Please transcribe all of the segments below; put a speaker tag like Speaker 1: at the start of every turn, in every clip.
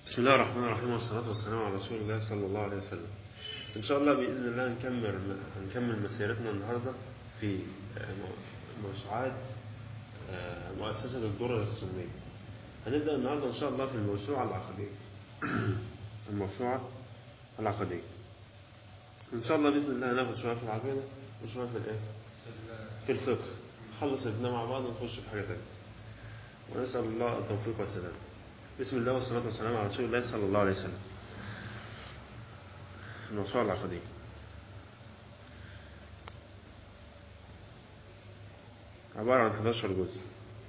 Speaker 1: بسم الله الرحمن الرحيم والصلاة والسلام على رسول الله صلى الله عليه وسلم إن شاء الله بإذن الله هنكمل هنكمل مسيرتنا النهاردة في موسوعات مؤسسة الدرر السنية هنبدأ النهاردة إن شاء الله في الموسوعة العقدية الموسوعة العقدية إن شاء الله بإذن الله هناخد شوية في العقيدة وشوية في الإيه؟ في الفقه نخلص الاثنين مع بعض ونخش في حاجة تانية ونسأل الله التوفيق والسلام بسم الله والصلاة والسلام على رسول الله صلى الله عليه وسلم الموسوعة العقدية عبارة عن 11 جزء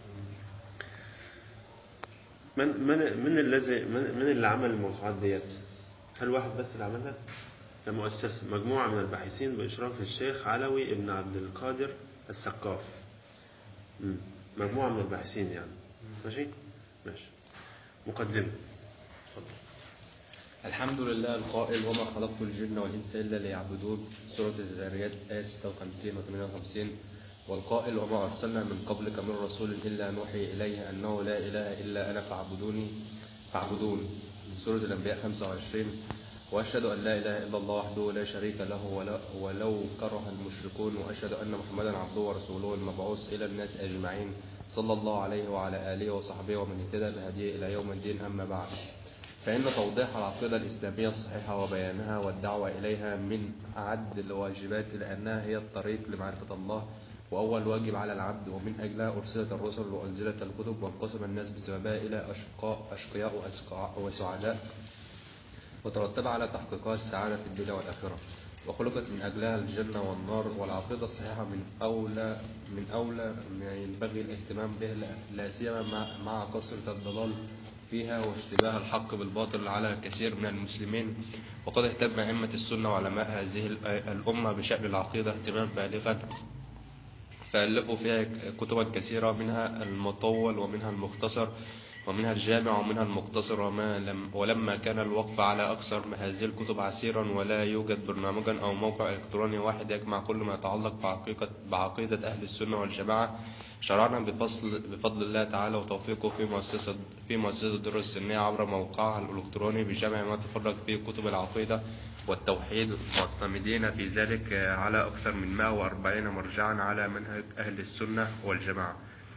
Speaker 1: من من من الذي من, من اللي عمل الموسوعات ديت؟ هل واحد بس اللي عملها؟ كمؤسسة مجموعة من الباحثين بإشراف الشيخ علوي ابن عبد القادر السقاف مجموعة من الباحثين يعني ماشي؟ ماشي مقدمة اتفضل
Speaker 2: الحمد لله القائل وما خلقت الجن والإنس إلا ليعبدون سورة الذاريات آية 56 و 58 والقائل وما أرسلنا من قبلك من رسول إلا نوحي إليه أنه لا إله إلا أنا فاعبدوني فاعبدون سورة الأنبياء 25 وأشهد أن لا إله إلا الله وحده لا شريك له ولو كره المشركون وأشهد أن محمدا عبده ورسوله المبعوث إلى الناس أجمعين صلى الله عليه وعلى آله وصحبه ومن اهتدى بهديه إلى يوم الدين أما بعد فإن توضيح العقيدة الإسلامية الصحيحة وبيانها والدعوة إليها من أعد الواجبات لأنها هي الطريق لمعرفة الله وأول واجب على العبد ومن أجلها أرسلت الرسل وأنزلت الكتب وانقسم الناس بسببها إلى أشقاء أشقياء وسعداء وترتب على تحقيقها السعادة في الدنيا والآخرة وخلقت من أجلها الجنة والنار والعقيدة الصحيحة من أولى من أولى ما ينبغي الاهتمام به لا سيما مع, مع كثرة الضلال فيها واشتباه الحق بالباطل على كثير من المسلمين وقد اهتم أئمة السنة وعلماء هذه الأمة بشأن العقيدة اهتمام بالغا فألفوا فيها كتبا كثيرة منها المطول ومنها المختصر ومنها الجامع ومنها المقتصر وما لم ولما كان الوقف على أكثر من هذه الكتب عسيرا ولا يوجد برنامجا أو موقع إلكتروني واحد يجمع كل ما يتعلق بعقيدة, بعقيدة أهل السنة والجماعة شرعنا بفضل, بفضل الله تعالى وتوفيقه في مؤسسة في مؤسسة الدر السنية عبر موقعها الإلكتروني بجمع ما تفرق فيه كتب العقيدة والتوحيد معتمدين في ذلك على أكثر من 140 مرجعا على منهج أهل السنة والجماعة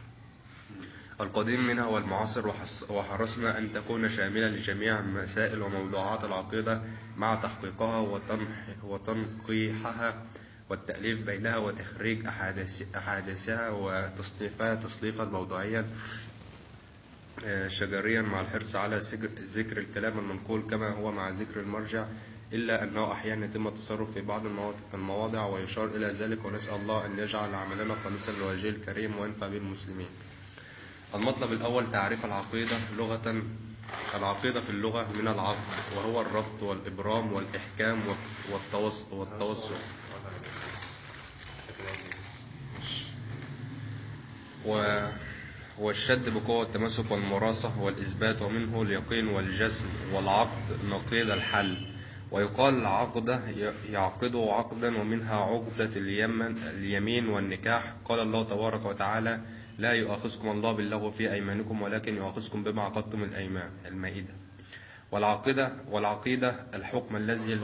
Speaker 2: القديم منها والمعاصر وحرصنا أن تكون شاملة لجميع مسائل وموضوعات العقيدة مع تحقيقها وتنقيحها والتأليف بينها وتخريج أحاديثها وتصنيفها تصنيفا موضوعيا شجريا مع الحرص على ذكر الكلام المنقول كما هو مع ذكر المرجع إلا أنه أحيانا يتم التصرف في بعض المواضع ويشار إلى ذلك ونسأل الله أن يجعل عملنا خالصا لوجهه الكريم وينفع به المسلمين المطلب الأول تعريف العقيدة لغة العقيدة في اللغة من العقد وهو الربط والإبرام والإحكام والتوسط و والشد بقوة التمسك والمراسة والإثبات ومنه اليقين والجسم والعقد نقيض الحل ويقال العقدة يعقده عقدا ومنها عقدة اليمين والنكاح قال الله تبارك وتعالى لا يؤاخذكم الله باللغو في أيمانكم ولكن يؤاخذكم بما عقدتم الأيمان المائدة والعقيدة والعقيدة الحكم الذي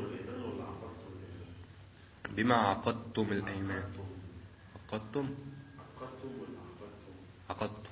Speaker 2: بما عقدتم الأيمان عقدتم عقدتم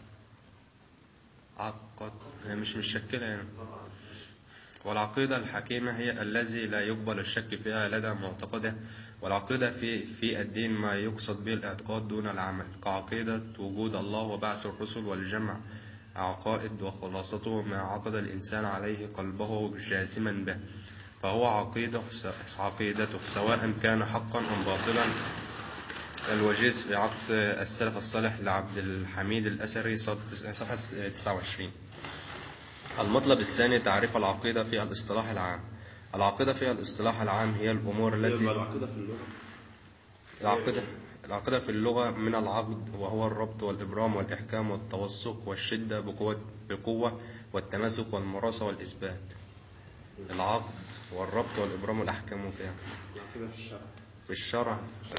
Speaker 2: عقد هي مش مشكلة يعني والعقيدة الحكيمة هي الذي لا يقبل الشك فيها لدى معتقده والعقيدة في في الدين ما يقصد به الاعتقاد دون العمل كعقيدة وجود الله وبعث الرسل والجمع عقائد وخلاصته ما عقد الإنسان عليه قلبه جاسما به فهو عقيدة عقيدته سواء كان حقا أم باطلا الوجيز في عقد السلف الصالح لعبد الحميد الأسري صفحة 29 المطلب الثاني تعريف العقيدة في الاصطلاح العام العقيدة في الاصطلاح العام هي الأمور التي
Speaker 1: العقيدة في اللغة
Speaker 2: العقيدة العقيدة في اللغة من العقد وهو الربط والإبرام والإحكام والتوثق والشدة بقوة, بقوة والتماسك والمراسة والإثبات العقد والربط والإبرام والأحكام وكده
Speaker 1: العقيدة في الشرع
Speaker 2: في الشرع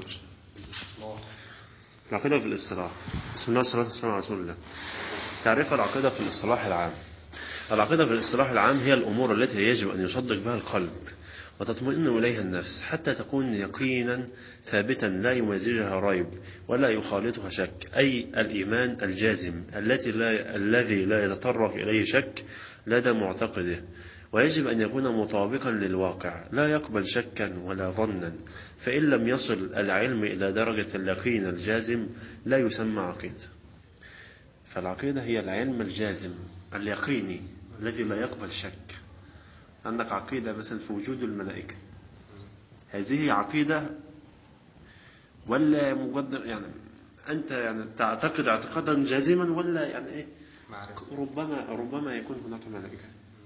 Speaker 1: العقيدة في الاصطلاح بسم الله والصلاة والسلام على رسول الله تعريف العقيدة في الاصطلاح العام العقيدة في الاصطلاح العام هي الأمور التي يجب أن يصدق بها القلب وتطمئن إليها النفس حتى تكون يقينا ثابتا لا يمازجها ريب ولا يخالطها شك أي الإيمان الجازم التي لا الذي لا يتطرق إليه شك لدى معتقده ويجب أن يكون مطابقا للواقع لا يقبل شكا ولا ظنا فإن لم يصل العلم إلى درجة اليقين الجازم لا يسمى عقيدة فالعقيدة هي العلم الجازم اليقيني الذي لا يقبل شك عندك عقيدة مثلا في وجود الملائكة هذه عقيدة ولا مجرد يعني أنت يعني تعتقد اعتقادا جازما ولا يعني إيه
Speaker 2: معرفة
Speaker 1: ربما ربما يكون هناك ملائكة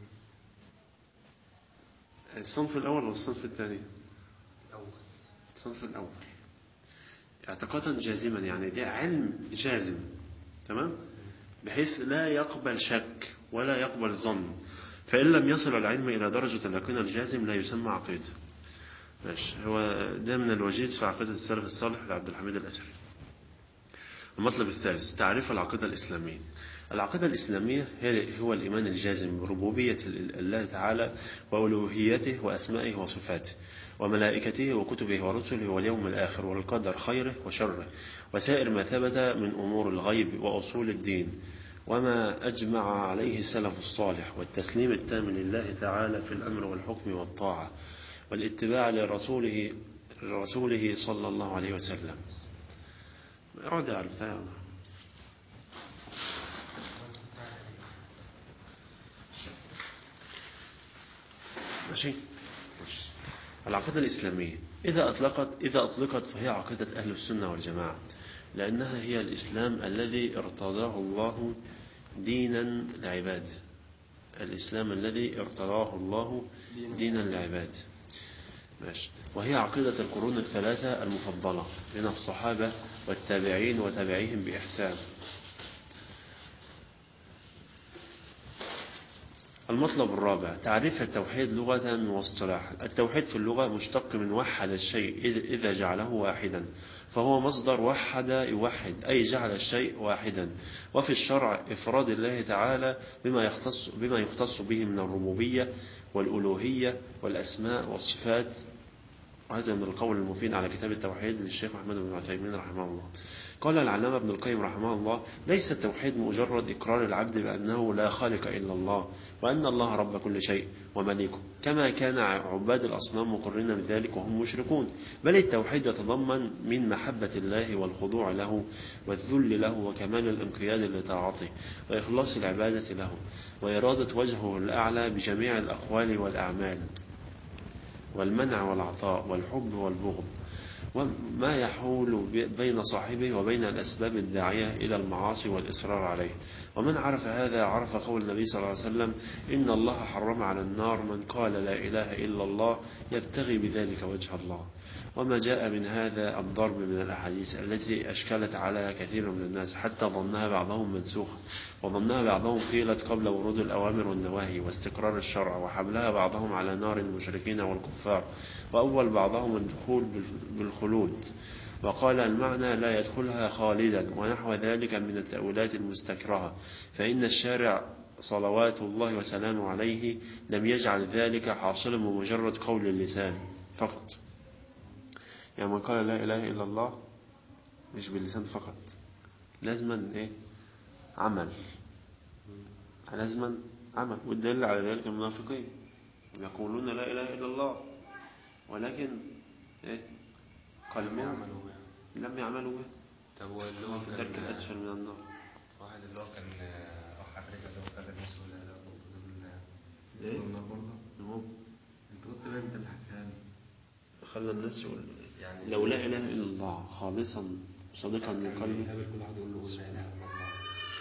Speaker 1: الصنف الأول ولا الصنف الثاني
Speaker 2: أول
Speaker 1: الصنف الأول اعتقادا جازما يعني ده علم جازم تمام بحيث لا يقبل شك ولا يقبل ظن فإن لم يصل العلم إلى درجة اليقين الجازم لا يسمى عقيدة ماشي هو ده من الوجيز في عقيدة السلف الصالح لعبد الحميد الأثري المطلب الثالث تعريف العقيدة الإسلامية العقيدة الإسلامية هي هو الإيمان الجازم بربوبية الله تعالى وألوهيته وأسمائه وصفاته وملائكته وكتبه ورسله واليوم الآخر والقدر خيره وشره وسائر ما ثبت من أمور الغيب وأصول الدين وما أجمع عليه السلف الصالح والتسليم التام لله تعالى في الأمر والحكم والطاعة والاتباع لرسوله رسوله صلى الله عليه وسلم اقعد على البتاع ماشي العقيدة الإسلامية إذا أطلقت إذا أطلقت فهي عقيدة أهل السنة والجماعة لأنها هي الإسلام الذي ارتضاه الله دينا لعباده الإسلام الذي ارتضاه الله دينا لعباده ماشي وهي عقيدة القرون الثلاثة المفضلة من الصحابة والتابعين وتابعيهم بإحسان المطلب الرابع تعريف التوحيد لغة واصطلاحا التوحيد في اللغة مشتق من وحد الشيء إذ- إذا جعله واحدا فهو مصدر وحد يوحد أي جعل الشيء واحدا وفي الشرع إفراد الله تعالى بما يختص, بما يختص به من الربوبية والألوهية والأسماء والصفات وهذا من القول المفيد على كتاب التوحيد للشيخ محمد بن عثيمين رحمه الله قال العلامة ابن القيم رحمه الله ليس التوحيد مجرد إقرار العبد بأنه لا خالق إلا الله وأن الله رب كل شيء ومليكه كما كان عباد الأصنام مقرين بذلك وهم مشركون بل التوحيد يتضمن من محبة الله والخضوع له والذل له وكمال الانقياد لطاعته وإخلاص العبادة له وإرادة وجهه الأعلى بجميع الأقوال والأعمال والمنع والعطاء والحب والبغض وما يحول بين صاحبه وبين الأسباب الداعية إلى المعاصي والإصرار عليه ومن عرف هذا عرف قول النبي صلى الله عليه وسلم إن الله حرم على النار من قال لا إله إلا الله يبتغي بذلك وجه الله وما جاء من هذا الضرب من الأحاديث التي أشكلت على كثير من الناس حتى ظنها بعضهم منسوخة وظنها بعضهم قيلت قبل ورود الأوامر والنواهي واستقرار الشرع وحملها بعضهم على نار المشركين والكفار وأول بعضهم الدخول بالخلود وقال المعنى لا يدخلها خالدا ونحو ذلك من التأويلات المستكرهة فإن الشارع صلوات الله وسلامه عليه لم يجعل ذلك حاصلا بمجرد قول اللسان فقط يعني من قال لا إله إلا الله مش باللسان فقط لازما إيه عمل لازما عمل والدليل على ذلك المنافقين يقولون لا إله إلا الله ولكن إيه قلبهم
Speaker 2: يعملوا بها
Speaker 1: لم يعملوا به
Speaker 2: طب هو اللي هو
Speaker 1: في الدرك
Speaker 2: كان
Speaker 1: الأسفل من النار
Speaker 2: واحد اللي هو كان راح أفريقيا اللي هو خلى الناس ولا لا دول
Speaker 1: إيه؟
Speaker 2: النار برضه
Speaker 1: نعم.
Speaker 2: أنت قلت بقى أنت اللي حكيها لي
Speaker 1: خلى الناس يقول
Speaker 2: يعني
Speaker 1: لو لا إله إلا الله خالصا صادقا من
Speaker 2: كان
Speaker 1: قلبه
Speaker 2: بيقابل كل واحد يقول له قول لا إله إلا الله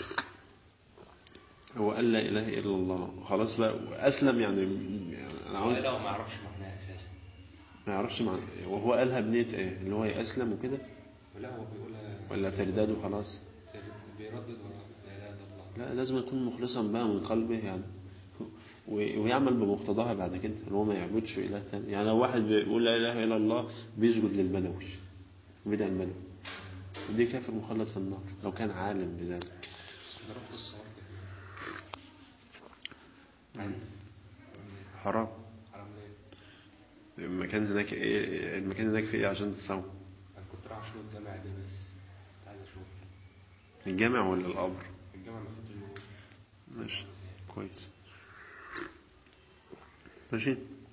Speaker 1: هو قال لا إله إلا الله خلاص بقى أسلم يعني يعني أنا
Speaker 2: هو
Speaker 1: عاوز
Speaker 2: قالها وما يعرفش معناها أساسا
Speaker 1: ما يعرفش معنى وهو قالها بنية إيه اللي هو يأسلم وكده
Speaker 2: لا هو بيقولها
Speaker 1: ولا ترداد وخلاص
Speaker 2: بيردد ورا لا إله إلا الله
Speaker 1: لا لازم يكون مخلصا بقى من قلبه يعني و- ويعمل بمقتضاها بعد كده اللي هو ما يعبدش إله تاني يعني لو واحد بيقول لا إله إلا الله بيسجد للبدوي بدع البدوي ودي كافر مخلد في النار لو كان عالم بذلك
Speaker 2: ضربت الصواب ده يعني
Speaker 1: حرام
Speaker 2: حرام ليه؟
Speaker 1: المكان هناك ايه المكان هناك فيه ايه عشان تصوم
Speaker 2: انا كنت رايح اشوف الجامع ده بس كنت عايز اشوف
Speaker 1: الجامع ولا القبر
Speaker 2: الجامع ما كنتش موجود
Speaker 1: ماشي كويس ماشي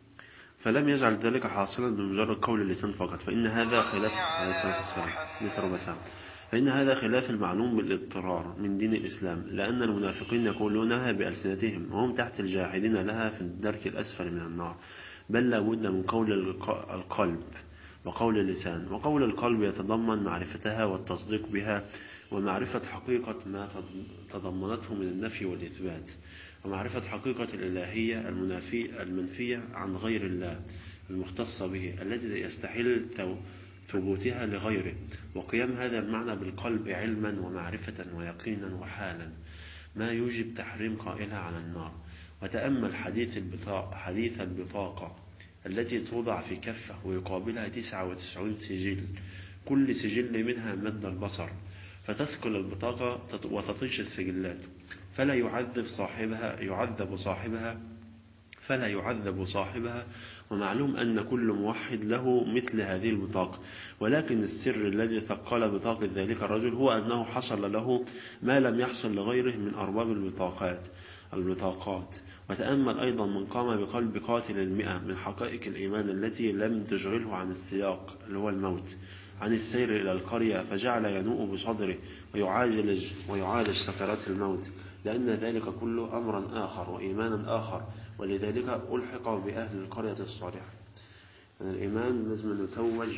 Speaker 1: فلم يجعل ذلك حاصلا بمجرد قول اللسان فقط فإن هذا خلاف عليه الصلاة والسلام ليس ربع ساعة فإن هذا خلاف المعلوم بالاضطرار من دين الإسلام لأن المنافقين يقولونها بألسنتهم وهم تحت الجاحدين لها في الدرك الأسفل من النار بل لا بد من قول الق- القلب وقول اللسان وقول القلب يتضمن معرفتها والتصديق بها ومعرفة حقيقة ما تض- تضمنته من النفي والإثبات ومعرفة حقيقة الإلهية المنافي المنفية عن غير الله المختصة به التي يستحيل ثو- ثبوتها لغيره وقيام هذا المعنى بالقلب علما ومعرفة ويقينا وحالا ما يوجب تحريم قائلها على النار وتأمل حديث البطاقة, حديث البطاقة التي توضع في كفة ويقابلها 99 سجل كل سجل منها مد البصر فتثقل البطاقة تط- وتطيش السجلات فلا يعذب صاحبها يعذب صاحبها فلا يعذب صاحبها ومعلوم أن كل موحد له مثل هذه البطاقة ولكن السر الذي ثقل بطاقة ذلك الرجل هو أنه حصل له ما لم يحصل لغيره من أرباب البطاقات البطاقات وتأمل أيضا من قام بقلب قاتل المئة من حقائق الإيمان التي لم تشغله عن السياق اللي هو الموت عن السير إلى القرية فجعل ينوء بصدره ويعالج ويعالج سكرات الموت لأن ذلك كله أمرا آخر وإيمانا آخر ولذلك ألحق بأهل القرية الصالحة يعني الإيمان لازم يتوج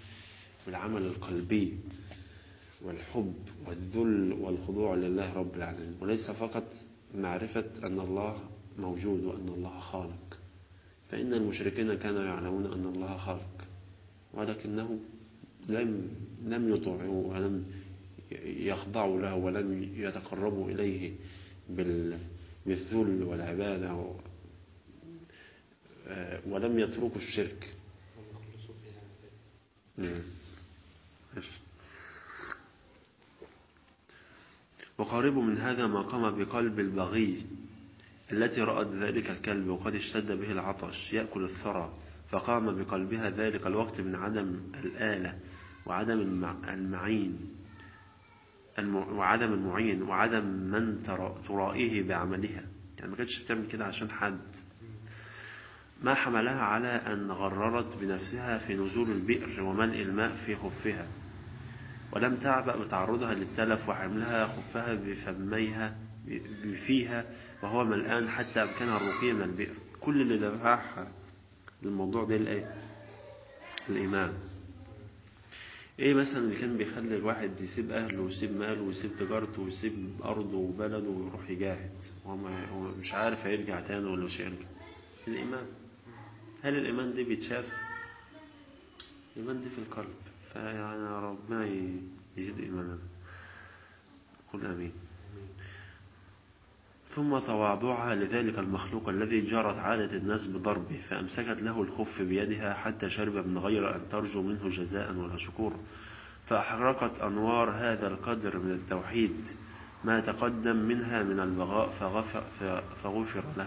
Speaker 1: بالعمل القلبي والحب والذل والخضوع لله رب العالمين وليس فقط معرفة أن الله موجود وأن الله خالق فإن المشركين كانوا يعلمون أن الله خالق ولكنهم لم لم يطيعوا ولم يخضعوا له ولم يتقربوا إليه بال- بالذل والعبادة و- آه، ولم يتركوا الشرك
Speaker 2: هم يخلصوا فيها كده.
Speaker 1: مم. ماشي. وقارب من هذا ما قام بقلب البغي التي رأت ذلك الكلب وقد اشتد به العطش يأكل الثرى فقام بقلبها ذلك الوقت من عدم الآلة وعدم المع- المعين الم- وعدم المعين وعدم من ترا- ترائيه بعملها يعني ما كانتش بتعمل كده عشان حد ما حملها على أن غررت بنفسها في نزول البئر وملء الماء في خفها ولم تعبأ بتعرضها للتلف وحملها خفها بفميها بفيها وهو ملآن حتى أمكنها الرقي من البئر كل اللي دفعها للموضوع ده الإيه؟ الإيمان إيه مثلا اللي كان بيخلي الواحد يسيب أهله ويسيب ماله ويسيب تجارته ويسيب أرضه وبلده ويروح يجاهد وهو ما- هو مش عارف هيرجع تاني ولا مش هيرجع الإيمان هل الإيمان ده بيتشاف؟ الإيمان ده في القلب فيعني ربنا ي- يزيد إيماننا قل آمين ثم تواضعها لذلك المخلوق الذي جرت عادة الناس بضربه فأمسكت له الخف بيدها حتى شرب من غير أن ترجو منه جزاء ولا شكور فأحرقت أنوار هذا القدر من التوحيد ما تقدم منها من البغاء فغفر, فغفر له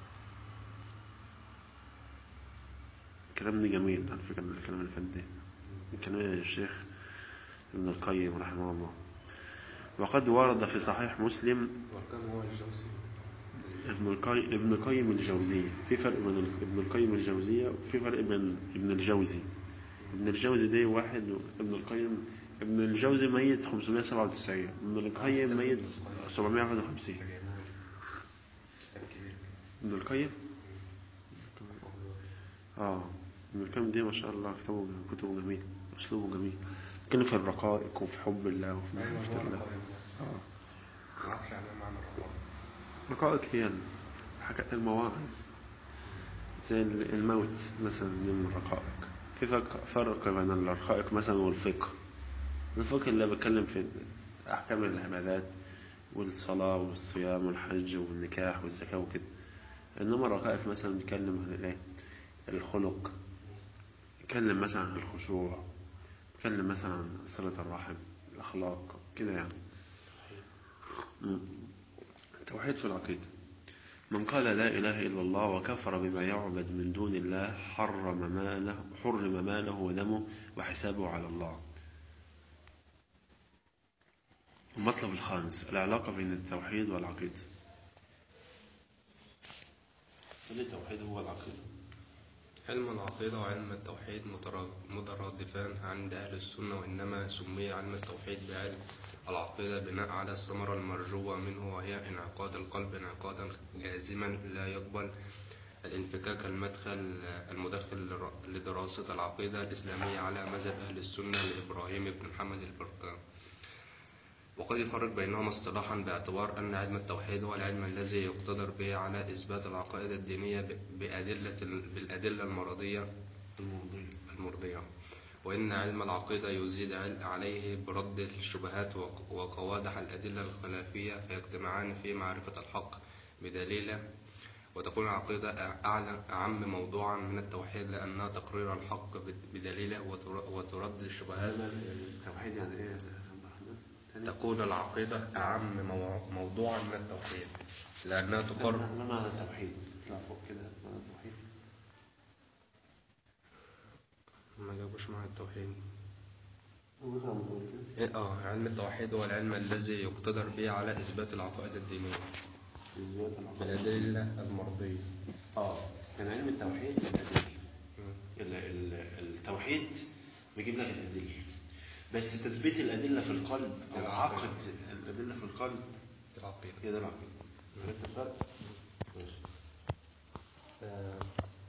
Speaker 1: الكلام ده جميل على فكرة من الكلام اللي فات ده من كلام الشيخ ابن القيم رحمه الله وقد ورد في صحيح مسلم
Speaker 2: وكان هو الجوسي
Speaker 1: ابن القيم ابن القيم الجوزية في فرق بين ال- ابن القيم الجوزية وفي فرق بين ابن الجوزي ابن الجوزي ده واحد ابن القيم ابن الجوزي ميت 597 ابن القيم ميت 751 ابن القيم اه ابن القيم دي ما شاء الله كتابه كتبه جميل اسلوبه جميل كان في الرقائق وفي حب الله وفي معرفة الله اه
Speaker 2: ما اعرفش يعني إيه معنى الرقائق
Speaker 1: الرقائق هي الحاجات المواعظ زي الموت مثلا من الرقائق في فرق فرق بين الرقائق مثلا والفقه الفقه اللي بتكلم في أحكام العبادات والصلاة والصيام والحج والنكاح والزكاة وكده إنما الرقائق مثلا بيتكلم عن الإيه؟ الخلق بيتكلم مثلا عن الخشوع بيتكلم مثلا عن صلة الرحم الأخلاق كده يعني مم. التوحيد في العقيدة من قال لا إله إلا الله وكفر بما يعبد من دون الله حرم ماله, حرم ماله ودمه وحسابه على الله المطلب الخامس العلاقة بين التوحيد والعقيدة هل التوحيد هو العقيدة؟
Speaker 2: علم العقيدة وعلم التوحيد مترا- مترادفان عند أهل السنة وإنما سمي علم التوحيد بعلم العقيدة بناء على الثمرة المرجوة منه وهي انعقاد القلب انعقادا جازما لا يقبل الانفكاك المدخل المدخل لر- لدراسة العقيدة الإسلامية على مذهب أهل السنة لإبراهيم بن محمد البرقان وقد يفرق بينهما اصطلاحا باعتبار أن علم التوحيد هو العلم الذي يقتدر به على إثبات العقائد الدينية ب- بأدلة بالأدلة المرضية
Speaker 1: الموضوع
Speaker 2: المرضية وإن علم العقيدة يزيد عل- عليه برد الشبهات وق- وقوادح الأدلة الخلافية فيجتمعان في معرفة الحق بدليله وتكون العقيدة أعلى أعم موضوعا من التوحيد لأنها تقرير الحق بد- بدليله وتر- وترد الشبهات
Speaker 1: التوحيد يعني إيه يا عبد الرحمن؟ تاني؟
Speaker 2: تكون العقيدة أعم مو- موضوعا من التوحيد لأنها تقرر
Speaker 1: ما معنى التوحيد؟ اطلع فوق كده معنى التوحيد
Speaker 2: ما جابوش معنى التوحيد
Speaker 1: مثلا بتقول كده
Speaker 2: إيه اه علم التوحيد هو العلم الذي يقتدر به على إثبات العقائد الدينية
Speaker 1: جزئيات العقيدة.
Speaker 2: بالأدلة المرضية
Speaker 1: اه كان علم التوحيد الأدلة ال- ال- التوحيد بيجيب لك الأدلة بس تثبيت الأدلة في القلب أو
Speaker 2: العقل.
Speaker 1: عقد الأدلة في القلب
Speaker 2: العقيدة
Speaker 1: هي ده العقيدة عرفت الفرق؟ ماشي.
Speaker 2: آه.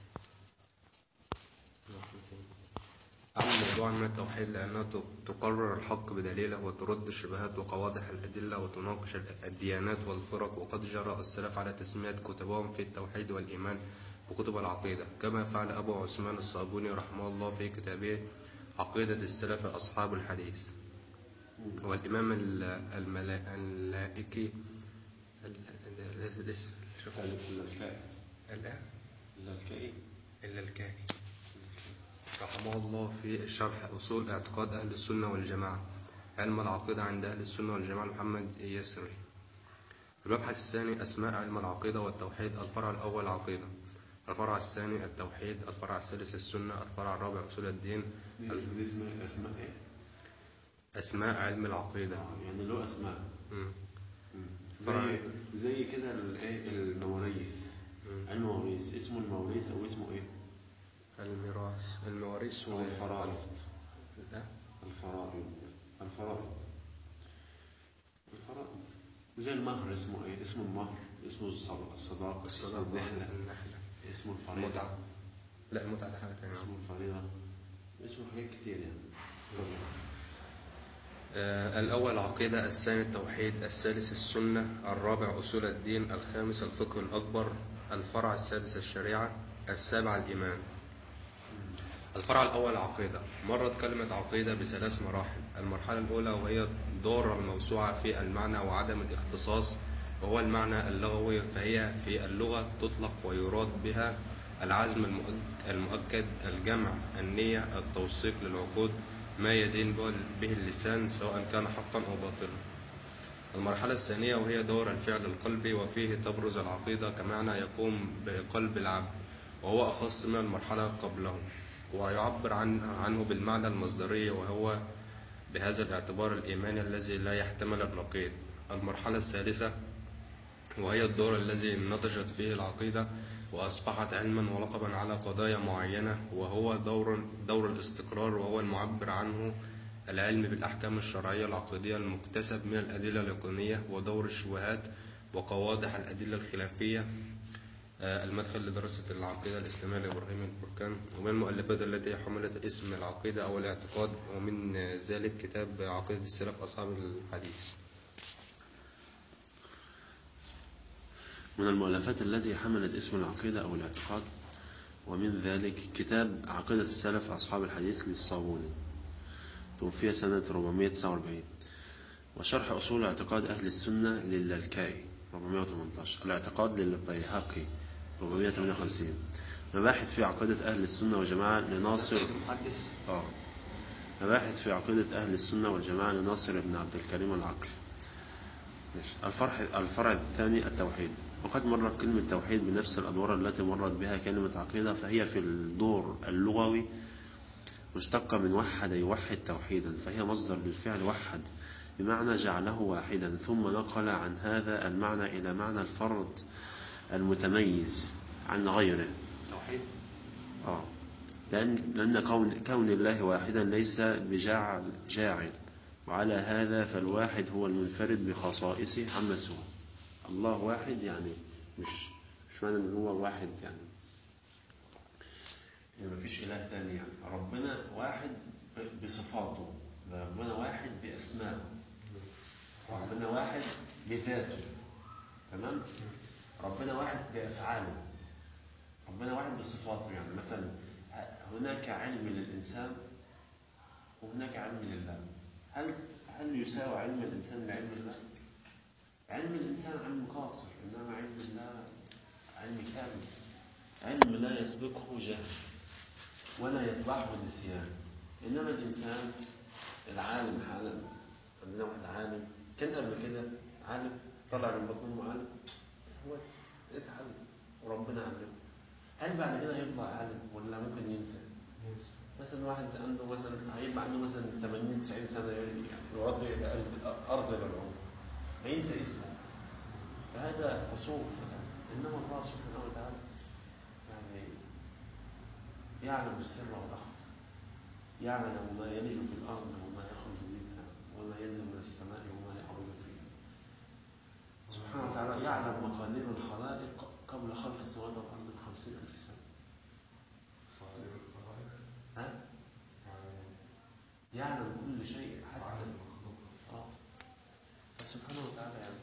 Speaker 2: أعلم موضوعا من التوحيد لأنها ت- تقرر الحق بدليله وترد الشبهات وقوادح الأدلة وتناقش الديانات والفرق وقد جرى السلف على تسمية كتبهم في التوحيد والإيمان بكتب العقيدة كما فعل أبو عثمان الصابوني رحمه الله في كتابه عقيدة السلف أصحاب الحديث والإمام ال- الملا- اللائكي ال- ال- ال- الاسم شوف
Speaker 1: اللالكائي
Speaker 2: الآن
Speaker 1: اللالكائي
Speaker 2: إلا الكائن رحمه الله في شرح أصول اعتقاد أهل السنة والجماعة علم العقيدة عند أهل السنة والجماعة محمد يسري المبحث الثاني أسماء علم العقيدة والتوحيد الفرع الأول عقيدة الفرع الثاني التوحيد الفرع الثالث السنة الفرع الرابع أصول الدين
Speaker 1: دي دي اسمها اسماء ايه؟
Speaker 2: أسماء علم العقيدة
Speaker 1: آه، يعني له اسماء
Speaker 2: مم.
Speaker 1: زي زي كده الايه المواريث
Speaker 2: مم.
Speaker 1: المواريث اسمه المواريث او اسمه ايه؟
Speaker 2: الميراث المواريث
Speaker 1: أو الفرائض
Speaker 2: لا
Speaker 1: الفرائض الفرائض الفرائض زي المهر اسمه ايه؟ اسمه المهر اسمه الصداق الصداق اسمه
Speaker 2: الصداقة
Speaker 1: النحلة
Speaker 2: النحلة
Speaker 1: اسمه الفريضة
Speaker 2: المتعة لا المتعة ده حاجة تانية
Speaker 1: اسمه الفريضة اسمه حاجات كتير يعني
Speaker 2: آه، الأول عقيدة الثاني التوحيد الثالث السنة الرابع أصول الدين الخامس الفقه الأكبر الفرع السادس الشريعة السابع الإيمان الفرع الأول عقيدة مرت كلمة عقيدة بثلاث مراحل المرحلة الأولى وهي دور الموسوعة في المعنى وعدم الاختصاص وهو المعنى اللغوي فهي في اللغة تطلق ويراد بها العزم المؤك- المؤكد الجمع النية التوثيق للعقود ما يدين به- به اللسان سواء كان حقا أو باطلا المرحلة الثانية وهي دور الفعل القلبي وفيه تبرز العقيدة كمعنى يقوم بقلب العبد وهو أخص من المرحلة قبله ويعبر عن عنه بالمعنى المصدري وهو بهذا الاعتبار الإيماني الذي لا يحتمل النقيض المرحلة الثالثة وهي الدور الذي نضجت فيه العقيدة وأصبحت علما ولقبا على قضايا معينة وهو دور دور الاستقرار وهو المعبر عنه العلم بالأحكام الشرعية العقيدية المكتسب من الأدلة اليقينية ودور الشبهات وقوادح الأدلة الخلافية آه، المدخل لدراسة العقيدة الإسلامية لإبراهيم البركان ومن المؤلفات التي حملت اسم العقيدة أو الاعتقاد ومن ذلك كتاب عقيدة السلف أصحاب الحديث
Speaker 1: من المؤلفات التي حملت اسم العقيدة أو الاعتقاد ومن ذلك كتاب عقيدة السلف أصحاب الحديث للصابوني توفي سنة 449 وشرح أصول اعتقاد أهل السنة للالكائي 418 الاعتقاد للبيهقي 458 مباحث في عقيدة أهل السنة والجماعة لناصر
Speaker 2: المحدث
Speaker 1: آه. مباحث في عقيدة أهل السنة والجماعة لناصر بن عبد الكريم العقل ماشي. الفرع الفرع الثاني التوحيد وقد مرت كلمة توحيد بنفس الأدوار التي مرت بها كلمة عقيدة فهي في الدور اللغوي مشتقة من وحد يوحد توحيدا فهي مصدر للفعل وحد بمعنى جعله واحدا ثم نقل عن هذا المعنى إلى معنى الفرد المتميز عن غيره
Speaker 2: توحيد
Speaker 1: آه. لأن, لأن كون, كون الله واحدا ليس بجعل جاعل وعلى هذا فالواحد هو المنفرد بخصائصه عما سوى الله واحد يعني مش مش معنى ان هو واحد يعني يعني مفيش اله تاني يعني ربنا واحد ب- بصفاته ربنا واحد باسمائه ربنا واحد بذاته تمام ربنا واحد بافعاله ربنا واحد بصفاته يعني مثلا ه- هناك علم للانسان وهناك علم لله هل هل يساوي علم الانسان بعلم الله؟ علم الانسان علم قاصر انما علم الله علم كامل علم لا يسبقه جهل ولا يتبعه نسيان انما الانسان العالم حالا عندنا واحد عالم كان قبل كده عالم طلع من بطن امه عالم هو اتعلم وربنا علمه هل بعد كده هيفضل عالم ولا ممكن ينسى؟ مثلا واحد عنده مثلا هيبقى عنده مثلا 80 90 سنه يعني يرد الى الارض الى العمر هينسى اسمه فهذا قصور في العلم انما الله سبحانه وتعالى يعني يعلم السر والاخفى يعلم ما يلج في الارض وما يخرج منها وما ينزل من السماء وما يعرج فيها سبحانه وتعالى يعلم مقادير الخلائق قبل خلق السماوات والارض بخمسين الف سنه ها؟ يعلم كل شيء حتى آه. فسبحانه وتعالى يعني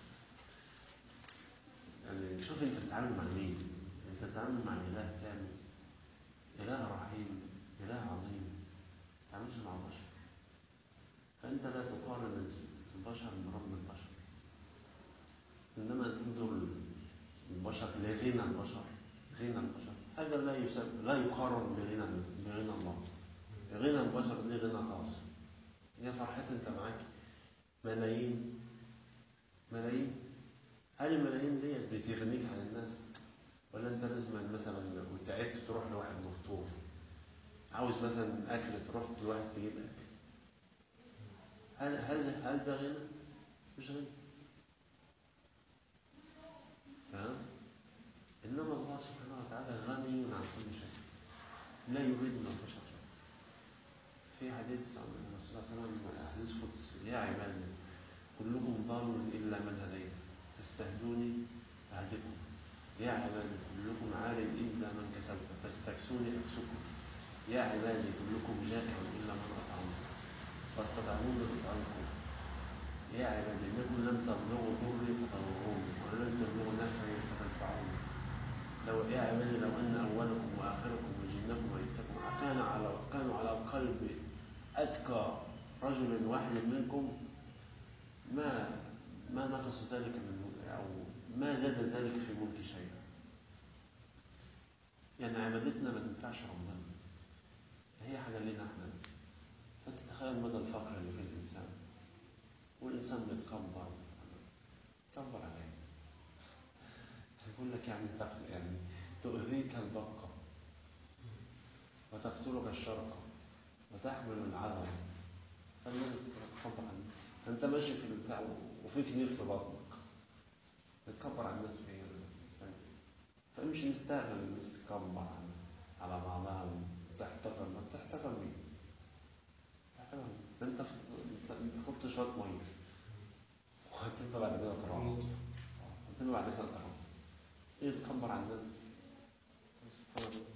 Speaker 1: يعني شوف انت بتتعامل مع مين انت بتتعامل مع اله كامل اله رحيم اله عظيم ما تتعاملش مع البشر فانت لا تقارن البشر برب البشر انما تنظر البشر لغنى البشر غنى البشر هذا لا يسمى لا يقارن بغنى بغنى الله غنى البشر دي غنى قاصر يا فرحتي انت معاك ملايين ملايين هل الملايين ديت بتغنيك عن الناس ولا انت لازم مثلا وتعبت تروح لواحد مفطور عاوز مثلا اكل تروح لواحد تجيب اكل هل هل هل ده غنى؟ مش غنى تمام؟ انما الله سبحانه وتعالى غني عن كل شيء لا يريد من البشر شيء في حديث عن الرسول صلى الله عليه وسلم حديث قدسي يا عبادي كلكم ضال الا من هديت تستهدوني اهدكم يا عبادي كلكم عار الا من كسبت فاستكسوني اكسكم يا عبادي كلكم جائع الا من اطعمت فاستطعموني اطعمكم يا عبادي انكم لن تبلغوا ضري فتضروني ولن تبلغوا نفعي فتنفعوني لو يا عبادي لو ان اولكم واخركم وجنكم وانسكم كان على كانوا على قلب اتقى رجل واحد منكم ما ما نقص ذلك من او ما زاد ذلك في ملك شيئا يعني عبادتنا ما تنفعش ربنا هي حاجه لنا احنا بس فانت تخيل مدى الفقر اللي في الانسان والانسان بيتكبر تكبر عليه يقول لك يعني تق- يعني تؤذيك البقة وتقتلك الشرقة وتحمل العذر فالناس تتكبر على الناس فانت ماشي في البتاع وفيك نير في بطنك بتكبر على الناس في ايه طيب. فمش مستاهل الناس تكبر على على بعضها وتحتقر ما تحتقر مين؟ تحتقر مين؟ ده انت في- انت انت خدت شويه ميه وهتبقى بعد كده تراب هتبقى بعد كده تراب ايه تكبر على الناس سبحان الله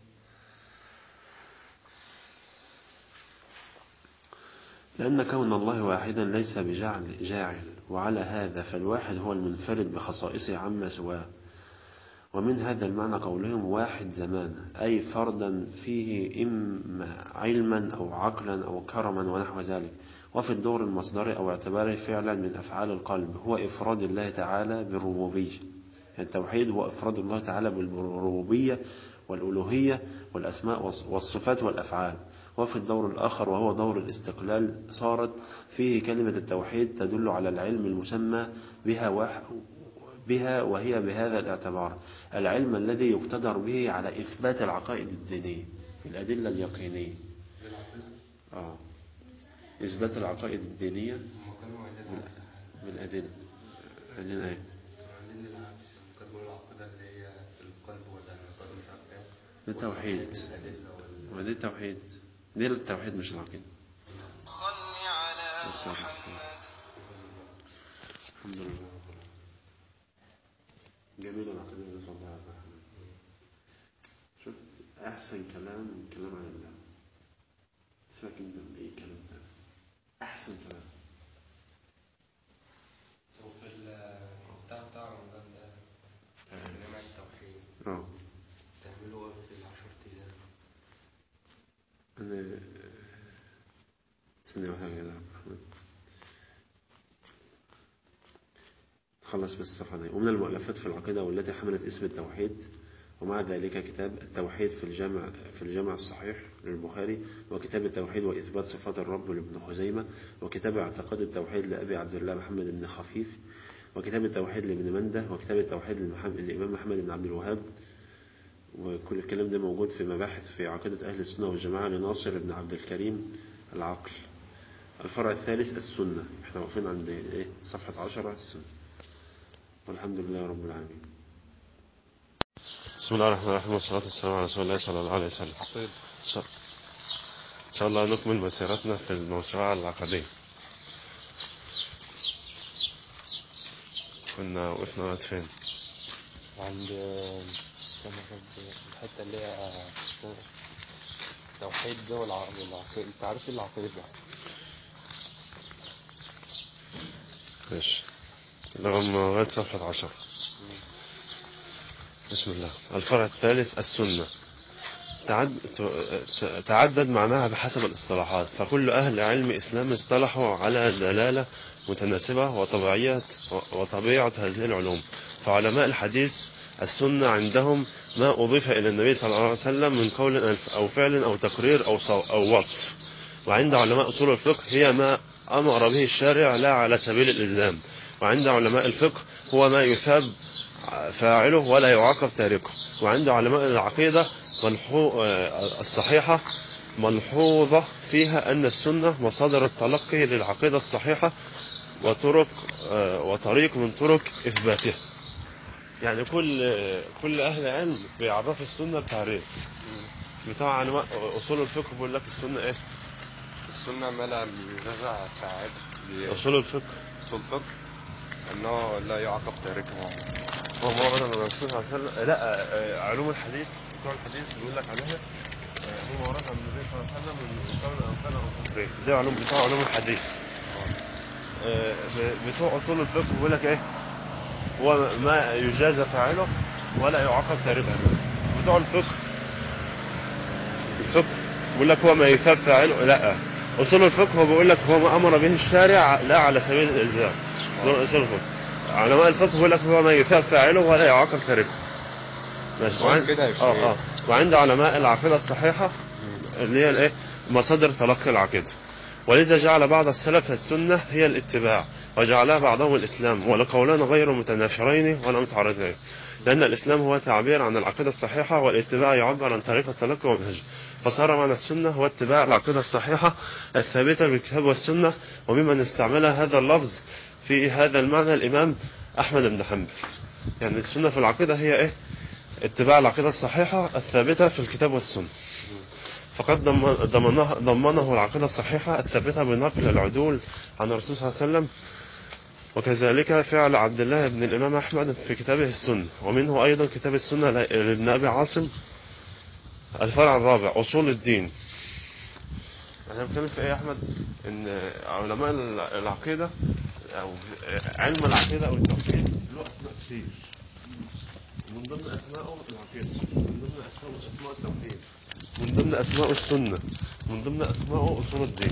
Speaker 1: لأن كون الله واحدا ليس بجعل جاعل وعلى هذا فالواحد هو المنفرد بخصائصه عما سواه ومن هذا المعنى قولهم واحد زمانا أي فردا فيه إما علما أو عقلا أو كرما ونحو ذلك وفي الدور المصدري أو اعتباره فعلا من أفعال القلب هو إفراد الله تعالى بالربوبية يعني التوحيد هو إفراد الله تعالى بالربوبية والألوهية والأسماء والصفات والأفعال وفي الدور الآخر وهو دور الاستقلال صارت فيه كلمة التوحيد تدل على العلم المسمى بها وح بها وهي بهذا الاعتبار العلم الذي يقتدر به على إثبات العقائد الدينية الأدلة اليقينية آه. إثبات العقائد الدينية
Speaker 2: هم كانوا قايلين العكس
Speaker 1: بالأدلة عندنا إيه؟
Speaker 2: قايلين العكس كانوا العقيدة اللي هي في القلب والاعتقاد مش عارف ايه
Speaker 1: التوحيد
Speaker 2: الأدلة وال-
Speaker 1: ودي التوحيد دي التوحيد مش العقيدة
Speaker 3: صل على
Speaker 1: بس
Speaker 3: محمد
Speaker 1: الحمد لله رب العالمين جميل العقيدة دي صلى الله عليه وسلم شفت أحسن كلام كلام عن الله سيبك أنت من أي كلام تاني أحسن كلام
Speaker 2: وفي ال- بتاع بتاع رمضان ده جماعة التوحيد
Speaker 1: اه
Speaker 2: تعملوا في العشر أيام
Speaker 1: أنا ثانية واحدة كده يا عبد الرحمن خلص بس الصفحة دي ومن المؤلفات في العقيدة والتي حملت اسم التوحيد ومع ذلك كتاب التوحيد في الجامع في الجامع الصحيح للبخاري وكتاب التوحيد وإثبات صفات الرب لابن خزيمة وكتاب اعتقاد التوحيد لأبي عبد الله محمد بن خفيف وكتاب التوحيد لابن منده وكتاب التوحيد للمحم- للإمام محمد بن عبد الوهاب وكل الكلام ده موجود في مباحث في عقيدة أهل السنة والجماعة لناصر بن عبد الكريم العقل الفرع الثالث السنة احنا واقفين عند ايه صفحة عشرة السنة والحمد لله رب العالمين بسم الله الرحمن الرحيم والصلاة والسلام على رسول الله صلى الله عليه وسلم إن شاء- إن شاء الله نكمل مسيرتنا في الموسوعة العقدية كنا وقفنا لغاية فين؟
Speaker 2: عند استنى كده، الحتة اللي هي اسمها توحيد ده والع- والعقيدة انت عارف ايه العقيدة؟
Speaker 1: ماشي لغاية صفحة عشرة بسم الله الفرع الثالث السنة تعد... ت- تعدد معناها بحسب الاصطلاحات فكل أهل علم إسلام اصطلحوا على دلالة متناسبة وطبيعية وطبيعة هذه العلوم فعلماء الحديث السنة عندهم ما أضيف إلى النبي صلى الله عليه وسلم من قول أو فعل أو تقرير أو صو- أو وصف وعند علماء أصول الفقه هي ما أمر به الشارع لا على سبيل الإلزام وعند علماء الفقه هو ما يثاب فاعله ولا يعاقب تاركه وعند علماء العقيدة ملحو... آه، الصحيحة ملحوظة فيها أن السنة مصادر التلقي للعقيدة الصحيحة وطرق آه، وطريق من طرق إثباتها يعني كل كل أهل علم بيعرفوا السنة بتعريف بتاع علماء أصول الفقه بيقول لك السنة إيه؟
Speaker 2: السنة ملا بيرجع ساعات
Speaker 1: أصول الفقه
Speaker 2: بأصول فقه أنه لا يعاقب تاركها
Speaker 1: هو ما ورد عن الرسول صلى الله عليه وسلم لا آه، علوم الحديث بتوع الحديث بيقول لك عليها آه، هو ورد عن النبي صلى الله عليه وسلم من قول او كان او تقرير دي علوم بتوع علوم الحديث آه، ب- بتوع اصول الفقه بيقول لك ايه هو ما يجازى فاعله ولا يعاقب تاركه بتوع الفقه الفقه بيقول لك هو ما يثاب فاعله لا اصول الفقه هو بيقول لك هو ما امر به الشارع لا على سبيل الالزام دول اصول الفقه علماء الفقه بيقول لك هو ما يثاب فاعله ولا يعاقب تاركه ماشي
Speaker 2: هو
Speaker 1: وعند
Speaker 2: كده يا شيخ.
Speaker 1: اه اه وعند علماء العقيده الصحيحه اللي هي الايه مصادر تلقي العقيده ولذا جعل بعض السلف السنه هي الاتباع وجعلها بعضهم الاسلام ولقولان غير متنافرين ولا متعارضين لأن الإسلام هو تعبير عن العقيدة الصحيحة والاتباع يعبر عن طريقة التلقي والمنهج فصار معنى السنة هو اتباع العقيدة الصحيحة الثابتة بالكتاب والسنة وممن استعمل هذا اللفظ في هذا المعنى الإمام أحمد بن حنبل يعني السنة في العقيدة هي إيه اتباع العقيدة الصحيحة الثابتة في الكتاب والسنة فقد ضم- ضمنها ضمنه العقيدة الصحيحة الثابتة بنقل العدول عن الرسول صلى الله عليه وسلم وكذلك فعل عبد الله بن الإمام أحمد في كتابه السنة ومنه أيضا كتاب السنة لابن أبي عاصم الفرع الرابع أصول الدين احنا بنتكلم في ايه يا احمد ان علماء العقيده او علم العقيده او التوحيد له اسماء كتير من ضمن اسمائه العقيده من ضمن اسمائه اسماء التوحيد من ضمن اسمائه السنه من ضمن اسمائه اصول الدين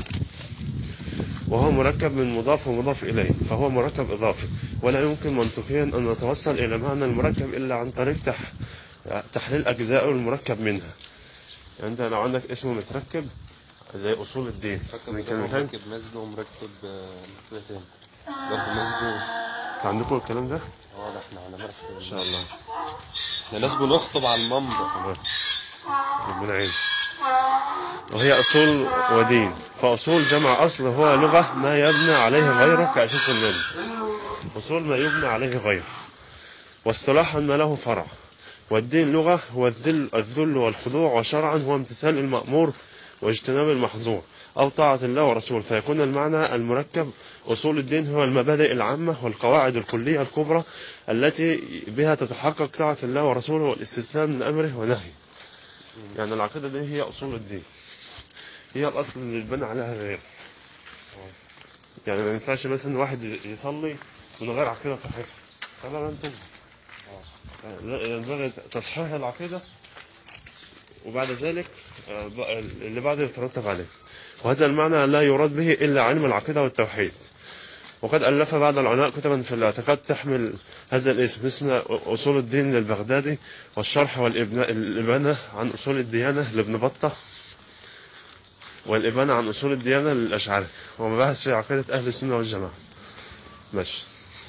Speaker 1: وهو مركب من مضاف ومضاف إليه فهو مركب إضافي ولا يمكن منطقيا أن نتوصل إلى معنى المركب إلا عن طريق تح... تحليل أجزاء المركب منها يعني أنت لو عندك اسم متركب زي أصول الدين
Speaker 2: فاكر
Speaker 1: من
Speaker 2: ده
Speaker 1: كلمتين
Speaker 2: مركب مسجد ومركب آه، كده تاني ده في مسجد
Speaker 1: انت عندكم الكلام ده
Speaker 2: اه ده احنا علماء
Speaker 1: ان
Speaker 2: في
Speaker 1: شاء الله
Speaker 2: احنا ناس بنخطب على المنبر
Speaker 1: تمام ربنا يعين وهي أصول ودين فأصول جمع أصل هو لغة ما يبنى عليه غيره كأساس المنت أصول ما يبنى عليه غيره واصطلاحا ما له فرع والدين لغة هو الذل, الذل والخضوع وشرعا هو امتثال المأمور واجتناب المحظور أو طاعة الله ورسوله فيكون المعنى المركب أصول الدين هو المبادئ العامة والقواعد الكلية الكبرى التي بها تتحقق طاعة الله ورسوله والاستسلام من أمره ونهيه يعني العقيدة دي هي أصول الدين هي الأصل اللي يتبنى عليها غير يعني ما ينفعش مثلا واحد يصلي من غير عقيدة صحيحة صلاة لن تقبل لا، ينبغي تصحيح العقيدة وبعد ذلك آه، بقى اللي بعده يترتب عليه وهذا المعنى لا يراد به إلا علم العقيدة والتوحيد وقد ألف بعض العلماء كتبا في الاعتقاد تحمل هذا الاسم مثل أصول الدين للبغدادي والشرح والإبانة عن أصول الديانة لابن بطة والإبانة عن أصول الديانة للأشعري ومباحث في عقيدة أهل السنة والجماعة ماشي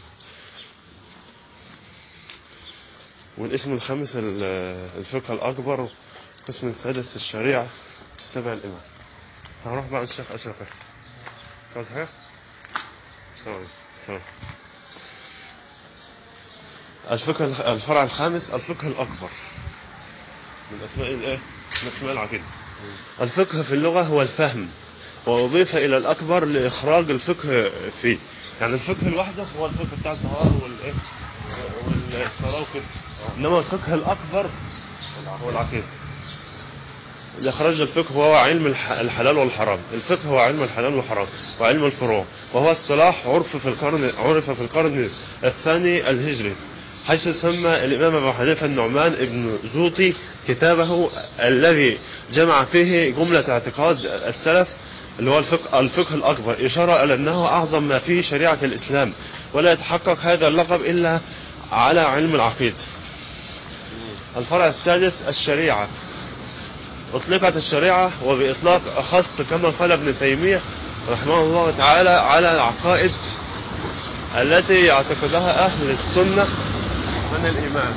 Speaker 1: والاسم الخامس ال- الفقه الأكبر قسم السادس الشريعة السبع الإمام هنروح بقى الشيخ أشرف كده صحيح؟ السلام عليكم. السلام الفقه الخ- الفرع الخامس الفقه الأكبر من أسماء الإيه؟ من أسماء العقيدة الفقه في اللغة هو الفهم وأضيف إلى الأكبر لإخراج الفقه فيه يعني الفقه لوحده هو الفقه بتاع الطهارة والإيه والصلاة وكده إنما الفقه الأكبر هو العقيدة إخراج الفقه وهو علم الح- الحلال والحرام الفقه هو علم الحلال والحرام وعلم الفروع وهو اصطلاح عرف في القرن عرف في القرن الثاني الهجري حيث سمى الإمام أبو حنيفة النعمان ابن زوطي كتابه الذي جمع فيه جملة اعتقاد السلف اللي هو الفقه, الفقه الأكبر إشارة إلى أنه أعظم ما في شريعة الإسلام ولا يتحقق هذا اللقب إلا على علم العقيدة الفرع السادس الشريعة أطلقت الشريعة وبإطلاق أخص كما قال ابن تيمية رحمه الله تعالى على العقائد التي يعتقدها أهل السنة من الإيمان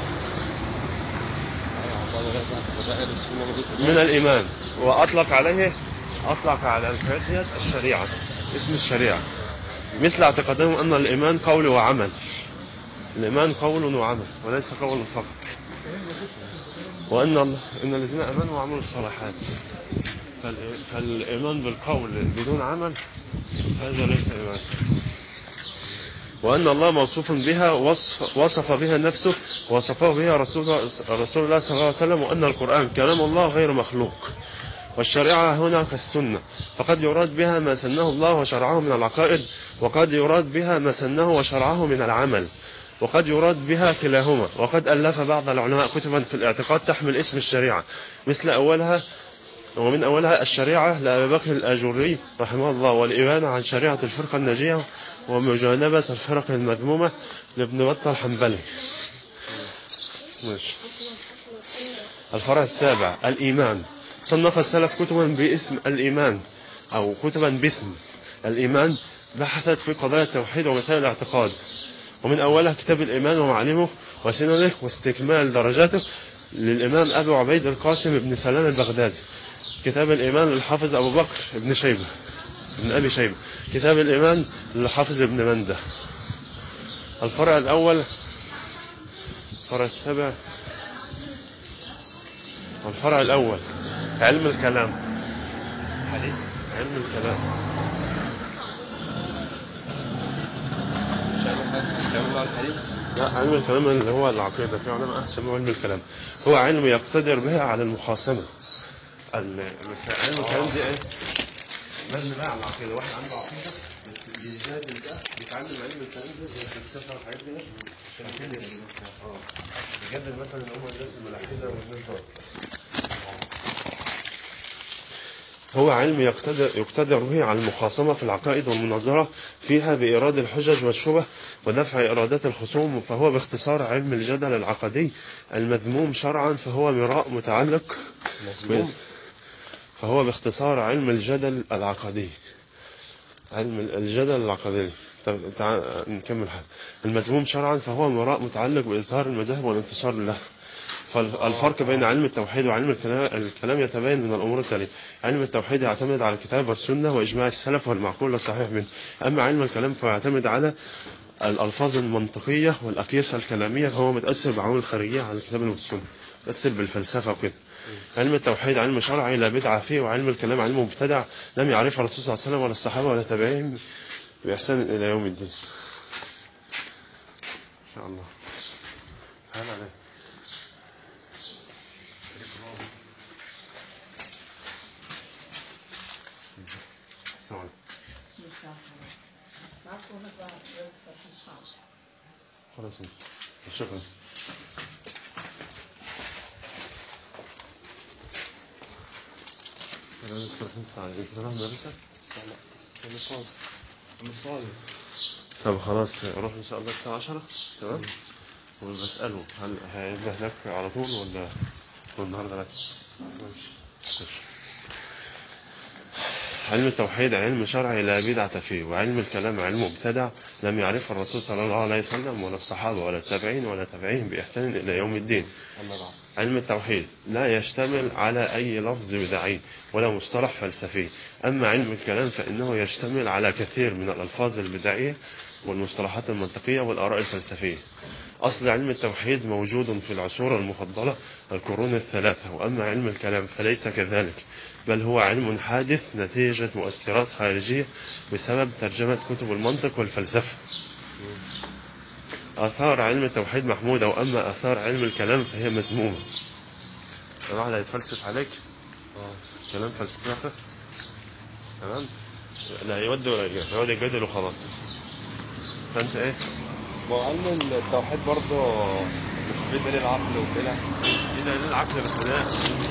Speaker 1: من الإيمان وأطلق عليه أطلق على الحاجات ديت الشريعة اسم الشريعة مثل اعتقادهم أن الإيمان قول وعمل الإيمان قول وعمل وليس قول فقط وأن الله إن الذين آمنوا وعملوا الصالحات فالإ- فالإيمان بالقول بدون عمل هذا ليس إيمان وأن الله موصوف بها وصف, وصف بها نفسه وصفه بها رسول, رسول الله صلى الله عليه وسلم وأن القرآن كلام الله غير مخلوق والشريعة هنا كالسنة فقد يراد بها ما سنه الله وشرعه من العقائد وقد يراد بها ما سنه وشرعه من العمل وقد يراد بها كلاهما وقد ألف بعض العلماء كتبا في الاعتقاد تحمل اسم الشريعة مثل أولها ومن أولها الشريعة لأبي بكر الآجري رحمه الله والإبانة عن شريعة الفرقة الناجية ومجانبة الفرق المذمومة لابن بطة الحنبلي ماشي. الفرع السابع الإيمان صنف السلف كتبا باسم الإيمان أو كتبا باسم الإيمان بحثت في قضايا التوحيد ومسائل الاعتقاد ومن أولها كتاب الإيمان ومعالمه وسننه واستكمال درجاته للإمام أبو عبيد القاسم بن سلام البغدادي كتاب الإيمان للحافظ أبو بكر بن شيبة بن أبي شيبة كتاب الإيمان للحافظ ابن منده الفرع الأول الفرع السابع الفرع الأول علم الكلام حديث علم الكلام
Speaker 2: مش عارف حاجة كلام على الحديث
Speaker 1: لا علم الكلام اللي هو العقيدة في علماء يسموه علم الكلام هو علم يقتدر به على المخاصمة ال- بس علم الكلام دي ايه؟ مبني بقى على العقيدة واحد عنده عقيدة بس بيجادل ده بيتعلم علم الكلام ده زي الفلسفة والحاجات دي عشان كده اه بيجادل مثلا اللي هم الناس الملاحدة والناس دول هو علم يقتدر, يقتدر به على المخاصمة في العقائد والمناظرة فيها بإيراد الحجج والشبه ودفع إرادات الخصوم فهو باختصار علم الجدل العقدي المذموم شرعا فهو مراء متعلق
Speaker 2: مظلوم
Speaker 1: فهو باختصار علم الجدل العقدي علم الجدل العقدي طب تعال نكمل حاجة المذموم شرعا فهو مراء متعلق بإظهار المذاهب والانتشار له فالفرق بين علم التوحيد وعلم الكلام, الكلام يتبين من الأمور التالية علم التوحيد يعتمد على الكتاب والسنة وإجماع السلف والمعقول الصحيح منه أما علم الكلام فيعتمد على الألفاظ المنطقية والأقيسة الكلامية فهو متأثر بعوامل خارجية عن الكتاب والسنة متأثر بالفلسفة وكده علم التوحيد علم شرعي لا بدعة فيه وعلم الكلام علم مبتدع لم يعرفه الرسول صلى الله عليه وسلم ولا الصحابة ولا تابعين بإحسان إلى يوم الدين إن شاء الله تعالى عليك السلام عليكم خلاص شكرا أنا لسه رايحين الساعة أنت رايح المدرسة؟ لا أنا صايم طب خلاص أروح إن شاء الله الساعة 10 تمام؟ وبسأله هل هيبقى هناك على طول ولا ولا النهارده بس؟ ماشي علم التوحيد علم شرعي لا بدعة فيه وعلم الكلام علم مبتدع لم يعرفه الرسول صلى الله عليه وسلم ولا الصحابة ولا التابعين ولا تابعين بإحسان إلى يوم الدين
Speaker 2: أما بعد
Speaker 1: علم التوحيد لا يشتمل على أي لفظ بدعي ولا مصطلح فلسفي أما علم الكلام فإنه يشتمل على كثير من الألفاظ البدعية والمصطلحات المنطقية والآراء الفلسفية أصل علم التوحيد موجود في العصور المفضلة القرون الثلاثة وأما علم الكلام فليس كذلك بل هو علم حادث نتيجة مؤثرات خارجية بسبب ترجمة كتب المنطق والفلسفة آثار علم التوحيد محمودة وأما آثار علم الكلام فهي مذمومة الواحد هيتفلسف عليك كلام فلسفة تمام لا يود ولا يجادل يقعد يجادل وخلاص فأنت إيه
Speaker 2: ما هو علم التوحيد برضه مش في دليل عقل وكده
Speaker 1: دي دليل العقل بس ده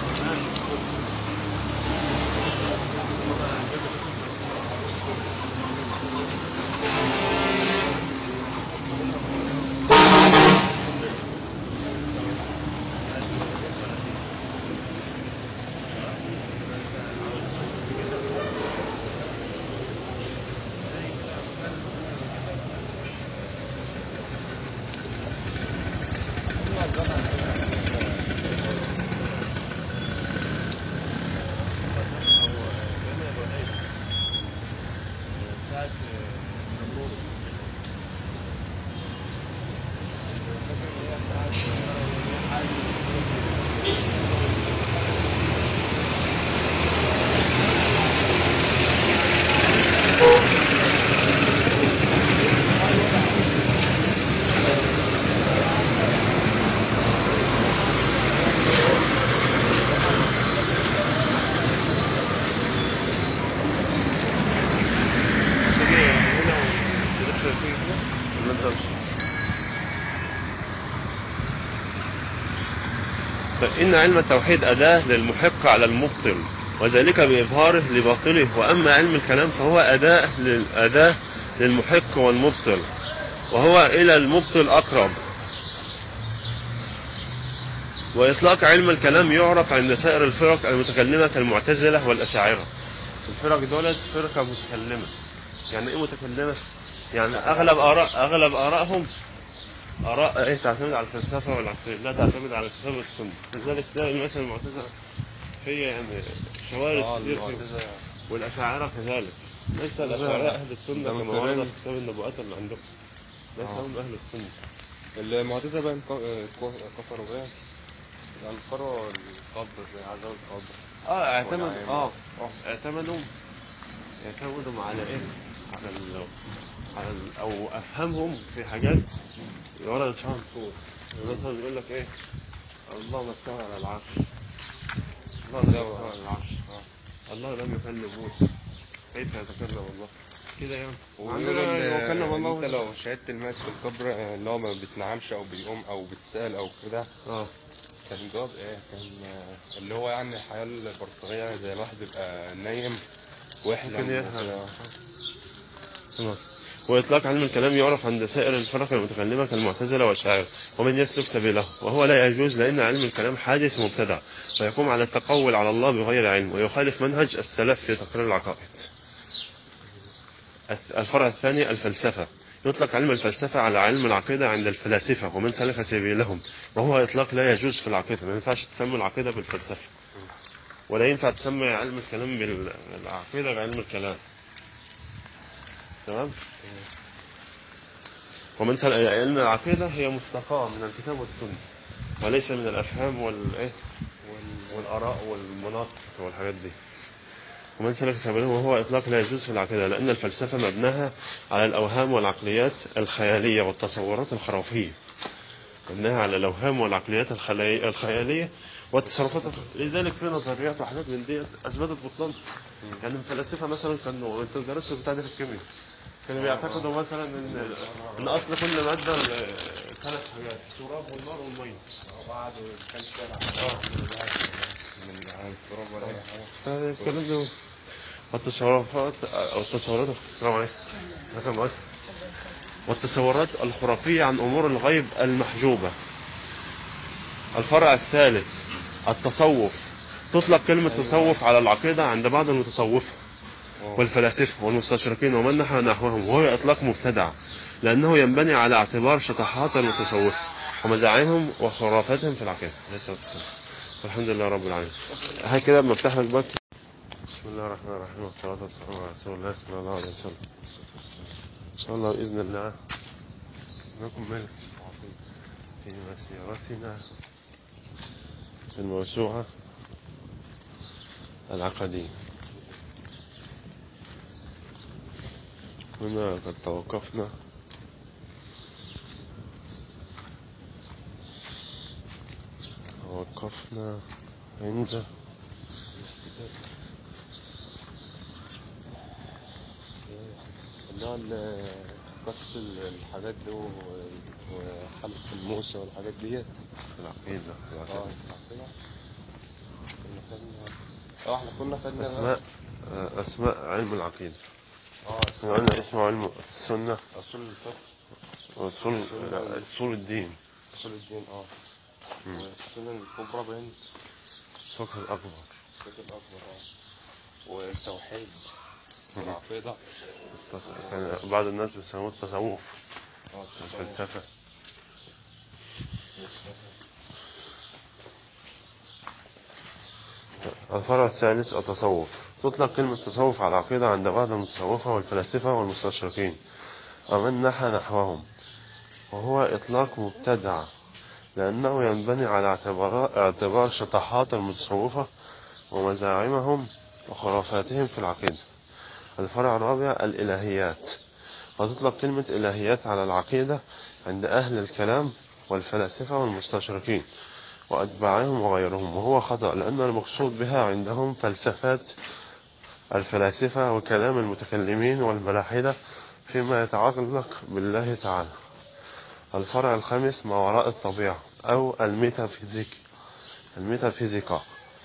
Speaker 1: تيجي هنا وتدخل فيه كده ولا انت فإن علم التوحيد أداة للمحق على المبطل وذلك بإظهاره لباطله وأما علم الكلام فهو أداة للأداة للمحق والمبطل وهو إلى المبطل أقرب وإطلاق علم الكلام يعرف عند سائر الفرق المتكلمة كالمعتزلة والأشاعرة الفرق دولت فرقة متكلمة يعني إيه متكلمة؟ يعني أغلب آراء أغلب آرائهم آراء إيه تعتمد على الفلسفة والعقل لا تعتمد على الكتاب والسنة لذلك تلاقي مثلا المعتزلة في يعني شوارع
Speaker 2: آه،
Speaker 1: كتير في
Speaker 2: المعتزلة.
Speaker 1: والأشاعرة كذلك ليس
Speaker 2: الأشاعرة
Speaker 1: الأشاعرة أهل السنة
Speaker 2: ده
Speaker 1: كما
Speaker 2: مضطرين.
Speaker 1: ورد في كتاب النبوءات اللي عندكم ليس
Speaker 2: آه.
Speaker 1: هم أهل السنة
Speaker 2: المعتزلة بقى ك- ك- كفروا بيه أنكروا القبر زي عذاب القبر
Speaker 1: اه اعتمد
Speaker 2: والعين.
Speaker 1: اه اه اعتمدوا اعتمدوا على ايه على ال على ال او افهمهم في حاجات وردت فيها نصوص مثلا يقول لك ايه الله ما استوى على العرش الله لم
Speaker 2: استوى.
Speaker 1: يستوى على العرش آه. الله لم يكلم موسى كيف يتكلم الله كده يعني
Speaker 2: ويقولوا
Speaker 1: وعندنا
Speaker 2: إن
Speaker 1: وكلم
Speaker 2: إن
Speaker 1: الله
Speaker 2: أنت لو شهدت الميت في القبر آه، اللي هو ما بتنعمش أو بيقوم أو بتسأل أو كده
Speaker 1: اه
Speaker 2: كان جواب إيه؟ كان آه، اللي هو يعني الحياة البرزخية زي الواحد يبقى نايم ويحلم
Speaker 1: ممكن يحلم.
Speaker 2: وكده.
Speaker 1: تمام وإطلاق علم الكلام يعرف عند سائر الفرق المتكلمة كالمعتزلة والأشاعرة ومن يسلك سبيله وهو لا يجوز لأن علم الكلام حادث مبتدع ويقوم على التقول على الله بغير علم ويخالف منهج السلف في تقرير العقائد الفرع الثاني الفلسفة يطلق علم الفلسفة على علم العقيدة عند الفلاسفة ومن سلك سبيلهم وهو إطلاق لا يجوز في العقيدة ما ينفعش تسمي العقيدة بالفلسفة ولا ينفع تسمي علم الكلام بالعقيدة بعلم الكلام تمام ومن سلك علم العقيدة هي مستقاة من الكتاب والسنة وليس من الأفهام والإيه وال- والآراء والمناطق والحاجات دي ومن سلك سبيله وهو إطلاق لا يجوز في العقيدة لأن الفلسفة مبناها على الأوهام والعقليات الخيالية والتصورات الخرافية مبناها على الأوهام والعقليات الخلي- الخيالية والتصرفات الخ- لذلك في نظريات وحاجات من دي أثبتت بطلان يعني الفلاسفة مثلا كانوا انتوا درستوا بتاع ده في الكيمياء كانوا بيعتقدوا مثلا ان ان اصل كل ماده آه، ثلاث حاجات التراب والنار والميه
Speaker 2: وقعدوا كان شارع من التراب ولا اي حاجه
Speaker 1: هذا الكلام ده والتصورات او التصورات السلام عليكم رقم مؤسس والتصورات الخرافية عن أمور الغيب المحجوبة الفرع الثالث التصوف تطلق كلمة تصوف على العقيدة عند بعض المتصوفة والفلاسفة والمستشرقين ومن نحى نحوهم وهو إطلاق مبتدع لأنه ينبني على اعتبار شطحات المتصوفة ومزاعمهم وخرافاتهم في العقيدة عليه الصلاة والسلام والحمد لله رب العالمين هاي كده بفتح لك بك بسم الله الرحمن الرحيم والصلاة والسلام على رسول الله صلى الله عليه وسلم إن شاء الله بإذن الله نكمل في مسيرتنا في الموسوعة العقدية هنا قد توقفنا توقفنا عند
Speaker 2: اللي هو ال- قص ال- الحاجات دي و- وحلق الموسى والحاجات ديت
Speaker 1: العقيدة
Speaker 2: اه
Speaker 1: العقيدة.
Speaker 2: كنا خدنا اه احنا كنا خدنا
Speaker 1: أسماء أسماء علم العقيدة
Speaker 2: اه
Speaker 1: احنا قلنا اسمه علم السنة
Speaker 2: اصول الفقه
Speaker 1: وأصول
Speaker 2: السنة.
Speaker 1: لا، أصول الدين
Speaker 2: اصول الدين اه
Speaker 1: مم.
Speaker 2: والسنن الكبرى بين
Speaker 1: الفقه الأكبر
Speaker 2: الفقه الاكبر اه والتوحيد والعقيده
Speaker 1: التص- كان بعض الناس بيسموه التصوف
Speaker 2: اه
Speaker 1: الفلسفة الفرع الثالث التصوف تطلق كلمة تصوف على العقيدة عند بعض المتصوفة والفلاسفة والمستشرقين ومن نحى نحوهم وهو إطلاق مبتدع لأنه ينبني على اعتبار, اعتبار شطحات المتصوفة ومزاعمهم وخرافاتهم في العقيدة الفرع الرابع الإلهيات وتطلق كلمة إلهيات على العقيدة عند أهل الكلام والفلاسفة والمستشرقين وأتباعهم وغيرهم وهو خطأ لأن المقصود بها عندهم فلسفات الفلاسفة وكلام المتكلمين والملاحدة فيما يتعلق بالله تعالى الفرع الخامس ما وراء الطبيعة أو الميتافيزيك الميتافيزيقا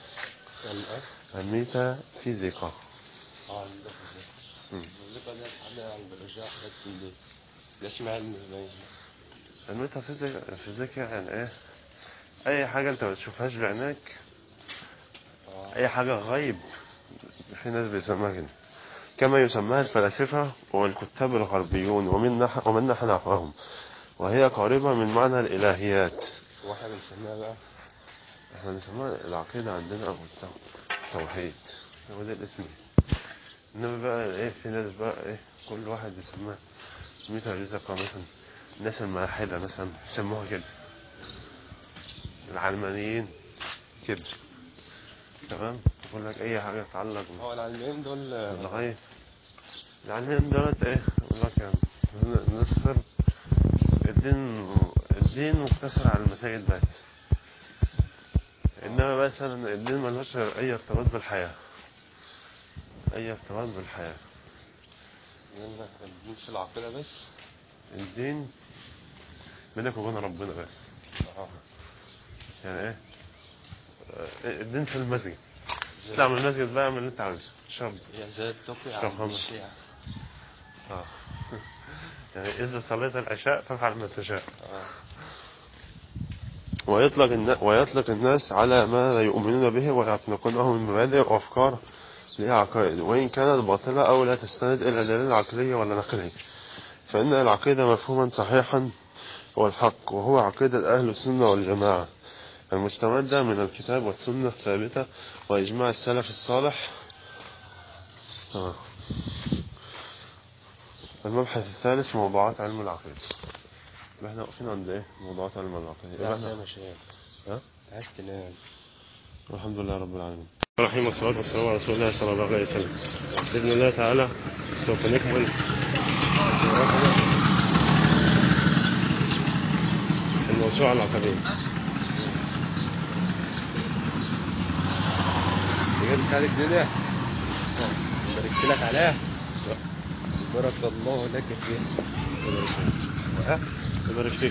Speaker 1: الميتافيزيقا
Speaker 2: اه الفيزياء
Speaker 1: مم.
Speaker 2: الفيزياء دي حاجه عن البيولوجيا حاجات من دي ده اسمها علم باين
Speaker 1: الميتافيزيك الفيزيكا يعني ايه اي حاجة انت ما بتشوفهاش بعينك
Speaker 2: اه
Speaker 1: اي حاجة غيب في ناس بيسموها كده كما يسمىها الفلاسفة والكتاب الغربيون ومن نح ومن نحى نحوهم وهي قريبة من معنى الإلهيات
Speaker 2: واحنا بنسميها بقى
Speaker 1: احنا بنسميها العقيدة عندنا أو التو- التوحيد هو ده الاسم انما بقى ايه في ناس بقى ايه كل واحد يسميها ميتافيزيقا مثلا الناس الملاحدة مثلا يسموها كده العلمانيين كده تمام يقول لك اي حاجة تتعلق
Speaker 2: هو العلمين دول
Speaker 1: بالغاية العلمانيين دولت ايه يقول لك يعني نصر الدين الدين مقتصر على المساجد بس انما مثلا الدين ملوش اي ارتباط بالحياة اي ارتباط بالحياة
Speaker 2: الدين في العقيدة بس
Speaker 1: الدين بينك وبين ربنا بس
Speaker 2: اه
Speaker 1: يعني ايه آه، الدين في المسجد تطلع من المسجد بقى اعمل اللي انت عاوزه شرب
Speaker 2: هي زي التقي
Speaker 1: اشرب
Speaker 2: عند
Speaker 1: خمر.
Speaker 2: الشيعة
Speaker 1: اه يعني اذا صليت العشاء فافعل ما تشاء
Speaker 2: اه
Speaker 1: ويطلق النا... ويطلق الناس على ما لا يؤمنون به ويعتنقونه من مبادئ وافكار ليها عقائد وإن كانت باطلة أو لا تستند إلى دليل عقلي ولا نقلي فإن العقيدة مفهوما صحيحا هو الحق وهو عقيدة أهل السنة والجماعة المستمدة من الكتاب والسنة الثابتة وإجماع السلف الصالح آه. المبحث الثالث موضوعات علم العقيدة يبقى احنا واقفين عند ايه موضوعات علم العقيدة يبقى احنا
Speaker 2: يا شيخ
Speaker 1: ها؟
Speaker 2: عايز تنام
Speaker 1: الحمد لله رب العالمين الرحيم والصلاة والسلام على رسول الله صلى الله عليه وسلم بإذن الله تعالى سوف نكمل سيرتنا في الموسوعة العقدية
Speaker 2: جايب ساعة جديدة بارك لك عليها بارك الله لك فيها ها؟
Speaker 1: يبارك فيك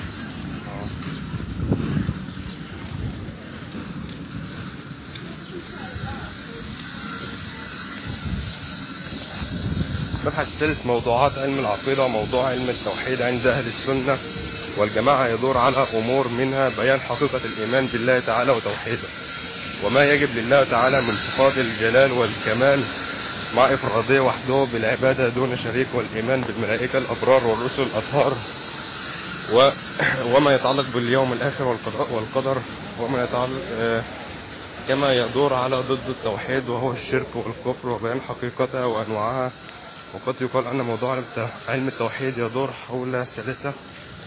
Speaker 4: المبحث الثالث موضوعات علم العقيدة وموضوع علم التوحيد عند أهل السنة والجماعة يدور على أمور منها بيان حقيقة الإيمان بالله تعالى وتوحيده وما يجب لله تعالى من صفات الجلال والكمال مع إفراده وحده بالعبادة دون شريك والإيمان بالملائكة الأبرار والرسل الأطهار و... وما يتعلق باليوم الآخر والقضاء والقدر وما يتعلق آه، كما يدور على ضد التوحيد وهو الشرك والكفر وبيان حقيقتها وأنواعها وقد يقال أن موضوع علم الت- علم التوحيد يدور حول ثلاثة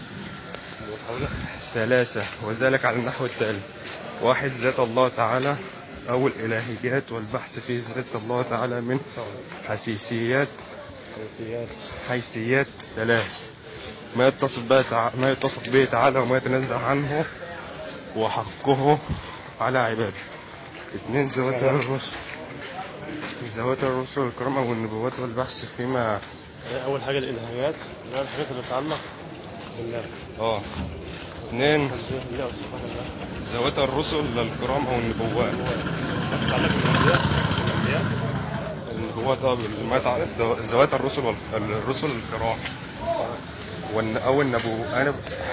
Speaker 4: ثلاثة وذلك على النحو التالي واحد ذات الله تعالى أو الإلهيات والبحث في ذات الله تعالى من حسيسيات حيثيات ثلاث ما يتصف به تع... ما يتصف به تعالى وما يتنزه عنه وحقه على عباده اثنين ذوات الرسل ذوات الرسل الكرامة والنبوات والبحث فيما
Speaker 1: أول حاجة الإلهيات اللي هي الحاجات اللي تتعلق بالله
Speaker 4: اه اثنين
Speaker 1: تنزيه الله وصفات الله
Speaker 4: ذوات الرسل الكرامة والنبوات
Speaker 1: تتعلق بالأنبياء الأنبياء
Speaker 4: النبوات اه ما يتعلق ذوات الرسل وال... الرسل الكرام والن... او النبو انا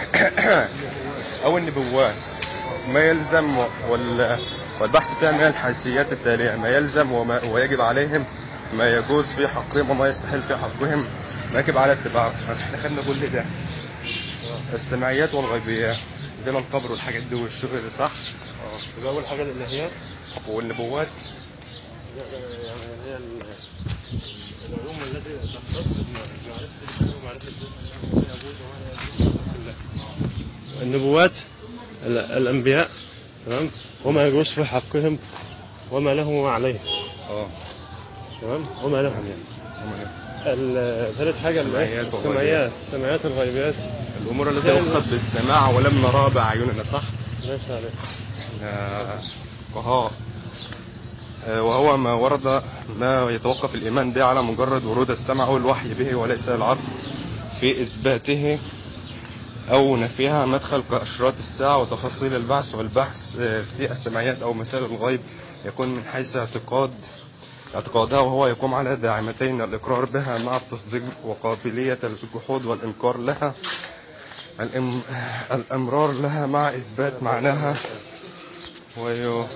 Speaker 4: او النبوات ما يلزم وال... والبحث فيها من الحيثيات التالية ما يلزم وما... ويجب عليهم ما يجوز في حقهم وما يستحيل في حقهم ما يجب على اتباعه احنا خدنا كل ده السمعيات والغيبيات دين القبر والحاجات دي والشغل ده صح
Speaker 1: اه يبقى أول حاجة الإلهيات
Speaker 4: والنبوات
Speaker 1: يعني هي ال- العلوم التي تختص بمعرفة الله ومعرفة ما يجوز وما لا يجوز في الله. النبوات ال- الأنبياء تمام وما يجوز في حقهم وما له وما عليه
Speaker 4: اه
Speaker 1: تمام وما له ال- ثالث حاجة ال-
Speaker 4: السمعيات
Speaker 1: السمعيات السمعيات الغيبيات
Speaker 4: الامور التي يقصد بالسماع ولم نراها باعيننا صح
Speaker 1: ليس عليه
Speaker 4: آه، وهو آه، وهو ما ورد ما يتوقف الإيمان به على مجرد ورود السمع أو الوحي به وليس العقل في إثباته أو نفيها مدخل كأشراط الساعة وتفاصيل البعث والبحث آه، في السمعيات أو مسائل الغيب يكون من حيث اعتقاد اعتقادها وهو يقوم على داعمتين الإقرار بها مع التصديق وقابلية الجحود والإنكار لها الإم... الإمرار لها مع إثبات معناها ويو...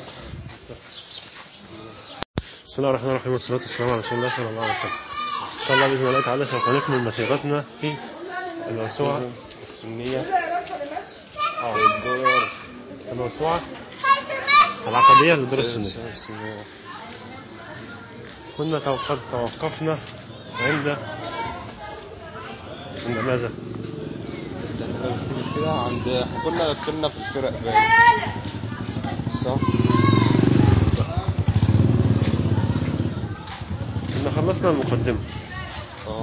Speaker 1: بسم الله الرحمن الرحيم والصلاة والسلام على رسول الله صلى الله عليه وسلم إن شاء الله بإذن الله تعالى سوف نكمل مسيرتنا في الموسوعة
Speaker 4: السنية
Speaker 1: أو الموسوعة العقدية للدروس السنية كنا تو- قد توقفنا عند عند ماذا؟
Speaker 4: كده عند احنا كنا كنا في الفرق باين صح
Speaker 1: كنا خلصنا المقدمة
Speaker 4: اه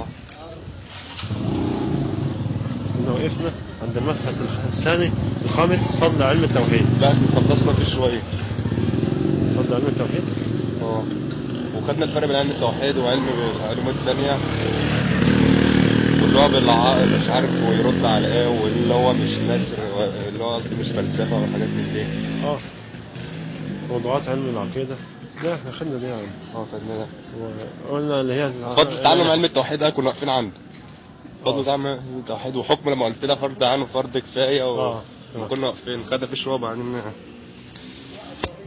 Speaker 1: كنا وقفنا عند المبحث الخ- الثاني الخامس فضل علم التوحيد
Speaker 4: لا احنا خلصنا فيه شوية
Speaker 1: فضل علم التوحيد
Speaker 4: اه وخدنا الفرق بين علم التوحيد وعلم العلوم التانية واللي هو بالع... مش عارف هو يرد على ايه واللي هو مش نثر و- اللي هو قصدي مش فلسفة ولا حاجات من دي
Speaker 1: اه موضوعات علم العقيدة لا احنا خدنا دي يعني
Speaker 4: اه خدنا ده
Speaker 1: وقلنا اللي هي الع-
Speaker 4: فضل تعلم علم التوحيد ده كنا واقفين عنده فضل تعلم علم التوحيد وحكم لما قلت لها فرض عنه فرض كفاية و...
Speaker 1: اه
Speaker 4: كنا واقفين خدنا فيه شوية بعدين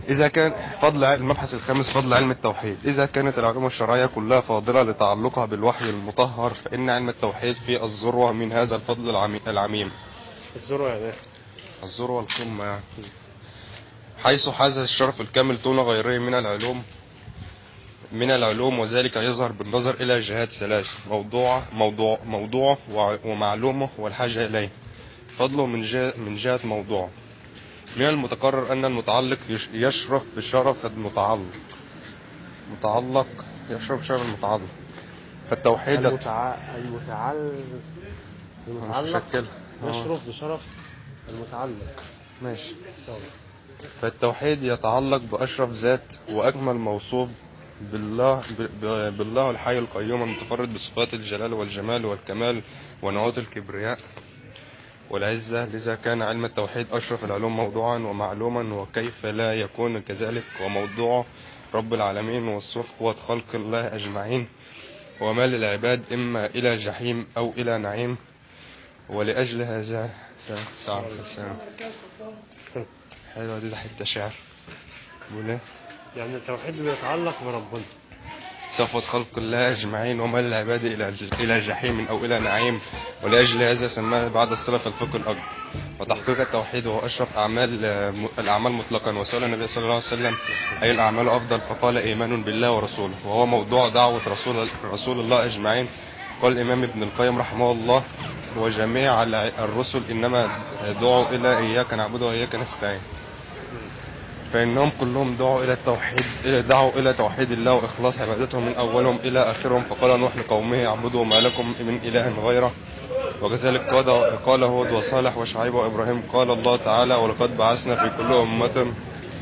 Speaker 4: إذا كان فضل علم- المبحث الخامس فضل علم التوحيد إذا كانت العلوم الشرعية كلها فاضلة لتعلقها بالوحي المطهر فإن علم التوحيد في الذروة من هذا الفضل العمي- العميم
Speaker 1: الذروة يعني إيه؟
Speaker 4: الذروة القمة يعني حيث حاز الشرف الكامل دون غيره من العلوم من العلوم وذلك يظهر بالنظر إلى جهات ثلاث موضوع موضوع موضوعه وع- ومعلومه والحاجة إليه فضله من جهة من جهة موضوعه من المتقرر أن المتعلق يش- يشرف بشرف المتعلق متعلق يشرف بشرف المتعلق فالتوحيد
Speaker 1: المتع... المتعل... المتعلق
Speaker 4: مشكلة. آه.
Speaker 1: يشرف بشرف المتعلق
Speaker 4: ماشي
Speaker 1: طبعا.
Speaker 4: فالتوحيد يتعلق بأشرف ذات وأكمل موصوف بالله ب- بالله الحي القيوم المتفرد بصفات الجلال والجمال والكمال ونعوت الكبرياء والعزة لذا كان علم التوحيد أشرف العلوم موضوعا ومعلوما وكيف لا يكون كذلك وموضوع رب العالمين والصفوة خلق الله أجمعين وما للعباد إما إلى جحيم أو إلى نعيم ولأجل هذا س- ساعة السلام حلوة دي ده حتة شعر بيقول ايه
Speaker 1: يعني التوحيد بيتعلق بربنا
Speaker 4: صفوة خلق الله أجمعين وما للعباد إلى إلى جحيم أو إلى نعيم ولأجل هذا سماه بعد السلف الفقه الأكبر وتحقيق التوحيد هو أشرف أعمال الأعمال مطلقا وسئل النبي صلى الله عليه وسلم أي الأعمال أفضل فقال إيمان بالله ورسوله وهو موضوع دعوة رسول رسول الله أجمعين قال الإمام ابن القيم رحمه الله وجميع الرسل إنما دعوا إلى إياك نعبد وإياك نستعين فإنهم كلهم دعوا إلى التوحيد إلى دعوا إلى توحيد الله وإخلاص عبادتهم من أولهم إلى آخرهم فقال نوح لقومه اعبدوا ما لكم من إله غيره وكذلك قال قال هود وصالح وشعيب وإبراهيم قال الله تعالى ولقد بعثنا في كل أمة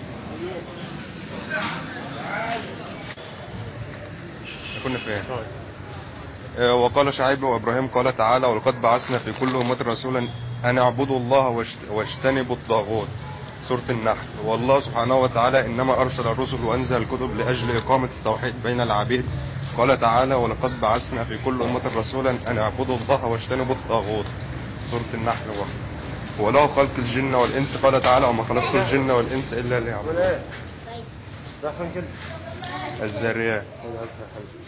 Speaker 4: كنا فين؟ آه، وقال شعيب وإبراهيم قال تعالى ولقد بعثنا في كل أمة رسولا أن اعبدوا الله واجت- واجتنبوا الطاغوت سورة النحل والله سبحانه وتعالى إنما أرسل الرسل وأنزل الكتب لأجل إقامة التوحيد بين العبيد قال تعالى ولقد بعثنا في كل أمة رسولا أن اعبدوا الله واجتنبوا الطاغوت سورة النحل واحد وله خلق الجن والإنس قال تعالى وما خلقت الجن والإنس إلا ليعبدون
Speaker 1: ايه راح فين كده
Speaker 4: الذريات
Speaker 1: أنا عارف يا حبيبي.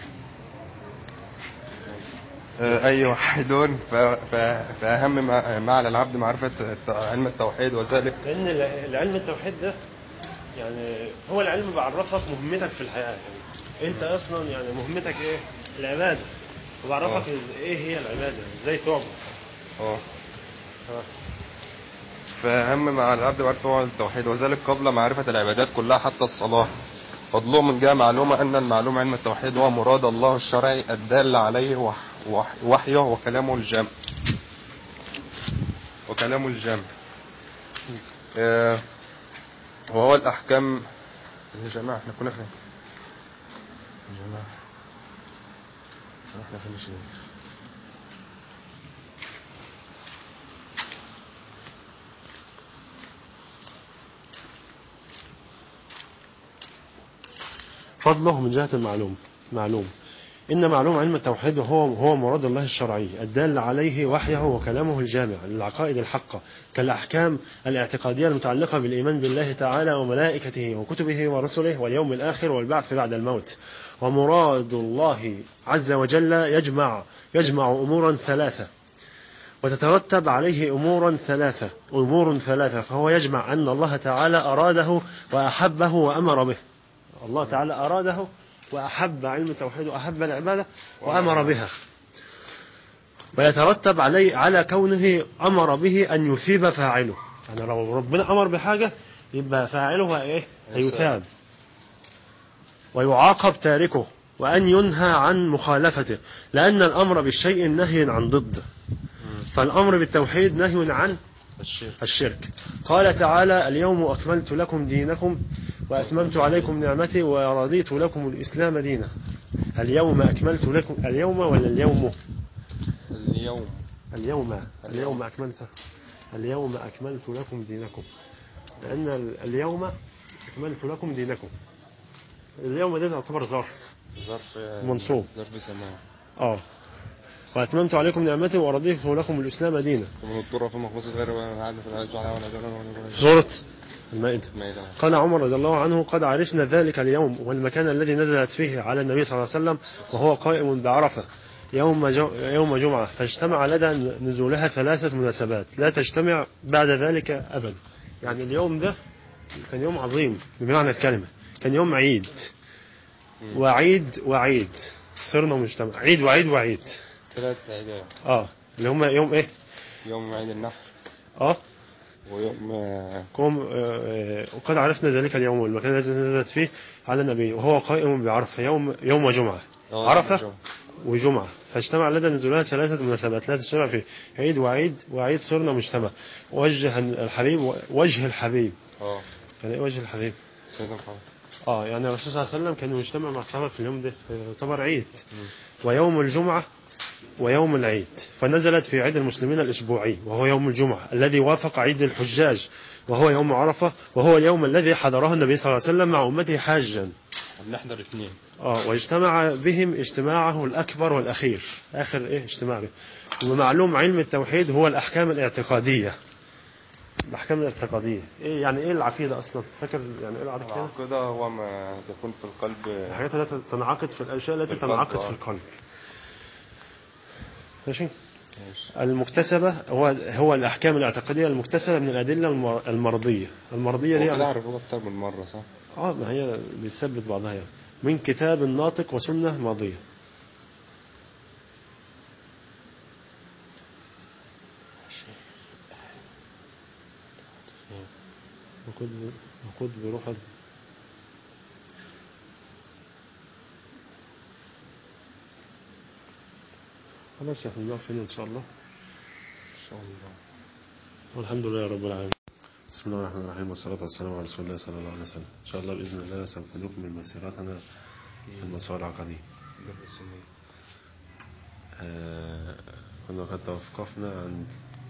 Speaker 4: آه، أي واحدون ف- ف- فأهم ما ما على العبد معرفة الت- علم التوحيد وذلك
Speaker 1: لان الع- العلم التوحيد ده يعني هو العلم بيعرفك مهمتك في الحياه يعني انت اصلا يعني مهمتك ايه العباده وبعرفك إز- ايه هي العباده ازاي تعبد
Speaker 4: اه
Speaker 1: آه.
Speaker 4: فأهم ما على العبد معرفة هو التوحيد وذلك قبل معرفة العبادات كلها حتى الصلاة فضله من جهة معلومة أن المعلوم علم التوحيد هو مراد الله الشرعي الدال عليه وح وح وحيه وكلامه الجامع وكلامه الجامع آه، وهو الأحكام يا جماعة احنا كنا فين؟ يا جماعة احنا فين يا شيخ؟
Speaker 1: فضله من جهة المعلوم معلوم إن معلوم علم التوحيد هو هو مراد الله الشرعي الدال عليه وحيه وكلامه الجامع للعقائد الحقة كالأحكام الاعتقادية المتعلقة بالإيمان بالله تعالى وملائكته وكتبه ورسله واليوم الآخر والبعث بعد الموت ومراد الله عز وجل يجمع يجمع أمورا ثلاثة وتترتب عليه أمور ثلاثة أمور ثلاثة فهو يجمع أن الله تعالى أراده وأحبه وأمر به الله تعالى أراده وأحب علم التوحيد وأحب العبادة وأمر بها ويترتب عليه على كونه أمر به أن يثيب فاعله يعني لو ربنا أمر بحاجة يبقى فاعله إيه هيثاب ويعاقب تاركه وأن ينهى عن مخالفته لأن الأمر بالشيء نهي عن ضد فالأمر بالتوحيد نهي عن
Speaker 4: الشيخ
Speaker 1: الشرك قال تعالى اليوم أكملت لكم دينكم وأتممت عليكم نعمتي ورضيت لكم الإسلام دينا اليوم أكملت لكم اليوم ولا اليوم
Speaker 4: اليوم
Speaker 1: اليوم اليوم أكملت اليوم أكملت لكم دينكم لأن ال- اليوم أكملت لكم دينكم اليوم ده تعتبر ظرف
Speaker 4: ظرف
Speaker 1: منصوب.
Speaker 4: ظرف سماع
Speaker 1: اه وأتممت عليكم نعمتي ورضيت لكم الإسلام دينا
Speaker 4: ومن اضطر في مخلص غير عاد في العز وعلى ولا دون ولا دون
Speaker 1: سورة المائدة
Speaker 2: المائدة.
Speaker 1: قال عمر رضي الله عنه قد عرفنا ذلك اليوم والمكان الذي نزلت فيه على النبي صلى الله عليه وسلم وهو قائم بعرفة يوم جو يوم جمعة فاجتمع لدى نزولها ثلاثة مناسبات لا تجتمع بعد ذلك أبدا يعني اليوم ده كان يوم عظيم بمعنى الكلمة كان يوم عيد وعيد وعيد صرنا مجتمع عيد وعيد وعيد
Speaker 2: ثلاث عيدات
Speaker 1: اه اللي هم يوم ايه
Speaker 2: يوم عيد النحر
Speaker 1: اه
Speaker 2: ويوم
Speaker 1: قوم آه، آه، وقد عرفنا ذلك اليوم والمكان الذي نزلت فيه على النبي وهو قائم بعرفة يوم يوم جمعة عرفة وجمعة فاجتمع لدى نزولها ثلاثة مناسبات لا تجتمع فيه عيد وعيد وعيد صرنا مجتمع وجه الحبيب وجه الحبيب
Speaker 2: اه
Speaker 1: يعني ايه وجه الحبيب
Speaker 2: سيدنا محمد
Speaker 1: اه يعني الرسول صلى الله عليه وسلم كان مجتمع مع الصحابة في اليوم ده يعتبر عيد ويوم الجمعة ويوم العيد فنزلت في عيد المسلمين الأسبوعي وهو يوم الجمعة الذي وافق عيد الحجاج وهو يوم عرفة وهو اليوم الذي حضره النبي صلى الله عليه وسلم مع أمته حاجا
Speaker 2: بنحضر اثنين
Speaker 1: اه واجتمع بهم اجتماعه الأكبر والأخير آخر إيه اجتماع به ومعلوم علم التوحيد هو الأحكام الاعتقادية الأحكام الاعتقادية إيه يعني إيه العقيدة أصلا فاكر يعني إيه العقيدة
Speaker 2: العقيدة هو ما يكون في القلب
Speaker 1: الحاجات التي تنعقد في الأشياء التي
Speaker 2: في القلب،
Speaker 1: تنعقد
Speaker 2: آه.
Speaker 1: في القلب ماشي
Speaker 2: ماشي.
Speaker 1: المكتسبة هو هو الأحكام الاعتقادية المكتسبة من الأدلة المر- المرضية المرضية دي
Speaker 2: هو كده
Speaker 1: يعني
Speaker 2: عرفوه أكتر من مرة صح؟
Speaker 1: اه ما هي بتثبت بعضها يعني من كتاب ناطق وسنة ماضية وقد وقد بروح ال- خلاص احنا نقف هنا ان شاء الله
Speaker 2: إن شاء الله
Speaker 1: والحمد لله رب العالمين بسم الله الرحمن الرحيم والصلاة والسلام على رسول الله صلى الله عليه وسلم إن شاء الله بإذن الله سوف نكمل مسيرتنا في المسار العقدي
Speaker 2: بر السنين
Speaker 1: آه كنا قد توقفنا عند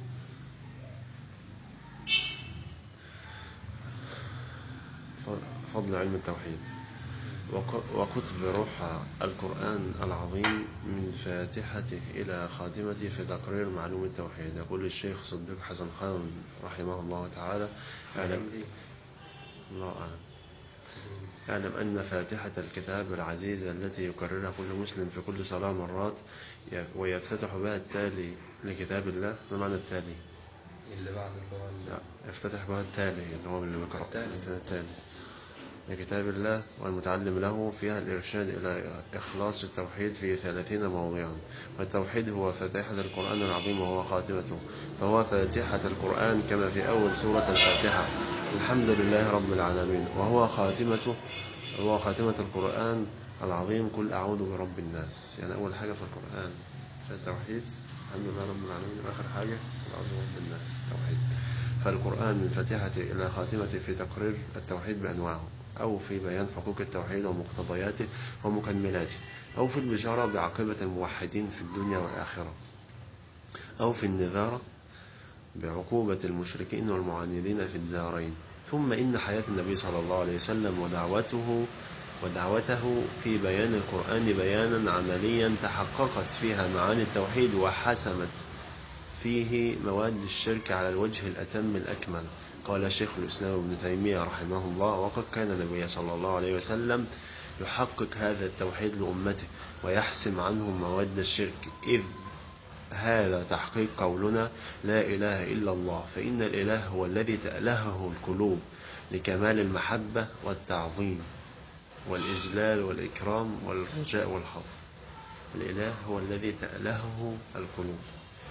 Speaker 1: ف- فضل علم التوحيد وق- وكتب روح القرآن العظيم من فاتحته إلى خاتمته في تقرير معلوم التوحيد يقول الشيخ صديق حسن خان رحمه الله تعالى اعلم الله أعلم اعلم أن فاتحة الكتاب العزيزة التي يكررها كل مسلم في كل صلاة مرات ي- ويفتتح بها التالي لكتاب الله ما معنى التالي؟
Speaker 2: اللي بعد القرآن
Speaker 1: لا يفتتح بها التالي اللي هو اللي بيقرأ
Speaker 2: التالي.
Speaker 1: الإنسان التالي لكتاب الله والمتعلم له فيها الإرشاد إلى إخلاص التوحيد في ثلاثين موضعا والتوحيد هو فاتحة القرآن العظيم وهو خاتمته فهو فاتحة القرآن كما في أول سورة الفاتحة الحمد لله رب العالمين وهو خاتمته وهو خاتمة القرآن العظيم قل أعوذ برب الناس يعني أول حاجة في القرآن في التوحيد الحمد لله رب العالمين وآخر حاجة قل أعوذ برب الناس توحيد فالقرآن من فاتحته إلى خاتمته في تقرير التوحيد بأنواعه أو في بيان حقوق التوحيد ومقتضياته ومكملاته أو في البشارة بعاقبة الموحدين في الدنيا والآخرة أو في النذارة بعقوبة المشركين والمعاندين في الدارين ثم إن حياة النبي صلى الله عليه وسلم ودعوته ودعوته في بيان القرآن بيانا عمليا تحققت فيها معاني التوحيد وحسمت فيه مواد الشرك على الوجه الأتم الأكمل قال شيخ الإسلام ابن تيمية رحمه الله وقد كان النبي صلى الله عليه وسلم يحقق هذا التوحيد لأمته ويحسم عنهم مواد الشرك إذ هذا تحقيق قولنا لا إله إلا الله فإن الإله هو الذي تألهه القلوب لكمال المحبة والتعظيم والإجلال والإكرام والرجاء والخوف الإله هو الذي تألهه القلوب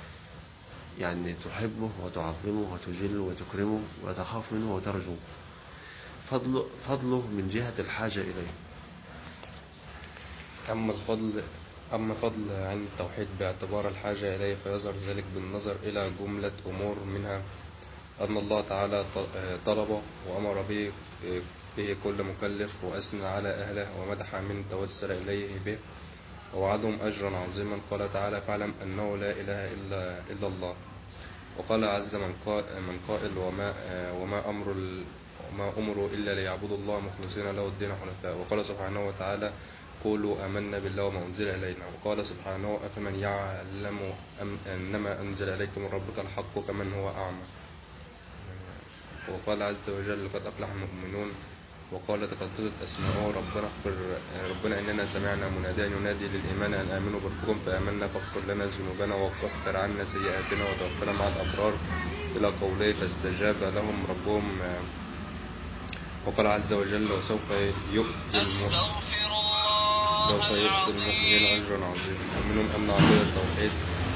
Speaker 1: يعني تحبه وتعظمه وتجله وتكرمه وتخاف منه وترجوه فضله, فضله من جهة الحاجة إليه
Speaker 2: أما الفضل أما فضل علم التوحيد باعتبار الحاجة إليه فيظهر ذلك بالنظر إلى جملة أمور منها أن الله تعالى ط- طلب وأمر به به كل مكلف وأثنى على أهله ومدح من توسل إليه به ووعدهم أجرا عظيما قال تعالى فاعلم أنه لا إله إلا إلا الله وقال عز من قائل, من قائل وما وما أمر ال- وما أمروا إلا ليعبدوا الله مخلصين له الدين حنفاء وقال سبحانه وتعالى قولوا آمنا بالله وما أنزل إلينا وقال سبحانه أفمن يعلم أم أنما أنزل إليكم من ربك الحق كمن هو أعمى
Speaker 4: وقال عز وجل قد أفلح المؤمنون وقال تقدست أسماؤه ربنا اغفر ربنا إننا سمعنا مناديا ينادي للإيمان أن آمنوا بربكم فآمنا فاغفر لنا ذنوبنا وكفر عنا سيئاتنا وتوفنا مع الأبرار إلى قوله فاستجاب لهم ربهم آه، وقال عز وجل وسوف يؤتي المؤمنين
Speaker 3: أستغفر الله
Speaker 4: سوف يؤتي المؤمنين أجرا عظيما ومنهم أن عقيدة التوحيد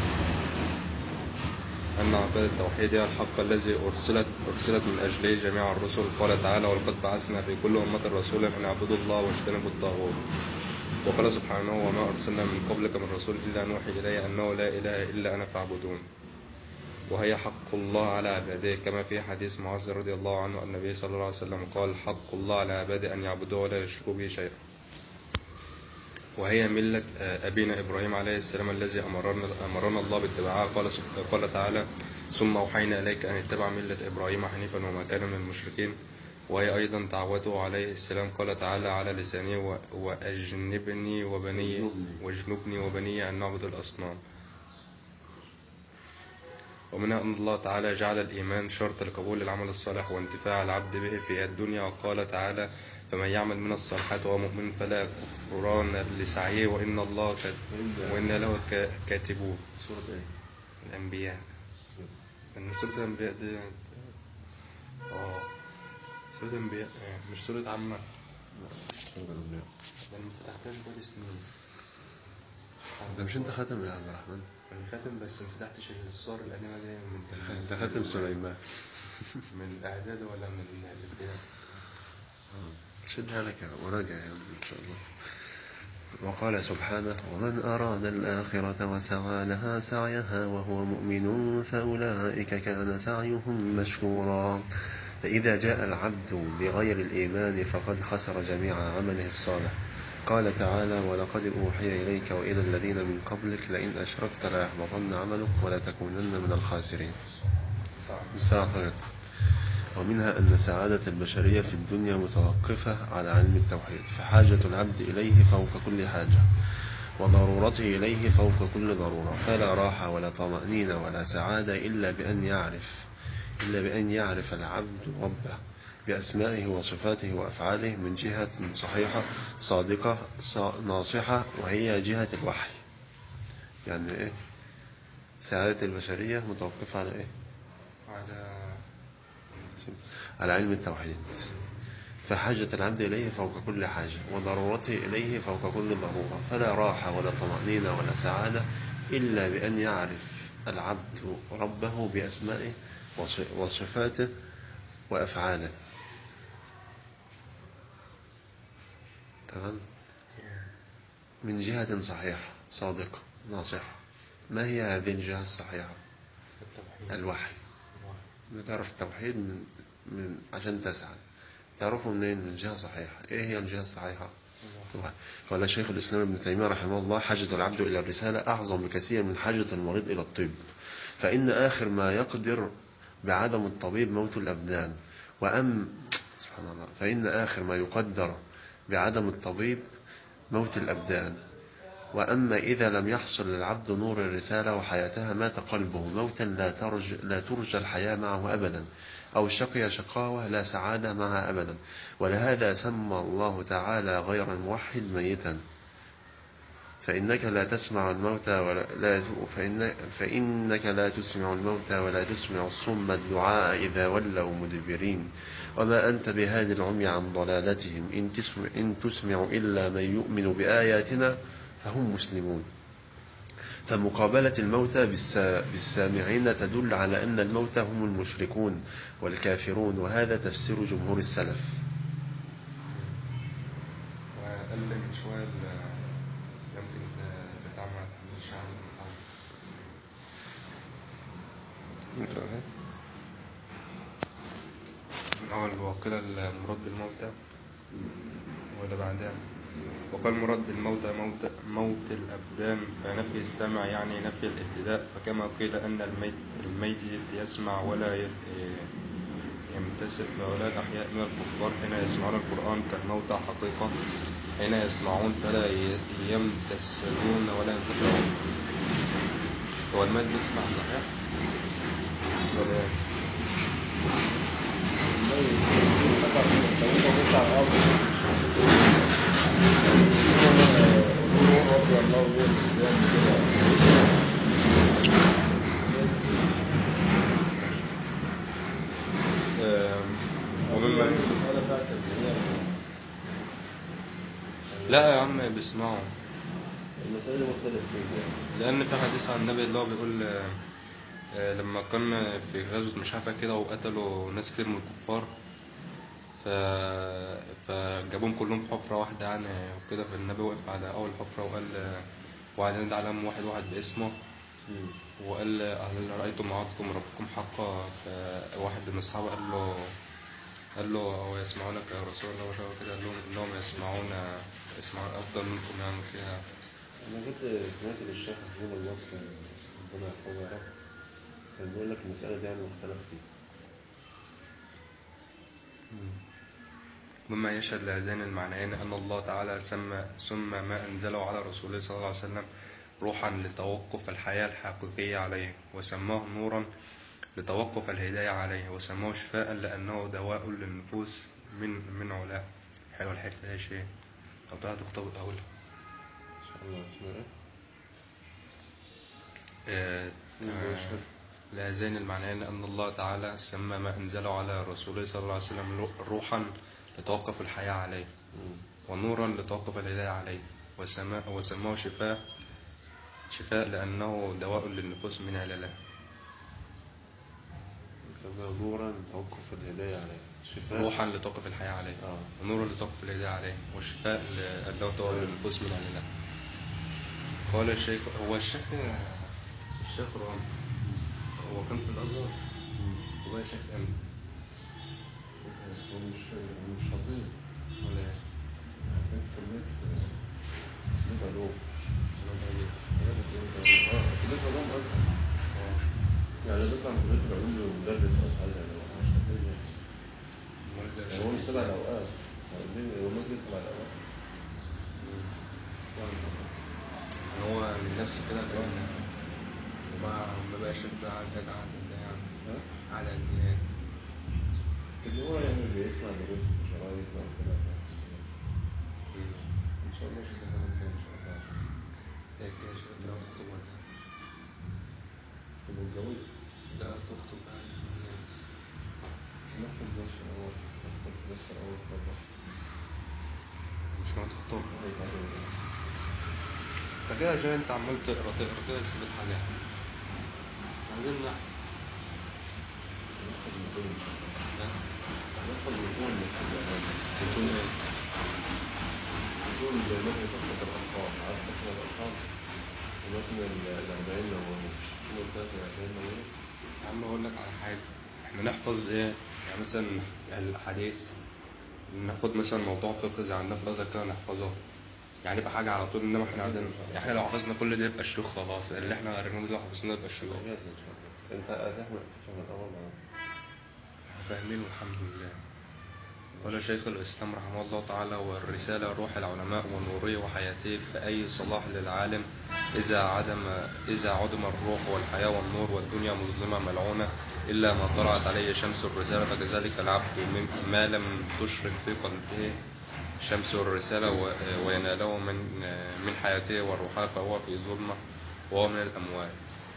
Speaker 4: أن عقيدة التوحيد هي الحق الذي أرسلت أرسلت من أجله جميع الرسل قال تعالى ولقد بعثنا في كل أمة رسولا أن اعبدوا الله واجتنبوا الطاغوت وقال سبحانه وما أرسلنا من قبلك من رسول إلا نوحي إليه أنه لا إله إلا أنا فاعبدون وهي حق الله على عباده كما في حديث معاذ رضي الله عنه النبي صلى الله عليه وسلم قال حق الله على عباده أن يعبدوه ولا يشركوا به شيئا وهي ملة آه، أبينا إبراهيم عليه السلام الذي أمرنا, أمرنا الله باتباعها قال, سب- قال تعالى ثم أوحينا إليك أن اتبع ملة إبراهيم حنيفا وما كان من المشركين وهي أيضا دعوته عليه السلام قال تعالى على لسانه و- وأجنبني وبني واجنبني وبني أن نعبد الأصنام ومنها أن الله تعالى جعل الإيمان شرط لقبول العمل الصالح وانتفاع العبد به في الدنيا وقال تعالى فمن يعمل من الصالحات وهو مؤمن فلا كفران لسعيه وإن الله كات وإن له كا- كاتبون
Speaker 1: سورة ايه؟
Speaker 4: الأنبياء لأن سورة الأنبياء دي آه سورة الأنبياء آه، مش سورة عامة
Speaker 1: سورة الأنبياء
Speaker 4: لأن ما فتحتهاش بقالي سنين
Speaker 1: ده مش انت ختم يا عبد الرحمن
Speaker 4: أنا خاتم بس ما فتحتش الصور القديمة دي من
Speaker 1: انت ختم سليمان
Speaker 4: من الإعداد ولا من الابتدائي
Speaker 1: شدها لك وراجع يا ابني إن شاء الله وقال سبحانه ومن أراد الآخرة وسعى لها سعيها وهو مؤمن فأولئك كان سعيهم مشكورا فإذا جاء العبد بغير الإيمان فقد خسر جميع عمله الصالح قال تعالى ولقد أوحي إليك وإلى الذين من قبلك لئن أشركت ليحبطن عملك ولتكونن من الخاسرين مساء ومنها أن سعادة البشرية في الدنيا متوقفة على علم التوحيد فحاجة العبد إليه فوق كل حاجة وضرورته إليه فوق كل ضرورة فلا راحة ولا طمأنينة ولا سعادة إلا بأن يعرف إلا بأن يعرف العبد ربه بأسمائه وصفاته وأفعاله من جهة صحيحة صادقة صا- ناصحة وهي جهة الوحي يعني إيه سعادة البشرية متوقفة على إيه
Speaker 4: على
Speaker 1: على علم التوحيد فحاجة العبد إليه فوق كل حاجة وضرورته إليه فوق كل ضرورة فلا راحة ولا طمأنينة ولا سعادة إلا بأن يعرف العبد ربه بأسمائه وص- وصفاته وأفعاله تمام من جهة صحيحة صادقة ناصحة ما هي هذه الجهة الصحيحة
Speaker 4: التوحيد
Speaker 1: الوحي بتعرف التوحيد من, من عشان تسعد تعرفه منين من جهة صحيحة ايه هي الجهة الصحيحة الوحي. قال شيخ الإسلام ابن تيمية رحمه الله حاجة العبد إلى الرسالة أعظم بكثير من حاجة المريض إلى الطب فإن آخر ما يقدر بعدم الطبيب موت الأبدان وأم سبحان الله فإن آخر ما يقدر بعدم الطبيب موت الأبدان وأما إذا لم يحصل للعبد نور الرسالة وحياتها مات قلبه موتا لا ترج لا ترجى الحياة معه أبدا أو شقي شقاوة لا سعادة معها أبدا ولهذا سمى الله تعالى غير الموحد ميتا فإنك لا تسمع الموتى ولا لا فإن فإنك لا تسمع الموتى ولا تسمع الصم الدعاء إذا ولوا مدبرين وما أنت بهاد العمي عن ضلالتهم إن تسمع, إن تسمع إلا من يؤمن بآياتنا فهم مسلمون فمقابلة الموتى بالس- بالسامعين تدل على أن الموتى هم المشركون والكافرون وهذا تفسير جمهور السلف
Speaker 4: وقال لي من شوية ال- يمكن ب- بتاع ما تحملش على المحاولة الأول هو كده المراد بالموتى ولا بعدها وقال المراد بالموتى موت, موت الأبدان فنفي السمع يعني نفي الابتداء فكما قيل أن الميت, الميت يسمع ولا ي- يمتثل فهؤلاء الأحياء من الكفار حين يسمعون القرآن كالموتى حقيقة حين يسمعون فلا ي- يمتثلون ولا ينتفعون هو الميت بيسمع صحيح؟ ولا إيه؟ آه، ومما لا يا عم بيسمعوا
Speaker 1: المسألة دي مختلف فيها
Speaker 4: لأن في حديث عن النبي اللي هو بيقول آه، آه، لما كان في غزوة مش عارفة كده وقتلوا ناس كتير من الكفار ف... فجابوهم كلهم في حفرة واحدة يعني وكده فالنبي وقف على أول حفرة وقال آه، وقعد ينادي عليهم واحد واحد باسمه وقال هل رأيتم عبدكم ربكم حقا فواحد من الصحابة قال له قال له هو يسمعونك يا رسول الله وشاور كده قال لهم إنهم يسمعون يسمعون أفضل منكم يعني كده
Speaker 1: أنا كنت سمعت للشيخ حسين المصري ربنا يحفظه يا رب كان بيقول لك المسألة دي يعني مختلف فيها
Speaker 4: مما يشهد لهذين المعنيين أن الله تعالى سمى سمى ما أنزله على رسوله صلى الله عليه وسلم روحا لتوقف الحياة الحقيقية عليه وسماه نورا لتوقف الهداية عليه وسماه شفاء لأنه دواء للنفوس من من علاء حلو الحتة دي يا شيخ لو طلعت تخطب الأول
Speaker 1: إن شاء الله اسمها إيه؟
Speaker 4: آه،
Speaker 1: مما
Speaker 4: آه،
Speaker 1: يشهد.
Speaker 4: لهذين المعنيين أن الله تعالى سمى ما أنزله على رسوله صلى الله عليه وسلم روحا لتوقف الحياة عليه
Speaker 1: مم.
Speaker 4: ونورا لتوقف الهداية عليه وسماء وسماه شفاء شفاء لأنه دواء للنفوس من علله
Speaker 1: يسمى نورا توقف الهداية عليه شفاء
Speaker 4: روحا لتوقف الحياة عليه
Speaker 1: آه.
Speaker 4: ونورا لتوقف الهداية عليه وشفاء لأنه دواء للنفوس من علله قال الشيخ هو الشيخ الشيخ رام هو كان في الأزهر هو شيخ أمن
Speaker 1: هو مش هو مش خطير
Speaker 4: ولا إيه؟
Speaker 1: كان في كلية كلية علوم اه كلية علوم أصلا يعني بيطلع من كلية العلوم مدرس أو حاجة يعني هو مش خطير يعني
Speaker 4: أمال ده
Speaker 1: يعني هو مش
Speaker 4: شيخ
Speaker 1: تبع
Speaker 4: إزاي؟
Speaker 1: الأوقاف هو مسجد تبع الأوقاف
Speaker 4: مم. هو من نفسه كده كان وما ما بقاش يطلع قاعد قاعد قد إيه يعني
Speaker 1: ها؟
Speaker 4: قاعد قد إيه
Speaker 1: اللي هو يعني بيسمع دروس وشرايط بقى وكده
Speaker 4: مم.
Speaker 1: إن شاء الله شوف حاجة كده إن شاء الله
Speaker 4: زي كده شوف انت لو تخطب ولا لا؟
Speaker 1: تبقى متجوز
Speaker 4: لا تخطب بقى في الناس
Speaker 1: ناخد نفس الأول ناخد نفس الأول طبعا
Speaker 4: مش ناوي تخطب
Speaker 1: هيك عمل
Speaker 4: انت كده عشان انت عمال تقرا تقرا كده لسه بتحلها عايزين نحفظ
Speaker 1: ناخد مكان إن شاء الله
Speaker 4: ها؟
Speaker 1: ناخد مكان بس
Speaker 4: بتقول ايه؟
Speaker 1: يكون زي ما هي تخطط الأصحاب عارف تخطط الأصحاب ومتن الأربعين نووي شو قلت لك الأربعين نووي
Speaker 4: يا عم اقول لك على حاجه احنا نحفظ ايه؟ يعني مثلا الاحاديث ناخد مثلا موضوع فقه زي عندنا في الازهر كده نحفظه يعني يبقى حاجه على طول انما احنا قاعدين يعني احنا لو حفظنا كل ده يبقى شيوخ خلاص اللي احنا قريناه ده لو حفظناه يبقى شيوخ
Speaker 1: إجازة إن شاء الله أنت هتحمل تفهم الأول مع
Speaker 4: احنا فاهمين والحمد لله قال شيخ الإسلام رحمه الله تعالى والرسالة روح العلماء ونورية وحياته فأي صلاح للعالم إذا عدم إذا عدم الروح والحياة والنور والدنيا مظلمة ملعونة إلا ما طلعت عليه شمس الرسالة فكذلك العبد من ما لم تشرق في قلبه شمس الرسالة و- ويناله من من حياته وروحها فهو في ظلمة وهو من الأموات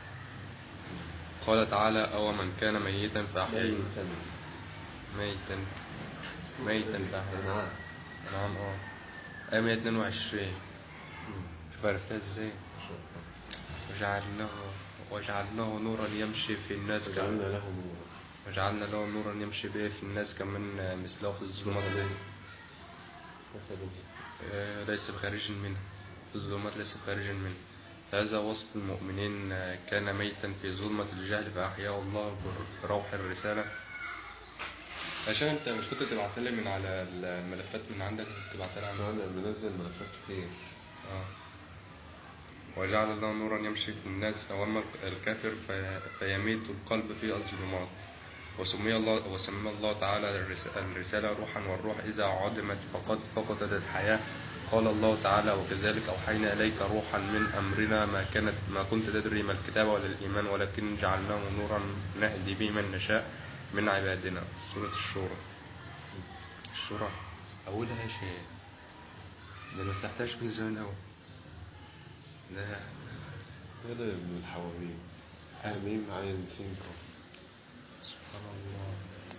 Speaker 4: قال تعالى أو من كان ميتا فأحيينا ميتا ميتا فأحيينا
Speaker 1: نعم
Speaker 4: نعم اه آية 122 شوف عرفتها ازاي وجعلناه وجعلناه نورا يمشي في الناس
Speaker 1: جعلنا
Speaker 4: كمن
Speaker 1: له نورا
Speaker 4: وجعلنا له نورا يمشي به في الناس كمن مثله في الظلمات ليس
Speaker 1: مثله
Speaker 4: آه، ليس بخارج منه في الظلمات ليس بخارج منه فهذا وصف المؤمنين آه، كان ميتا في ظلمة الجهل فأحياه الله بروح الرسالة عشان انت مش كنت تبعتها لي من على الملفات من عندك تبعتها لي عندك
Speaker 1: أنا بنزل ملفات كتير
Speaker 4: آه. وجعل الله نورا يمشي في الناس فأما الكافر في فيميت القلب في الظلمات وسمي الله وسمى الله تعالى الرس- الرسالة روحا والروح إذا عدمت فقد فقدت الحياة قال الله تعالى وكذلك أوحينا إليك روحا من أمرنا ما كانت ما كنت تدري ما الكتاب ولا الإيمان ولكن جعلناه نورا نهدي به من نشاء من عبادنا سورة الشورى الشورى أولها يا شيخ ده ما فتحتهاش من زمان أوي ده
Speaker 1: هذا ابن الحواميم حاميم عين سين قاف
Speaker 4: سبحان الله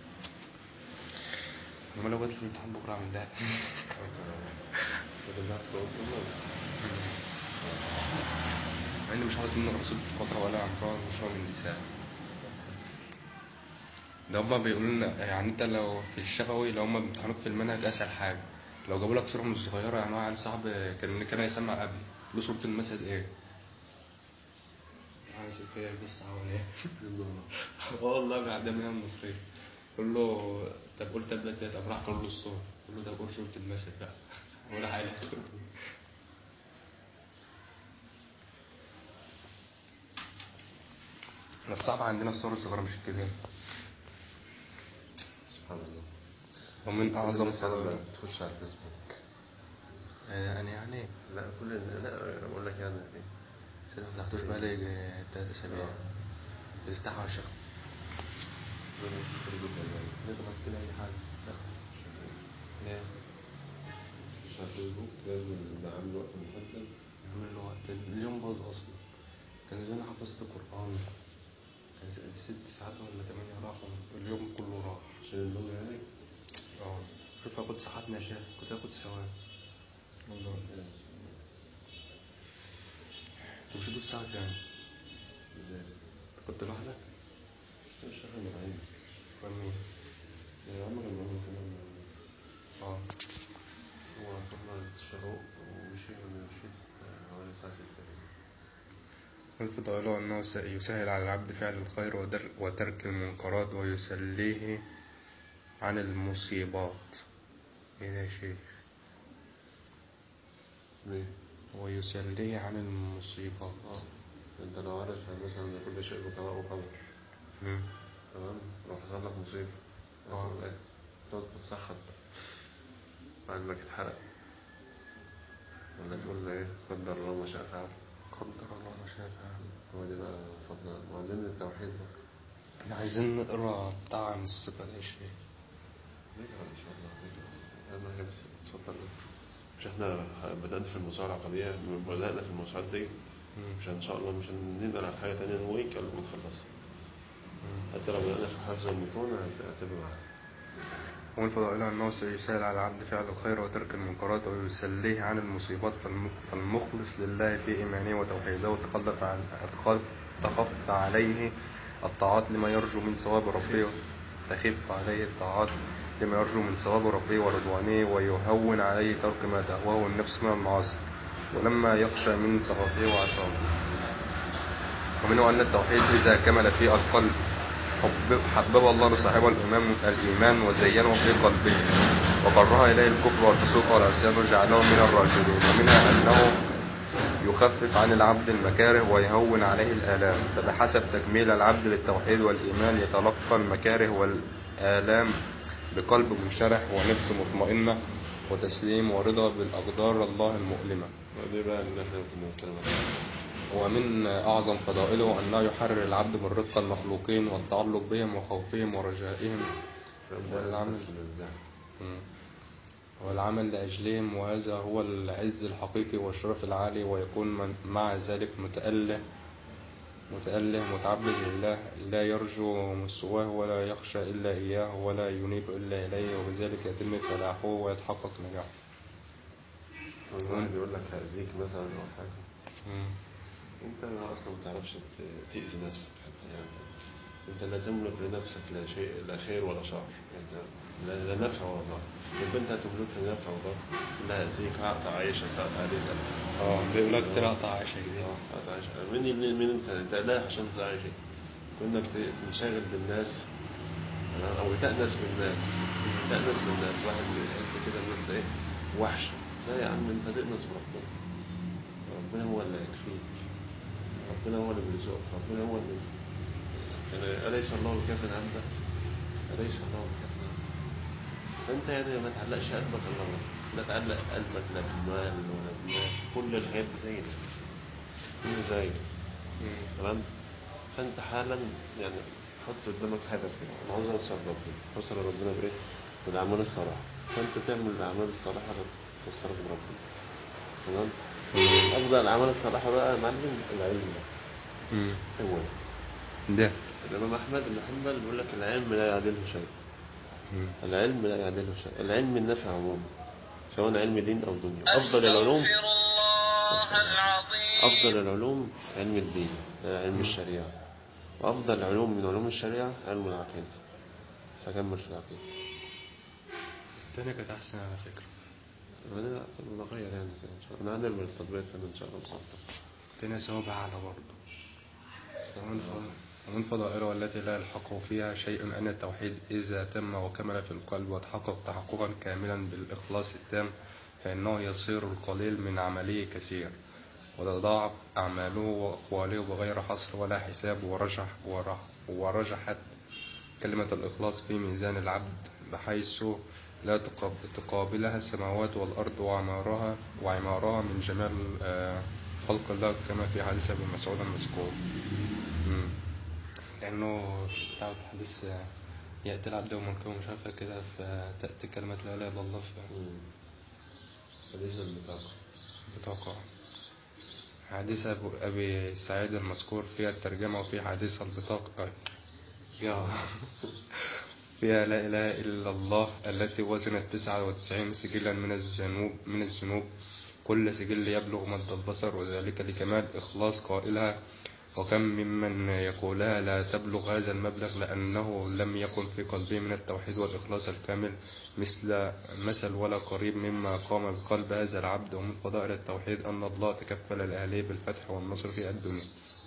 Speaker 4: أما لو جت في الامتحان بكرة أعمل ده
Speaker 1: بدل ما تقول
Speaker 4: مع إني مش عاوز منه رسول فترة ولا عمران مشروع من النساء ده هما بيقولوا لنا يعني انت لو في الشفوي لو هما بيمتحنوك في المنهج اسهل حاجه لو جابوا لك صوره مش صغيره يعني واحد صاحب كان كان هيسمع قبل له صوره المسد ايه؟ عايز كده يبص حواليه اه والله بيعدمها المصرية قول له طب قول تبت يا طب راح قول له الصوت قول له طب قول صورة المسد بقى ولا حاجة احنا الصعب عندنا الصور الصغيرة مش الكبيرة
Speaker 1: سبحان الله
Speaker 4: ومن أعظم
Speaker 1: الناس فعلا
Speaker 4: فضائل
Speaker 1: بتخش على الفيسبوك
Speaker 4: يعني يعني
Speaker 1: لا كل لا انا بقول لك يعني ايه
Speaker 4: سيدي ما فتحتوش بقى لي تلات أسابيع بتفتحوا يا شيخ
Speaker 1: في ناس كتير جدا يعني
Speaker 4: نضغط كده أي حاجة ليه؟
Speaker 1: مش على الفيسبوك لازم يبقى عامل وقت محدد
Speaker 4: نعمل له وقت اليوم باظ أصلا كان اللي أنا حفظت قرآن كان س- ست ساعات ولا تمانية راحوا اليوم كله راح
Speaker 1: عشان النوم يعني
Speaker 4: اه شوف أخد ساعاتنا يا شيخ كنت هاخد ثواب والله انتوا مشيتوا الساعة كام؟
Speaker 1: ازاي
Speaker 4: أنت كنت لوحدك؟
Speaker 1: مش شغال معايا
Speaker 4: فاهمين؟
Speaker 1: يا عم كان معانا كمان
Speaker 4: اه
Speaker 1: هو وصلنا الشروق ومشي وانا مشيت حوالي الساعة ستة كده
Speaker 4: والفضائل أنه س- يسهل على العبد فعل الخير ودر- وترك المنكرات ويسليه عن المصيبات إيه ده يا شيخ
Speaker 1: ليه؟
Speaker 4: ويسليه عن المصيبات
Speaker 1: اه انت لو عارف مثلا ان كل شيء بقضاء وقدر
Speaker 4: مم.
Speaker 1: تمام لو حصل لك مصيبة
Speaker 4: اه.
Speaker 1: هتقول ايه؟ تقعد تتسخط بعد ما اتحرق ولا تقول ايه قدر الله ما شاء فعل
Speaker 4: قدر الله ما شاء فعل
Speaker 1: هو دي بقى فضل معلمنا التوحيد بقى
Speaker 4: احنا عايزين نقرا بتاع عن الثقة ده يا شيخ
Speaker 1: نقرا ان شاء الله نقرا اهم حاجة بس اتفضل بس مش احنا بدأنا في الموسوعة العقدية بدأنا في الموسوعات دي
Speaker 4: مم.
Speaker 1: مش ان شاء الله مش هنقرا على حاجة تانية نويك قبل ما نخلصها
Speaker 4: مم.
Speaker 1: حتى لو بدأنا في حفظ المتون هت- هتبقى معانا
Speaker 4: ومن فضائله أنه سيسهل على العبد فعل الخير وترك المنكرات ويسليه عن المصيبات فالم- فالمخلص لله في إيمانه وتوحيده تخلف عن تخف تخف عليه الطاعات لما يرجو من ثواب ربه تخف عليه الطاعات لما يرجو من ثواب ربه ورضوانه ويهون عليه ترك ما تهواه النفس من المعاصي ولما يخشى من سخطه وعقابه ومنه أن التوحيد إذا كمل في القلب حب- حبب الله لصاحبه الإيمان الإيمان وزينه في قلبه وكره إليه الكفر والفسوق والعصيان وجعله من الراشدين ومنها أنه يخفف عن العبد المكاره ويهون عليه الآلام فبحسب تكميل العبد للتوحيد والإيمان يتلقى المكاره والآلام بقلب منشرح ونفس مطمئنة وتسليم ورضا بالأقدار الله المؤلمة
Speaker 1: ودي بقى اللي احنا كنا بنتكلم عنها
Speaker 4: ومن أعظم فضائله أنه يحرر العبد من رق المخلوقين والتعلق بهم وخوفهم ورجائهم والعمل
Speaker 1: في الإبداع.
Speaker 4: مم. والعمل لأجلهم وهذا هو العز الحقيقي والشرف العالي ويكون من مع ذلك متأله متأله متعبد لله لا يرجو سواه ولا يخشى إلا إياه ولا ينيب إلا إليه وبذلك يتم فلاحه ويتحقق نجاحه
Speaker 1: واحد يقول لك هأذيك مثلا أو حاجة
Speaker 4: مم.
Speaker 1: أنت أصلا ما تعرفش ت- تأذي نفسك حتى يعني أنت- أنت لا تملك لنفسك لا شيء لا خير ولا شر أنت لا, لا نفع ولا ضر إن كنت هتملك لنفع وضر لا هأذيك هقطع عيشك هقطع رزقك
Speaker 4: اه بيقول لك تقطع عشان
Speaker 1: اه هقطع عيشك مين مين مين أنت أنت لا عشان تقطع عيشك كونك ت- تنشغل بالناس تمام؟ أو تأنس بالناس تأنس بالناس واحد يحس كده الناس إيه وحشة لا يا عم أنت تأنس بربنا ربنا هو اللي يكفيك ربنا هو اللي بيرزقك ربنا هو اللي يعني أليس الله بكاف عبده أليس الله بكاف عبده فأنت يعني ما تعلقش قلبك إلا الله لا تعلق قلبك لا بالمال ولا بالناس كل الحاجات دي زي كله زي تمام فأنت حالا يعني حط قدامك هدف كده انا عاوز اوصل لربنا اوصل لربنا بايه؟ بالاعمال الصالحه فانت تعمل الاعمال الصالحه اللي توصلك لربنا تمام؟ افضل الاعمال الصالحه بقى يا معلم العلم ده
Speaker 4: مم.
Speaker 1: هو
Speaker 4: ده
Speaker 1: الامام احمد بن حنبل بيقول لك العلم لا يعدله شيء
Speaker 4: مم.
Speaker 1: العلم لا يعدله شيء العلم النافع عموما سواء علم دين او دنيا افضل العلوم
Speaker 3: أستغفر الله العظيم
Speaker 1: افضل العلوم علم الدين علم الشريعه وافضل العلوم من علوم الشريعه علم العقيده فكمل في العقيده
Speaker 4: التانية كانت أحسن على فكرة
Speaker 1: وانا بغير يعني كده ان شاء الله انا هنعمل التطبيق التاني ان شاء الله بصراحه
Speaker 4: التانية ثوابها أعلى برضه ومن فض- ومن فضائلها والتي لا يلحق فيها شيء أن التوحيد إذا تم وكمل في القلب وتحقق تحققا كاملا بالإخلاص التام فإنه يصير القليل من عمله كثير وتضاعف أعماله وأقواله بغير حصر ولا حساب ورجح ورح ورجحت كلمة الإخلاص في ميزان العبد بحيث لا تقاب- تقابلها السماوات والأرض وعمارها وعمارها من جمال آه، خلق الله كما في حديث ابن مسعود المذكور مم. لأنه بتاع الحديث آه، يأتي العبد يوم القيامة مش عارفة كده فتأتي كلمة لا إله إلا الله في
Speaker 1: حديث البطاقه
Speaker 4: بطاقة حديث أبو أبي سعيد المذكور فيها الترجمة وفي حديث البطاقة يا فيها لا إله إلا الله التي وزنت تسعة وتسعين سجلا من الذنوب من الذنوب كل سجل يبلغ مد البصر وذلك لكمال إخلاص قائلها وكم ممن يقولها لا تبلغ هذا المبلغ لأنه لم يكن في قلبه من التوحيد والإخلاص الكامل مثل مثل ولا قريب مما قام بقلب هذا العبد ومن فضائل التوحيد أن الله تكفل لأهله بالفتح والنصر في الدنيا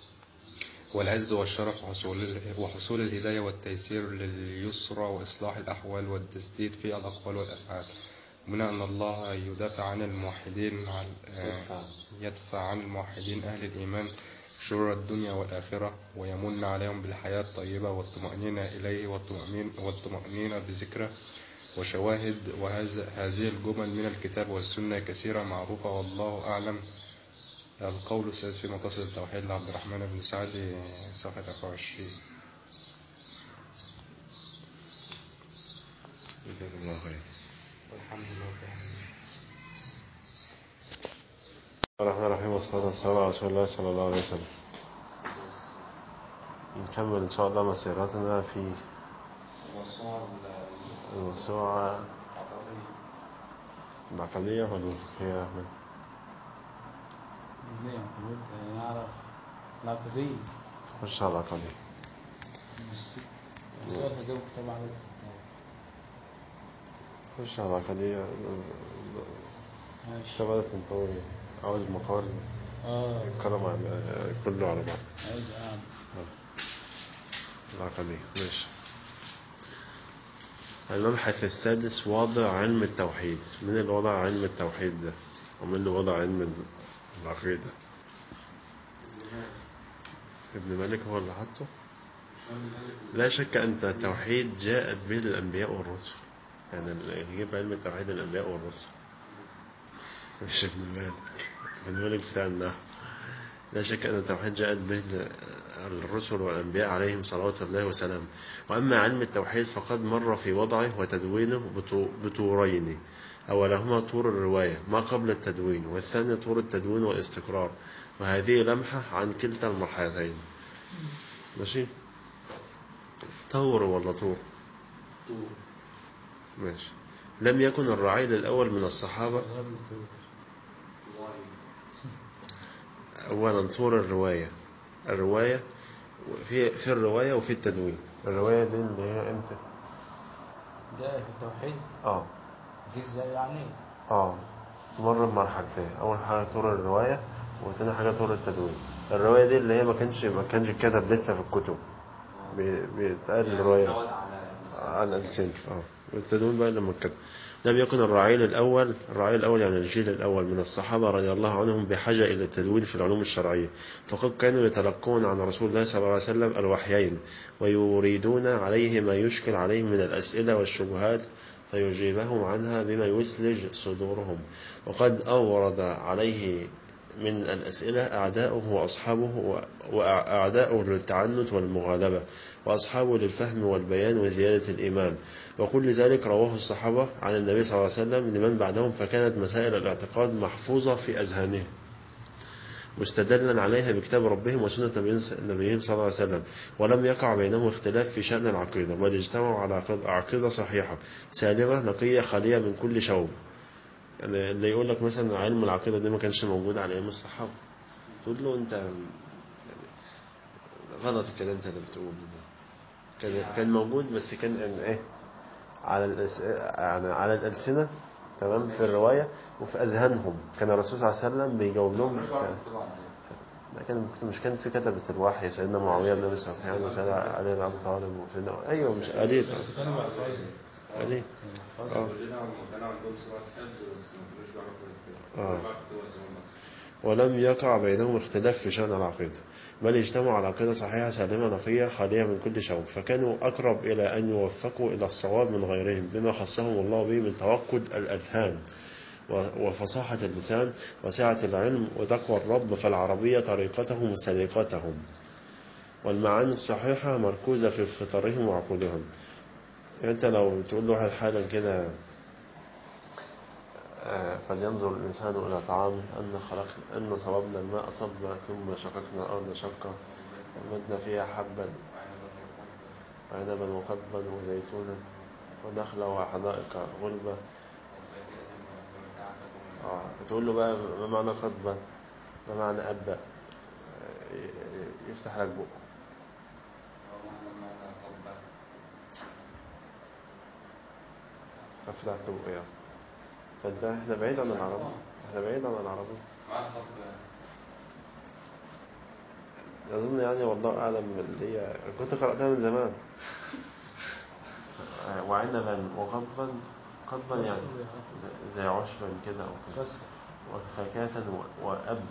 Speaker 4: والعز والشرف وحصول وحصول الهداية والتيسير لليسرى وإصلاح الأحوال والتسديد في الأقوال والأفعال من أن الله يدافع عن الموحدين عن
Speaker 1: يدفع.
Speaker 4: يدفع عن الموحدين أهل الإيمان شرور الدنيا والآخرة ويمن عليهم بالحياة الطيبة والطمأنينة إليه والطمأنين والطمأنينة بذكره وشواهد وهذا هذه الجمل من الكتاب والسنة كثيرة معروفة والله أعلم القول السادس في مقاصد التوحيد لعبد الرحمن بن سعد صفحة 24
Speaker 1: جزاك الله خير
Speaker 4: والحمد لله رب العالمين
Speaker 1: الرحمن الرحيم والصلاة والسلام على رسول الله صلى الله عليه وسلم نكمل إن شاء الله مسيرتنا في الموسوعة العقدية ولا الفقهية يا أحمد؟
Speaker 5: ليه قلت نعرف العقدية
Speaker 1: خش على العقدية
Speaker 5: السؤال هجاوب كتاب على الكتاب
Speaker 1: خش على العقدية
Speaker 5: ماشي
Speaker 1: كتاب تنطوي عاوز مقال
Speaker 5: اه
Speaker 1: يتكلم عن كله على بعض
Speaker 5: عايز اعمل
Speaker 1: العقدية ماشي المبحث السادس وضع علم التوحيد من اللي وضع علم التوحيد ده ومن اللي وضع علم العقيدة ابن مالك هو اللي حطه لا شك أن التوحيد جاءت به الأنبياء والرسل يعني اللي يجيب علم التوحيد الأنبياء والرسل مش ابن مالك ابن مالك بتاع النحو لا شك أن التوحيد جاءت به الرسل والأنبياء عليهم صلوات الله وسلامه وأما علم التوحيد فقد مر في وضعه وتدوينه بطو- بطورين أولهما طور الرواية ما قبل التدوين والثاني طور التدوين والاستقرار وهذه لمحة عن كلتا المرحلتين ماشي طور ولا طور ماشي لم يكن الرعيل الأول من الصحابة
Speaker 5: غير الكتاب.
Speaker 1: أولا طور الرواية الرواية في في الرواية وفي التدوين الرواية دي اللي هي أنت
Speaker 5: ده في التوحيد
Speaker 1: اه
Speaker 5: دي ازاي يعني
Speaker 1: اه مر بمرحلتين أول حاجة طور الرواية وتاني حاجة طور التدوين الرواية دي اللي هي ما كانش ما كانش اتكتب لسه في الكتب بي- بيتقال الرواية على الألسنة اه والتدوين بقى لما اتكتب لم يكن الرعيل الأول الرعيل الأول يعني الجيل الأول من الصحابة رضي الله عنهم بحاجة إلى التدوين في العلوم الشرعية فقد كانوا يتلقون عن رسول الله صلى الله عليه وسلم الوحيين ويريدون عليه ما يشكل عليهم من الأسئلة والشبهات فيجيبهم عنها بما يثلج صدورهم وقد أورد عليه من الأسئلة أعداؤه وأصحابه و- وأعداؤه للتعنت والمغالبة وأصحابه للفهم والبيان وزيادة الإيمان وكل ذلك رواه الصحابة عن النبي صلى الله عليه وسلم لمن بعدهم فكانت مسائل الاعتقاد محفوظة في أذهانهم مستدلا عليها بكتاب ربهم وسنة نبيهم- نبيهم صلى الله عليه وسلم ولم يقع بينهم اختلاف في شأن العقيدة بل اجتمعوا على عقيدة- عقيدة صحيحة سالمة نقية خالية من كل شوب يعني اللي يقول لك مثلا علم العقيدة دي ما كانش موجود على أيام الصحابة تقول له أنت يعني غلط الكلام انت اللي بتقوله ده كان كان موجود بس كان يعني ايه على الأس... يعني على الألسنة تمام في الرواية وفي أذهانهم كان الرسول صلى الله عليه وسلم بيجاوب لهم كان- ده كان مش كان في كتبة الوحي سيدنا معاوية بن أبي سفيان وسيدنا علي بن أبي طالب وسيدنا أيوه مش قليل
Speaker 5: بس كانوا بيحفظوا
Speaker 1: قليل اه
Speaker 2: كلنا كان عندهم سرعة حفظ بس ما كانوش بيعرفوا يكتبوا
Speaker 1: آه.
Speaker 2: يكتبوا أسامي بس.
Speaker 1: ولم يقع بينهم اختلاف في شأن العقيدة بل اجتمعوا على عقيدة صحيحة سالمة نقية خالية من كل شوب فكانوا أقرب إلى أن يوفقوا إلى الصواب من غيرهم بما خصهم الله به من توقد الأذهان و- وفصاحة اللسان وسعة العلم وتقوى الرب فالعربية طريقتهم وسليقتهم والمعاني الصحيحة مركوزة في فطرهم وعقولهم يعني أنت لو تقول له واحد حالا كده آه، فلينظر الإنسان إلى طعامه أن خلقنا أن صببنا الماء صبا ثم شققنا الأرض شقا وأنبتنا فيها حبا وعنبا وقضبا وزيتونا ونخلا وحدائق غلبا آه تقول له بقى ما معنى قضبا ما معنى أبا آه، ي- ي- يفتح لك بقه ففتحت بقه يعني فأنت احنا بعيد عن العربي احنا بعيد عن العربي أظن يعني والله أعلم من اللي هي كنت قرأتها من زمان آه، وعنبا وقضبا قضبا يعني زي- زي عشبا كده أو كده
Speaker 5: كسر
Speaker 1: وفاكهة و- وأبا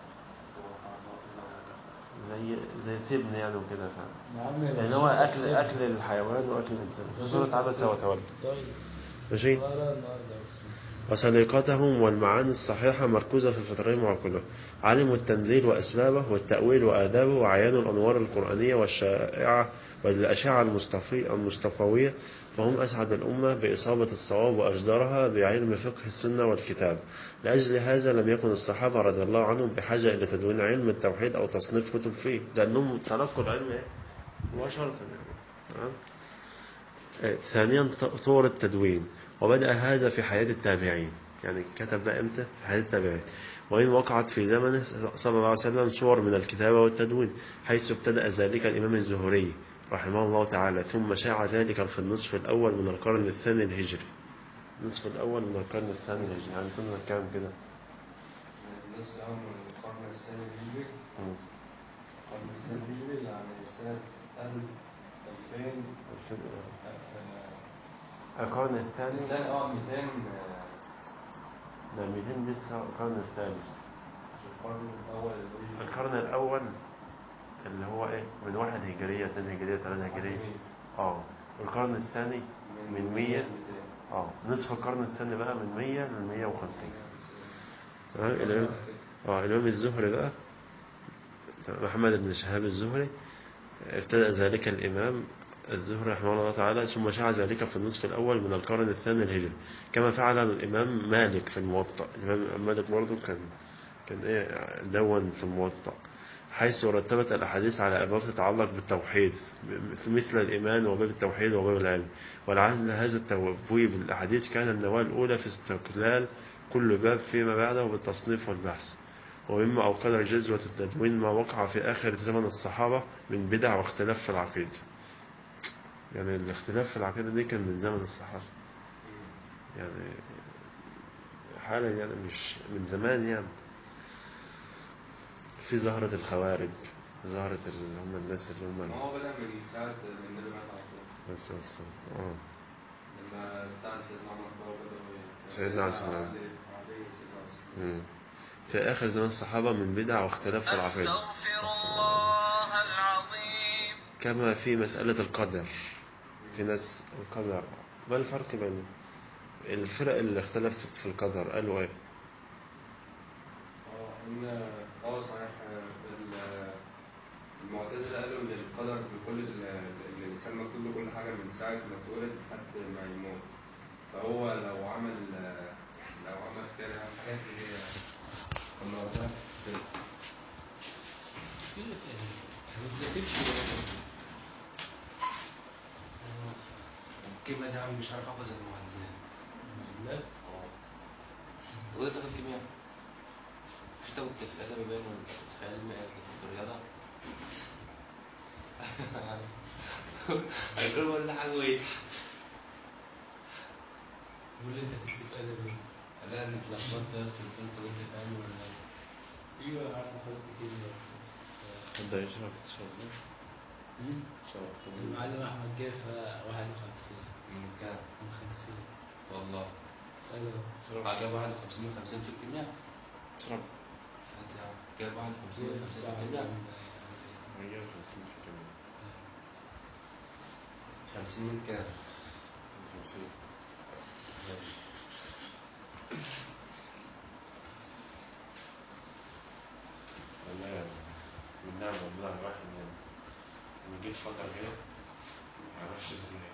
Speaker 1: زي زي تبن يعني وكده فاهم
Speaker 5: يا عم
Speaker 1: يعني هو أكل أكل الحيوان وأكل الإنسان في سورة عبس وتولى
Speaker 5: طيب
Speaker 1: ماشي
Speaker 5: لا لا النهارده
Speaker 1: وسليقتهم والمعاني الصحيحة مركوزة في فطرهم وعقولهم علموا التنزيل وأسبابه والتأويل وآدابه وعيانوا الأنوار القرآنية والشائعة والأشعة المصطفي المصطفوية فهم أسعد الأمة بإصابة الصواب وأجدرها بعلم فقه السنة والكتاب لأجل هذا لم يكن الصحابة رضي الله عنهم بحاجة إلى تدوين علم التوحيد أو تصنيف كتب فيه لأنهم تلقوا العلم إيه؟ مباشرة يعني تمام؟ آه، ثانيا ط- طور التدوين وبدأ هذا في حياة التابعين يعني كتب ده امتى في حياة التابعين وإن وقعت في زمنه صلى الله عليه وسلم صور من الكتابة والتدوين حيث ابتدأ ذلك الإمام الزهري رحمه الله تعالى ثم شاع ذلك في النصف الأول من القرن الثاني الهجري النصف الأول من القرن الثاني الهجري يعني سنة كام كده
Speaker 2: الناس الأول من القرن الثاني الهجري
Speaker 1: مم.
Speaker 2: القرن الثاني الهجري يعني سنة ألف ألفين
Speaker 1: الفين-
Speaker 2: آه،
Speaker 1: القرن
Speaker 2: آه،
Speaker 1: الثاني
Speaker 2: الثاني اه 200 آه،
Speaker 1: ده 200 دي السنة- القرن الثالث
Speaker 2: في القرن الأول الهجري
Speaker 1: القرن الأول اللي هو إيه من واحد هجرية اتنين هجرية تلاتة هجرية اه القرن الثاني من 100 اه نصف القرن الثاني بقى من 100 ل 150 تمام الإمام اه الإمام الزهري بقى تمام، محمد بن شهاب الزهري ابتدأ ذلك الإمام الزهري رحمه الله تعالى ثم شاع ذلك في النصف الأول من القرن الثاني الهجري كما فعل الإمام مالك في الموطأ الإمام مالك برضه كان كان إيه دون في الموطأ حيث رتبت الأحاديث على أبواب تتعلق بالتوحيد مثل الإيمان وباب التوحيد وباب العلم ولعل هذا التبويب الأحاديث كان النواة الأولى في استقلال كل باب فيما بعده بالتصنيف والبحث ومما أوقد جزوة التدوين ما وقع في آخر زمن الصحابة من بدع واختلاف في العقيدة يعني الاختلاف في العقيدة دي كان من زمن الصحابة يعني حالا يعني مش من زمان يعني في ظاهرة الخوارج ظاهرة اللي هم الناس اللي هم
Speaker 2: هو بدأ من ساعة من النبي مات على طول
Speaker 1: بس بس اه
Speaker 2: لما بتاع سيدنا عمر ده وبدأوا ي-
Speaker 1: سيدنا عثمان.
Speaker 2: علي علي وسيدنا عثمان
Speaker 1: مم. في آخر زمان الصحابة من بدع واختلاف في العقيدة
Speaker 3: أستغفر الله العظيم
Speaker 1: كما في مسألة القدر في ناس القدر ما الفرق بين الفرق اللي اختلفت في القدر قالوا ايه
Speaker 4: اه ان اه صحيح ال- المعتزلة قالوا ان القدر لكل ال- ان الانسان مكتوب له كل حاجة من ساعة ما اتولد لحد ما يموت فهو لو عمل لو عمل كده الحاجات اللي هي كنا واخدينها في
Speaker 5: ما بتذاكرش
Speaker 2: الكلمة دي عم مش عارف احفظ المعادلات
Speaker 5: لا
Speaker 2: اه انت كنت تاخد كيمياء مش انت كنت في ادبي باين ولا كنت في علم كنت في الرياضة الكل ولا حاجة ويضحك
Speaker 5: بيقول لي انت كنت في ادبي
Speaker 2: لا انا اتلخبطت بس قلت انت كنت في علم ولا ايه
Speaker 5: ايوه يا عم خدت كده
Speaker 1: حد هيشرب تشرب ده؟ شرب
Speaker 5: المعلم احمد جه في 51
Speaker 2: من كام
Speaker 5: من 50
Speaker 2: والله
Speaker 5: اساله
Speaker 2: جاب 51 و 50 في الكيمياء
Speaker 1: تشرب
Speaker 2: هات يا عم جاب 51 و
Speaker 5: جه
Speaker 2: 50 في
Speaker 5: الساعه
Speaker 2: الكيمياء
Speaker 1: 150 في الكلمة
Speaker 2: 50 من كام
Speaker 1: 50 والله من نعم ربنا على الواحد يعني إن جيت فترة كده معرفش ازاي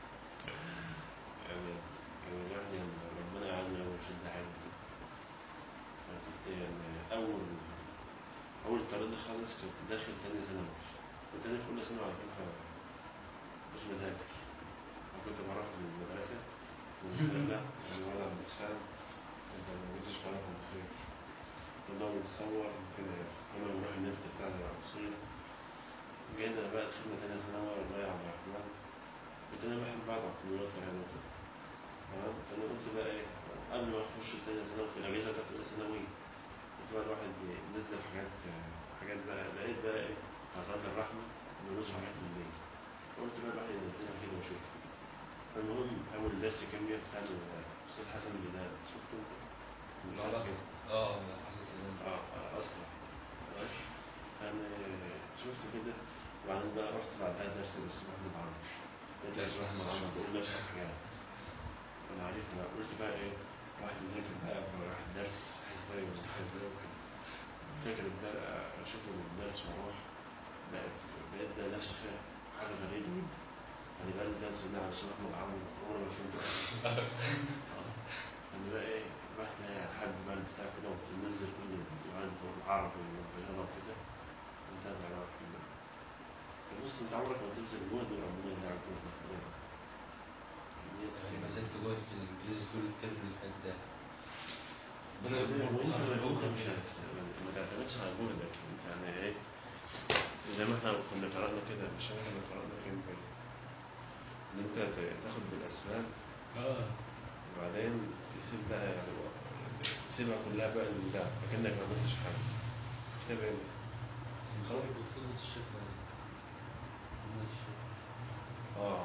Speaker 1: يعني يعني الواحد يعني ربنا يعيننا يعني ويشد حاله كده أنا كنت يعني أول أول طريق خالص كنت داخل تاني ثانوي كنت أنا في أولى ثانوي على فكرة مش بذاكر أنا كنت بروح من المدرسة ونتابع يعني وأنا عند حسام أنت ما كنتش معانا في المصير ونقعد نتصور وكده يعني أنا بروح النت بتاع المصير جينا بقى دخلنا تاني ثانوي الله يا عبد الرحمن كنت أنا بحب أقعد على الكمبيوتر يعني وكده تمام فأنا قلت بقى إيه قبل ما أخش تاني ثانوي في الأجازة بتاعت أولى ثانوي قلت بقى الواحد ينزل حاجات حاجات بقى لقيت بقى إيه قناة الرحمة بينزل حاجات من الليل قلت بقى الواحد ينزلها كده ويشوف فالمهم أول درس كيمياء بتاع الأستاذ حسن زيدان شفت أنت؟
Speaker 2: لا لا اه لا حاسس ان
Speaker 1: اه آه، اصلا تمام فانا شفت كده وبعدين بقى رحت بعدها درس الاستاذ محمد عمرو لقيت الاستاذ محمد عمرو بيقول نفس الحاجات انا عارف انا قلت بقى ايه واحد يذاكر بقى قبل راح الدرس بحيث بقى يبقى متخيل كده ذاكر الدرس اشوف الدرس واروح بقى بقيت بقى نفسي فاهم حاجه غريبه جدا يعني بقى لي ثلاث سنين على الاستاذ محمد عمرو عمري ما فهمت خالص آه. يعني بقى ايه الواحد بقى حابب بقى البتاع كده وبتنزل كل الفيديوهات والعربي والرياضة وكده نتابع بقى كده طب بص انت عمرك ما تبذل جهد وربنا يجعلك جهدك كده يعني
Speaker 2: يعني بذلت جهد في الانجليزي طول الترم اللي فات ده ربنا
Speaker 1: وانت
Speaker 2: يرحمه
Speaker 1: وانت مش هتس- يعني ما تعتمدش على جهدك انت يعني ايه زي ما احنا كنا قرأنا كده مش احنا كنا قرأنا فين كده ان انت ت- تاخد بالاسباب
Speaker 5: اه
Speaker 1: وبعدين تسيب بقى يعني تسيبها كلها بقى لله فكأنك ما عملتش حاجة كتاب ايه ده؟
Speaker 5: خلاص بتخلص الشيخ محمد الشيخ
Speaker 1: اه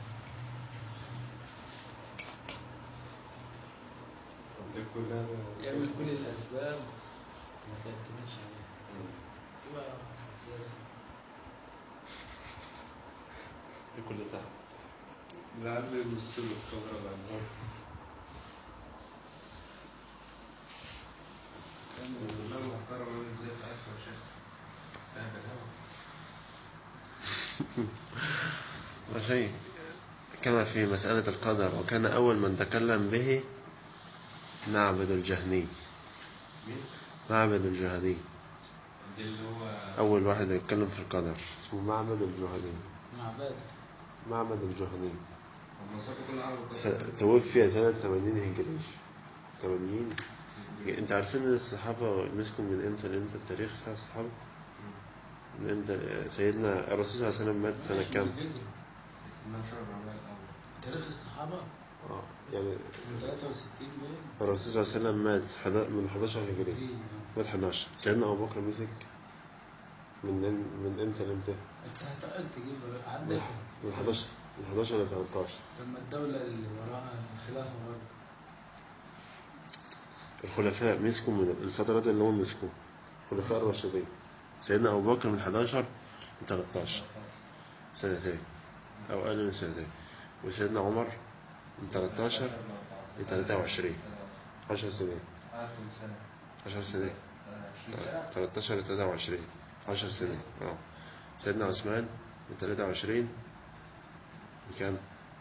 Speaker 4: كلها
Speaker 5: اعمل كل الاسباب وما تعتمدش عليها سيبها اساسا
Speaker 1: في كل ده
Speaker 4: لعل يبص له الكاميرا بعد ما والله محترم عامل ازاي في عارف يا شيخ فاهم الهوا
Speaker 1: وشيء كما في مسألة القدر وكان أول من تكلم به معبد الجهني
Speaker 4: مين؟
Speaker 1: معبد الجهني
Speaker 4: دي اللي هو
Speaker 1: أول واحد يتكلم في القدر اسمه معبد الجهني
Speaker 5: مع بعض
Speaker 1: معبد الجهني
Speaker 4: هم صفوا كل عرب
Speaker 1: س- توفي سنة 80 هجري 80 انت عارفين ان الصحابة مسكوا من امتى لامتى التاريخ بتاع الصحابة؟ من امتى سيدنا الرسول صلى الله عليه وسلم مات سنة كام؟
Speaker 4: 12 ربيع الاول
Speaker 5: تاريخ الصحابة
Speaker 1: اه يعني
Speaker 5: من 63 باين
Speaker 1: الرسول صلى الله عليه وسلم مات حدا- من 11 هجري
Speaker 5: في-
Speaker 1: مات 11 سيدنا أبو بكر مسك من ام- من امتى لامتى؟
Speaker 5: انت هتقعد تجيب
Speaker 1: من
Speaker 5: عندك
Speaker 1: من 11 من 11 ل 13
Speaker 5: لما الدولة اللي وراها الخلافة برضه
Speaker 1: الخلفاء مسكوا من الفترات اللي هم مسكوا الخلفاء الراشدين سيدنا أبو بكر من 11 ل 13 سنتين أو أقل من سنتين وسيدنا عمر من 13 ل 23 10 سنين
Speaker 4: عارف سنة
Speaker 1: 10 سنين 13 ل 23 10 سنين اه سيدنا عثمان من 23 لكام؟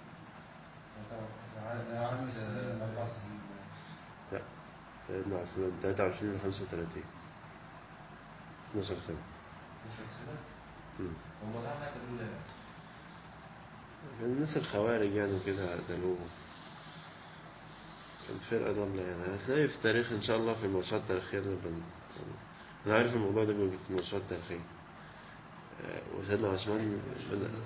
Speaker 5: خمس سنين أربع سنين
Speaker 1: لا سيدنا عثمان من 23 ل 35 12 سنة مم. كان الناس الخوارج يعني وكده قتلوه كانت فرقة ضالة يعني هتلاقي في التاريخ إن شاء الله في الماتشات التاريخية اللي بن... أنا عارف الموضوع ده بيبقى في الماتشات التاريخية آه، وسيدنا عثمان من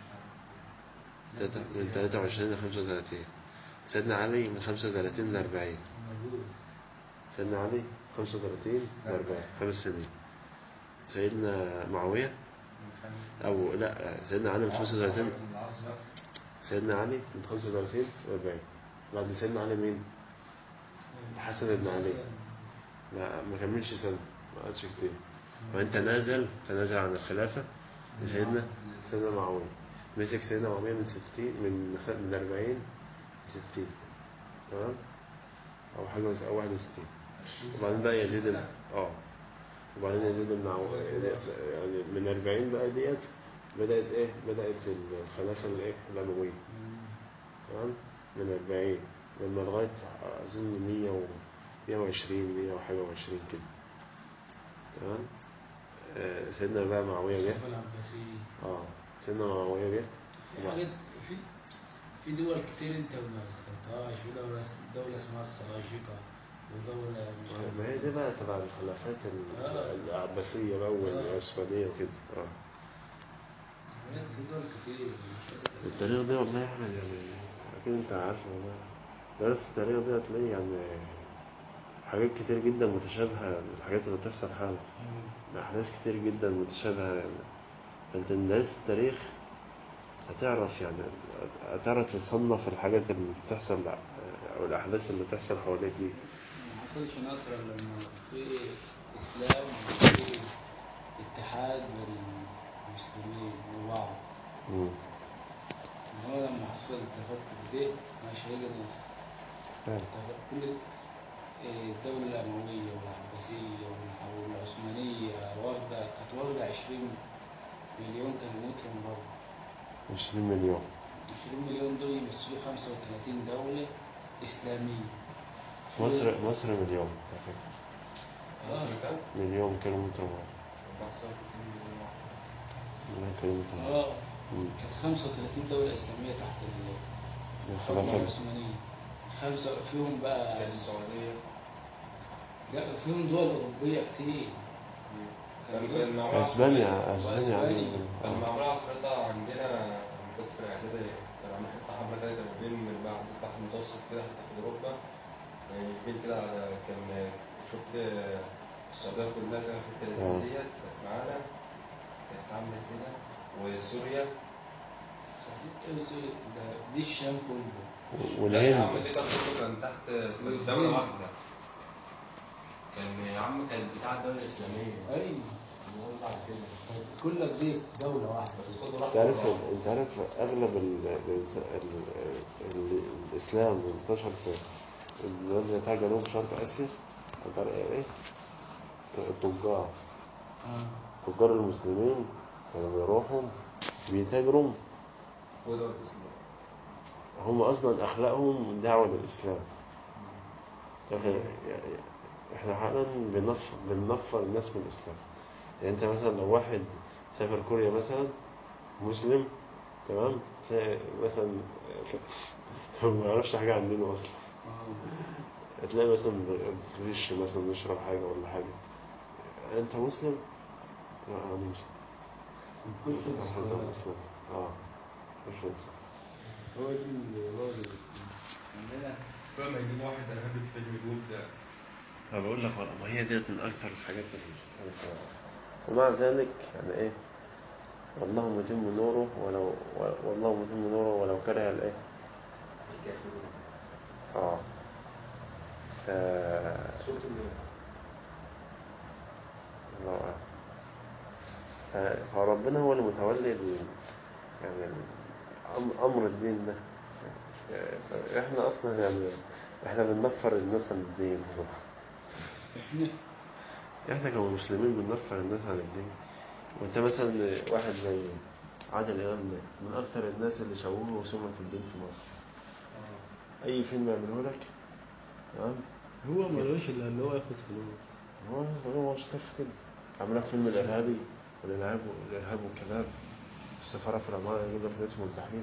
Speaker 1: تلاتة- من 23 ل 35 سيدنا علي من 35 ل 40
Speaker 5: موجود
Speaker 1: سيدنا علي 35 ل 40 خمس سنين سيدنا معاوية أو لا سيدنا علي من 35 سيدنا علي من 35 ل 40 بعد سيدنا علي مين؟ حسن بن علي ما ما كملش سنة ما قعدش كتير وبعدين تنازل تنازل عن الخلافة لسيدنا سيدنا معاوية مسك سيدنا معاوية من 60 من خ- من 40 ل 60 تمام أو حاجة وس- أو 61 وبعدين بقى يزيد بن- اه وبعدين يزيد بن عو- يعني من 40 بقى ديت بدأت ايه بدأت الخلافة الايه الأموية تمام من 40 لما لغاية أظن 100 و 120 100 وحاجة وعشرين كده تمام آه، سيدنا بقى معاوية جه
Speaker 5: الخلافة العباسية
Speaker 1: اه سيدنا معاوية جه
Speaker 5: في حاجات في في دول كتير انت ما ذكرتهاش في دولة دولة اسمها السلاجقة ودولة مش عارف
Speaker 1: ما هي دي بقى تبع الخلافات ال-
Speaker 5: آه.
Speaker 1: العباسية بقى والعثمانية وكده اه
Speaker 5: حاجات في دول كتير مش فاكر.
Speaker 1: التاريخ ده والله يا أحمد يعني أكيد أنت عارف والله درس التاريخ ده هتلاقي يعني حاجات كتير جدا متشابهة الحاجات اللي بتحصل حالا أحداث كتير جدا متشابهة يعني فأنت من درس التاريخ هتعرف يعني هتعرف تصنف الحاجات اللي بتحصل أو الأحداث اللي بتحصل حواليك دي
Speaker 5: ما حصلش نصر إلا لما في إسلام وفي اتحاد بين المسلمين وبعض
Speaker 1: مم.
Speaker 5: هو لما حصل التفتت ده مش هيجي نصر
Speaker 1: فعلا.
Speaker 5: كل إيه، الدولة الأموية والعباسية والح- والعثمانية واخدة كانت واخدة 20 مليون كيلومتر مربع
Speaker 1: 20 مليون
Speaker 5: 20 مليون دول يمثلوا 35 دولة إسلامية
Speaker 1: مصر مصر مليون على فكرة.
Speaker 5: مصر
Speaker 2: كام؟
Speaker 1: مليون كيلومتر مربع مليون كيلومتر مربع
Speaker 5: اه
Speaker 1: مم.
Speaker 5: كانت 35 دولة إسلامية تحت ال- الحكم
Speaker 1: الخلافة
Speaker 5: العثمانية خمسة فيهم بقى
Speaker 2: كانت السعودية
Speaker 5: لا فيهم دول أوروبية كتير كان
Speaker 2: كان
Speaker 5: دول-
Speaker 2: معمولة
Speaker 1: اسبانيا اسبانيا
Speaker 5: وأسبانيا.
Speaker 2: كان
Speaker 1: آه.
Speaker 2: معمولة على الخريطة عندنا لما كنت في الإعدادية كان عامل حتة حمراء كده كان بين من بعد البحر المتوسط كده حتى في أوروبا يعني بين كده على كان شفت السعودية كلها كده الحتة اللي
Speaker 1: آه.
Speaker 2: ديت كانت معانا كانت عاملة كده وسوريا
Speaker 5: ده- دي الشام كله
Speaker 2: لا يا عم
Speaker 1: والهند
Speaker 2: دي كان كله كان تحت كانت دولة واحدة كان يا عم كانت بتاع الدولة الإسلامية
Speaker 5: أيوة
Speaker 2: المهم بعد كده
Speaker 5: كلك دي دولة واحدة
Speaker 2: بس كله راح
Speaker 1: انت عارف
Speaker 2: ورا.
Speaker 1: انت عارف اغلب ال... ال... ال... ال... الاسلام اللي انتشر في البلاد بتاع جنوب شرق اسيا عن طريق ايه؟ التجار
Speaker 5: آه.
Speaker 1: تجار المسلمين كانوا بيروحوا بيتاجروا
Speaker 2: ودول الإسلام
Speaker 1: هم اصلا اخلاقهم دعوه للاسلام تخيل- يعني احنا حالا بنفر بننفر الناس من الاسلام يعني انت مثلا لو واحد سافر كوريا مثلا مسلم تمام تلاقي مثلا هو ما يعرفش حاجه عن دينه اصلا
Speaker 5: آه.
Speaker 1: تلاقي مثلا بتغش مثلا نشرب حاجه ولا حاجه انت مسلم؟ لا انا مسلم
Speaker 5: كل
Speaker 1: أنا
Speaker 5: شيء
Speaker 1: حضرت الاسلام اه مش
Speaker 5: هو دي اللي هو دي عندنا
Speaker 2: لما يجيب واحد ارهابي في فيلم يقول ده
Speaker 1: أنا بقول لك والله ما هي ديت من أكثر الحاجات اللي كانت ومع ذلك يعني إيه والله متم نوره ولو والله متم نوره ولو كره الإيه
Speaker 2: الكافرون
Speaker 1: آه ف
Speaker 2: سورة النور
Speaker 1: الله أعلم. ف- فربنا هو المتولي ال... يعني ال- أم- أمر الدين ده يعني إحنا أصلا يعني إحنا بننفر الناس عن الدين
Speaker 5: احنا
Speaker 1: احنا كمسلمين بنرفع الناس عن الدين وانت مثلا واحد زي عادل امام ده من اكتر الناس اللي شوهوا سمعة الدين في مصر اي فيلم يعمله لك تمام
Speaker 5: هو ملوش الا اللي هو ياخد فلوس
Speaker 1: هو هو شاطر في كده عامل لك فيلم الارهابي والارهاب الارهاب والكباب السفاره في العماره يجيب لك ناس ملتحين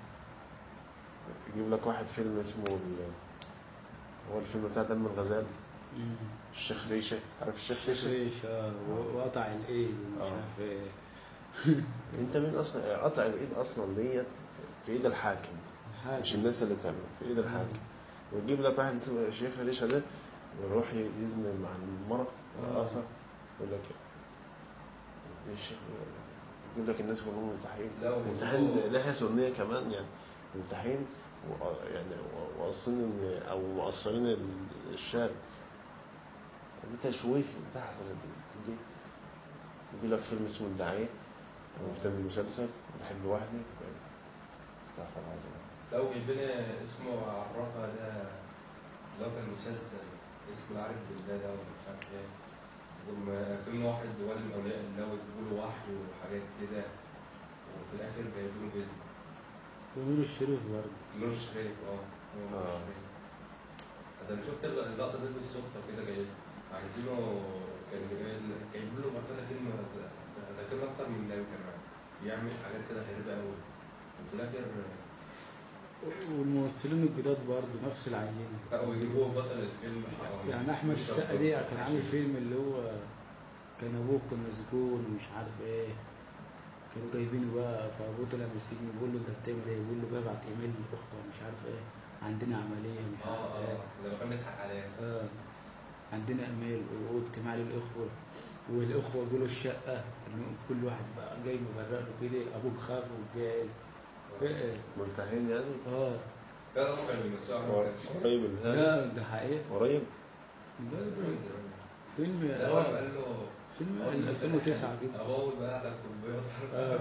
Speaker 1: يجيب لك واحد فيلم اسمه ال... هو الفيلم بتاع دم الغزال الشيخ ريشه عارف الشيخ ريشه
Speaker 5: ريش اه وقطع الايد ومش
Speaker 1: آه.
Speaker 5: عارف ايه
Speaker 1: انت مين اصلا قطع الايد اصلا ديت في ايد الحاكم
Speaker 5: حاجة
Speaker 1: مش الناس اللي تعمل في ايد الحاكم ويجيب لك واحد اسمه الشيخ ريشه ده ويروح يزني مع المرأة
Speaker 5: آه.
Speaker 1: رأسها يقول لك الشيخ يجيب لك الناس كلهم ملتحين
Speaker 2: لا، ويجيبوا-
Speaker 1: ملتحين لحية سنية كمان يعني ملتحين و- يعني و- واصلين إن- او مقصرين ال- الشارع دي تشويه بتحصل دي يجيب لك فيلم اسمه الداعية أو بتعمل مسلسل بحب وحدي استغفر الله العظيم
Speaker 2: لو جايبين اسمه عرفة ده لو كان مسلسل اسمه العارف بالله ده ولا مش عارف ايه لما كان واحد ولي من اولياء الله ويجيبوا له وحي وحاجات كده وفي الاخر جايبوا له بيزن
Speaker 5: ونور الشريف برضه
Speaker 2: نور الشريف اه هو نور
Speaker 1: آه.
Speaker 2: الشريف ده انا شفت اللقطه دي بالصدفه كده جاي عايزينه كان جاي جايبين له مرتبه كلمه ده ده كان اكتر من النبي كمان بيعمل حاجات كده غريبه قوي وفي الاخر
Speaker 5: والممثلين الجداد برضه نفس العينة
Speaker 2: بقوا يجيبوا بطل الفيلم حرام
Speaker 5: يعني احمد السقا دي كان عامل فيلم اللي هو كان ابوه كان مسجون ومش عارف ايه كانوا جايبينه بقى فابوه طلع من السجن بيقول له انت بتعمل ايه؟ بيقول له ببعت ايميل للاخوه مش عارف ايه عندنا عمليه مش
Speaker 2: اه
Speaker 5: عارف
Speaker 2: اه
Speaker 5: ايه
Speaker 2: لما كان بيضحك عليه
Speaker 5: اه عندنا ايميل واجتماع للاخوه والاخوه جولوا الشقه إنه كل واحد بقى جاي مبرق له كده ابوه خاف وجاهز ايه
Speaker 1: ملتحين يعني
Speaker 5: اه
Speaker 2: لا لا هو كان بيمثلوا على ما كانش
Speaker 1: قريب الهادي
Speaker 5: لا ده حقيقي
Speaker 1: قريب
Speaker 5: ده
Speaker 2: من
Speaker 5: ده
Speaker 2: زمان
Speaker 5: فيلم
Speaker 2: لا هو
Speaker 5: اه
Speaker 2: قال له
Speaker 5: فيلم
Speaker 2: أول ما
Speaker 5: 2009 كده
Speaker 2: ابوه اول ما قعد على الكمبيوتر
Speaker 5: اه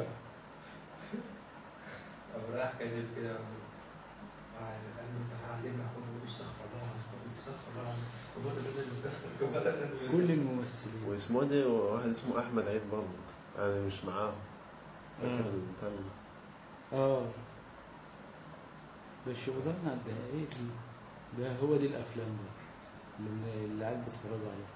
Speaker 2: قام راح كاتب كده قال له انت علمنا اقول له استغفر الله العظيم استغفر الله العظيم الكمبيوتر نزل من الدفتر الكمبيوتر نزل من
Speaker 5: كل الممثلين
Speaker 1: واسمه ده واحد اسمه احمد عيد برضه انا مش معاه فاكر
Speaker 5: آه.
Speaker 1: بتاع ال-
Speaker 5: اه ده الشغلانة قد ايه دي ده هو دي الافلام بقى اللي اللي العيال بيتفرجوا عليها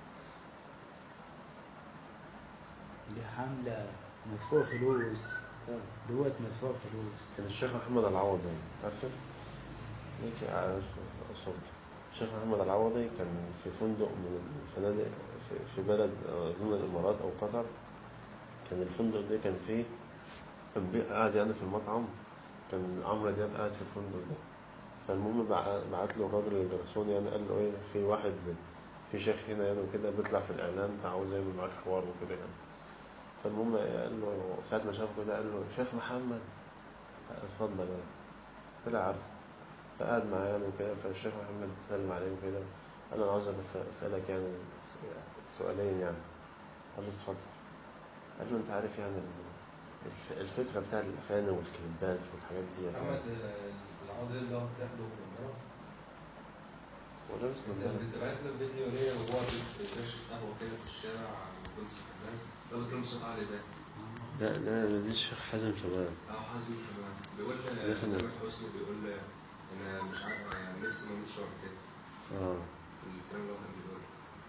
Speaker 5: دي حملة مدفوع فلوس دوت مدفوع فلوس
Speaker 1: كان الشيخ محمد العوضي عارفه؟ ليك عارف صورته الشيخ محمد العوضي كان في فندق من الفنادق في, في بلد أظن الإمارات أو قطر كان الفندق ده كان فيه كان بي- قاعد يعني في المطعم كان عمرو دياب قاعد في الفندق ده فالمهم بع- بعت له الراجل الجرسون يعني قال له ايه في واحد في شيخ هنا يعني وكده بيطلع في الإعلان فعاوز يعمل معاك حوار وكده يعني فالمهم قال له ساعة ما شافه كده قال له شيخ محمد اتفضل يعني طلع عارفه فقعد معاه يعني وكده فالشيخ محمد سلم عليه وكده قال له انا عاوز بس اسالك يعني س- سؤالين يعني قال له اتفضل قال له انت عارف يعني ال- الف- الفكره بتاع الاغاني والكليبات والحاجات دي يعني
Speaker 2: محمد العوضي اللي هو بتاخده بالمرة
Speaker 1: ولابس
Speaker 2: انت
Speaker 1: نظاره
Speaker 2: انت بعت له فيديو ليه وهو بيشرب قهوه كده في الشارع وبينصح الناس لو بيتكلم بصوت عالي ده
Speaker 1: لا لا ده دي الشيخ حازم شباب
Speaker 2: اه حازم كمان بيقول
Speaker 1: دخل
Speaker 2: تامر
Speaker 1: ناس.
Speaker 2: حسني بيقول انا مش عارف انا نفسي ما اموتش وأعمل كده
Speaker 1: اه
Speaker 2: في الكلام اللي هو كان بيقوله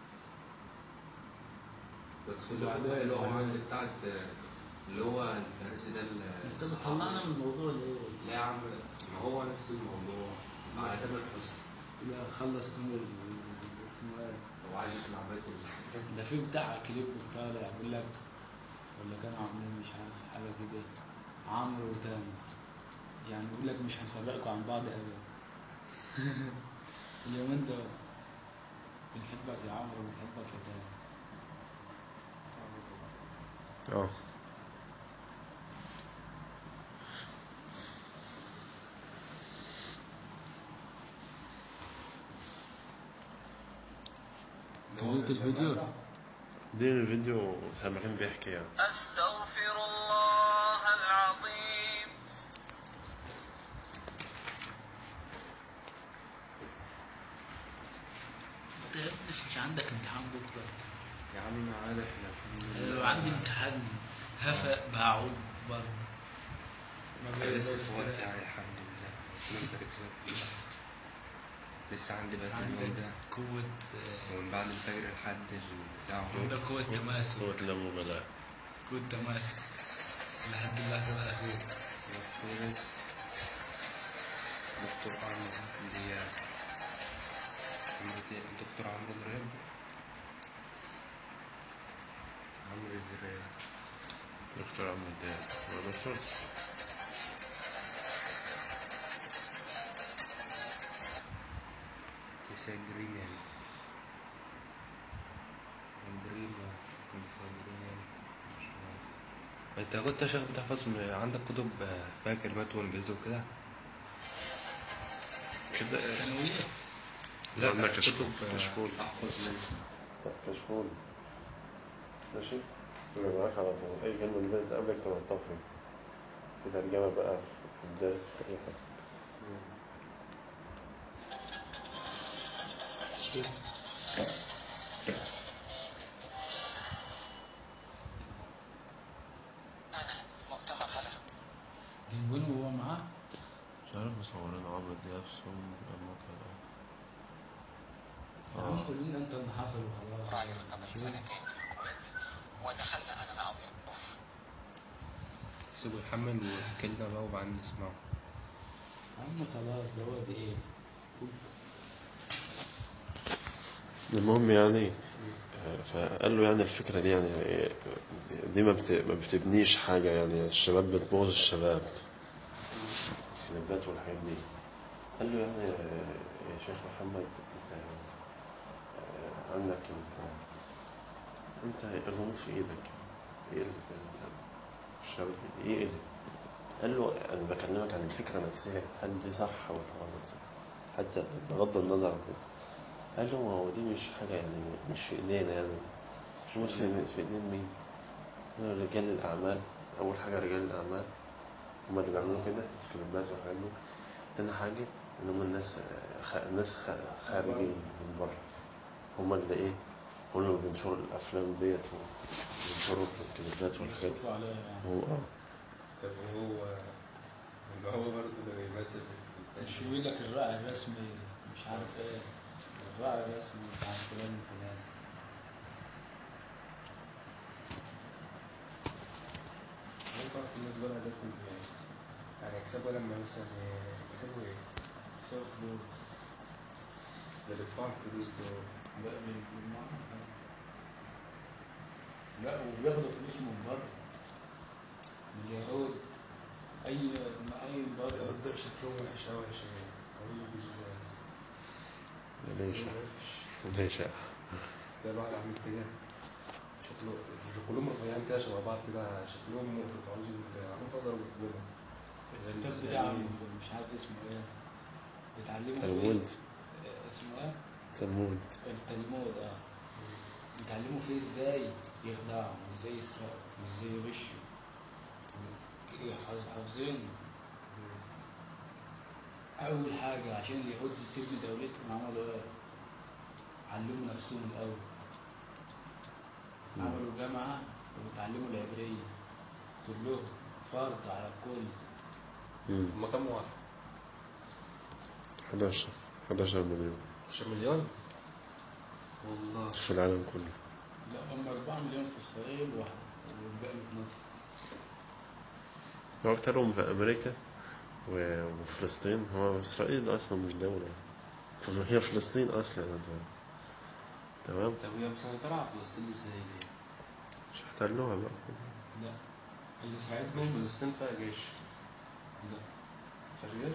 Speaker 2: بس في
Speaker 5: وبعدين-
Speaker 2: الفيلم اللي هو
Speaker 5: وبعدين-
Speaker 2: عامل بتاعت اللي هو الفارسي ده ال-
Speaker 5: انت بتطلعنا من الموضوع ليه؟
Speaker 2: لا يا عم ما هو نفس الموضوع على تامر حسني
Speaker 5: لا خلص امر اسمه ايه
Speaker 2: هو عايز يسمع بيت ال-
Speaker 5: ده في بتاع كليب طالع يقول لك ولا كانوا عاملين مش عارف حاجة كده عمرو وتامر يعني يقول لك مش هنفرقكم عن بعض ابدا اليومين دول بنحبك يا عمرو بنحبك يا تامر
Speaker 1: اه
Speaker 5: كملت الفيديو
Speaker 1: دي الفيديو سامعين بيحكي يعني
Speaker 3: أستغفر الله العظيم
Speaker 5: انت يا ابني مش عندك امتحان بكره
Speaker 2: يا عم معانا احنا الحمد
Speaker 5: انا
Speaker 2: لله
Speaker 5: لو عندي امتحان هفق بقعد برضه ما
Speaker 2: أنا
Speaker 5: بقدر
Speaker 2: لسه في
Speaker 5: استريح.
Speaker 2: وقت يعني الحمد لله ربنا يبارك لك فيه لسه عندي بقى اليوم
Speaker 5: عندك
Speaker 2: ده
Speaker 5: قوة آه،
Speaker 2: ومن بعد الفجر لحد البتاع
Speaker 5: عندك قوة تماسك
Speaker 1: قوة لا مبالاة
Speaker 5: قوة تماسك لحد اللحظة الأخيرة
Speaker 2: دكتورة دكتور عمرو اللي هي عمرو تاني دكتور عمرو دراب عمرو الزريان
Speaker 1: دكتور عمرو الدهب هو دكتور
Speaker 2: تسجرين يعني تسجرين تسجرين يعني مش عارف. انت كنت يا شيخ بتحفظ من عندك كتب آه، فيها كلمات وانجاز وكده
Speaker 1: كده
Speaker 5: ثانوية
Speaker 2: لا
Speaker 1: عندك كشكول.
Speaker 2: كتب آه،
Speaker 1: كشكول.
Speaker 2: احفظ منها
Speaker 1: كشفول ماشي يبقى معاك على طول أي كلمة جديدة تقابلك تنطق فيه في ترجمة بقى في الدرس في أي حاجة
Speaker 3: مؤتمر هدف
Speaker 5: جايبينه وهو معاه
Speaker 1: مش عارف مصورين عمرو دياب صوم أما كده
Speaker 5: يا عم قول لنا انت اللي حصل وخلاص
Speaker 3: راعي قبل سنتين في الكويت ودخلنا أنا مع ضيوف
Speaker 2: سيبه يحمل ويحكي لنا بقى وبعدين نسمعه
Speaker 5: يا عم خلاص ده هو دي ايه
Speaker 1: المهم يعني آه، فقال له يعني الفكرة دي يعني آه، دي ما بت- ما بتبنيش حاجة يعني الشباب بتبوظ الشباب الكليبات والحاجات دي قال له يعني آه، يا شيخ محمد انت آه، عندك ال- انت الريموت في ايدك ايه اللي انت الشباب ايه اللي قال له انا بكلمك عن الفكرة نفسها هل دي صح ولا غلط حتى بغض النظر عن قال له ما هو دي مش حاجة يعني مش في ايدينا يعني مش في, في ايدين مين رجال الأعمال أول حاجة رجال الأعمال هم اللي بيعملوا كده الكليبات والحاجات دي تاني حاجة إن هم الناس خ... الناس خ... خارجين من بره هم اللي إيه هم اللي بينشروا الأفلام ديت وبينشروا الكليبات والحاجات دي
Speaker 5: بيصرفوا عليها يعني
Speaker 1: هو آه
Speaker 2: طب وهو يبقى هو برضه اللي بيمثل
Speaker 5: مش يقول لك الراعي الرسمي مش عارف ايه الراعي الرسمي بتاع فلان وفلان
Speaker 2: ينفع في الناس بقى ده في يعني يكسبوا لما مثلا يكسبوا ايه؟
Speaker 5: يكسبوا فلوس
Speaker 2: اللي بيدفعوا الفلوس دول
Speaker 5: بقى من المعاملة. لا وبياخدوا فلوس من بره من اليهود اي من اي بره
Speaker 2: دول شكلهم وحش قوي يا شيخ أعوذ بالله
Speaker 1: ليش ليش
Speaker 2: ده الواحد عامل كده شكله كلهم رفيعين كده شبه بعض كده شكلهم مقرف أعوذ بالله عم تضرب ربنا
Speaker 5: الكتاب بتاعهم مش عارف اسمه ايه بيتعلموا فيه
Speaker 1: تلمود
Speaker 5: آه، اسمه ايه
Speaker 1: تلمود
Speaker 5: التلمود اه بيتعلموا فيه ازاي يخدعوا وازاي يسرقوا وازاي يغشوا ك- حافظ- حافظين اول حاجه عشان اليهود تبني دولتهم عملوا ايه علموا نفسهم الاول عملوا جامعه وتعلموا العبريه كلهم فرض على الكل
Speaker 1: مم.
Speaker 2: هما كام واحد؟
Speaker 1: 11 11 مليون
Speaker 2: 10 مليون؟ والله
Speaker 1: في العالم كله
Speaker 5: لا هم 4 مليون في اسرائيل واحد والباقي متنطط
Speaker 1: هو أكترهم في أمريكا و- وفلسطين هو إسرائيل أصلا مش دولة فما هي فلسطين أصلا ده. تمام
Speaker 2: طب هي مسيطرة على فلسطين ازاي دي؟
Speaker 1: مش هحتلوها بقى
Speaker 5: لا اللي
Speaker 2: مش
Speaker 5: ساعدهم
Speaker 2: فلسطين فيها جيش
Speaker 5: لا
Speaker 2: فيها جيش؟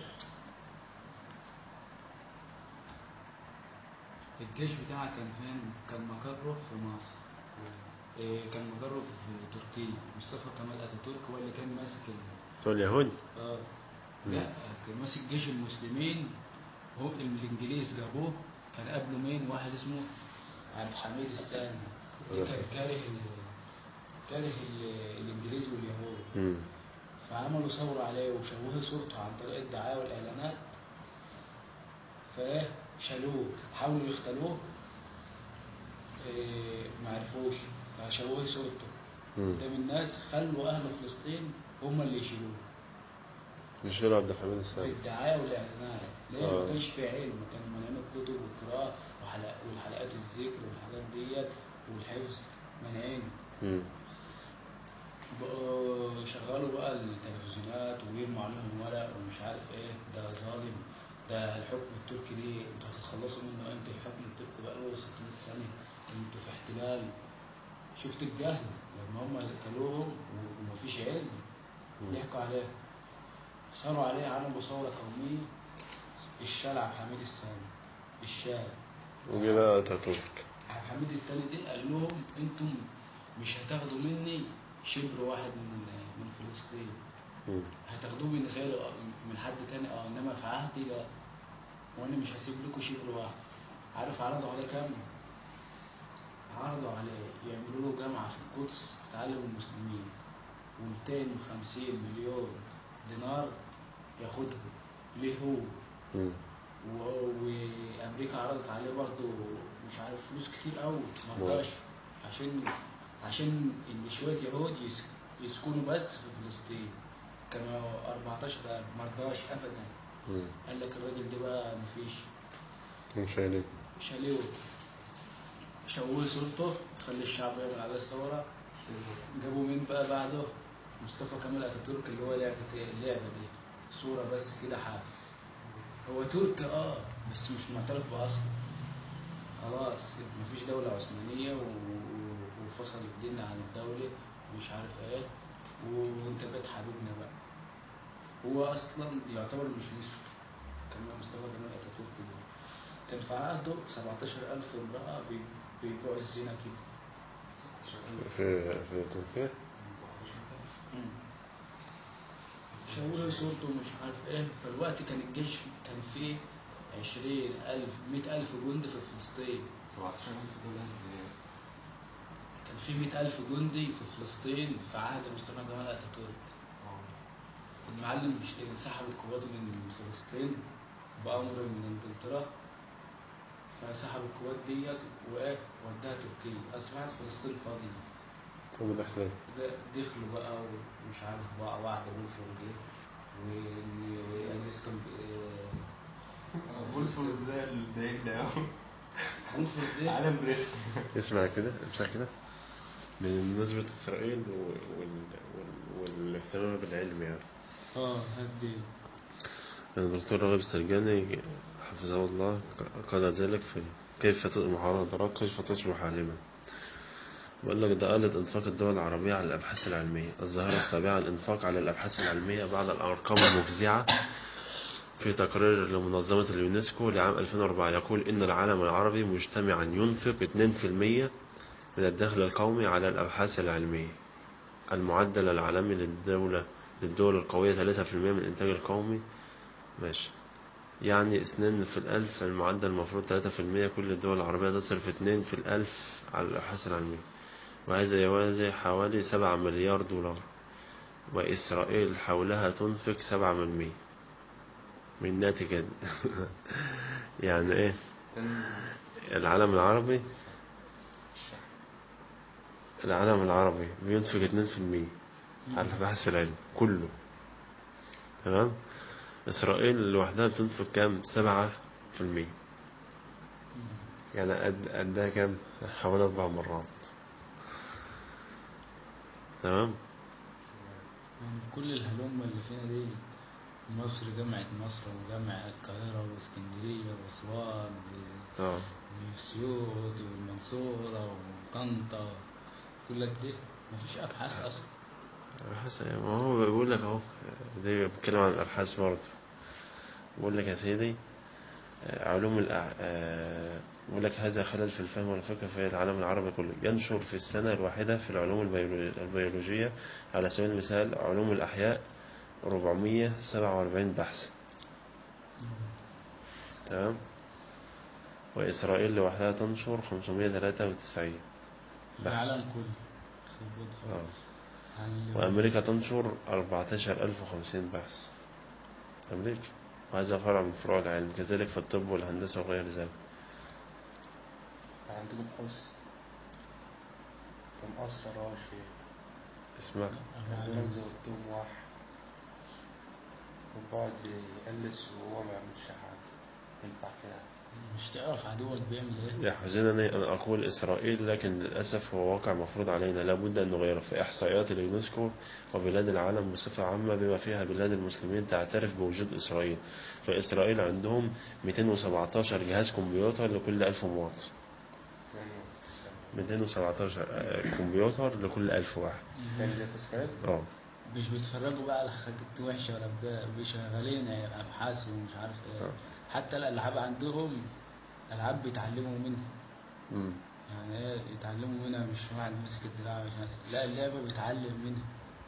Speaker 5: الجيش بتاعها كان فين؟ كان مقره في مصر إيه كان مقره في تركيا مصطفى كمال اتاتورك هو اللي كان ماسك ال...
Speaker 1: بتوع اليهود
Speaker 5: اه لا كان ماسك جيش المسلمين هو الانجليز جابوه كان قبله مين واحد اسمه عبد الحميد الثاني ده كان كاره ال... كاره ال... الانجليز واليهود
Speaker 1: مم.
Speaker 5: فعملوا ثورة عليه وشوهوا صورته عن طريق الدعاية والإعلانات فإيه شالوه حاولوا يختلوه إيه ما عرفوش عرفوش فشوهوا صورته
Speaker 1: مم.
Speaker 5: قدام الناس خلوا اهل فلسطين هم اللي يشيلوه
Speaker 1: يشيلوا عبد الحميد السامي
Speaker 5: بالدعايه والاعلانات ليه
Speaker 1: آه.
Speaker 5: ما كانش في علم كانوا مانعين الكتب والقراءه وحلق والحلقات الذكر والحاجات ديت والحفظ مانعين
Speaker 1: مم.
Speaker 5: بقوا شغلوا بقى التلفزيونات ويرموا عليهم ورق ومش عارف ايه ده ظالم ده الحكم التركي ليه انتوا هتتخلصوا منه امتى الحكم التركي بقى له 600 سنه انتوا في احتلال شفت الجهل لما هم كلوهم و- ومفيش علم ضحكوا عليه صاروا عليه عملوا ثوره قوميه الشال عبد الحميد الثاني الشال
Speaker 1: وجي بقى اتاتورك
Speaker 5: عبد الحميد الثاني دي قال لهم انتم مش هتاخدوا مني شبر واحد من من فلسطين
Speaker 1: مم.
Speaker 5: هتاخدوه من غير من حد تاني اه انما في عهدي لا وانا مش هسيب لكم شبر واحد عارف عرضوا عليه كام؟ عرضوا عليه يعملوا له جامعة في القدس تتعلم المسلمين و250 مليون دينار ياخدهم ليه هو
Speaker 1: مم.
Speaker 5: و- وامريكا عرضت عليه برضه مش عارف فلوس كتير قوي ما رضاش عشان عشان ان شويه يهود يس- يسكنوا بس في فلسطين كانوا 14000 ما رضاش ابدا
Speaker 1: مم.
Speaker 5: قال لك الراجل ده بقى مفيش
Speaker 1: مش عارف
Speaker 5: شالوه شوه صورته خلي الشعب يعمل عليه ثوره جابوا مين بقى بعده مصطفى كمال اتاتورك اللي هو لعبه اللعبه دي صوره بس كده حاجه هو تركي اه بس مش معترف باصله خلاص مفيش دولة عثمانية و- و- وفصل الدين عن الدولة ومش عارف ايه وانت بقيت حبيبنا بقى هو اصلا يعتبر مش مصري كان مصطفى كمال اتاتورك ده كان في عهده 17000 امرأة بي- بيبيعوا الزنا كده
Speaker 1: في في تركيا
Speaker 5: شاوروا صورته مش عارف ايه فالوقت كان الجيش كان فيه عشرين ألف مئة ألف جندي في فلسطين
Speaker 2: 17000 دولار
Speaker 5: كان في مئة ألف جندي في فلسطين في عهد مصطفى جمال أتاتورك المعلم مش انسحب القوات من فلسطين بأمر من إنجلترا فسحب القوات ديت وإيه وداها تركيا أصبحت فلسطين فاضية
Speaker 1: هم داخلين
Speaker 5: ده- دخلوا بقى ومش عارف بقى وعد بولفور جه ويانيس كان
Speaker 2: فولفور ده البعيد ده
Speaker 5: بولفور ده
Speaker 2: عالم بريف
Speaker 1: اسمع كده امسح كده بمناسبة إسرائيل و- وال... وال... والاهتمام بالعلم يعني
Speaker 5: اه هدي
Speaker 1: الدكتور راغب السرجاني حفظه الله قال ذلك في كيف ت- محاضرات كيف تصبح عالما بقول لك ده آلة إنفاق الدول العربية على الأبحاث العلمية الظاهرة السابعة الإنفاق على الأبحاث العلمية بعد الأرقام المفزعة في تقرير لمنظمة اليونسكو لعام 2004 يقول إن العالم العربي مجتمعا ينفق 2% من الدخل القومي على الأبحاث العلمية المعدل العالمي للدولة للدول القوية 3% من الإنتاج القومي ماشي يعني اثنين في الألف المعدل المفروض تلاتة في المية كل الدول العربية تصرف اتنين في الألف على الأبحاث العلمية وهذا يوازي حوالي سبعة مليار دولار وإسرائيل حولها تنفق سبعة من مية من ناتج يعني إيه العالم العربي العالم العربي بينفق اتنين في المية على البحث العلمي كله تمام إسرائيل لوحدها بتنفق كام سبعة في المية يعني قد قدها كام حوالي أربع مرات تمام
Speaker 5: يعني كل الهلومة اللي فينا دي مصر جامعة مصر وجامعة القاهرة واسكندرية وأسوان
Speaker 1: اه
Speaker 5: وسيوط والمنصورة وطنطا كل ده مفيش أبحاث أصلا
Speaker 1: أبحاث إيه؟ ما هو بيقول لك أهو دي بيتكلم عن الأبحاث برضه بيقول لك يا سيدي آه، علوم الأع... آه، بيقول لك هذا خلل في الفهم والفكر في العالم العربي كله ينشر في السنة الواحدة في العلوم البيولو- البيولوجية على سبيل المثال علوم الأحياء 447 بحث تمام وإسرائيل لوحدها تنشر 593 بحث
Speaker 5: العالم كله خربت
Speaker 1: آه.
Speaker 5: يعني
Speaker 1: وأمريكا تنشر 14050 بحث أمريكا وهذا فرع من فروع العلم كذلك في الطب والهندسة وغير ذلك
Speaker 2: عندكم بحوث
Speaker 6: كان مقصر اه يا شيخ
Speaker 1: اسمع
Speaker 6: كان زمان زودتهم واحد وبعد يقلس وهو ما يعملش حاجة ينفع كده
Speaker 5: مش تعرف عدوك بيعمل ايه
Speaker 1: يحزنني أن أقول إسرائيل لكن للأسف هو واقع مفروض علينا لابد أن نغيره في إحصائيات اليونسكو وبلاد العالم بصفة عامة بما فيها بلاد المسلمين تعترف بوجود إسرائيل فإسرائيل عندهم 217 جهاز كمبيوتر لكل 1000 مواطن 217 آه، كمبيوتر لكل 1000 واحد
Speaker 6: كان ده في إسرائيل؟
Speaker 1: اه
Speaker 5: مش بيتفرجوا بقى على حاجات وحشة ولا بتاع بيشغلين أبحاث ومش عارف ايه
Speaker 1: آه.
Speaker 5: حتى الألعاب عندهم ألعاب بيتعلموا منها
Speaker 1: مم.
Speaker 5: يعني ايه يتعلموا منها مش واحد مسك الدراع مش عارف لا اللعبة بيتعلم منها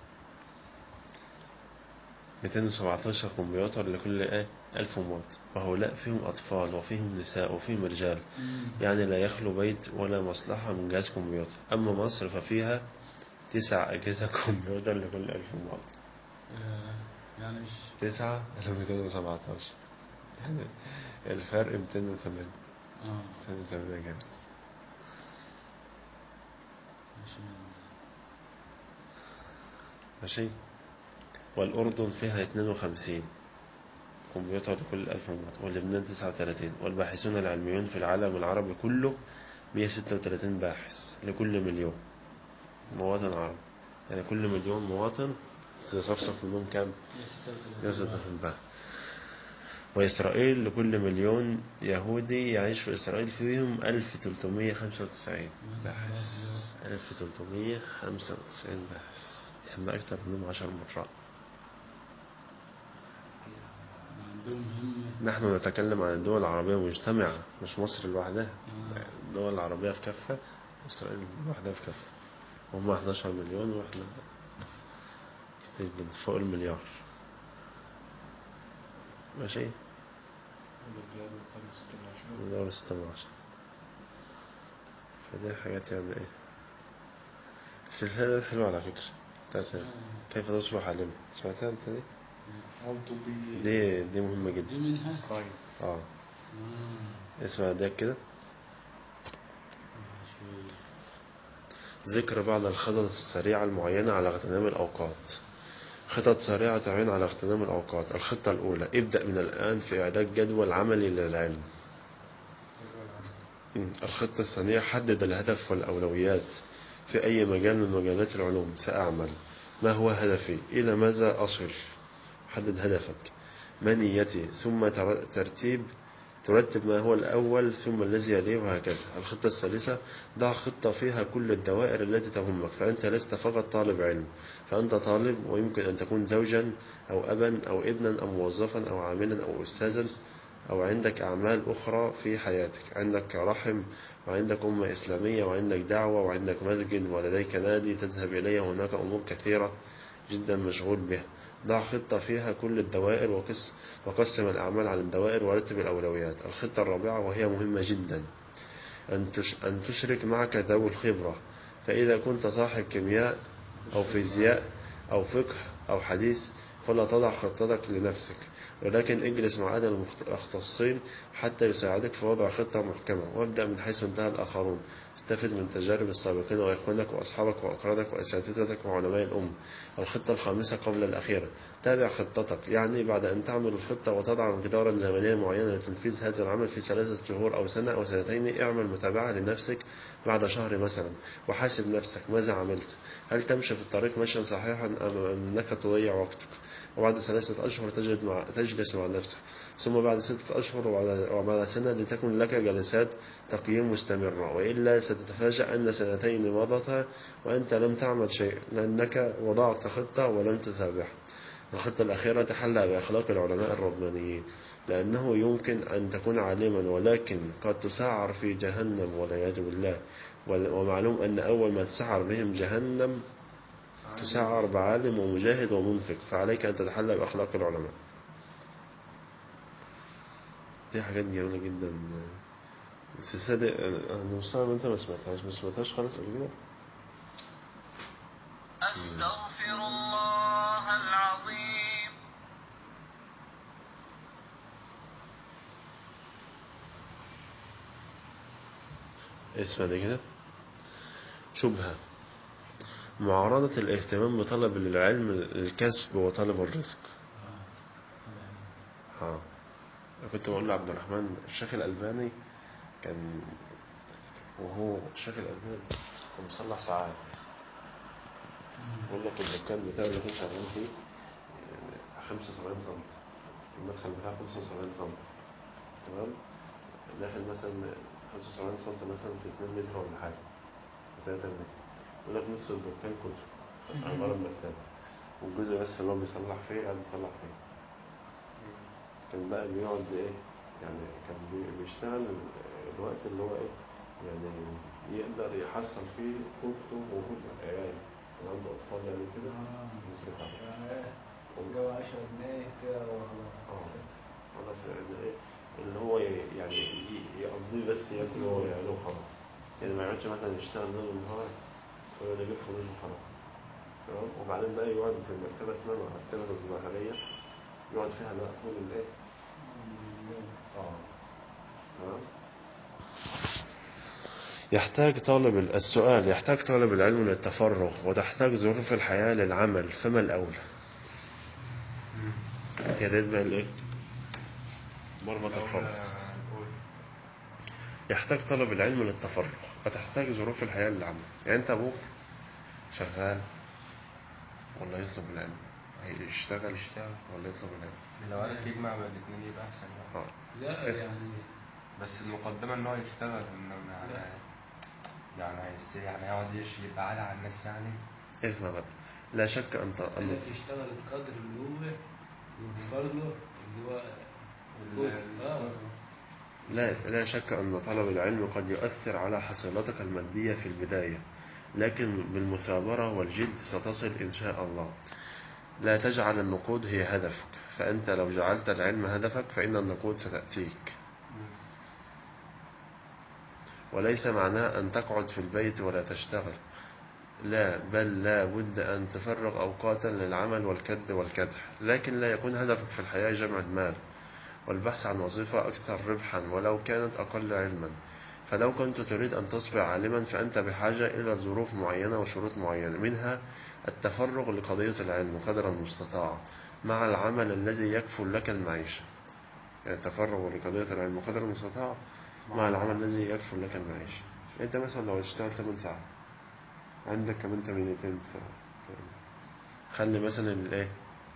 Speaker 1: 217 كمبيوتر لكل ايه 1000 مواطن وهؤلاء فيهم أطفال وفيهم نساء وفيهم رجال يعني لا يخلو بيت ولا مصلحة من جهاز كمبيوتر أما مصر ففيها تسع أجهزة كمبيوتر لكل ألف مواطن
Speaker 5: آه، يعني مش
Speaker 1: تسعة إلى 217 يعني الفرق 208
Speaker 5: اه
Speaker 1: 208 جهاز
Speaker 5: مش
Speaker 1: ماشي والأردن فيها 52 كمبيوتر لكل ألف مواطن ولبنان 39 والباحثون العلميون في العالم العربي كله 136 باحث لكل مليون مواطن عربي يعني كل مليون مواطن تصفصف منهم كام؟ 136 باحث وإسرائيل لكل مليون يهودي يعيش في إسرائيل فيهم 1395 باحث 1395 باحث يعني أكثر منهم 10 مرات
Speaker 5: عندهم همة
Speaker 1: نحن نتكلم عن الدول العربية مجتمعة مش مصر لوحدها الدول العربية في كفة وإسرائيل لوحدها في كفة هم 11 مليون وإحنا كتير جدا فوق المليار ماشي دولة 16 فدي حاجات يعني ايه السلسلة دي حلوة على فكرة بتاعت كيف تصبح عالما سمعتها انت دي؟ دي دي مهمة
Speaker 5: دي
Speaker 1: جدا
Speaker 5: منها
Speaker 1: اه
Speaker 5: آه.
Speaker 1: اسمع ده كده
Speaker 5: ماشي.
Speaker 1: ذكر بعض الخطط السريعة المعينة على اغتنام الأوقات خطط سريعة تعين على اغتنام الأوقات الخطة الأولى ابدأ من الآن في إعداد جدول عملي للعلم مم. الخطة الثانية حدد الهدف والأولويات في أي مجال من مجالات العلوم سأعمل ما هو هدفي إلى ماذا أصل حدد هدفك ما نيتي ثم تر- ترتيب ترتب ما هو الأول ثم الذي يليه وهكذا الخطة الثالثة ضع خطة فيها كل الدوائر التي تهمك فأنت لست فقط طالب علم فأنت طالب ويمكن أن تكون زوجا أو أبا أو ابنا أو موظفا أو عاملا أو أستاذا أو عندك أعمال أخرى في حياتك عندك رحم وعندك أمة إسلامية وعندك دعوة وعندك مسجد ولديك نادي تذهب إليه وهناك أمور كثيرة جدا مشغول بها ضع خطة فيها كل الدوائر وقس وقسم الأعمال على الدوائر ورتب الأولويات الخطة الرابعة وهي مهمة جدا أن تش- أن تشرك معك ذوي الخبرة فإذا كنت صاحب كيمياء أو فيزياء أو فقه أو حديث فلا تضع خطتك لنفسك ولكن اجلس مع أهل المختصين حتى يساعدك في وضع خطة محكمة وابدأ من حيث انتهى الآخرون استفد من تجارب السابقين وإخوانك وأصحابك وأقرانك وأساتذتك وعلماء الأمة الخطة الخامسة قبل الأخيرة تابع خطتك يعني بعد أن تعمل الخطة وتضع مقدارا زمنيا معينا لتنفيذ هذا العمل في ثلاثة شهور أو سنة أو سنتين اعمل متابعة لنفسك بعد شهر مثلا وحاسب نفسك ماذا عملت هل تمشي في الطريق مشيا صحيحا أم أنك تضيع وقتك وبعد ثلاثة أشهر تجد مع تجلس مع نفسك ثم بعد ستة أشهر وبعد, وبعد سنة لتكن لك جلسات تقييم مستمرة وإلا ستتفاجأ أن سنتين مضتا وأنت لم تعمل شيء لأنك وضعت خطة ولم تتابعها الخطة الأخيرة تحلى بأخلاق العلماء الربانيين لأنه يمكن أن تكون عالما ولكن قد تسعر في جهنم والعياذ بالله وال- ومعلوم أن أول ما تسعر بهم جهنم تسعر بعالم ومجاهد ومنفق فعليك أن تتحلى بأخلاق العلماء دي حاجات جميلة جدا السلسلة دي أنا أنا مستغرب أنت ما سمعتهاش ما سمعتهاش خالص قبل كده
Speaker 3: أستغفر الله العظيم
Speaker 1: اسمع دي كده شبهة معارضة الاهتمام بطلب العلم الكسب وطلب الرزق اه كنت بقول لعبد الرحمن الشيخ الألباني كان وهو الشيخ الألباني كان بيصلح ساعات يقول لك الدكان بتاعه اللي كان شغال فيه يعني 75 سم المدخل بتاعه 75 سم تمام داخل مثلا 75 سم مثلا في 2 متر ولا حاجة 3 متر يقول لك نص الدكان كله عبارة عن مكتبة والجزء بس اللي هو بيصلح فيه قاعد يصلح فيه كان بقى بيقعد ايه يعني كان بي- بيشتغل الوقت اللي هو ايه يعني يقدر يحصل فيه قوته وقوت عياله كان عنده اطفال يعني كده يصرف عليهم
Speaker 5: يعني ايه جو 10 جنيه كده وخلاص
Speaker 1: اه خلاص يعني ايه اللي هو ي- يعني ي- يقضيه بس ياكل هو وعياله وخلاص يعني ما يقعدش مثلا يشتغل ليل ونهار ويقعد يجيب فلوس وخلاص تمام وبعدين بقى يقعد في المكتبة اسمها مكتبة الزهرية يقعد فيها بقى طول الايه اه تمام يحتاج طالب السؤال يحتاج طالب العلم للتفرغ وتحتاج ظروف الحياة للعمل فما الأولى؟ يا ريت بقى الايه؟ مربط الفرس يحتاج طلب العلم للتفرغ وتحتاج ظروف الحياة للعمل يعني انت ابوك شغال ولا يطلب العلم هيشتغل
Speaker 2: يشتغل.
Speaker 1: ولا يطلب العلم
Speaker 2: لو عرف يجمع بين الاثنين يبقى احسن يعني.
Speaker 1: اه
Speaker 5: لا
Speaker 1: اسم.
Speaker 5: يعني
Speaker 2: بس المقدمة ان هو يشتغل انما
Speaker 5: لا.
Speaker 2: يعني هيس- يعني هيقعد يش يبقى عالي على الناس يعني
Speaker 1: اسمع بقى لا شك ان ت-
Speaker 5: قال
Speaker 1: ان
Speaker 5: لك يشتغل القدر اللي هو يوفر له اللي هو
Speaker 2: ال-
Speaker 5: اه
Speaker 1: لا لا شك أن طلب العلم قد يؤثر على حصيلتك المادية في البداية لكن بالمثابرة والجد ستصل إن شاء الله لا تجعل النقود هي هدفك فأنت لو جعلت العلم هدفك فإن النقود ستأتيك وليس معناه أن تقعد في البيت ولا تشتغل لا بل لا بد أن تفرغ أوقاتا للعمل والكد والكدح لكن لا يكون هدفك في الحياة جمع المال والبحث عن وظيفة أكثر ربحا ولو كانت أقل علما فلو كنت تريد أن تصبح عالما فأنت بحاجة إلى ظروف معينة وشروط معينة منها التفرغ لقضية العلم قدر المستطاع مع العمل الذي يكفل لك المعيشة يعني التفرغ لقضية العلم قدر المستطاع مع العمل الذي يكفل لك المعيشة أنت مثلا لو تشتغل 8 ساعات عندك كمان 8 ساعة خلي مثلا الايه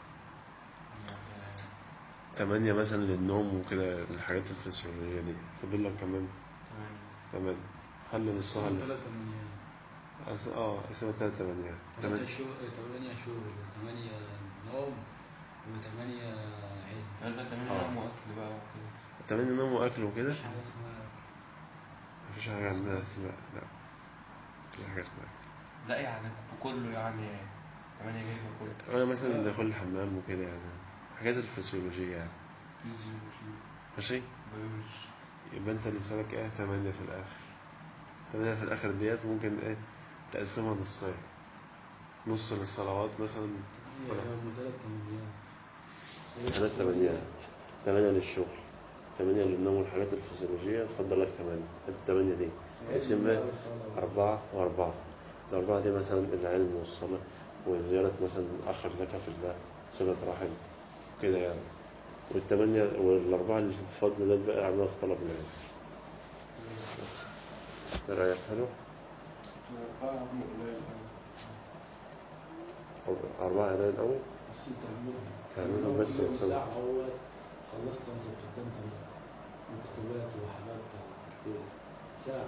Speaker 1: تمانية مثلا للنوم وكده الحاجات الفسيولوجية دي فاضل لك كمان تمام خلي نصها ل-
Speaker 5: ثلاثة من
Speaker 1: أس- اه اسمها تلات تمانيات
Speaker 5: ثلاثة
Speaker 1: تمانية
Speaker 5: شهور ثمانية شهور ثمانية نوم وثمانية عيد
Speaker 2: قال لك تعمل
Speaker 1: آه.
Speaker 2: نوم واكل بقى وكده
Speaker 1: تمانية نوم وأكل وكده
Speaker 5: مش حاجة اسمها
Speaker 1: مفيش حاجة عندنا اسمها لا مفيش حاجة اسمها
Speaker 2: لا يعني كله يعني 8 جنيه كله
Speaker 1: أنا مثلا دخول الحمام وكده يعني حاجات الفسيولوجية يعني
Speaker 2: فيزيولوجي
Speaker 1: ماشي
Speaker 2: بيولوجي
Speaker 1: يبقى انت لسه لك ايه تمانية في الآخر تمانية في الآخر ديت ممكن ايه تقسمها نصين نص للصلوات مثلا
Speaker 5: هي هم ثلاث ثمانيات
Speaker 1: ثلاث تمانيات تمانية للشغل تمانية للنوم والحاجات الفسيولوجية تفضل لك تمانية التمانية دي تقسم بقى أربعة وأربعة الأربعة دي مثلا العلم والصلاة وزيارة مثلا أخ لك في الله صلة رحم كده يعني والتمانية والأربعة اللي في الفضل ده بقى عملها في طلب العلم بس إيه رأيك حلو؟
Speaker 2: أربعة هم قليل أوي
Speaker 1: أربعة قليل أوي
Speaker 5: بس تعملها
Speaker 1: تعملها بس
Speaker 5: يوم
Speaker 1: وصل.
Speaker 5: ساعة أول خلصت مسابقتين مكتوبات وحاجات كتير ساعة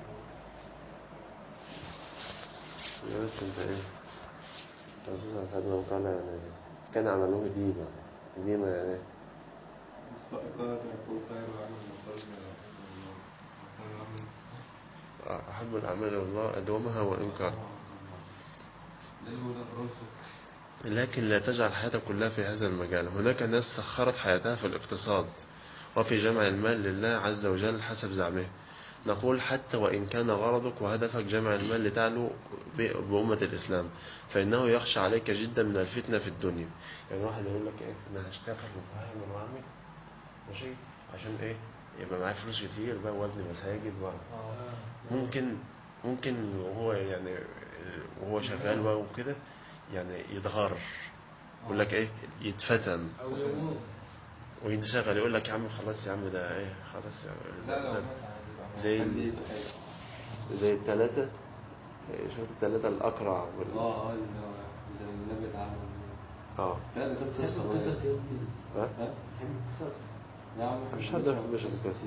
Speaker 1: يا بس أنت إيه؟ الرسول صلى الله عليه وسلم قال يعني كان عمله ديما ديما يعني إيه؟
Speaker 2: قال يقول خير عمل مقال خير عمل
Speaker 1: أحب الأعمال إلى الله أدومها وإن كان
Speaker 2: لأنه لا رزق
Speaker 1: لكن لا تجعل حياتك كلها في هذا المجال هناك ناس سخرت حياتها في الاقتصاد وفي جمع المال لله عز وجل حسب زعمه نقول حتى وإن كان غرضك وهدفك جمع المال لتعلو ب- بأمة الإسلام فإنه يخشى عليك جدا من الفتنة في الدنيا يعني واحد يقول لك إيه أنا هشتغل وهعمل وأعمل ماشي عشان إيه يبقى معايا فلوس كتير بقى وابني مساجد و... ممكن ممكن وهو يعني وهو شغال بقى وكده يعني يتغر يقول لك ايه يتفتن
Speaker 5: او يموت
Speaker 1: وينشغل يقول لك يا عم خلاص يا عم ده ايه خلاص يا عم
Speaker 6: لا
Speaker 1: ده-
Speaker 6: لا
Speaker 1: ده-
Speaker 6: مات عادي بقى.
Speaker 1: زي-
Speaker 6: خليه يتخيل.
Speaker 1: زي الثلاثة شفت الثلاثة الأقرع وال...
Speaker 6: اه اه اللي هو اللي النبي عنه
Speaker 1: اه
Speaker 6: لا ده كانت
Speaker 5: تحب
Speaker 6: قصة
Speaker 5: القصص
Speaker 6: بقى.
Speaker 5: يا ابني
Speaker 1: ها؟
Speaker 6: ها؟
Speaker 5: تحب القصص
Speaker 6: يا عم
Speaker 1: مفيش حد ما بيحبش القصص.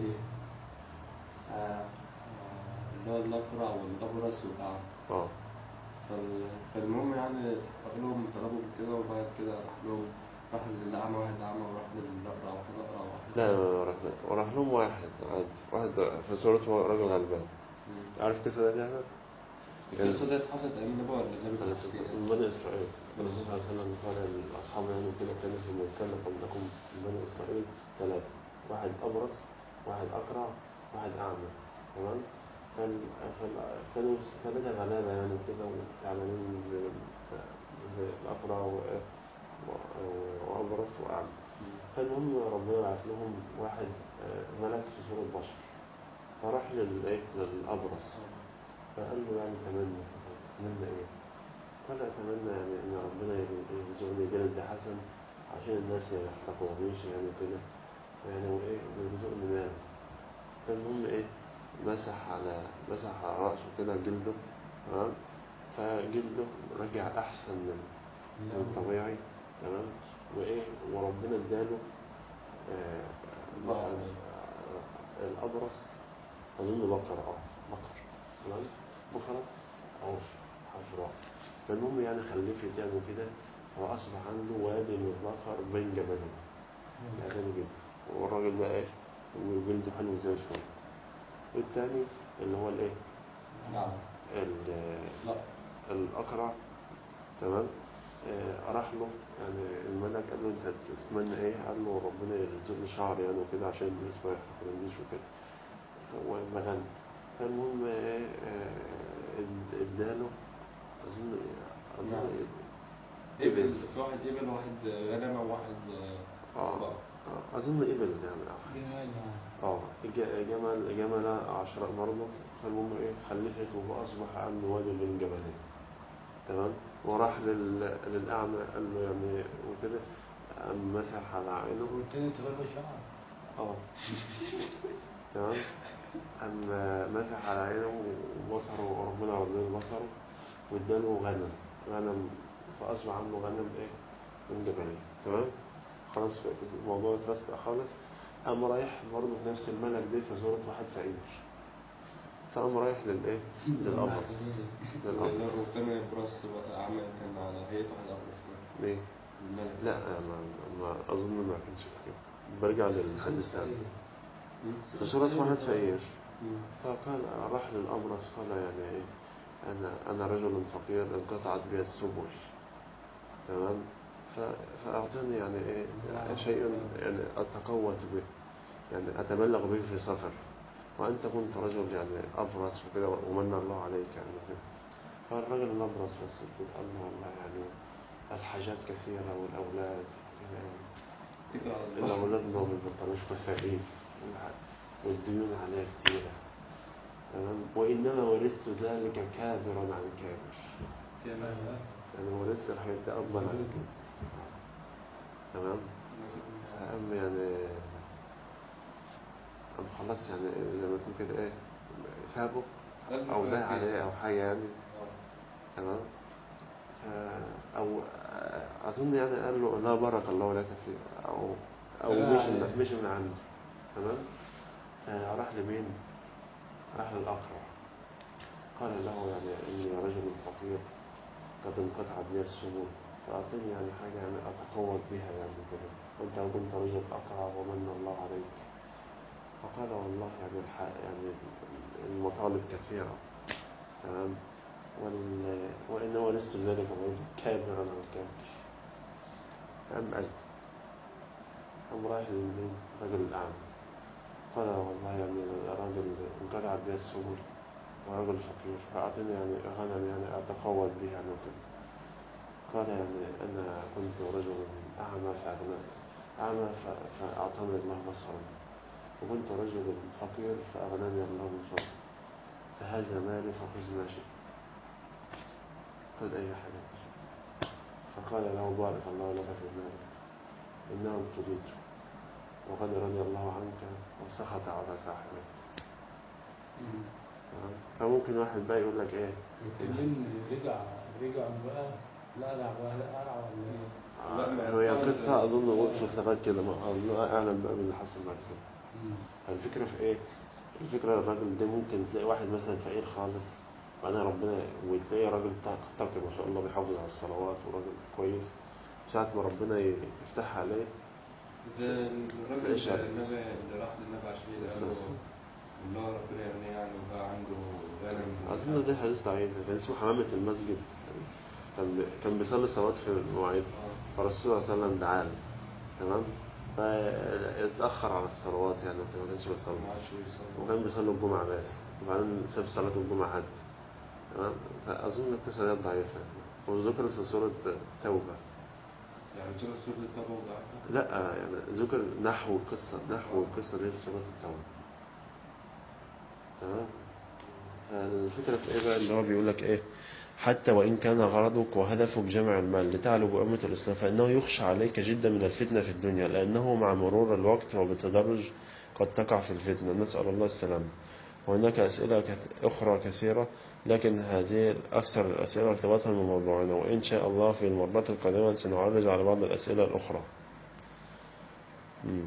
Speaker 6: آه، آه، اللي هو الأقرع والأبرص والأعمى
Speaker 1: اه
Speaker 6: فال- فالمهم يعني تحقق لهم طلبهم كده وبعد كده راح لهم راح للأعمى واحد أعمى وراح للأقرع واحد أقرع واحد
Speaker 1: لا لا راح وراح لهم واحد عادي واحد في صورة رجل غلبان
Speaker 6: مم.
Speaker 1: عارف القصة دي يعني؟
Speaker 6: القصة ديت حصلت أيام النبي ولا النبي
Speaker 1: على
Speaker 6: كان
Speaker 1: أساس
Speaker 6: فيها؟
Speaker 1: من بني إسرائيل الرسول صلى الله عليه وسلم قال لأصحابه يعني كده كان في المكان قبلكم من بني إسرائيل ثلاثة واحد أبرص واحد أقرع واحد أعمى تمام كان فال- كانوا ثلاثة غلابة يعني وكده وتعبانين زي زي الأقرع و- و- وأبرص وأعمى فالمهم ربنا بعت لهم واحد آه، ملك في صورة بشر فراح للإيه للأبرص فقال له يعني تمنى تمنى إيه؟ قال أتمنى يعني إن ربنا يرزقني جلد حسن عشان الناس ما يحتقرونيش يعني كده يعني وإيه ويرزقني مال فالمهم إيه مسح على مسح على رأسه كده جلده تمام فجلده رجع أحسن من من الطبيعي تمام وإيه وربنا اداله آه،
Speaker 6: بقرة.
Speaker 1: آه، الأبرص أظن بقرة أه بقر تمام بقرة عوش حفراء فالمهم يعني خلفت يعني كده فأصبح عنده وادي من البقر بين جبلين يعني جدا والراجل بقى إيه وجلده حلو زي الفل والتاني اللي هو الإيه
Speaker 6: نعم
Speaker 1: ال-
Speaker 6: لا
Speaker 1: الأقرع تمام آه راح له يعني الملك قال له انت تتمنى ايه؟ قال له ربنا يرزقني شعر يعني وكده عشان الناس ما يحقرنيش وكده فهو مغني فالمهم ايه آه، اد- اداله اظن اظن
Speaker 6: نعم.
Speaker 1: إيه؟
Speaker 6: إبل في واحد إبل واحد غنمة وواحد آه،
Speaker 1: اه
Speaker 6: بقر
Speaker 1: آه، اظن ابل يعني
Speaker 5: جمال يعني
Speaker 1: اه ج- جمل جمل عشراء برضه فالمهم ايه خلفت واصبح عنده وادي بين جبلين تمام وراح لل... للاعمى قال له يعني وكده قام مسح على عينه
Speaker 5: والتاني تغير شعر
Speaker 1: اه تمام قام مسح على عينه وبصره وربنا ردله بصره واداله غنم غنم فاصبح عنده غنم ايه من جبلين تمام خلاص الموضوع اترسق خالص قام رايح برضه في نفس الملك دي في صورة واحد فقير فقام رايح للايه للأبرص للأبرص
Speaker 6: والتاني براس بقى أعمى كان على هيئة واحد أبرص
Speaker 1: ليه؟
Speaker 6: الملك
Speaker 1: لا ما, ما أظن ما كانش في كده برجع للحديث تاني في صورة واحد فقير
Speaker 6: مم.
Speaker 1: فقال راح للأبرص قال يعني إيه أنا أنا رجل فقير انقطعت بي السبل تمام ف- فأعطاني يعني إيه شيء يعني أتقوت به يعني أتبلغ به في سفر وأنت كنت رجل يعني أبرص وكده ومن الله عليك يعني كده فالرجل الأبرص بس كده قال له والله يعني الحاجات كثيرة والأولاد وكده يعني
Speaker 6: اتكل على الله
Speaker 1: الأولاد ما بيبطلوش مساكين والديون عليها كتيرة تمام وإنما ورثت ذلك كابرا عن كابر
Speaker 6: كان
Speaker 1: يعني ورثت الحاجات دي أكبر عن كده تمام فقام يعني قام خلاص يعني زي ما تقول كده إيه سابه أو ده عليه أو حاجة يعني تمام ف- أو أظن يعني قال له لا بارك الله لك في أو أو
Speaker 5: لا
Speaker 1: مش
Speaker 5: عليه.
Speaker 1: من مش من عنده تمام فراح لمين؟ راح للأقرع قال له يعني إني رجل فقير قد انقطعت بي السبل فأعطني يعني حاجة يعني أتقوت بها يعني كده وأنت كنت رجل أقرع ومن الله عليك فقال والله يعني الح... يعني المطالب كثيرة تمام وال... وإنما لست ذلك الرجل كابرا عن كابر فأم قال قام رايح للمين؟ رجل الأعمى قال والله يعني راجل انقطعت بي السبل ورجل فقير فأعطني يعني غنم يعني أتقوت به يعني وكده قال يعني أنا كنت رجل أعمى فأغنى أعمى ف- فأعطاني الله بصرا وكنت رجل فقير فأغناني الله من فضله فهذا مالي فخذ ما شئت خذ أي حاجة تشاء. فقال له بارك الله لك في مالك إنه ابتليت وقد رضي الله عنك وسخط على صاحبك
Speaker 5: مم.
Speaker 1: تمام؟ فممكن واحد بقى يقول لك ايه
Speaker 5: التنين رجع رجع بقى لا لا بقى لا قرع ولا ايه
Speaker 6: لا،
Speaker 1: آه،
Speaker 6: ما
Speaker 1: هي
Speaker 6: ينفعش.
Speaker 1: قصة أظن غرفة ثبات كده ما الله أعلم بقى باللي حصل بعد كده
Speaker 5: مم.
Speaker 1: الفكرة في إيه؟ الفكرة الراجل ده ممكن تلاقي واحد مثلا فقير خالص بعدين ربنا وتلاقي راجل تق- تقي ما شاء الله بيحافظ على الصلوات وراجل كويس ساعة ما ربنا يفتحها عليه
Speaker 6: زي الراجل
Speaker 1: تعيش على
Speaker 6: النبي اللي راح للنبي عشان يدعي له الله ربنا يغنيه يعني وبقى عنده غنم
Speaker 1: أظن ده حديث ضعيف كان اسمه حمامة المسجد كان كان بيصلي صلوات في المواعيد
Speaker 6: آه.
Speaker 1: فالرسول صلى الله عليه وسلم دعاه له. تمام فاتأخر على الصلوات يعني وكده ما كانش بيصلي
Speaker 6: ما عادش يصلي
Speaker 1: وكان بيصلي الجمعة بس وبعدين ساب صلاة الجمعة حد تمام فأظن القصة دي ضعيفة وذكرت في سورة توبة
Speaker 6: يعني سورة سورة التوبة وضعفها
Speaker 1: لا يعني ذكر نحو القصة نحو القصة دي في سورة التوبة تمام فالفكرة في ايه بقى اللي هو بيقول لك ايه حتى وإن كان غرضك وهدفك جمع المال لتعلو بأمة الإسلام فإنه يخشى عليك جدا من الفتنة في الدنيا لأنه مع مرور الوقت وبالتدرج قد تقع في الفتنة نسأل الله السلامة وهناك أسئلة كث- أخرى كثيرة لكن هذه أكثر الأسئلة ارتباطا بموضوعنا وإن شاء الله في المرات القادمة سنعرج على بعض الأسئلة الأخرى مم.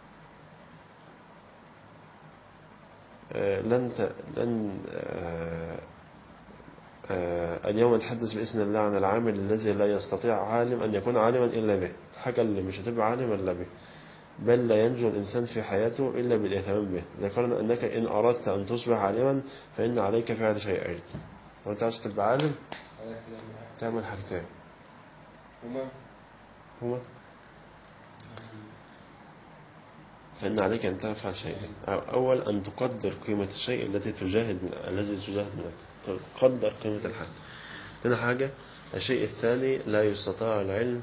Speaker 1: آه، لن ت... لن آه، آه، اليوم نتحدث بإذن الله عن العامل الذي لا يستطيع عالم أن يكون عالما إلا به الحاجة اللي مش هتبقى عالم إلا به بل لا ينجو الإنسان في حياته إلا بالاهتمام به ذكرنا أنك إن أردت أن تصبح عالما فإن عليك فعل شيئين لو أنت عايز تبقى عالم تعمل حاجتين
Speaker 6: هما
Speaker 1: هما فإن عليك أن تفعل شيئين أو- أول أن تقدر قيمة الشيء التي تجاهد من الذي تجاهد منك تقدر قيمة الحاجة ثاني حاجة الشيء الثاني لا يستطاع العلم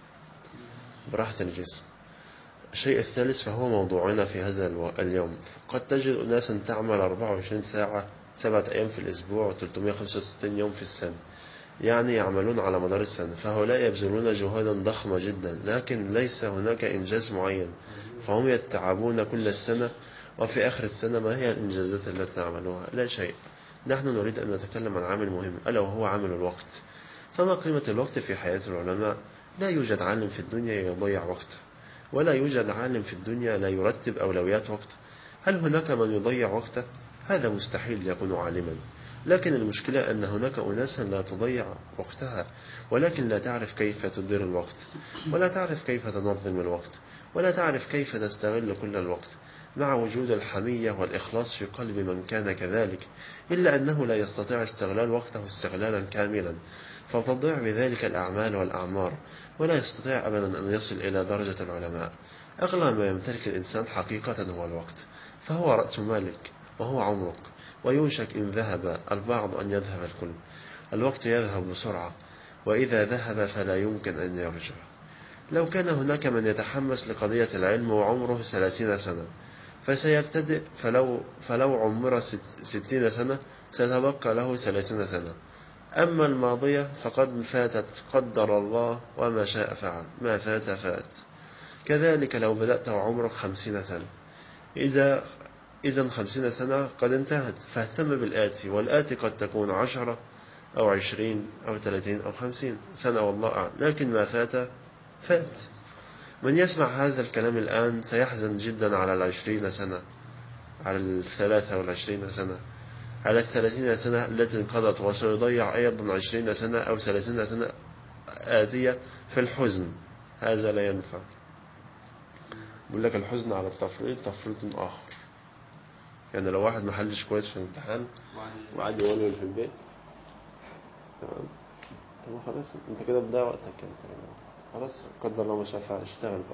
Speaker 1: براحة الجسم الشيء الثالث فهو موضوعنا في هذا الو- اليوم قد تجد أناسا تعمل 24 ساعة سبعة أيام في الأسبوع و365 يوم في السنة يعني يعملون على مدار السنة فهؤلاء يبذلون جهودا ضخمة جدا لكن ليس هناك إنجاز معين فهم يتعبون كل السنة وفي آخر السنة ما هي الإنجازات التي عملوها لا شيء نحن نريد أن نتكلم عن عامل مهم ألا وهو عامل الوقت فما قيمة الوقت في حياة العلماء لا يوجد عالم في الدنيا يضيع وقته ولا يوجد عالم في الدنيا لا يرتب أولويات وقته هل هناك من يضيع وقته؟ هذا مستحيل يكون عالما لكن المشكلة أن هناك أناسا لا تضيع وقتها ولكن لا تعرف كيف تدير الوقت ولا تعرف كيف تنظم الوقت ولا تعرف كيف تستغل كل الوقت مع وجود الحمية والإخلاص في قلب من كان كذلك إلا أنه لا يستطيع استغلال وقته استغلالا كاملا فتضيع بذلك الأعمال والأعمار ولا يستطيع أبدا أن يصل إلى درجة العلماء أغلى ما يمتلك الإنسان حقيقة هو الوقت فهو رأس مالك وهو عمرك ويوشك إن ذهب البعض أن يذهب الكل الوقت يذهب بسرعة وإذا ذهب فلا يمكن أن يرجع لو كان هناك من يتحمس لقضية العلم وعمره ثلاثين سنة فسيبتدئ فلو, فلو عمر ست ستين سنة سيتبقى له ثلاثين سنة أما الماضية فقد فاتت قدر الله وما شاء فعل ما فات فات كذلك لو بدأت وعمرك خمسين سنة إذا إذا خمسين سنة قد انتهت فاهتم بالآتي والآتي قد تكون عشرة أو عشرين أو ثلاثين أو خمسين سنة والله أعلم لكن ما فات فات من يسمع هذا الكلام الآن سيحزن جدا على العشرين سنة على الثلاثة والعشرين سنة على الثلاثين سنة التي انقضت وسيضيع أيضا عشرين سنة أو ثلاثين سنة آتية في الحزن هذا لا ينفع بيقول لك الحزن على التفريط تفريط آخر يعني لو واحد ما حلش كويس في الامتحان وقعد يولول في البيت تمام طب خلاص انت كده بضيع وقتك انت كده خلاص قدر الله ما شاء فعل اشتغل بقى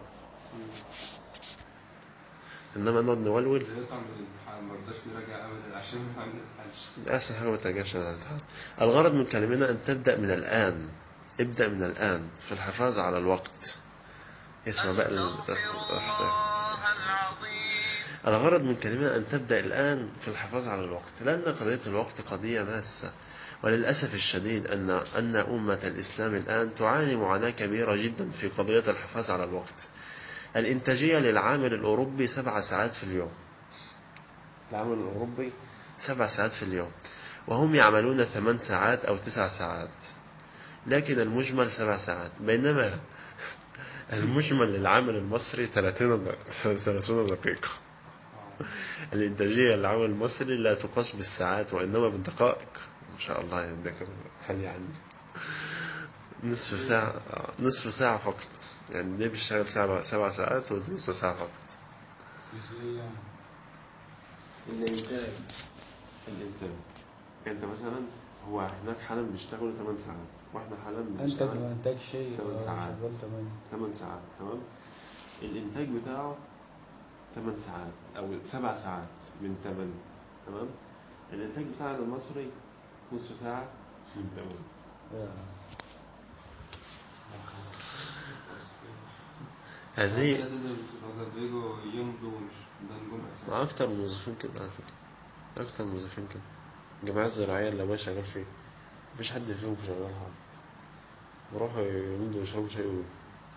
Speaker 1: انما نقعد نولول
Speaker 6: يطلع من الامتحان ما رضاش نراجع ابدا عشان ما نسالش
Speaker 1: احسن حاجه ما ترجعش على الامتحان الغرض من كلامنا ان تبدا من الان ابدا من الان في الحفاظ على الوقت اسمع بقى ال- الغرض من كلمة أن تبدأ الآن في الحفاظ على الوقت لأن قضية الوقت قضية ماسة وللأسف الشديد أن أن أمة الإسلام الآن تعاني معاناة كبيرة جدا في قضية الحفاظ على الوقت الإنتاجية للعامل الأوروبي سبع ساعات في اليوم العامل الأوروبي سبع ساعات في اليوم وهم يعملون ثمان ساعات أو تسع ساعات لكن المجمل سبع ساعات بينما المجمل للعامل المصري 30 دق- 30 دقيقة الإنتاجية للعمل المصري لا تقاس بالساعات وإنما بالدقائق ما شاء الله عندك خلي عندي نصف ساعة آه، نصف ساعة فقط يعني ده بيشتغل سبع سبع ساعات ونصف ساعة فقط
Speaker 5: ازاي يعني
Speaker 2: الإنتاج
Speaker 1: الإنتاج أنت مثلا هو هناك حالا بيشتغلوا 8 ساعات واحنا حالا
Speaker 5: انتج
Speaker 1: بنشتغل
Speaker 5: ما انتج شيء
Speaker 1: تمن
Speaker 5: اه،
Speaker 1: ساعات.
Speaker 5: شغال تمام
Speaker 1: 8 ساعات تمام الإنتاج بتاعه 8 ساعات أو 7 ساعات من 8 تمام الإنتاج بتاعنا المصري نص ساعة من 8 هذه
Speaker 6: في ناس مثلا بيجوا يمضوا ومش ده نجوم اساسا
Speaker 1: مع أكتر من الموظفين كده على فكرة أكتر من الموظفين كده الجمعية الزراعية اللي أبويا شغال فيه مفيش حد فيهم شغال حد بيروحوا يمضوا يشربوا شاي ويقوموا.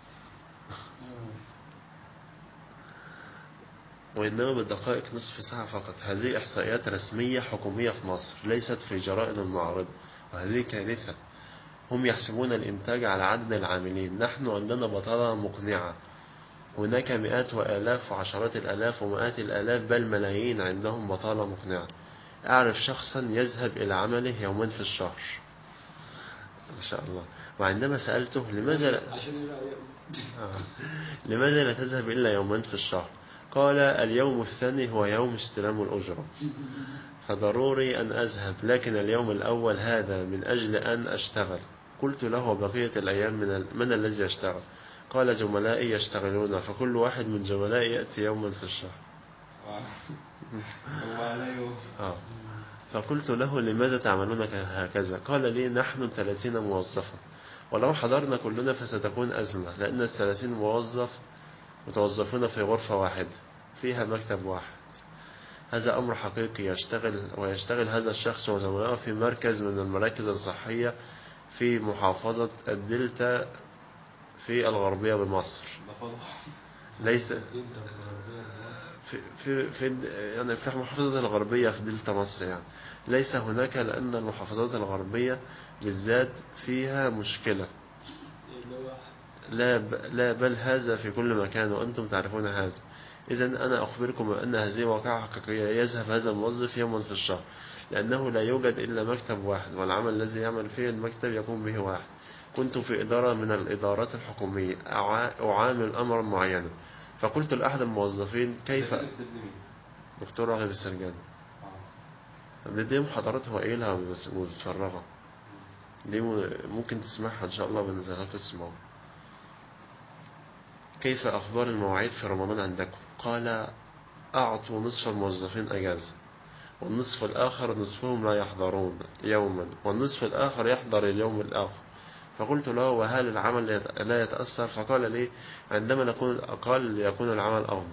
Speaker 1: وإنما بالدقائق نصف ساعة فقط هذه إحصائيات رسمية حكومية في مصر ليست في جرائد المعارضة وهذه كارثة هم يحسبون الإنتاج على عدد العاملين نحن عندنا بطالة مقنعة هناك مئات وآلاف وعشرات الآلاف ومئات الآلاف بل ملايين عندهم بطالة مقنعة أعرف شخصا يذهب إلى عمله يومين في الشهر ما شاء الله وعندما سألته لماذا لا
Speaker 5: عشان يلاقي
Speaker 1: آه. لماذا لا تذهب إلا يومين في الشهر قال اليوم الثاني هو يوم استلام الأجرة فضروري أن أذهب لكن اليوم الأول هذا من أجل أن أشتغل قلت له بقية الأيام من, ال... من الذي يشتغل قال زملائي يشتغلون فكل واحد من زملائي يأتي يوما في الشهر
Speaker 6: هو عليه
Speaker 1: آه. فقلت له لماذا تعملون ك- هكذا قال لي نحن 30 موظفا ولو حضرنا كلنا فستكون أزمة لأن الثلاثين موظف متوظفون في غرفة واحدة فيها مكتب واحد هذا أمر حقيقي يشتغل ويشتغل هذا الشخص وزملائه في مركز من المراكز الصحية في محافظة الدلتا في الغربية بمصر
Speaker 6: ده فضح
Speaker 1: ليس في في في يعني في المحافظة الغربية في دلتا مصر يعني ليس هناك لأن المحافظات الغربية بالذات فيها مشكلة لا ب... لا بل هذا في كل مكان وأنتم تعرفون هذا إذا أنا أخبركم أن هذه واقعة حقيقية يذهب هذا الموظف يوما في الشهر لأنه لا يوجد إلا مكتب واحد والعمل الذي يعمل فيه المكتب يقوم به واحد كنت في إدارة من الإدارات الحكومية أعا- أعامل أمرا معينا فقلت لأحد الموظفين كيف
Speaker 6: ده كتب لي مين؟
Speaker 1: دكتور راغب السرجاني
Speaker 6: اه
Speaker 1: دي, دي محاضرات هو قايلها بس- متفرغة دي م- ممكن تسمعها إن شاء الله بنزلها لكم تسمعوها كيف أخبار المواعيد في رمضان عندكم قال أعطوا نصف الموظفين أجازة والنصف الآخر نصفهم لا يحضرون يوما والنصف الآخر يحضر اليوم الآخر فقلت له وهل العمل يت- لا يتأثر فقال لي عندما نكون أقل يكون العمل أفضل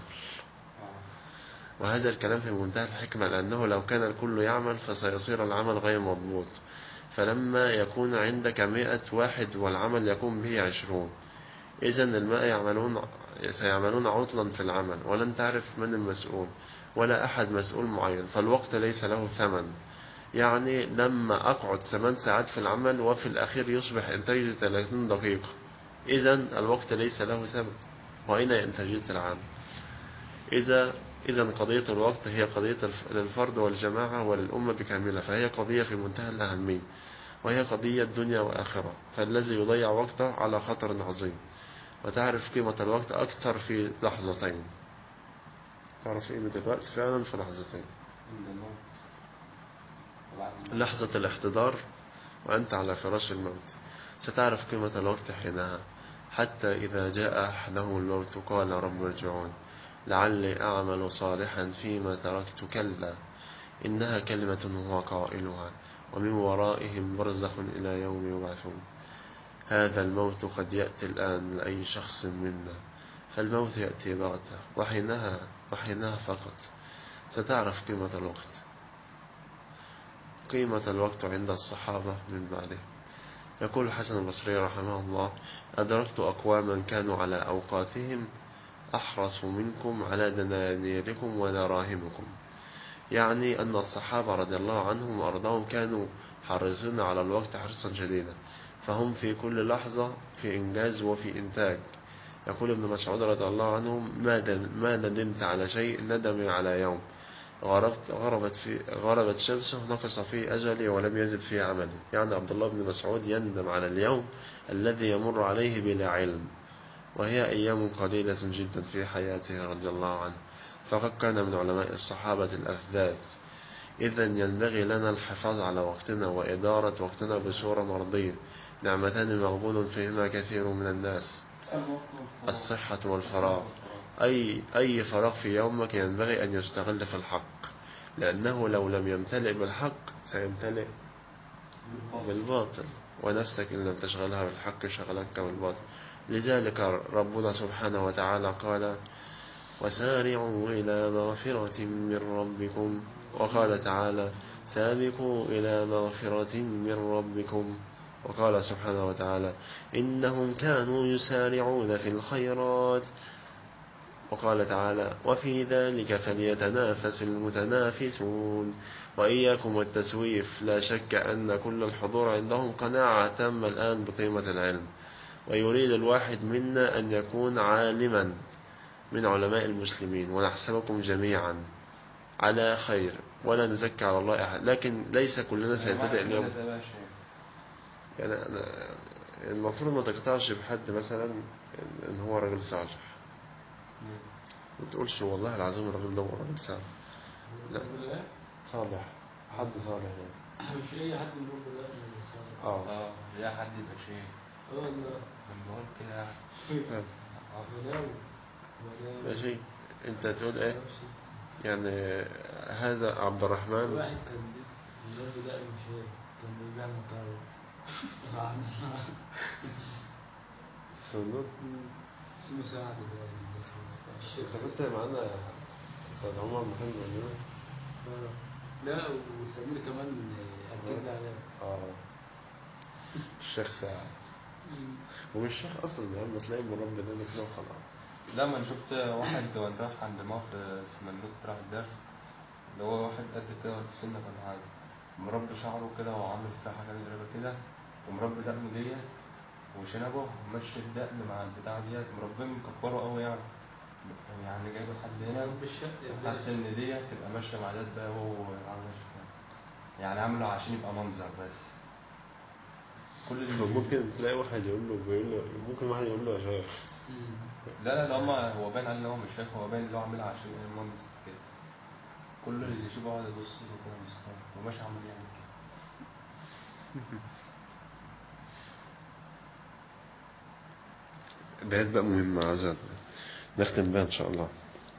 Speaker 1: وهذا الكلام في منتهى الحكمة لأنه لو كان الكل يعمل فسيصير العمل غير مضبوط فلما يكون عندك مئة واحد والعمل يكون به عشرون إذا الماء يعملون سيعملون عطلا في العمل ولن تعرف من المسؤول ولا أحد مسؤول معين فالوقت ليس له ثمن يعني لما أقعد ثمان ساعات في العمل وفي الأخير يصبح إنتاجي 30 دقيقة إذا الوقت ليس له ثمن وأين إنتاجية العمل إذا إذا قضية الوقت هي قضية الف- للفرد والجماعة وللأمة بكاملها فهي قضية في منتهى الأهمية وهي قضية دنيا وآخرة فالذي يضيع وقته على خطر عظيم وتعرف قيمة الوقت أكثر في لحظتين تعرف قيمة الوقت فعلا في لحظتين
Speaker 6: عند الموت وبعد
Speaker 1: لحظة الاحتضار وأنت على فراش الموت ستعرف قيمة الوقت حينها حتى إذا جاء أحدهم الموت قال رب ارجعون لعلي أعمل صالحا فيما تركت كلا إنها كلمة هو قائلها ومن ورائهم برزخ إلى يوم يبعثون هذا الموت قد يأتي الآن لأي شخص منا فالموت يأتي بغتة وحينها وحينها فقط ستعرف قيمة الوقت قيمة الوقت عند الصحابة من بعده يقول الحسن البصري رحمه الله أدركت أقواما كانوا على أوقاتهم أحرص منكم على دنانيركم ودراهمكم يعني أن الصحابة رضي الله عنهم وأرضاهم كانوا حريصين على الوقت حرصا شديدا فهم في كل لحظة في إنجاز وفي إنتاج يقول ابن مسعود رضي الله عنه ما دن- ما ندمت على شيء ندمي على يوم غربت غربت في غربت شمسه نقص فيه أجلي ولم يزد فيه عملي يعني عبد الله بن مسعود يندم على اليوم الذي يمر عليه بلا علم وهي أيام قليلة جدا في حياته رضي الله عنه فقد كان من علماء الصحابة الأثبات إذا ينبغي لنا الحفاظ على وقتنا وإدارة وقتنا بصورة مرضية نعمتان مغبون فيهما كثير من الناس الصحة والفراغ أي أي فراغ في يومك ينبغي أن يستغل في الحق لأنه لو لم يمتلئ بالحق سيمتلئ بالباطل ونفسك إن لم تشغلها بالحق شغلتك بالباطل لذلك ربنا سبحانه وتعالى قال وسارعوا إلى مغفرة من ربكم وقال تعالى سابقوا إلى مغفرة من ربكم وقال سبحانه وتعالى إنهم كانوا يسارعون في الخيرات وقال تعالى وفي ذلك فليتنافس المتنافسون وإياكم والتسويف لا شك أن كل الحضور عندهم قناعة تامة الآن بقيمة العلم ويريد الواحد منا أن يكون عالما من علماء المسلمين ونحسبكم جميعا على خير ولا نزكي على الله أحد لكن ليس كلنا سيبتدئ اليوم يعني أنا يعني المفروض ما تقطعش بحد مثلا إن- ان هو راجل صالح ما تقولش والله العظيم الراجل ده هو راجل صالح لا صالح حد صالح يعني
Speaker 5: مش اي حد نقول له لا من الصالح
Speaker 1: اه
Speaker 2: اه يا حد يبقى شيء
Speaker 5: اه والله
Speaker 2: من بقول كده
Speaker 1: فاهم.
Speaker 5: ولاو ولاو
Speaker 1: ماشي انت تقول ايه يعني هذا عبد الرحمن
Speaker 5: واحد كان بيس بيقول له لا مش هي كان بيبيع مطاوي
Speaker 1: سندوت
Speaker 5: اسمه سعد باين اسمه الشيخ
Speaker 1: انت كنت معانا استاذ عمر محمد مجنون
Speaker 5: آه. لا وسمير كمان اكد لي عليه
Speaker 1: اه الشيخ سعد ومش شيخ اصلا يا عم تلاقي مربي ده كده وخلاص
Speaker 2: لا ما انا شفت واحد وانا رايح عند ما في سمنوت راح الدرس اللي هو واحد قد كده ولا في سنة ولا حاجة مربي شعره كده وعامل فيها حاجات غريبة كده ومربي دقنه ديت وشنبه ومشي الدقن مع البتاع ديت مربيه مكبره قوي يعني يعني جايب حد هنا
Speaker 5: بالشق
Speaker 2: حاسس ان ديت تبقى ماشية مع ده بقى هو عامل كده يعني عامله عشان يبقى منظر بس كل اللي
Speaker 1: ممكن تلاقي واحد يقول له بيقول له ممكن واحد يقول له يا شيخ
Speaker 2: لا لا ده هما هو باين عليه ان هو مش شيخ هو باين ان هو عاملها عشان المنظر كده كل اللي يشوفه يقعد يبص له كده مستغرب وماشي عمال يعمل كده
Speaker 1: بيت بقى مهمة عزاد نختم بها إن شاء الله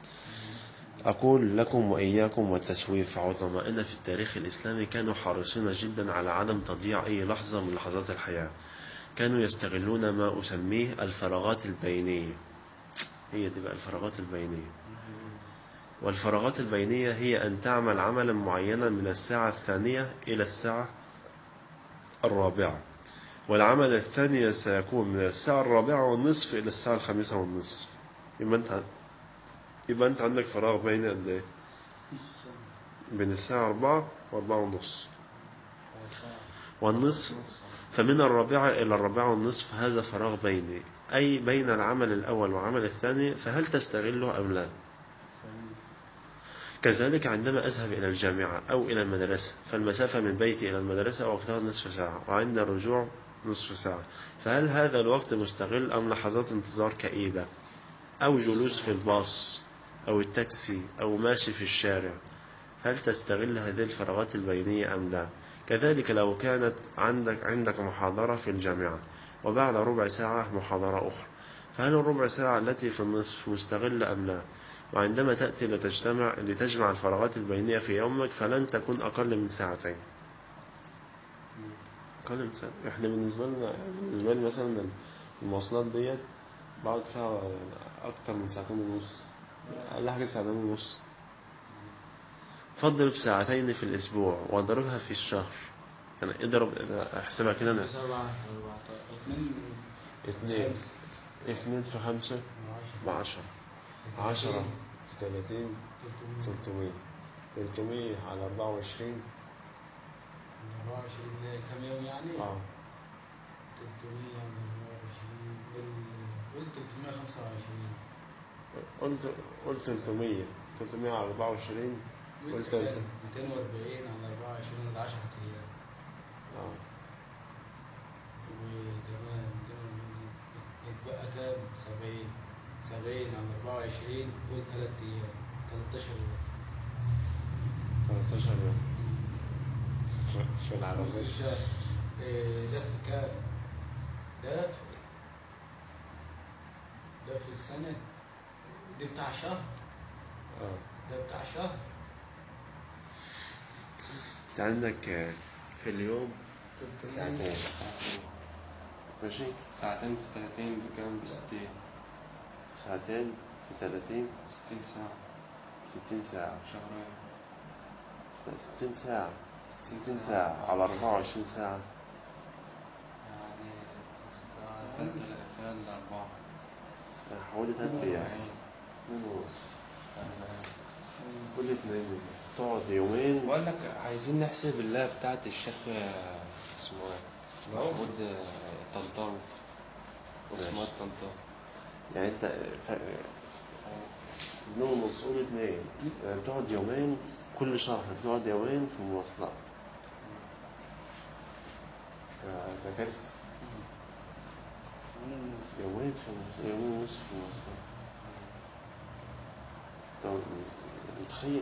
Speaker 1: أقول لكم وإياكم والتسويف عظمائنا في التاريخ الإسلامي كانوا حريصين جدا على عدم تضييع أي لحظة من لحظات الحياة كانوا يستغلون ما أسميه الفراغات البينية هي دي بقى الفراغات البينية والفراغات البينية هي أن تعمل عملا معينا من الساعة الثانية إلى الساعة الرابعة والعمل الثاني سيكون من الساعة الرابعة والنصف إلى الساعة الخامسة والنصف يبقى أنت يبقى أنت عندك فراغ بين قد إيه؟ بين الساعة أربعة وأربعة ونص والنصف فمن الرابعة إلى الرابعة والنصف هذا فراغ بيني أي بين العمل الأول والعمل الثاني فهل تستغله أم لا كذلك عندما أذهب إلى الجامعة أو إلى المدرسة فالمسافة من بيتي إلى المدرسة وقتها نصف ساعة وعند الرجوع نصف ساعة فهل هذا الوقت مستغل أم لحظات انتظار كئيبة أو جلوس في الباص أو التاكسي أو ماشي في الشارع هل تستغل هذه الفراغات البينية أم لا كذلك لو كانت عندك عندك محاضرة في الجامعة وبعد ربع ساعة محاضرة أخرى فهل الربع ساعة التي في النصف مستغلة أم لا وعندما تأتي لتجتمع لتجمع الفراغات البينية في يومك فلن تكون أقل من ساعتين أقل من ساعتين إحنا بالنسبة لنا بالنسبة لي مثلا المواصلات ديت بقعد فيها أكتر من ساعتين ونص أقل حاجة ساعتين ونص فضل بساعتين في الأسبوع واضربها في الشهر يعني اضرب احسبها كده أنا
Speaker 5: سبعة أربعة اتنين
Speaker 1: اتنين اتنين في خمسة بعشرة عشرة في تلاتين تلتمية تلتمية على أربعة وعشرين
Speaker 5: أربعة وعشرين كم يوم يعني؟
Speaker 1: اه
Speaker 5: تلتمية على أربعة وعشرين قول تلتمية خمسة وعشرين
Speaker 1: قلت قلت تلتمية تلتمية على أربعة وعشرين قلت قلت
Speaker 5: ميتين وأربعين على أربعة وعشرين ده عشرة أيام
Speaker 1: اه
Speaker 5: وكمان ميتين وأربعين يتبقى كام؟ سبعين سبعين على أربعة وعشرين قول تلات أيام تلاتاشر يوم
Speaker 1: تلاتاشر يوم في- في
Speaker 5: نص
Speaker 1: العربية
Speaker 5: الشهر إيه، ده في كام؟ ده في ده في السنة دي بتاع شهر
Speaker 1: اه
Speaker 5: ده بتاع شهر
Speaker 1: انت عندك آه، في اليوم ساعتين ماشي
Speaker 6: ساعتين في تلاتين بكام بستين
Speaker 1: ساعتين في تلاتين
Speaker 6: ستين ساعة
Speaker 1: ستين ساعة
Speaker 6: شهرين
Speaker 1: لا، ستين ساعة
Speaker 6: ستين
Speaker 1: ستين
Speaker 6: ساعة.
Speaker 1: ساعة على أربعة وعشرين ساعة
Speaker 6: يعني فات فات الأربعة
Speaker 1: حوالي تلات أيام اتنين ونص كل اتنين تقعد يومين
Speaker 2: بقول لك عايزين نحسب الله بتاعت الشيخ آه، اسمه ايه محمود آه، طنطاوي اسمه
Speaker 1: ماشي.
Speaker 2: طنطاوي
Speaker 1: يعني انت ف... اتنين ونص قول اتنين يعني بتقعد يومين كل شهر بتقعد يومين في المواصلات ده ده كارثة يومين في المواصلات يومين ونص في المواصلات انت متخيل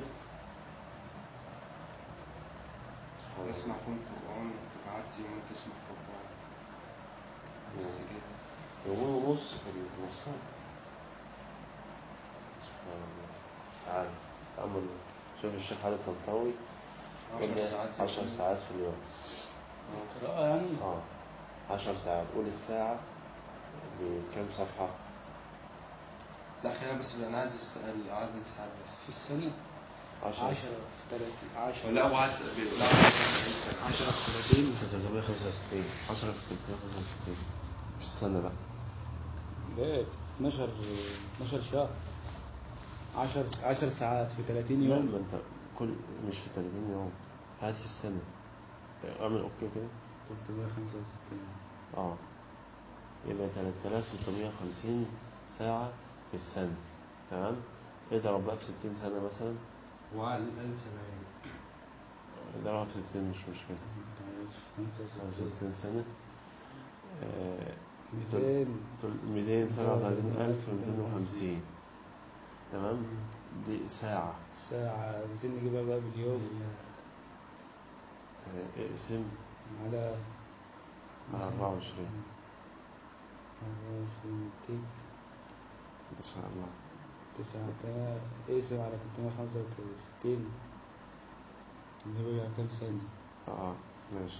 Speaker 1: سبحان الله.
Speaker 6: نسمع فيهم قرآن تقعد يومين تسمع قرآن بس كده
Speaker 1: يومين ونص في المواصلات سبحان الله تعال تأمل شوف الشيخ علي الطنطاوي
Speaker 6: عشر
Speaker 1: قلنا
Speaker 6: ساعات
Speaker 1: عشر
Speaker 6: يومين.
Speaker 1: ساعات في اليوم
Speaker 5: قراءة يعني
Speaker 1: اه عشر ساعات قول الساعة بكم صفحة
Speaker 6: لا خلينا بس أنا عايز الس- عدد الساعات بس
Speaker 5: في السنة
Speaker 1: عشر
Speaker 5: عشرة في تلاتين عشرة
Speaker 6: لا هو عايز بيقول
Speaker 5: عشرة في تلاتين
Speaker 1: في 365 10 في 365 في السنة بقى
Speaker 5: لا في 12 12 شهر 10 10 ساعات في 30
Speaker 1: لا
Speaker 5: يوم
Speaker 1: ما انت كل مش في 30 يوم هات في السنة اعمل اوكي كده
Speaker 5: 365
Speaker 1: اه يبقى 3650 ساعة في السنة تمام اضرب بقى في 60 سنة مثلا
Speaker 6: وعلى الأقل سبعين
Speaker 1: اضربها في 60 مش مشكلة
Speaker 5: 65
Speaker 1: 65 سنة آه،
Speaker 5: 200
Speaker 1: تل- 237250 تمام دي ساعة
Speaker 5: ساعة عايزين نجيبها بقى باليوم
Speaker 1: آه، اقسم
Speaker 5: على
Speaker 1: على 24
Speaker 5: 24 تيك
Speaker 1: ما شاء الله
Speaker 5: تسعة تا- اقسم على 365 اللي هو كام سنة
Speaker 1: اه ماشي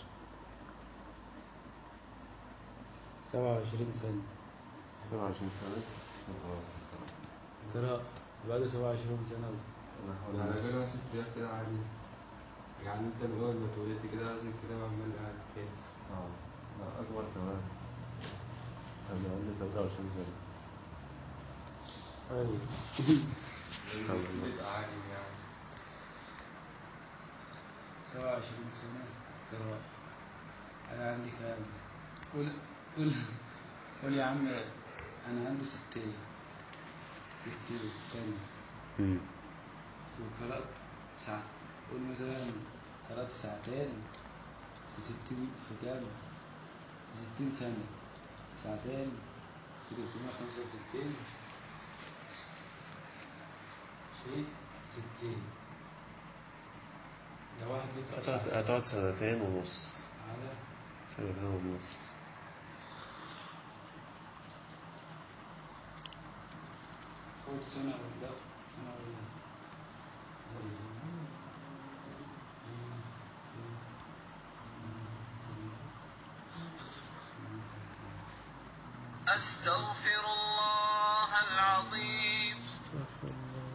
Speaker 5: 27 سنة
Speaker 1: 27 سنة متواصل
Speaker 5: قراءة بعد 27 سنة
Speaker 6: يعني كده ماسك كتاب كده عادي يعني انت من اول ما اتولدت كده ماسك كتاب عمال قاعد فين
Speaker 1: اه لا أكبر كمان أنا عندي 23 سنة
Speaker 5: أيوة
Speaker 1: سبحان الله
Speaker 6: بيبقى عالم يعني
Speaker 5: 27 سنة قراءة أنا عندي كام؟ قول قول قول يا عم أنا عندي ستين ستين سنة
Speaker 1: مم.
Speaker 5: وقرأت ساعة قول مثلا قرأت ساعتين في ستين في كام؟ في ستين سنة ساعتين في 365 في ستين ده واحد بيقرأ
Speaker 1: هتقعد
Speaker 5: ساعتين
Speaker 1: هتقعد سنتين ونص
Speaker 5: على
Speaker 1: سنتين ونص
Speaker 5: فوق سنة ولا سنة ولا
Speaker 3: أستغفر الله العظيم
Speaker 1: استغفر الله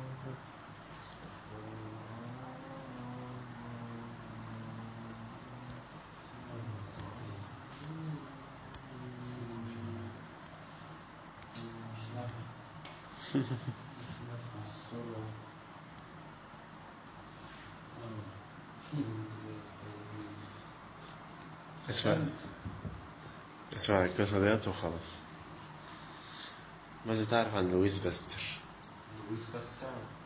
Speaker 1: اسمع اسمع القصة ديت وخلاص ماذا تعرف عن لويس باستر
Speaker 6: لويس بس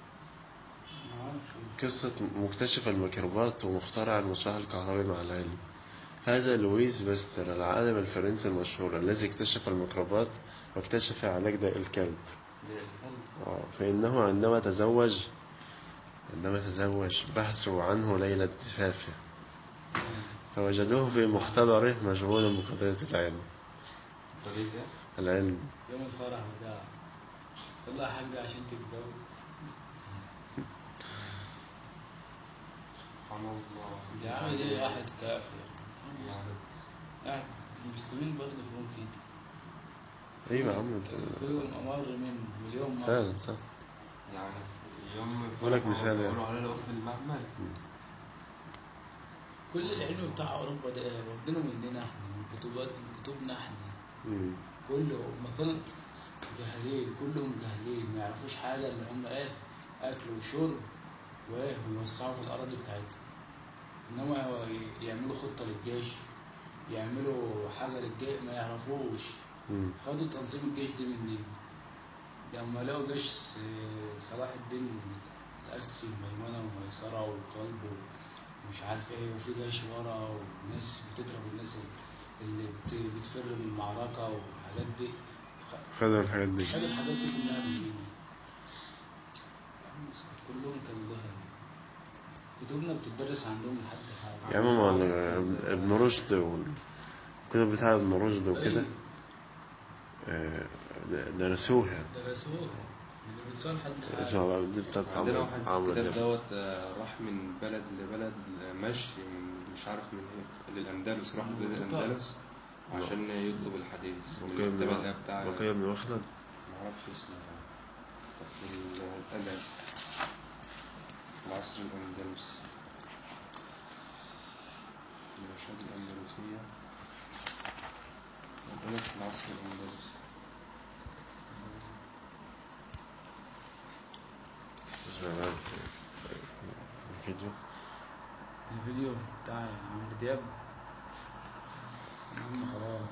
Speaker 1: قصة مكتشف الميكروبات ومخترع المصباح الكهربي مع العلم هذا لويس باستر العالم الفرنسي المشهور الذي اكتشف الميكروبات واكتشف علاج داء الكلب آه، فإنه عندما تزوج عندما تزوج بحثوا عنه ليلة زفافه فوجدوه في مختبره مشغولا بقضية العلم العلم
Speaker 5: يوم الفرح بتاعه يلا يا حاج عشان تتجوز
Speaker 6: سبحان الله
Speaker 5: دي عامل ايه واحد كافر واحد المسلمين برضه فيهم كده
Speaker 1: ايوه يا عم
Speaker 5: فيهم امر منه مليون مرة
Speaker 1: فعلا صح
Speaker 6: يعني في يوم
Speaker 1: أقول لك مثال يعني.
Speaker 6: بيقولوا عليه الوقت المهمل
Speaker 5: كل العلم بتاع اوروبا ده واخدينه مننا احنا من كتبات من كتبنا احنا
Speaker 1: مم.
Speaker 5: كله ما كانوا جاهلين كلهم جاهلين ما يعرفوش حاجه الا هم ايه اكل وشرب وايه ويوسعوا في الاراضي بتاعتهم انما هو ي- يعملوا خطه للجيش يعملوا حاجه للجيش ما يعرفوش
Speaker 1: مم.
Speaker 5: خدوا تنظيم الجيش دي مننا لما لقوا جيش آه، صلاح الدين متقسم ميمنه وميسره وقلب ومش عارف ايه وفي جيش ورا وناس بتضرب الناس اللي بت- بتفر من المعركه والحاجات دي خ-
Speaker 1: خدوا الحاجات دي
Speaker 5: خدوا الحاجات دي كلها مننا كلهم كانوا جهل كتبنا بتدرس عندهم لحد حاجه
Speaker 1: يا عم ما ال- ابن رشد والكتب بتاع ابن رشد وكده آه، د- درسوها
Speaker 5: درسوها درسوها لحد حاجه
Speaker 1: اسمع بقى دي بتاعت
Speaker 2: عندنا
Speaker 1: عمرو
Speaker 2: واحد في
Speaker 1: عمرو
Speaker 2: الكتاب
Speaker 1: دياب
Speaker 2: دوت آه، راح من بلد لبلد آه، مشي من مش عارف من ايه للأندلس راح لبلاد الأندلس عشان يطلب الحديث من
Speaker 1: بقي
Speaker 2: المكتبة اللي هي
Speaker 1: بن
Speaker 2: بتاع
Speaker 1: بقي بن مخلد
Speaker 2: معرفش اسمه في الأدب العصر الأندلسي الإرشاد الأندلسية الأدب في العصر الأندلسي
Speaker 1: اسمع بقى الفيديو
Speaker 5: الفيديو بتاع عمرو دياب يا عم خلاص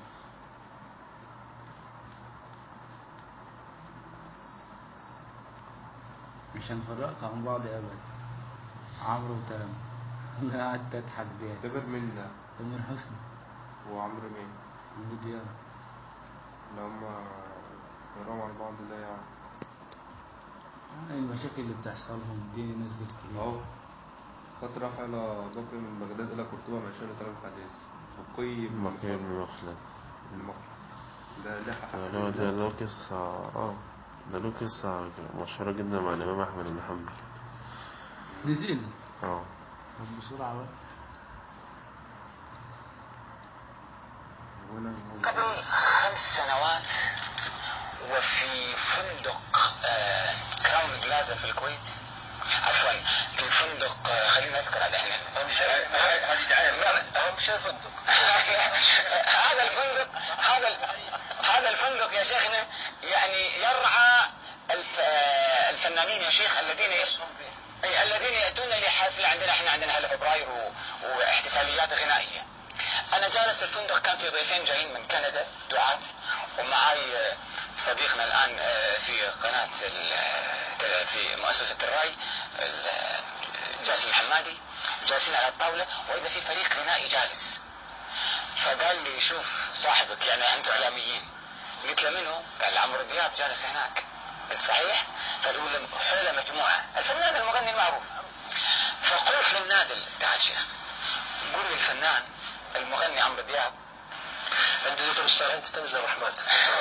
Speaker 5: مش هنفرقك عن بعض ابدا عمرو وتامر انا قعدت اضحك بيه
Speaker 2: تامر مين ده؟
Speaker 5: تامر حسني
Speaker 2: وعمرو مين؟
Speaker 5: عمرو دياب
Speaker 2: اللي هما بيقروا على بعض ده يعني
Speaker 5: يعني المشاكل اللي بتحصل لهم دي نزل كليب
Speaker 2: أهو قد رحل بقي من بغداد إلى قرطبة معشان طلب الحديث بقي بن
Speaker 1: بقي بن
Speaker 2: مخلد.
Speaker 1: مخلد
Speaker 2: المخلد ده ده
Speaker 1: ده له- ده له قصة اه ده له قصة مشهورة جدا مع الإمام أحمد بن حنبل
Speaker 5: نزل
Speaker 1: اه
Speaker 5: طب بسرعة بقى
Speaker 2: وأنا
Speaker 3: قبل خمس سنوات وفي فندق آه، كراون بلازا في الكويت عفوا في فندق آه، خلينا نذكر على احنا هذه دعايه هو مش الفندق هذا الفندق هذا ال- هذا الفندق يا شيخنا يعني يرعى الف آه، الفنانين يا شيخ الذين أي الذين ياتون لحفل عندنا احنا عندنا هلا فبراير و- واحتفاليات غنائيه انا جالس في الفندق كان في ضيفين جايين من كندا دعاة ومعاي آه، صديقنا الان آه، في قناة ال- آه، في مؤسسة الراي ال- آه، جاسم الحمادي جالسين على الطاولة واذا في فريق غنائي جالس فقال لي شوف صاحبك يعني انتم اعلاميين قلت له منو؟ قال عمرو دياب جالس هناك قلت صحيح؟ قال هو حوله مجموعة الفنان المغني المعروف فقلت للنادل تعال شيخ قول للفنان المغني عمرو دياب عند ذكر الصالحين تتنزل الرحمات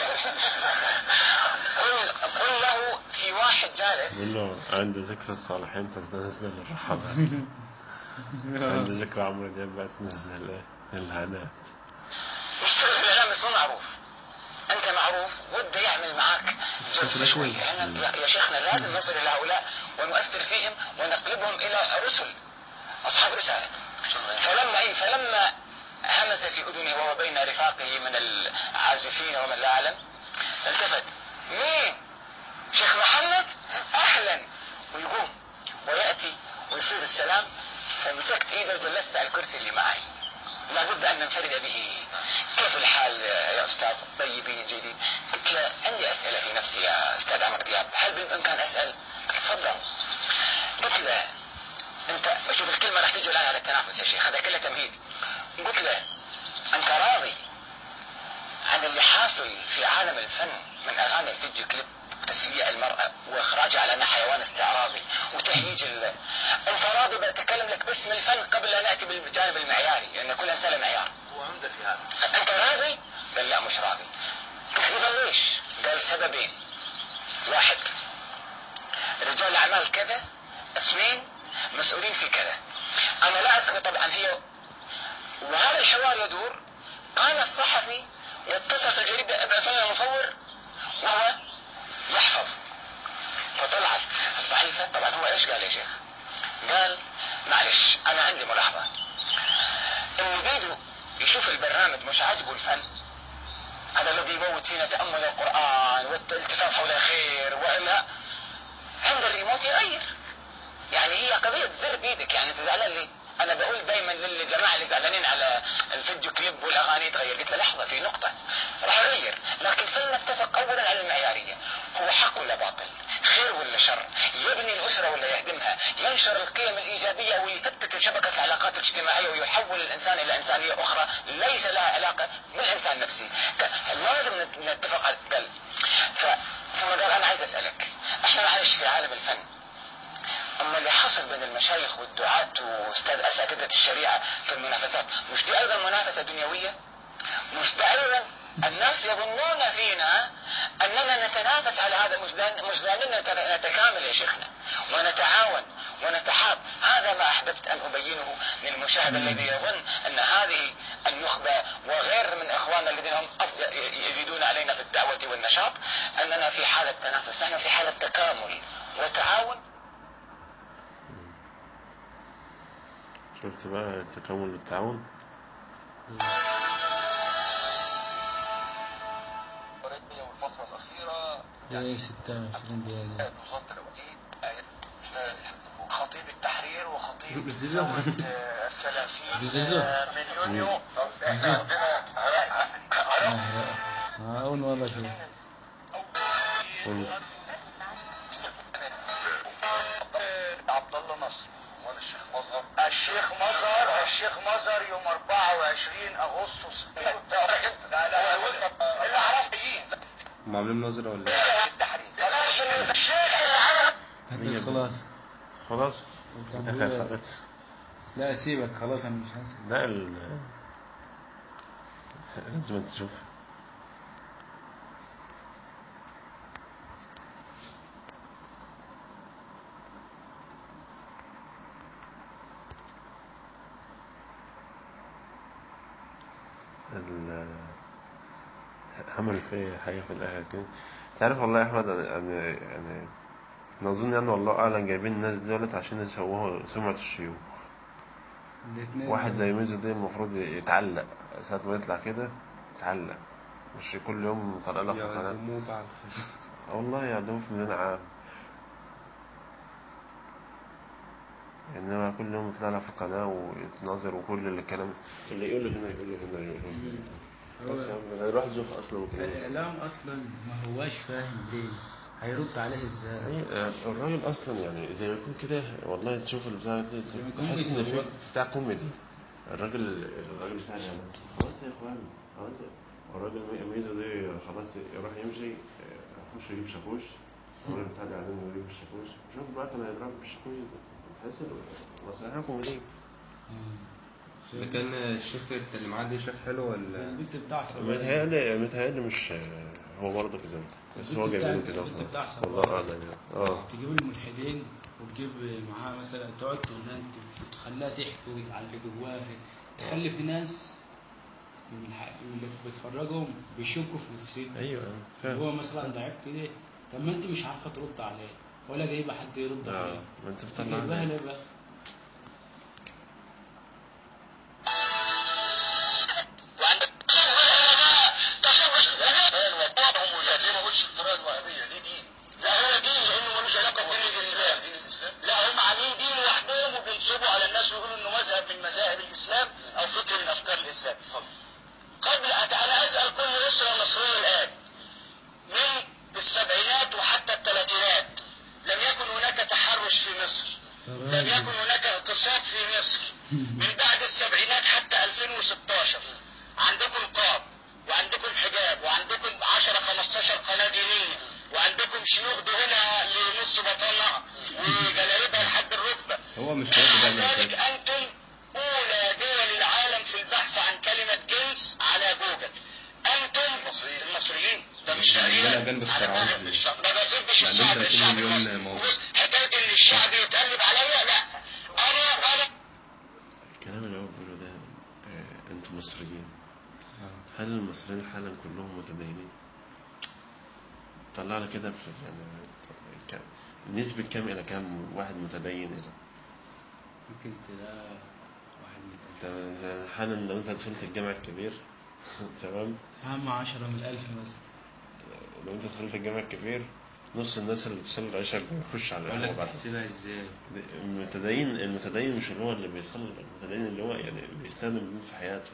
Speaker 3: قل قل له في واحد جالس
Speaker 1: بقول له عند ذكر الصالحين تتنزل الرحمات عند ذكر عمرو دياب بقى تنزل ايه الهنات
Speaker 3: يشتغل في الاعلام بس مو معروف انت معروف وده يعمل معاك جلسه شويه احنا يا- يا شيخنا لازم نصل الى هؤلاء ونؤثر فيهم ونقلبهم الى رسل اصحاب رساله فلما اي فلما همس في اذنه وهو بين رفاقه من العازفين ومن لا اعلم التفت مين شيخ شيخ محمد اهلا ويقوم وياتي ويصير السلام فمسكت ايده وجلست على الكرسي اللي معي لابد ان ننفرد به كيف الحال يا استاذ طيبين جيدين قلت له عندي اسئله في نفسي يا استاذ عمرو دياب هل بالامكان اسال قال تفضل قلت له انت شوف الكلمه راح تجي الان على التنافس يا شيخ هذا كله تمهيد قلت له انت راضي عن اللي حاصل في عالم الفن من اغاني الفيديو كليب وتسليع المرأة واخراجها على انها حيوان استعراضي وتهييج ال... انت راضي بتكلم لك باسم الفن قبل ان ناتي بالجانب المعياري لان كل انسان له معيار
Speaker 7: هو عمده في هذا
Speaker 3: انت راضي؟ قال لا مش راضي قلت اذا ليش؟ قال سببين واحد رجال اعمال كذا اثنين مسؤولين في كذا انا لا اذكر طبعا هي وهذا الحوار يدور قام الصحفي واتصل في الجريدة ابعث لنا مصور وهو يحفظ فطلعت في الصحيفة طبعا هو ايش قال يا شيخ قال معلش انا عندي ملاحظة اللي بيده يشوف البرنامج مش عاجبه الفن هذا الذي يموت فينا تأمل القرآن والالتفاف حول الخير وإلا عند الريموت يغير يعني هي قضية زر بيدك يعني انت زعلان ليه؟ انا بقول دايما للجماعة اللي زعلانين على الفيديو كليب والاغاني تغير قلت له لحظة في نقطة راح اغير لكن خلينا نتفق اولا على المعيارية هو حق ولا باطل خير ولا شر يبني الاسرة ولا يهدمها ينشر القيم الايجابية ويفتت شبكة العلاقات الاجتماعية ويحول الانسان الى انسانية اخرى ليس لها علاقة بالانسان نفسه لازم نتفق على قال ثم قال انا عايز اسألك احنا نعيش في عالم الفن اما اللي حصل بين المشايخ والدعاة واستاذ اساتذة الشريعة في المنافسات مش دي ايضا منافسة دنيوية مش ده ايضا الناس يظنون فينا اننا نتنافس على هذا مش دان- مش دائما نتكامل يا شيخنا ونتعاون ونتحاب هذا ما احببت ان ابينه للمشاهد الذي يظن ان هذه النخبة وغير من اخواننا الذين هم أف- يزيدون علينا في الدعوة والنشاط اننا في حالة تنافس نحن في حالة تكامل وتعاون
Speaker 1: شفت بقى التكامل والتعاون
Speaker 7: والفترة الأخيرة
Speaker 5: ايه 26 دقيقة دي
Speaker 7: وزارة الأوقات احنا خطيب التحرير وخطيب
Speaker 5: زيزو.
Speaker 7: زاوية آه، الثلاثين
Speaker 5: زيزو.
Speaker 7: آه، من يونيو احنا عندنا
Speaker 5: اه اول مرة اشوف
Speaker 7: عبد الله نصر وانا الشيخ مظهر الشيخ مظهر الشيخ مظهر يوم 24 اغسطس لا لا لا اللي عرفت
Speaker 4: هم عاملين نظرة ولا ايه؟
Speaker 7: التحرير الشيخ اللي عمل
Speaker 5: هات خلاص
Speaker 1: خلاص
Speaker 5: كان
Speaker 1: آخر
Speaker 5: بيقول-
Speaker 1: خلاص
Speaker 5: لا سيبك خلاص انا مش هنسى
Speaker 1: لا ال لازم تشوف ال عمل في حاجة في الآخر كده تعرف والله يا أحمد أنا- يعني يعني نظن يعني والله أعلم جايبين الناس دولت عشان يشوهوا سمعة الشيوخ
Speaker 5: الاثنين
Speaker 1: واحد زي ميزو ده المفروض يتعلق ساعة ما يطلع كده يتعلق مش كل يوم طالع لك في قناة
Speaker 4: يعدموه بعد الفجر
Speaker 1: آه والله يعدوه في ميدان عام انما كل يوم يطلع لك في قناة ويتناظر وكل الكلام اللي يقوله هنا يقوله هنا يقوله هنا بس يا عم ده يروح زوف اصلا وكده
Speaker 5: الاعلام اصلا ما هواش فاهم ليه هيرد عليه ازاي
Speaker 1: أي- الراجل اصلا يعني زي ما يكون كده والله تشوف البتاع دي
Speaker 5: زي ما يكون
Speaker 1: تحس ان في
Speaker 5: بيتفرج.
Speaker 1: بتاع كوميدي الراجل الراجل بتاع الاعلام خلاص يا اخوان خلاص يا- الراجل مي- ميزو دي خلاص يروح يمشي آه، يخش يجيب شاكوش الراجل بتاع الاعلام يجيب الشاكوش شوف بقى كان هيضرب بالشاكوش ده تحس إنه مسرحيه كوميديه
Speaker 4: ده كان الشيف اللي معاه دي شيف حلو
Speaker 5: زي
Speaker 4: ولا
Speaker 5: البنت بتاع صباح
Speaker 1: متهيألي متهيألي مش هو برضه كده بس هو
Speaker 5: البنت
Speaker 1: جايبينه
Speaker 5: بتاع-
Speaker 1: كده
Speaker 5: البنت بتاع
Speaker 1: وخلاص.
Speaker 5: صباح.
Speaker 1: والله اعلم يعني اه
Speaker 5: تجيب الملحدين وتجيب معاها مثلا تقعد تقول لها انت وتخليها تحكي على اللي جواها تخلي في ناس من الح- من اللي بيتفرجوا بيشكوا في نفسيته
Speaker 1: ايوه فاهم
Speaker 5: هو مثلا ضعيف كده طب ما انت مش عارفه ترد عليه ولا جايبه حد يرد
Speaker 1: اه
Speaker 5: عليه
Speaker 1: ما انت
Speaker 5: انت جايبها
Speaker 1: بتطلع
Speaker 5: ليه بقى؟
Speaker 3: وعندك تصور وبعضهم مجادين وش الطريقه الوهابيه دي دين لا هو دين
Speaker 2: جانب الشرعي
Speaker 3: ما بسيبش
Speaker 2: ما
Speaker 3: الشعب
Speaker 2: عندهم 30
Speaker 3: الشعب
Speaker 2: مليون
Speaker 3: بص-
Speaker 2: موقع.
Speaker 3: بص حكايه ان الشعب يتقلب عليا لا انا انا
Speaker 1: الكلام اللي هو بيقوله ده آه، انتم مصريين هل المصريين حالا كلهم متدينين؟ طلع لي كده في يعني كام نسبة كام إلى كام واحد متدين هنا؟
Speaker 5: ممكن تلاقي واحد من
Speaker 1: انت حالا لو انت دخلت الجامع الكبير تمام
Speaker 5: أهم عشرة من الألف مثلا
Speaker 1: لو انت دخلت الجامع الكبير نص الناس اللي بتصلي العشاء بيخش على
Speaker 2: اقول
Speaker 1: القهوة
Speaker 2: لك
Speaker 1: بعد
Speaker 2: تحسبها ازاي
Speaker 1: المتدين المتدين مش اللي هو اللي بيصلي المتدين اللي هو يعني بيستخدم الدين في حياته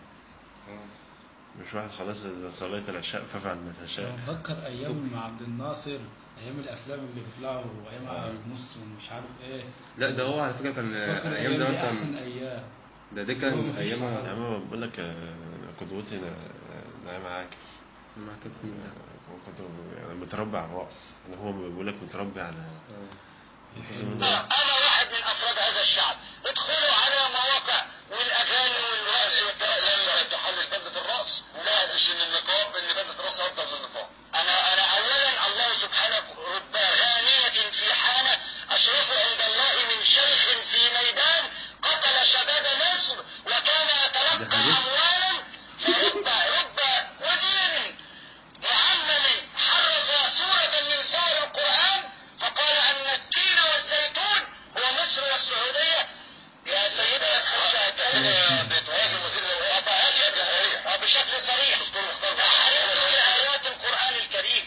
Speaker 1: مش واحد خلاص إذا صليت العشاء فافعل ما
Speaker 5: أنا
Speaker 1: تشاء
Speaker 5: بفكر أيام عبد الناصر أيام الأفلام اللي بيطلعوا وأيام على النص ومش عارف إيه
Speaker 2: لا ده هو على فكره كان
Speaker 5: فكر
Speaker 2: ايام
Speaker 5: الأيام
Speaker 2: زمان
Speaker 5: دي أحسن
Speaker 2: كان
Speaker 5: أيام
Speaker 2: ده دي
Speaker 5: هو
Speaker 2: كان
Speaker 5: مفيش
Speaker 2: ايام
Speaker 5: صحابة.
Speaker 1: يا عم بقول لك آه، قدوتي نا- نعيم عاكف
Speaker 2: ما كانت مين ده؟
Speaker 1: آه، كنت يعني متربي على الرأس يعني هو بيقول لك متربي على منتظم
Speaker 3: انا
Speaker 1: ده
Speaker 3: واحد من افراد هذا الشعب ادخلوا على مواقع والاغاني والرقص والكلام لما تحلل بدله الراس لا مش ان النقاب ان بدله الراس افضل من النقاب انا انا اولا الله سبحانه رب غانيه في حانه اشرف عند الله من شيخ في ميدان قتل شباب مصر وكان يتلقى اموالا فرب رب وزير معمم حرف سورة من سور القرآن فقال أن التين والزيتون هو مصر والسعودية يا سيدنا الحجة بتهاجم وزير الأوقاف بشكل صريح تحريف لآيات القرآن الكريم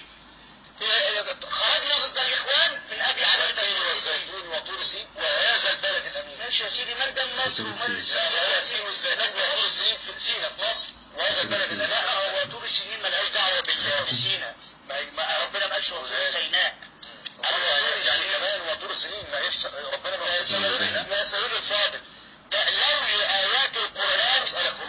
Speaker 3: خرجنا ضد الإخوان من أجل عدم التين والزيتون وطور سين وهذا البلد الأمين ماشي يا سيدي من دم مصر ومن السعودية سين والزيتون وطور سين في سينا في مصر وهذا البلد الأمين لا هو طور سنين ملهاش دعوة بال- بسينا ما ما- ربنا ما قالش هو طور سيناء أيوة يعني كمان وطور سنين ما هيش ربنا ما قالش سيناء يا سيدي الفاضل ده لولا آيات القرآن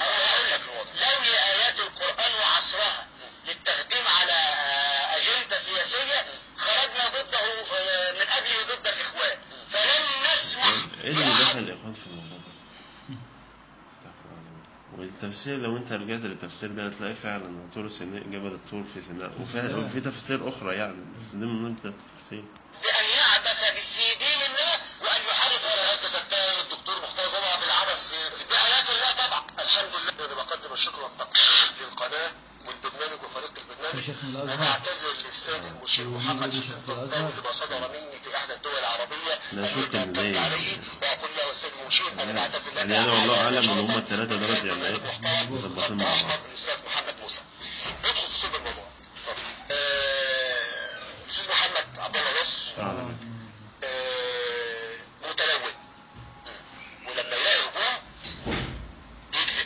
Speaker 3: لولا آيات القرآن وعصرها للتقديم على آه، أجندة سياسية خرجنا ضده آه، من أجله ضد الإخوان فلن نسمح
Speaker 1: ايه اللي دخل الاخوان في الموضوع ده؟ استغفر الله العظيم والتفسير لو انت رجعت للتفسير ده هتلاقي فعلا طور سيناء جبل الطور في سيناء وفي وفي تفسير اخرى يعني بس دي من ضمن التفسير
Speaker 3: بأن يعبث في دين الله وأن يحرف على أنت تتهم الدكتور مختار جمعة بالعبث في في دين آيات الله طبعا الحمد لله أنا بقدم الشكر والتقدير للقناة والبرنامج وفريق البرنامج
Speaker 5: شيخ من
Speaker 3: أنا
Speaker 5: الأزهر
Speaker 3: أعتذر للسيد المشير محمد
Speaker 5: دي
Speaker 3: حسين
Speaker 5: شيخ من
Speaker 3: طنطاوي
Speaker 5: الأزهر.
Speaker 3: لما صدر مني في إحدى الدول العربية
Speaker 1: لا،
Speaker 3: أن
Speaker 1: شفت
Speaker 3: يتوقف
Speaker 1: المضايق.
Speaker 3: عليه وأقول له السيد المشير أنا بعتذر لك
Speaker 1: يعني انا والله
Speaker 3: على
Speaker 1: اعلم ان
Speaker 3: شرفك.
Speaker 1: هم الثلاثه دولت يعني ايه مظبطين مع بعض
Speaker 3: الاستاذ محمد موسى ندخل في صلب الموضوع اتفضل. آه، الاستاذ محمد عبد الله نصر
Speaker 1: فعلا
Speaker 3: آه، متلون ولما يلاقي هجوم بيكذب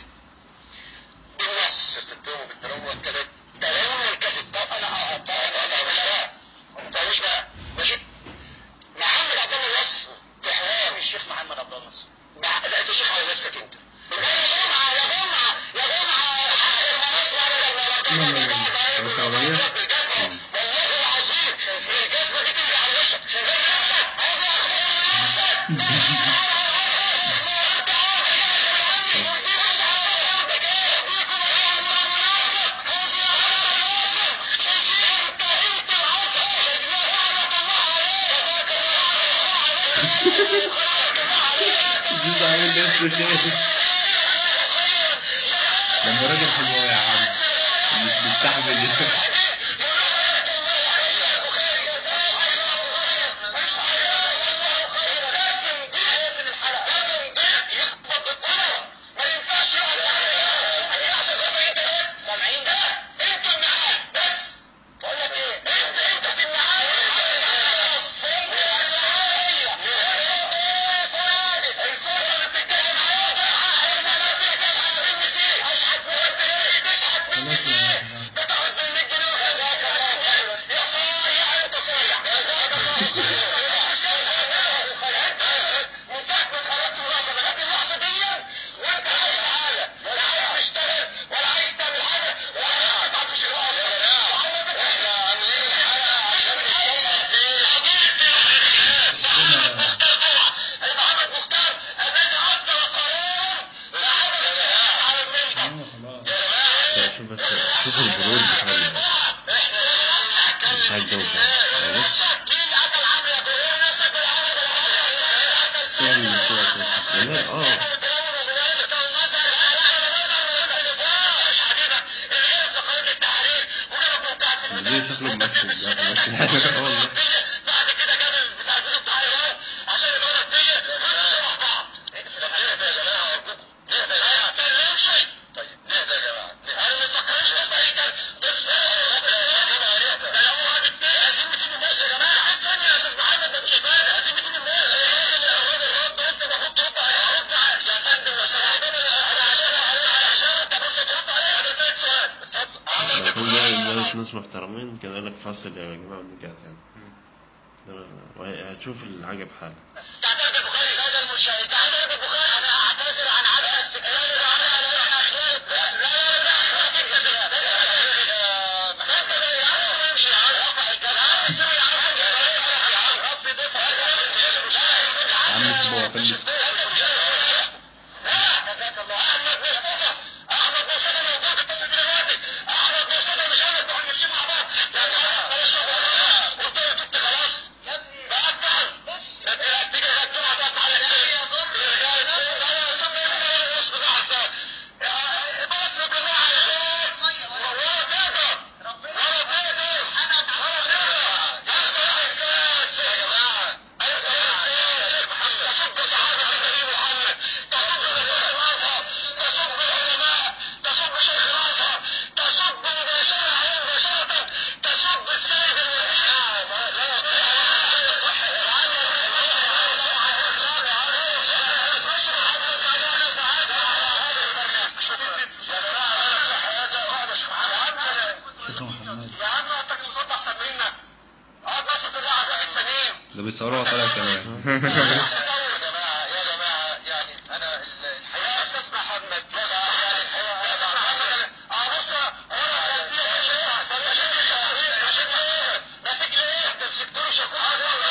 Speaker 3: بالنص بتتهمه بالتلون والكذب تلون والكذب طب انا طب انا مش بقى طب مش بقى ماشي محمد عبد الله نصر في حوار الشيخ محمد عبد الله نصر مع- لا انت شيخ على نفسك انت يا جمعه يا جمعه يا جمعه حق المناصر والله العظيم الجزمه دي تيجي على وشك شايفين نفسك هذا اخوان
Speaker 2: لما راجل حلو يا عم مش مستحمل
Speaker 5: آه، خلاص
Speaker 1: لا شوف بس شوف البرود بتاع ال- حاجة وكده
Speaker 2: سهل من كده كده.
Speaker 1: لا اه
Speaker 2: دي شكله ممثل ده ممثل حلو
Speaker 1: اه والله لو كان ده ده ناس محترمين كان قال لك فاصل يا جماعة ونرجع تاني ده- وهي- هتشوف الحاجة في حالها
Speaker 7: تعترف البخاري سادة المشاهدين تعترف البخاري انا اعتذر عن عدم استقبال الاخلاق لا لا لا
Speaker 2: عم اسبوع فيلم
Speaker 7: جزاك الله احمد مصطفى احمد مصطفى موجود اتصل بيه دلوقتي احمد مصطفى مش انا نروح نمشي مع بعض يا جماعه بلاش شغل قلت له تبت خلاص يا ابني بقطع انت تيجي الجمعه ده تعالى مصر كلها عايزاك ولا تقدر ولا تقدر ولا تقدر يا جماعه تصب صحابه النبي محمد تصب رسول الازهر تصب العلماء تصب شيخ الازهر تصب مباشره عليه مباشره تصب السيد
Speaker 5: شيخ محمد
Speaker 7: يا عم انت مصبح احسن منا اقعد بس في القعده التانيين
Speaker 2: ده بيصوروا طالع كمان
Speaker 7: يا جماعة يا جماعة يعني أنا الحقيقة يا أستاذ محمد يا جماعة يعني الحقيقة يا جماعة أه بص أنا خلفية يا شيخ طب يا شيخ يا شيخ إيه؟ ماسك لي إيه؟ أنت مسكت له شاكوش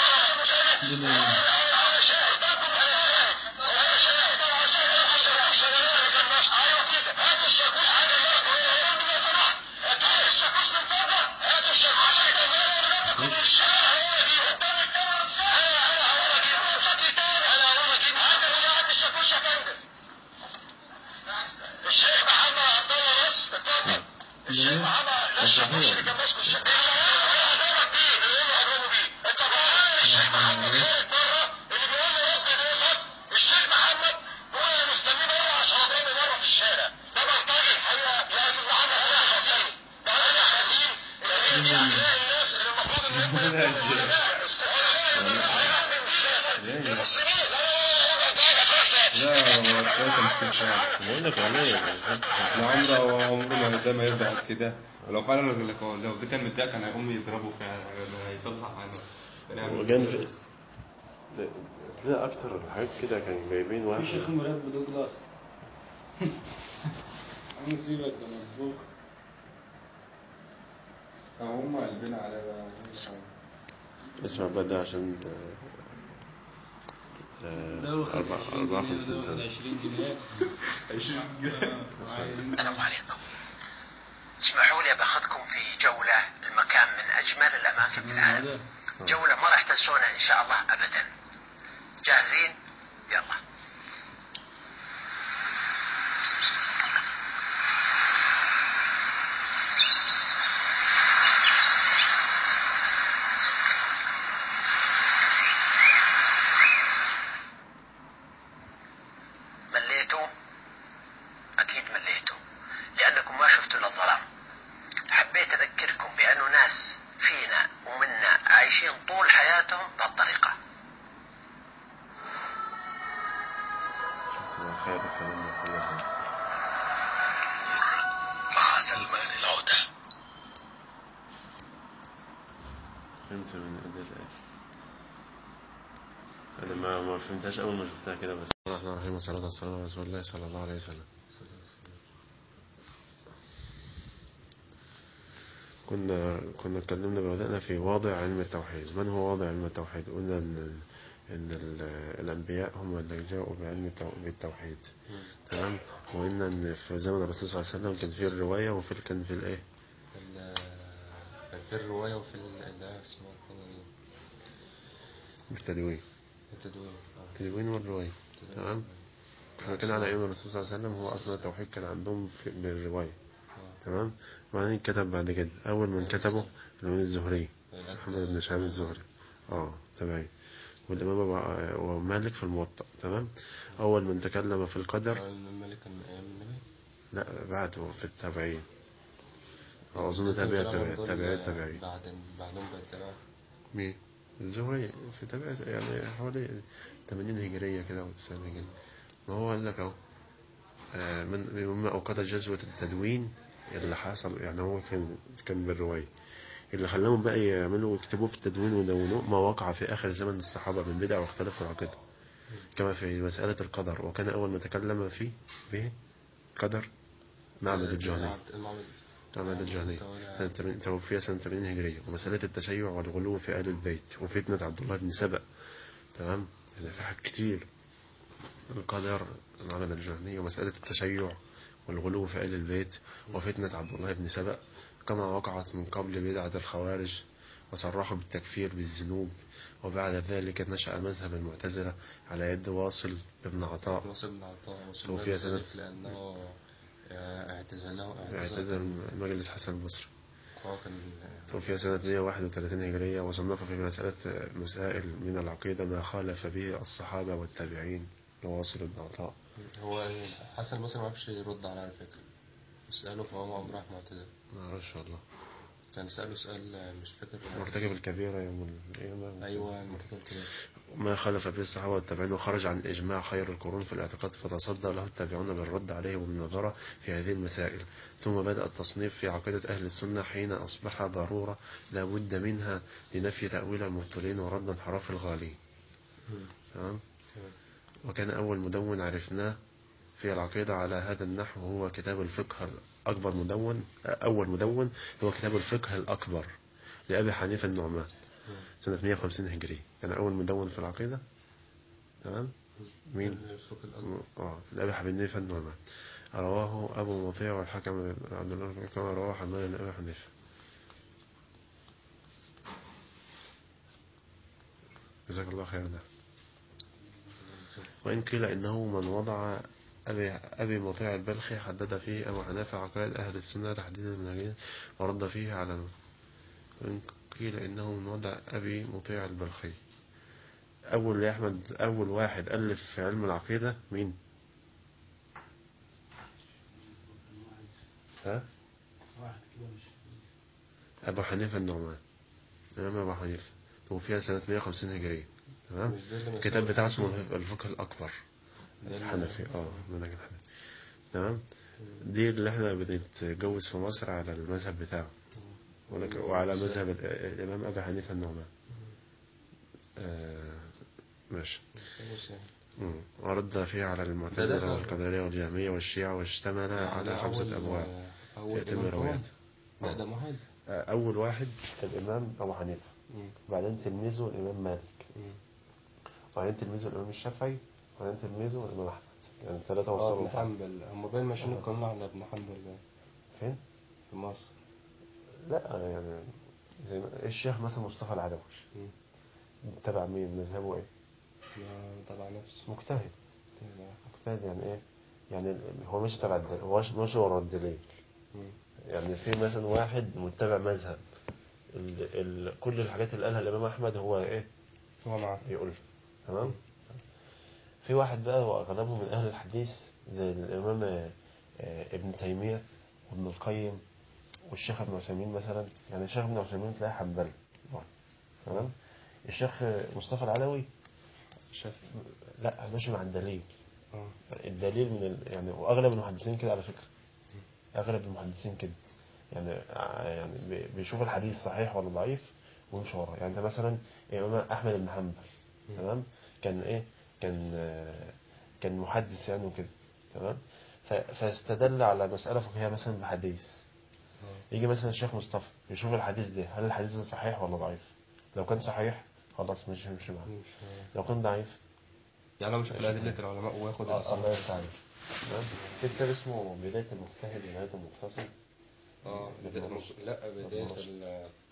Speaker 7: أيوه كده هات الشاكوش هات الشاكوش من فضلك هات الشاكوش عشان يكملوا من الشارع هو يجيب قدام الكاميرا بسرعة أنا هقوم أجيب بشكل تاني أنا هقوم أجيب هات هات الشاكوش يا فندم الشيخ محمد عبد الله بس اتفضل الشيخ محمد لا الشاكوش اللي كان ماسكه الشاكوش هضربك بيه اللي يقول له هضربه بيه اتفضل الشيخ محمد خارج بره اللي بيقول له رب ضيفك الشيخ محمد هو اللي مستنيه بره عشان اضربه بره في الشارع ده بلطجي الحقيقه يا استاذ محمد هذا حزين ده راجل حزين اللي هي دي اخلاق الناس اللي المفروض ان هم يكونوا علماء المسلمين لا لا لا لا
Speaker 2: لا هو ده تمثيل فعلا
Speaker 1: بقول لك عليه
Speaker 2: لا عمره هو عمره ما ده ما يرجع كده ولو فعلا لو لو ده كان متضايق كان هيقوم يضربه فعلا هيطلع عنه كان هيعمل
Speaker 1: وكان
Speaker 2: كده
Speaker 1: في
Speaker 2: بس.
Speaker 1: لا اكتر الحاجات كده كانوا جايبين واحد
Speaker 5: في شيخ مراب دوجلاس عم سيبك ده مطبوخ
Speaker 2: هم قلبين على بقى
Speaker 1: اسمع بقى ده عشان آه،
Speaker 5: ده
Speaker 1: آه،
Speaker 5: واخد
Speaker 1: أربعة
Speaker 5: 20
Speaker 1: أربعة
Speaker 5: جنيه
Speaker 1: خمسين
Speaker 5: وده واخد
Speaker 1: سنة
Speaker 5: 20 جنيه
Speaker 2: 20 جنيه
Speaker 5: وعايزين
Speaker 3: السلام عليكم اسمحوا لي باخذكم في جولة المكان من أجمل الأماكن في العالم
Speaker 5: هذا
Speaker 3: جولة ما راح تنسونها إن شاء الله أبدا جاهزين يلا مليتوا أكيد مليتوا لأنكم ما شفتوا إلا الظلام حبيت أذكركم بأنه ناس فينا ومنا عايشين طول حياتهم بهالطريقة
Speaker 1: شفت بقى خير الكلام ده كل حاجة
Speaker 3: مع سلمان العودة
Speaker 1: فهمت من قد ايه انا ما ما فهمتهاش اول ما شفتها كده بس الرحمن الرحيم والصلاة والسلام على رسول الله صلى الله عليه وسلم كنا كنا اتكلمنا بدأنا في واضع علم التوحيد من هو واضع علم التوحيد قلنا ان ان ال- الانبياء هم اللي جاءوا بعلم التو- بالتوحيد تمام وقلنا ان في زمن الرسول صلى الله عليه وسلم كان في الرواية وفي كان في الايه
Speaker 2: ال- في الرواية وفي ال- اللي هي اسمها التانية دي
Speaker 1: بالتدوين
Speaker 2: التدوين
Speaker 1: التدوين والرواية تمام احنا كان على ايام الرسول صلى الله عليه وسلم هو اصلا التوحيد كان عندهم في بالرواية تمام وبعدين كتب بعد كده اول من كتبه الامام الزهري محمد بن شهاب الزهري اه تمام والامام أبو- ومالك في الموطأ تمام اول من تكلم في القدر
Speaker 2: الملك كان من أيام النبي
Speaker 1: لا بعده في التابعين أو أظن تابع تابع تابع تابعي
Speaker 2: بعد بعدهم بيتابع
Speaker 1: مين؟ الزهري في تابع يعني حوالي 80 هجرية كده أو 90 هجرية ما هو قال لك أهو آه، من مما أوقات جزوة التدوين اللي حصل يعني هو كان كان بالرواية اللي خلاهم بقى يعملوا يكتبوه في التدوين ويدونوه ما وقع في آخر زمن الصحابة من بدع واختلاف في العقيدة كما في مسألة القدر وكان أول ما تكلم فيه به قدر معبد الجهني
Speaker 2: المعبد
Speaker 1: معبد الجهني سنة 80 توفي سنة 80 هجرية ومسألة التشيع والغلو في آل البيت وفتنة عبد الله بن سبأ تمام يعني في حاجات كتير القدر معبد الجهني ومسألة التشيع والغلو في آل البيت وفتنة عبد الله بن سبأ كما وقعت من قبل بدعة الخوارج وصرحوا بالتكفير بالذنوب وبعد ذلك نشأ مذهب المعتزلة على يد واصل بن عطاء
Speaker 2: ناصر بن عطاء
Speaker 1: توفي
Speaker 2: وسمي
Speaker 1: سنة-
Speaker 2: ذلك لأنه آه، اعتزله
Speaker 1: اعتزل مجلس حسن البصري
Speaker 2: هو كان
Speaker 1: توفي سنة 131 هجرية وصنف في مسألة مسائل من العقيدة ما خالف به الصحابة والتابعين لواصل بن عطاء
Speaker 2: هو حسن البصري ما عرفش يرد على على فكرة سأله فهو قام راح معتذر
Speaker 1: ما أعرفش والله
Speaker 2: كان سأله سؤال مش فاكر
Speaker 1: مرتكب الكبيرة يوم القيامة
Speaker 2: أيوة مرتكب كده
Speaker 1: ما خالف به الصحابة والتابعين وخرج عن إجماع خير القرون في الاعتقاد فتصدى له التابعون بالرد عليه وبالنظرة في هذه المسائل ثم بدأ التصنيف في عقيدة أهل السنة حين أصبح ضرورة لا بد منها لنفي تأويل المبطلين ورد انحراف الغالين تمام وكان أول مدون عرفناه في العقيدة على هذا النحو هو كتاب الفقه الأكبر مدون أول مدون هو كتاب الفقه الأكبر لأبي حنيفة النعمان سنة 150 هجري كان أول مدون في العقيدة تمام مين؟
Speaker 2: الفقه الأكبر
Speaker 1: اه لأبي حنيفة النعمان رواه أبو مطيع والحكم عبد الله بن كما رواه حماد بن أبي حنيفة جزاك الله خيرا ده وإن قيل إنه من وضع أبي, أبي مطيع البلخي حدد فيه أبو حنيفة عقائد أهل السنة تحديدا المنهجين ورد فيه على وإن قيل إنه من وضع أبي مطيع البلخي أول يا أحمد أول واحد ألف في علم العقيدة مين؟ ها؟
Speaker 5: واحد كده مش
Speaker 1: أبو حنيفة النعمان الإمام أبو حنيفة توفي سنة 150 هجرية تمام؟
Speaker 2: مش ده اللي
Speaker 1: الكتاب
Speaker 2: مسؤول
Speaker 1: بتاعه
Speaker 2: عن
Speaker 1: اسمه الفقه الأكبر
Speaker 2: ده اللي-
Speaker 1: الحنفي اه المنهج الحنفي تمام دي اللي احنا بنتجوز في مصر على المذهب بتاعه ولك- وعلى مذهب ال- الإمام أبي حنيفة النعمان آه ماشي مم. ورد فيه على
Speaker 2: ده
Speaker 1: المعتزلة
Speaker 2: ده-
Speaker 1: والقدرية والجهمية والشيعة واشتمل على
Speaker 2: ده
Speaker 1: خمسة
Speaker 2: أول-
Speaker 1: أبواب
Speaker 2: أول
Speaker 1: في أتم
Speaker 2: إمام
Speaker 1: الروايات
Speaker 2: طبعاً. لا ده واحد
Speaker 1: آه، أول واحد الإمام أبو حنيفة بعدين تلميذه الإمام مالك وبعدين تلميذه الإمام الشافعي وبعدين تلميذه الإمام أحمد يعني الثلاثة
Speaker 2: اه
Speaker 1: وصلوا
Speaker 2: ابن
Speaker 1: لبعض.
Speaker 2: حنبل هم باين ماشيين القانون على ابن حنبل باين
Speaker 1: فين؟
Speaker 2: في مصر
Speaker 1: لا يعني زي ما الشيخ مثلا مصطفى العدوش
Speaker 2: مم.
Speaker 1: تبع مين مذهبه ايه
Speaker 2: ما تبع نفسه
Speaker 1: مجتهد
Speaker 2: تبع.
Speaker 1: مجتهد يعني ايه يعني هو مش تبع الدليل هو مش مش ورا الدليل
Speaker 2: مم.
Speaker 1: يعني في مثلا واحد متبع مذهب ال ال كل الحاجات اللي قالها الامام احمد هو ايه
Speaker 2: هو معاه
Speaker 1: بيقول تمام في واحد بقى هو اغلبه من اهل الحديث زي الامام آه، آه، ابن تيميه وابن القيم والشيخ ابن عثيمين مثلا يعني الشيخ ابن عثيمين تلاقيه حنبلي تمام الشيخ مصطفى العلوي
Speaker 2: شاف
Speaker 1: لا ماشي مع الدليل
Speaker 2: اه
Speaker 1: الدليل من ال... يعني واغلب المحدثين كده على فكره اغلب المحدثين كده يعني ع- يعني بي- بيشوف الحديث صحيح ولا ضعيف ويمشي وراه يعني انت مثلا الامام احمد بن حنبل تمام كان ايه كان آه، كان محدث يعني وكده تمام ف... فاستدل على مساله فقهيه مثلا بحديث يجي مثلا الشيخ مصطفى يشوف الحديث ده هل الحديث ده صحيح ولا ضعيف لو كان صحيح خلاص مش مش معاه
Speaker 2: مش
Speaker 1: لو كان ضعيف
Speaker 2: يعني هو مش في أدلة العلماء وياخد
Speaker 1: آه،
Speaker 2: الأصل
Speaker 1: الله يفتح عليك تمام في كتاب اسمه بداية المجتهد ونهاية المقتصد
Speaker 2: اه
Speaker 1: ابن
Speaker 2: بداية
Speaker 1: رشد.
Speaker 2: لا بداية
Speaker 1: ابن رشد.
Speaker 2: ال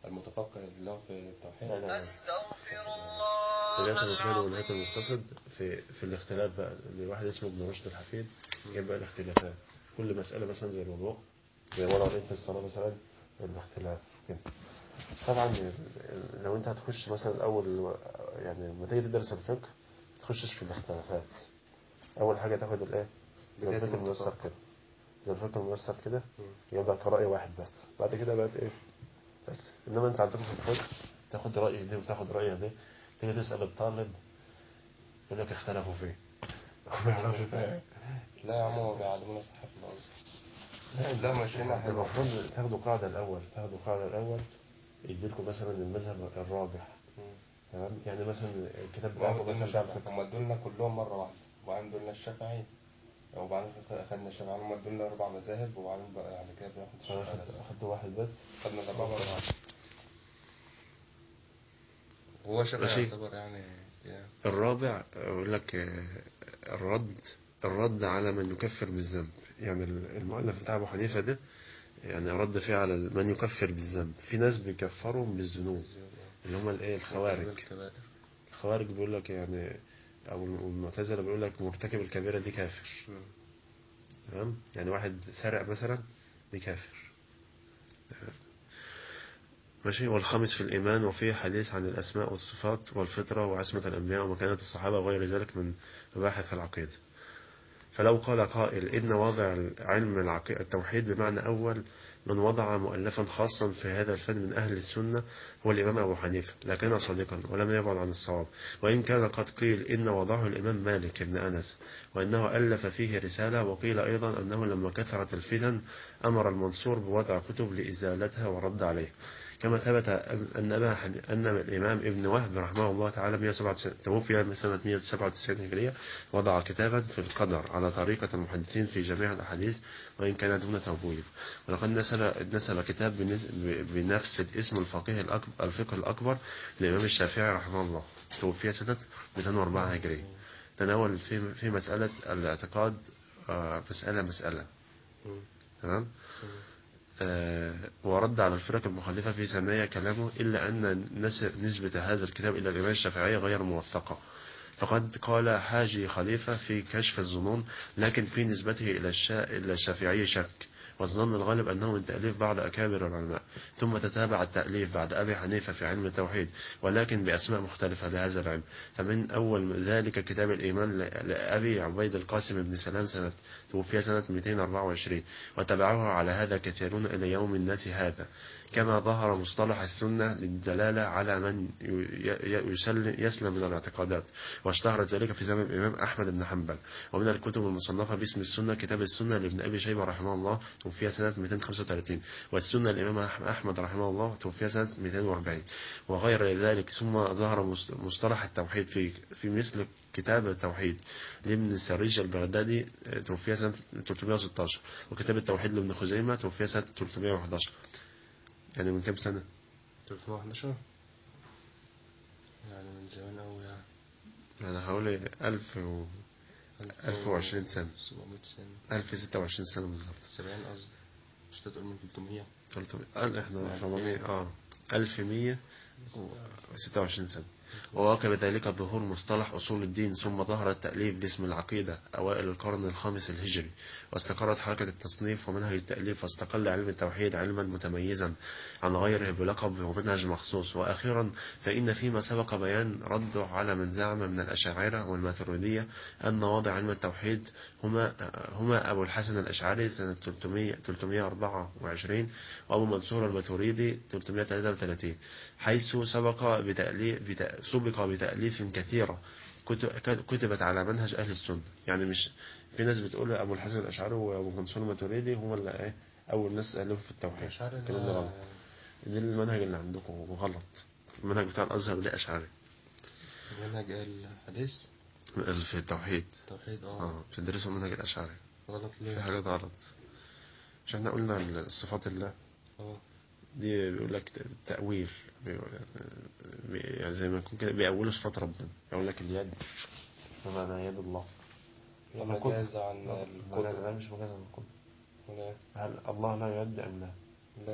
Speaker 4: المتفقه اللي هو في التوحيد
Speaker 1: لا لا
Speaker 7: أستغفر الله
Speaker 1: بداية المجتهد ونهاية المقتصد في في الاختلاف بقى لواحد اسمه ابن رشد الحفيد جايب بقى الاختلافات كل مسألة مثلا زي الوضوء زي مرة قريت في الصلاة مثلا الاختلاف كده طبعا لو انت هتخش مثلا اول يعني لما تيجي تدرس الفقه ما تخشش في الاختلافات اول حاجة تاخد الايه زي
Speaker 4: بداية
Speaker 1: الفقه الميسر
Speaker 4: المتفق.
Speaker 1: كده زي الفقه الميسر كده يجيب لك رأي واحد بس بعد كده بقت ايه بس انما انت عندكم في الفقه تاخد رأي دي وتاخد رأي دي تيجي تسأل الطالب يقول لك اختلفوا فيه ما يعرفش فيها
Speaker 4: لا يا عم هو بيعلمونا صح في الازهر لا ماشيين حلو
Speaker 1: المفروض تاخدوا قاعدة الأول تاخدوا قاعدة الأول يديلكم مثلا المذهب الراجح تمام يعني مثلا الكتاب
Speaker 4: هم
Speaker 1: بتاعكم
Speaker 4: ادولنا
Speaker 1: مثلا بتاع
Speaker 4: شافعي
Speaker 1: الفقه
Speaker 4: هم ادولنا كلهم مره واحده وبعدين ادولنا الشافعي وبعدين اخدنا الشافعي هم ادولنا اربع مذاهب وبعدين بقى بعد كده بناخد
Speaker 1: أنا
Speaker 4: الشافعي
Speaker 1: أخدت
Speaker 4: بس.
Speaker 1: أخدت واحد بس
Speaker 4: خدنا الاربعه مره واحده هو شافعي
Speaker 1: ماشي.
Speaker 4: يعتبر يعني يعني
Speaker 1: الرابع أقول لك آه، الرد الرد على من يكفر بالذنب يعني المؤلف بتاع أبو حنيفة ده يعني رد فيه على من يكفر بالذنب في ناس بيكفرهم بالذنوب اللي هم الايه الخوارج
Speaker 4: الكبائر.
Speaker 1: الخوارج بيقول لك يعني او المعتزله بيقول لك مرتكب الكبيره دي كافر
Speaker 4: مم.
Speaker 1: تمام يعني واحد سرق مثلا دي كافر ماشي والخامس في الإيمان وفيه حديث عن الأسماء والصفات والفطرة وعصمة الأنبياء ومكانة الصحابة وغير ذلك من مباحث العقيدة فلو قال قائل إن وضع علم العقيدة التوحيد بمعنى أول من وضع مؤلفا خاصا في هذا الفن من أهل السنة هو الإمام أبو حنيفة لكن صادقا ولم يبعد عن الصواب وإن كان قد قيل إن وضعه الإمام مالك بن أنس وإنه ألف فيه رسالة وقيل أيضا أنه لما كثرت الفتن أمر المنصور بوضع كتب لإزالتها ورد عليه كما ثبت أن- أن أبا حن- أن الإمام ابن وهب رحمه الله تعالى 197 توفي سنة 197 هجرية وضع كتابا في القدر على طريقة المحدثين في جميع الأحاديث وإن كان دون توبيب ولقد نسب نسب كتاب بنس- ب- بنفس الاسم الفقيه الأكبر الفقه الأكبر للإمام الشافعي رحمه الله توفي سنة 204 هجرية تناول في في مسألة الاعتقاد آه، مسألة مسألة تمام آه، ورد على الفرق المخالفة في ثنايا كلامه إلا أن نس- نسبة هذا الكتاب إلى الإمام الشافعي غير موثقة فقد قال حاجي خليفة في كشف الظنون لكن في نسبته إلى الشا... إلى الشافعي شك والظن الغالب أنه من تأليف بعض أكابر العلماء ثم تتابع التأليف بعد أبي حنيفة في علم التوحيد ولكن بأسماء مختلفة لهذا العلم فمن أول ذلك كتاب الإيمان ل- لأبي عبيد القاسم بن سلام سنة توفي سنة 224 وتبعه على هذا كثيرون إلى يوم الناس هذا كما ظهر مصطلح السنة للدلالة على من ي- ي- يسلم يسلم من الاعتقادات واشتهر ذلك في زمن الإمام أحمد بن حنبل ومن الكتب المصنفة باسم السنة كتاب السنة لابن أبي شيبة رحمه الله توفي سنة 235 والسنة الإمام أح- أحمد رحمه الله توفي سنة 240 وغير ذلك ثم ظهر مص- مصطلح التوحيد في في مثل كتاب التوحيد لابن سريج البغدادي آه، توفي سنة 316 وكتاب التوحيد لابن خزيمة توفي سنة 311 يعني من كام سنة؟
Speaker 4: 311 يعني من زمان أوي يعني
Speaker 1: يعني حوالي 1000 و 1020 سنة
Speaker 4: 700 سنة
Speaker 1: 1026 سنة بالظبط
Speaker 4: 70 قصدي مش تقول من 300
Speaker 1: 300 قال احنا 400 اه 1126 سنة وواكب ذلك ظهور مصطلح أصول الدين ثم ظهر التأليف باسم العقيدة أوائل القرن الخامس الهجري واستقرت حركة التصنيف ومنهج التأليف واستقل علم التوحيد علما متميزا عن غيره بلقب ومنهج مخصوص وأخيرا فإن فيما سبق بيان رده على من زعم من الأشاعرة والماتريدية أن مواضع علم التوحيد هما هما أبو الحسن الأشعري سنة 300 324 وأبو منصور الماتريدي 333 حيث سبق بتأليف بت- سبق بتأليف كثيرة كت- كتبت على منهج أهل السنة يعني مش في ناس بتقول أبو الحسن الأشعري وأبو منصور الماتريدي هم اللي إيه أول ناس ألفوا في التوحيد
Speaker 4: مش عارف
Speaker 1: الكلام ده غلط ده المنهج اللي عندكم غلط المنهج بتاع الأزهر ده أشعري
Speaker 4: منهج الحديث
Speaker 1: في التوحيد
Speaker 4: توحيد اه
Speaker 1: اه بتدرسوا منهج الأشعري
Speaker 4: غلط
Speaker 1: في
Speaker 4: ليه؟
Speaker 1: حاجات غلط مش احنا قلنا الصفات الله
Speaker 4: اه
Speaker 1: دي بيقول لك تأويل بيقول بي- يعني زي ما يكون كده بيأولوا صفات ربنا يقول لك اليد بمعنى يد الله
Speaker 4: هي
Speaker 1: طب القدرة.
Speaker 4: مجاز عن
Speaker 1: مجاز
Speaker 4: القدرة
Speaker 1: لا مش مجاز عن القدرة
Speaker 4: ولا
Speaker 1: هل الله لا يد أم لا؟
Speaker 4: لا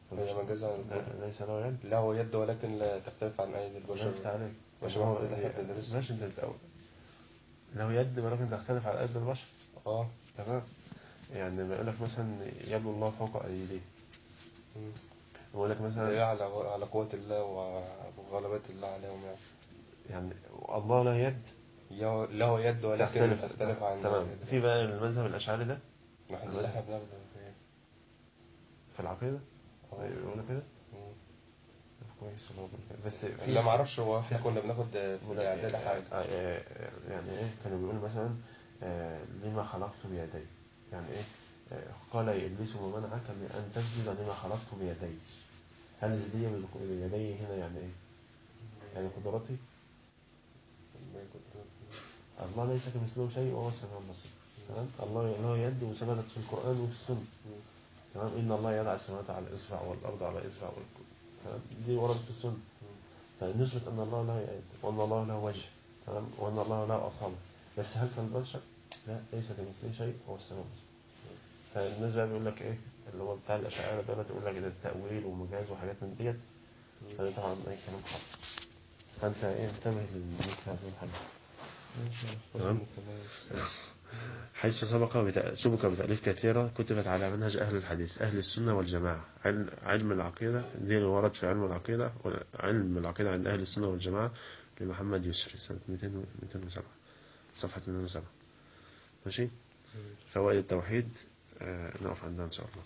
Speaker 4: هي مجاز عن
Speaker 1: لا- ليس له يد
Speaker 4: له يد ولكن لا تختلف عن أيدي
Speaker 1: الله
Speaker 4: البشر
Speaker 1: يفتح عليك
Speaker 4: ماشي
Speaker 1: ما هو-
Speaker 4: واحد اللي احنا بندرسه.
Speaker 1: ماشي انت بتقول له يد ولكن تختلف على قد البشر
Speaker 4: اه
Speaker 1: تمام يعني ما يقول لك مثلا يد الله فوق ايديه
Speaker 4: مم.
Speaker 1: يقول لك
Speaker 4: دليل
Speaker 1: مثلا
Speaker 4: على على قوة الله وغلبة الله عليهم يعني
Speaker 1: يعني الله له يد
Speaker 4: له- له يد ولكن
Speaker 1: تختلف
Speaker 4: تختلف عن
Speaker 1: تمام في بقى المذهب الاشعري ده
Speaker 4: ما احنا
Speaker 1: المذهب.
Speaker 4: احنا بناخده في-
Speaker 1: في العقيده
Speaker 4: آه.
Speaker 1: يقولوا كده
Speaker 4: مم.
Speaker 1: كويس الله يبارك فيك. بس في
Speaker 4: لا ما اعرفش هو احنا كنا بناخد في الاعداد حاجة
Speaker 1: آه، آه، يعني ايه كانوا بيقولوا مثلا آه، لما خلقت بيدي يعني ايه آه، قال يا ابليس وما منعك من ان تسجد لما خلقت بيدي هل دي بيدي هنا يعني ايه يعني قدرتي الله ليس كمثله شيء وهو السميع البصير تمام الله له يد وثبتت في القران وفي السنه تمام ان الله يضع السماوات على اصبع والارض على اصبع وال- تمام دي وردت في السنه فنثبت ان الله له يد وان الله له وجه تمام وان الله له اصابع بس هل كالبشر؟ لا ليس كمثله شيء وهو السميع البصير فالناس بقى بيقول لك ايه اللي هو بتاع الاشاعره دول يقول لك ده التاويل ومجاز وحاجات من ديت فده طبعا اي كلام خالص فانت ايه انتبه لمثل هذه الحاجه تمام حيث سبق بت- سبق بتأليف كثيرة كتبت على منهج أهل الحديث أهل السنة والجماعة علم, علم العقيدة دي اللي ورد في علم العقيدة علم العقيدة عند أهل السنة والجماعة لمحمد يسري سنة 200 و- 207 صفحة 207 ماشي فوائد التوحيد آه نقف عندها إن شاء الله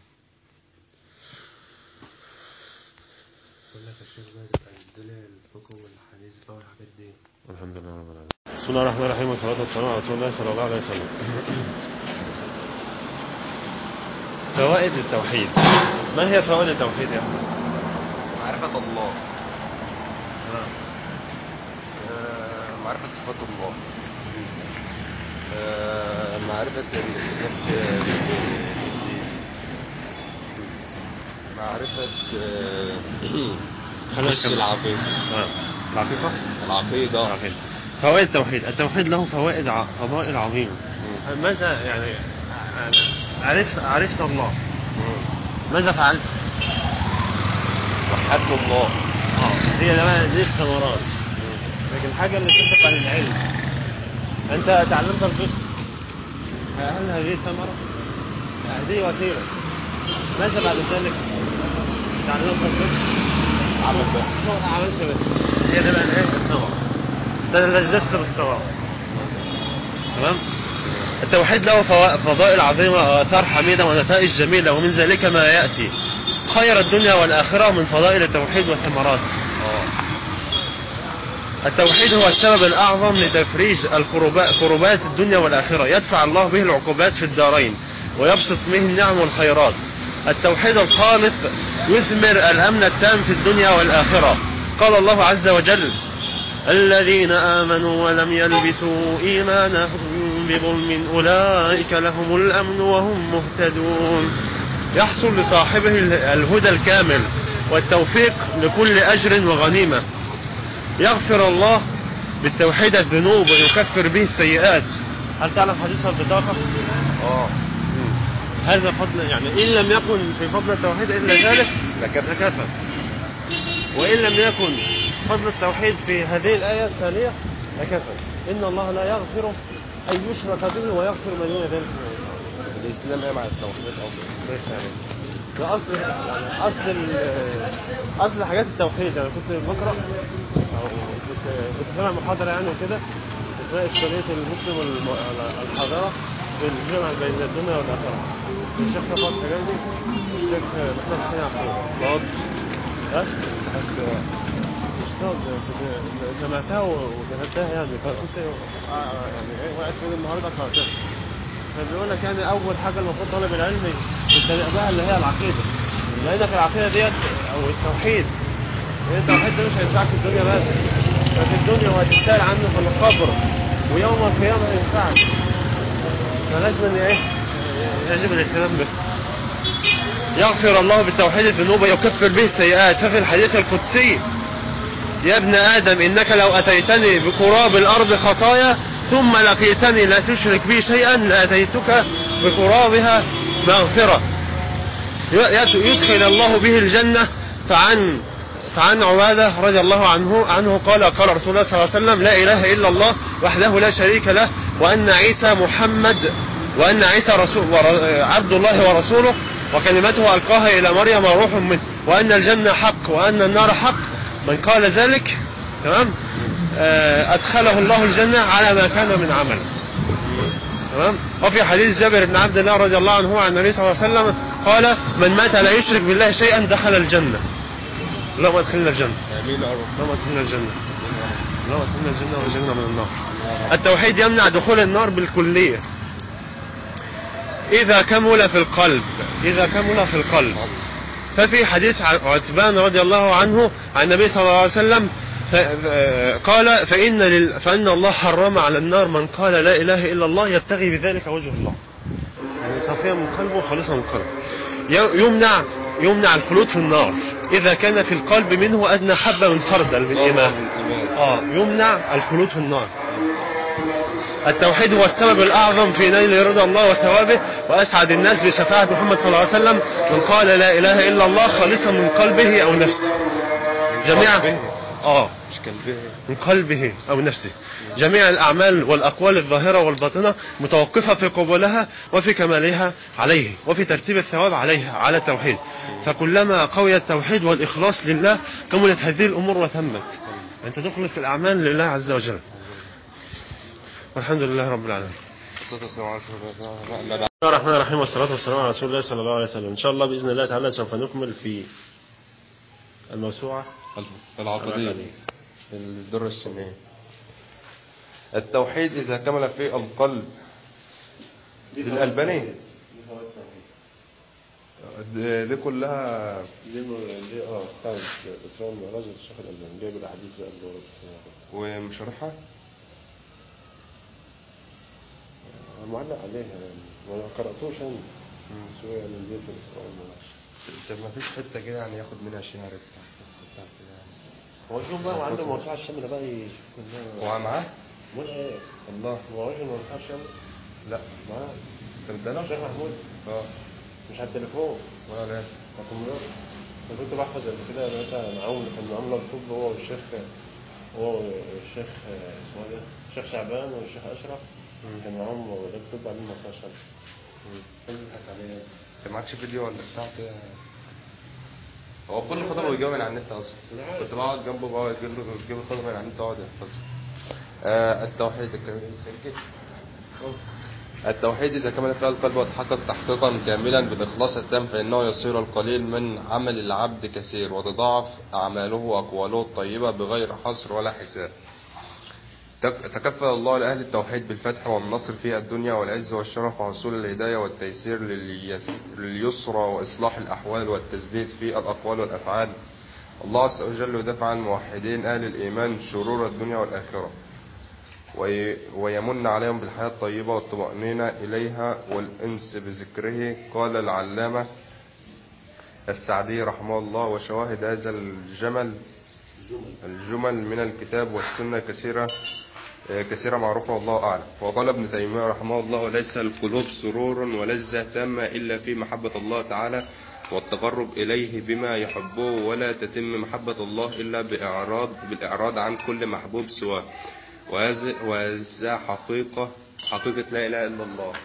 Speaker 6: بقول لك يا شيخ بقى تبقى تديلي الفقه والحديث بقى والحاجات دي
Speaker 1: الحمد لله رب العالمين بسم الله الرحمن الرحيم والصلاة والسلام على رسول الله صلى الله عليه وسلم فوائد التوحيد ما هي فوائد التوحيد يا أحمد؟
Speaker 4: معرفة الله آه، معرفة صفات الله آه، معرفة الاختلاف معرفة
Speaker 1: خلينا
Speaker 4: نص
Speaker 1: نكمل.
Speaker 4: العقيدة
Speaker 1: آه. العقيقة
Speaker 4: العقيدة
Speaker 1: العقيدة فوائد التوحيد التوحيد له فوائد ع- فضائل عظيمة ماذا يعني عرفت عرفت الله ماذا فعلت؟
Speaker 4: وحدت الله
Speaker 1: اه هي ده بقى دي الثمرات لكن الحاجة اللي تنتج عن العلم أنت تعلمت الفقه هل هذه ثمرة؟ هذه وسيلة ماذا بعد ذلك؟ تعلمت الفقه عملت بقى عملت بقى هي ده بقى الايه؟ الثمرة تلذذت بالثمرة تمام؟ التوحيد له فوا- فضائل عظيمة وآثار حميدة ونتائج جميلة ومن ذلك ما يأتي خير الدنيا والآخرة من فضائل التوحيد وثمرات التوحيد هو السبب الأعظم لتفريج الكرباء كربات الدنيا والآخرة يدفع الله به العقوبات في الدارين ويبسط به النعم والخيرات التوحيد الخالص يثمر الأمن التام في الدنيا والآخرة قال الله عز وجل الذين آمنوا ولم يلبسوا إيمانهم بظلم أولئك لهم الأمن وهم مهتدون يحصل لصاحبه الهدى الكامل والتوفيق لكل أجر وغنيمة يغفر الله بالتوحيد الذنوب ويكفر به السيئات هل تعلم حديث البطاقة؟
Speaker 4: اه
Speaker 1: هذا فضل يعني إن لم يكن في فضل التوحيد إلا ذلك
Speaker 4: لكفى.
Speaker 1: لكفى وإن لم يكن فضل التوحيد في هذه الآية الثانية لكفى إن الله لا يغفر أن يشرك به ويغفر ما دون ذلك لمن يشاء
Speaker 4: الإسلام قام على التوحيد أصلا
Speaker 1: ده اصل يعني اصل ال- اصل حاجات التوحيد انا كنت بقرا او كنت كنت سامع محاضره يعني وكده اسمها اشكاليه المسلم والم- الحاضره في الجمع بين الدنيا والاخره الشيخ صفوت حجازي والشيخ محمد حسين عقيل
Speaker 4: صاد
Speaker 1: ها؟ مش صاد كنت سمعتها وكتبتها يعني فكنت آه، يعني ايه وقعت في النهارده قراتها فبيقول لك يعني اول حاجه المفروض طالب العلم يبتدئ بها اللي هي العقيده لانك العقيده ديت او التوحيد لان التوحيد ده مش هينفعك في الدنيا بس ده في الدنيا وهتسال عنه في القبر ويوم القيامه هينفعك فلازم ان ايه يجب الاهتمام به يغفر الله بالتوحيد الذنوب ويكفر به السيئات ففي الحديث القدسي يا ابن آدم إنك لو أتيتني بقراب الأرض خطايا ثم لقيتني لا تشرك بي شيئا لأتيتك بقرابها مغفرة يدخل الله به الجنة فعن فعن عبادة رضي الله عنه عنه قال قال رسول الله صلى الله عليه وسلم لا إله إلا الله وحده لا شريك له وأن عيسى محمد وأن عيسى رسول ور- عبد الله ورسوله وكلمته ألقاها إلى مريم وروح منه وأن الجنة حق وأن النار حق من قال ذلك تمام آه، أدخله الله الجنة على ما كان من عمل تمام وفي حديث جابر بن عبد الله رضي الله عنه عن النبي صلى الله عليه وسلم قال من مات لا يشرك بالله شيئا دخل الجنة اللهم ادخلنا الجنة
Speaker 2: امين يا رب
Speaker 1: اللهم ادخلنا الجنة اللهم ادخلنا الجنة واجرنا من النار التوحيد يمنع دخول النار بالكلية إذا كمل في القلب إذا كمل في القلب ففي حديث عتبان رضي الله عنه عن النبي صلى الله عليه وسلم ف- ف- قال فإن, لل فإن الله حرم على النار من قال لا إله إلا الله يبتغي بذلك وجه الله يعني صافية من قلبه وخالصة من قلبه ي- يمنع يمنع الخلود في النار إذا كان في القلب منه أدنى حبة من خردل من إيمان آه يمنع الخلود في النار التوحيد هو السبب الأعظم في نيل رضا الله وثوابه وأسعد الناس بشفاعة محمد صلى الله عليه وسلم من قال لا إله إلا الله خالصا من قلبه أو نفسه جميع
Speaker 4: قلبه.
Speaker 1: آه
Speaker 4: مش كلبه
Speaker 1: من قلبه أو نفسه جميع الأعمال والأقوال الظاهرة والباطنة متوقفة في قبولها وفي كمالها عليه وفي ترتيب الثواب عليها على التوحيد فكلما قوي التوحيد والإخلاص لله كملت هذه الأمور وتمت أنت تخلص الأعمال لله عز وجل والحمد لله رب العالمين
Speaker 4: الصلاة والسلام على رسول الله أما بعد.
Speaker 1: بسم الله الرحمن الرحيم والصلاة والسلام على رسول الله صلى الله عليه وسلم إن شاء الله بإذن الله تعالى سوف نكمل في الموسوعة
Speaker 4: العقدية الدر السنية التوحيد إذا كمل في القلب للألباني دي دي كلها
Speaker 1: دي دي اه بتاعت إسراء المعراج الشيخ الألباني جايب الأحاديث بقى اللي ورد فيها
Speaker 4: ومشارحها
Speaker 1: معلق عليها يعني ما قرأتوش أنا شوية من دي في الإسراء والمعراج
Speaker 4: طب ما فيش حتة كده يعني ياخد منها شعر بتاع بتاع كده يعني
Speaker 1: هو شوف بقى عنده موسوعة الشاملة بقى يشوف إنها
Speaker 4: هو معاه؟
Speaker 1: مول إيه؟
Speaker 4: الله
Speaker 1: ما هوش الموسوعة الشاملة
Speaker 4: لا
Speaker 1: معاه
Speaker 4: طب ده
Speaker 1: الشيخ محمود
Speaker 4: اه
Speaker 1: مش على التليفون
Speaker 4: ولا لا
Speaker 1: لكن انا كنت بحفظ قبل كده لقيتها معاهم كان معاهم لابتوب هو والشيخ هو والشيخ اسمه ايه ده؟ الشيخ شعبان والشيخ اشرف كان معاهم لابتوب عاملين موسوعة شاملة كنت ببحث عليها
Speaker 4: انت معكش فيديو ولا بتاع كده هو كل خطبه بيجيبها من على النت اصلا
Speaker 1: لا.
Speaker 4: كنت بقعد جنبه بقعد اجيب له اجيب الخطبه من على النت اقعد احفظها آه التوحيد الكلام السلكي التوحيد إذا كمل فيها القلب وتحقق تحقيقا كاملا بالإخلاص التام فإنه يصير القليل من عمل العبد كثير وتضاعف أعماله وأقواله الطيبة بغير حصر ولا حساب تك- تكفل الله لأهل التوحيد بالفتح والنصر في الدنيا والعز والشرف وحصول الهداية والتيسير لليس- لليسرى وإصلاح الأحوال والتسديد في الأقوال والأفعال الله عز وجل يدافع عن الموحدين أهل الإيمان شرور الدنيا والآخرة وي- ويمن عليهم بالحياة الطيبة والطمأنينة إليها والأنس بذكره قال العلامة السعدي رحمه الله وشواهد هذا الجمل الجمل من الكتاب والسنة كثيرة آه، كثيرة معروفة والله أعلم وقال ابن تيمية رحمه الله ليس القلوب سرور ولذة تامة إلا في محبة الله تعالى والتقرب إليه بما يحبه ولا تتم محبة الله إلا بإعراض بالإعراض عن كل محبوب سواه وهذا وهذا حقيقة حقيقة لا إله إلا الله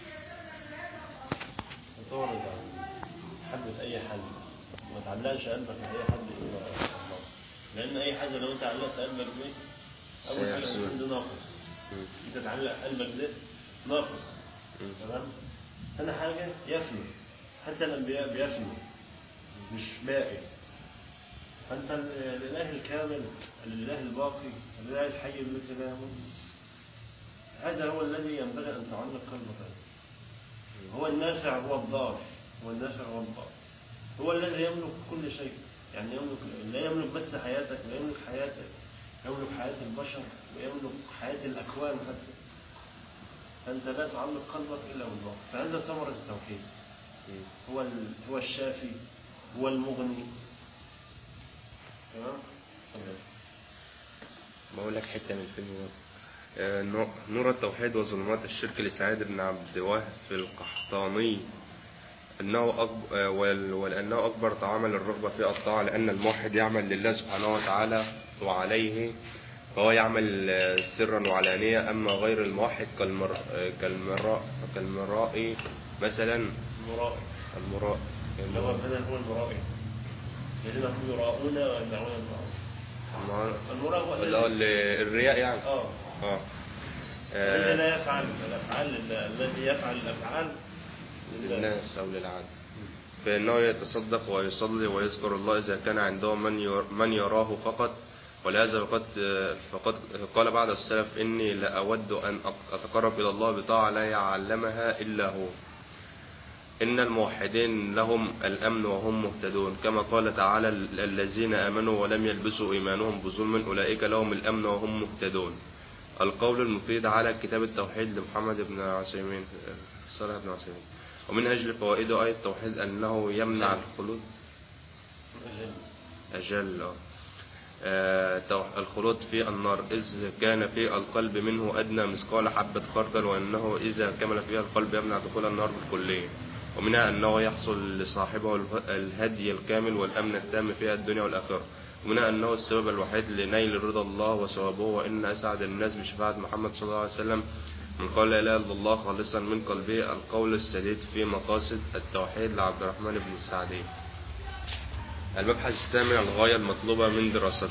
Speaker 1: تصور حبة أي حد ما تعلقش قلبك بأي حد إلا الله لأن أي حاجة لو أنت علقت قلبك بيه أول حاجة
Speaker 4: سيحصل.
Speaker 1: الإنسان ده ناقص أنت تعلق قلبك ده ناقص تمام ثاني حاجة يفنى حتى الأنبياء بيفنوا مش باقي فأنت ال- الإله الكامل الإله الباقي الإله الحي الذي لا يموت هذا هو الذي ينبغي أن تعلق قلبك به هو النافع هو الضار هو النافع هو الضار هو الذي يملك كل شيء يعني يملك لا يملك بس حياتك لا يملك حياتك يملك حياة البشر ويملك حياة الأكوان حتى فأنت لا تعلق قلبك إلا بالله فهذا ثمرة التوحيد هو ال- هو الشافي هو المغني تمام؟ تمام.
Speaker 4: بقول لك حتة من الفيلم ده آه، نو- نور التوحيد وظلمات الشرك لسعيد بن عبد الوهاب القحطاني أنه أكبر ولأنه أكبر طعاما للرغبة في الطاعة لأن الموحد يعمل لله سبحانه وتعالى وعليه فهو يعمل آه، سرا وعلانية أما غير الموحد كالمر... آه، كالمراء كالمرائي مثلا
Speaker 1: المرائي
Speaker 4: المراء
Speaker 1: اللي هو هنا هو المرائي الذين هم يراؤون ويمنعون المعروف المراء هو
Speaker 4: اللي هو
Speaker 1: الذي
Speaker 4: ال- الرياء يعني
Speaker 1: اه
Speaker 4: اه
Speaker 1: الذي
Speaker 4: آه،
Speaker 1: لا يفعل الافعال لله الذي يفعل الافعال لله
Speaker 4: للناس أو للعالم فإنه يتصدق ويصلي ويذكر الله إذا كان عنده من ير- من يراه فقط ولهذا فقد فقد قال بعض السلف إني لأود أن أق- أتقرب إلى الله بطاعة لا يعلمها إلا هو إن الموحدين لهم الأمن وهم مهتدون كما قال تعالى ال- الذين آمنوا ولم يلبسوا إيمانهم بظلم أولئك لهم الأمن وهم مهتدون القول المفيد على كتاب التوحيد لمحمد بن عثيمين صالح بن عثيمين ومن أجل فوائد آية التوحيد أنه يمنع الخلود أجل آه. آه، توح- الخلود في النار إذ كان في القلب منه أدنى مثقال حبة خردل وأنه إذا كمل فيها القلب يمنع دخول النار بالكلية ومنها أنه يحصل لصاحبه اله- الهدي الكامل والأمن التام في الدنيا والآخرة ومنها أنه السبب الوحيد لنيل رضا الله وثوابه وإن أسعد الناس بشفاعة محمد صلى الله عليه وسلم من قال لا إله إلا الله خالصا من قلبه القول السديد في مقاصد التوحيد لعبد الرحمن بن السعدي المبحث الثامن الغاية المطلوبة من دراسته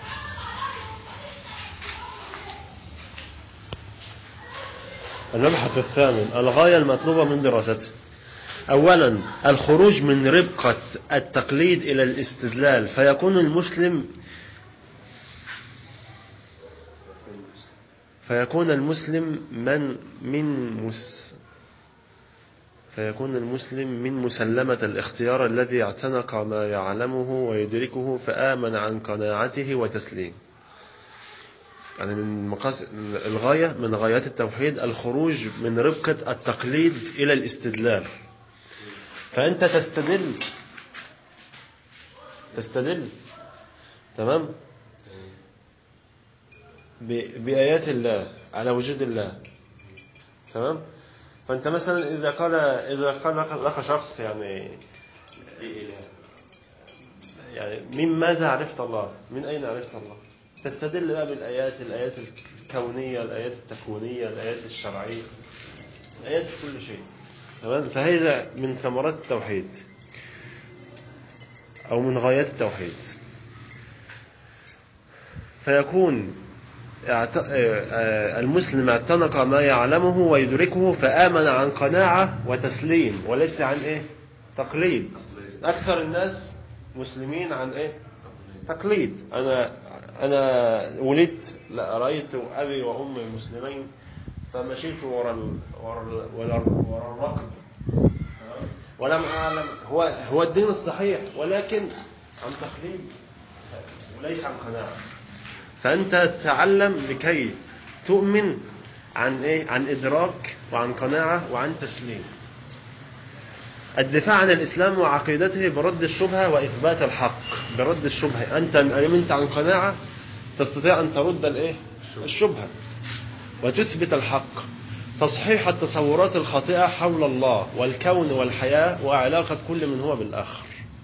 Speaker 1: المبحث الثامن الغاية المطلوبة من دراسته أولا الخروج من ربقة التقليد إلى الاستدلال فيكون المسلم فيكون المسلم من من مس فيكون المسلم من مسلمة الاختيار الذي اعتنق ما يعلمه ويدركه فآمن عن قناعته وتسليم يعني من مقاصد الغاية من غايات التوحيد الخروج من ربقة التقليد إلى الاستدلال فأنت تستدل تستدل تمام ب- بآيات الله على وجود الله تمام فأنت مثلا إذا قال إذا قال لك- لك شخص يعني يعني من ماذا عرفت الله من أين عرفت الله تستدل بقى بالآيات الآيات الكونية الآيات التكوينية الآيات الشرعية الآيات في كل شيء تمام فهذا من ثمرات التوحيد أو من غايات التوحيد فيكون اعت- آه، آه، المسلم اعتنق ما يعلمه ويدركه فآمن عن قناعة وتسليم وليس عن إيه تقليد أكثر الناس مسلمين عن إيه تقليد أنا أنا ولدت لا رأيت أبي وأمي مسلمين فمشيت ورا ال... ورا ال... ورا, ال... ورا الركب تمام؟ ولم أعلم هو هو الدين الصحيح ولكن عن تقليد وليس عن قناعة فأنت تتعلم لكي تؤمن عن إيه؟ عن إدراك وعن قناعة وعن تسليم الدفاع عن الإسلام وعقيدته برد الشبهة وإثبات الحق برد الشبهة أنت أمنت عن قناعة تستطيع أن ترد الإيه؟ الشبهة وتثبت الحق تصحيح التصورات الخاطئة حول الله والكون والحياة وعلاقة كل من هو بالآخر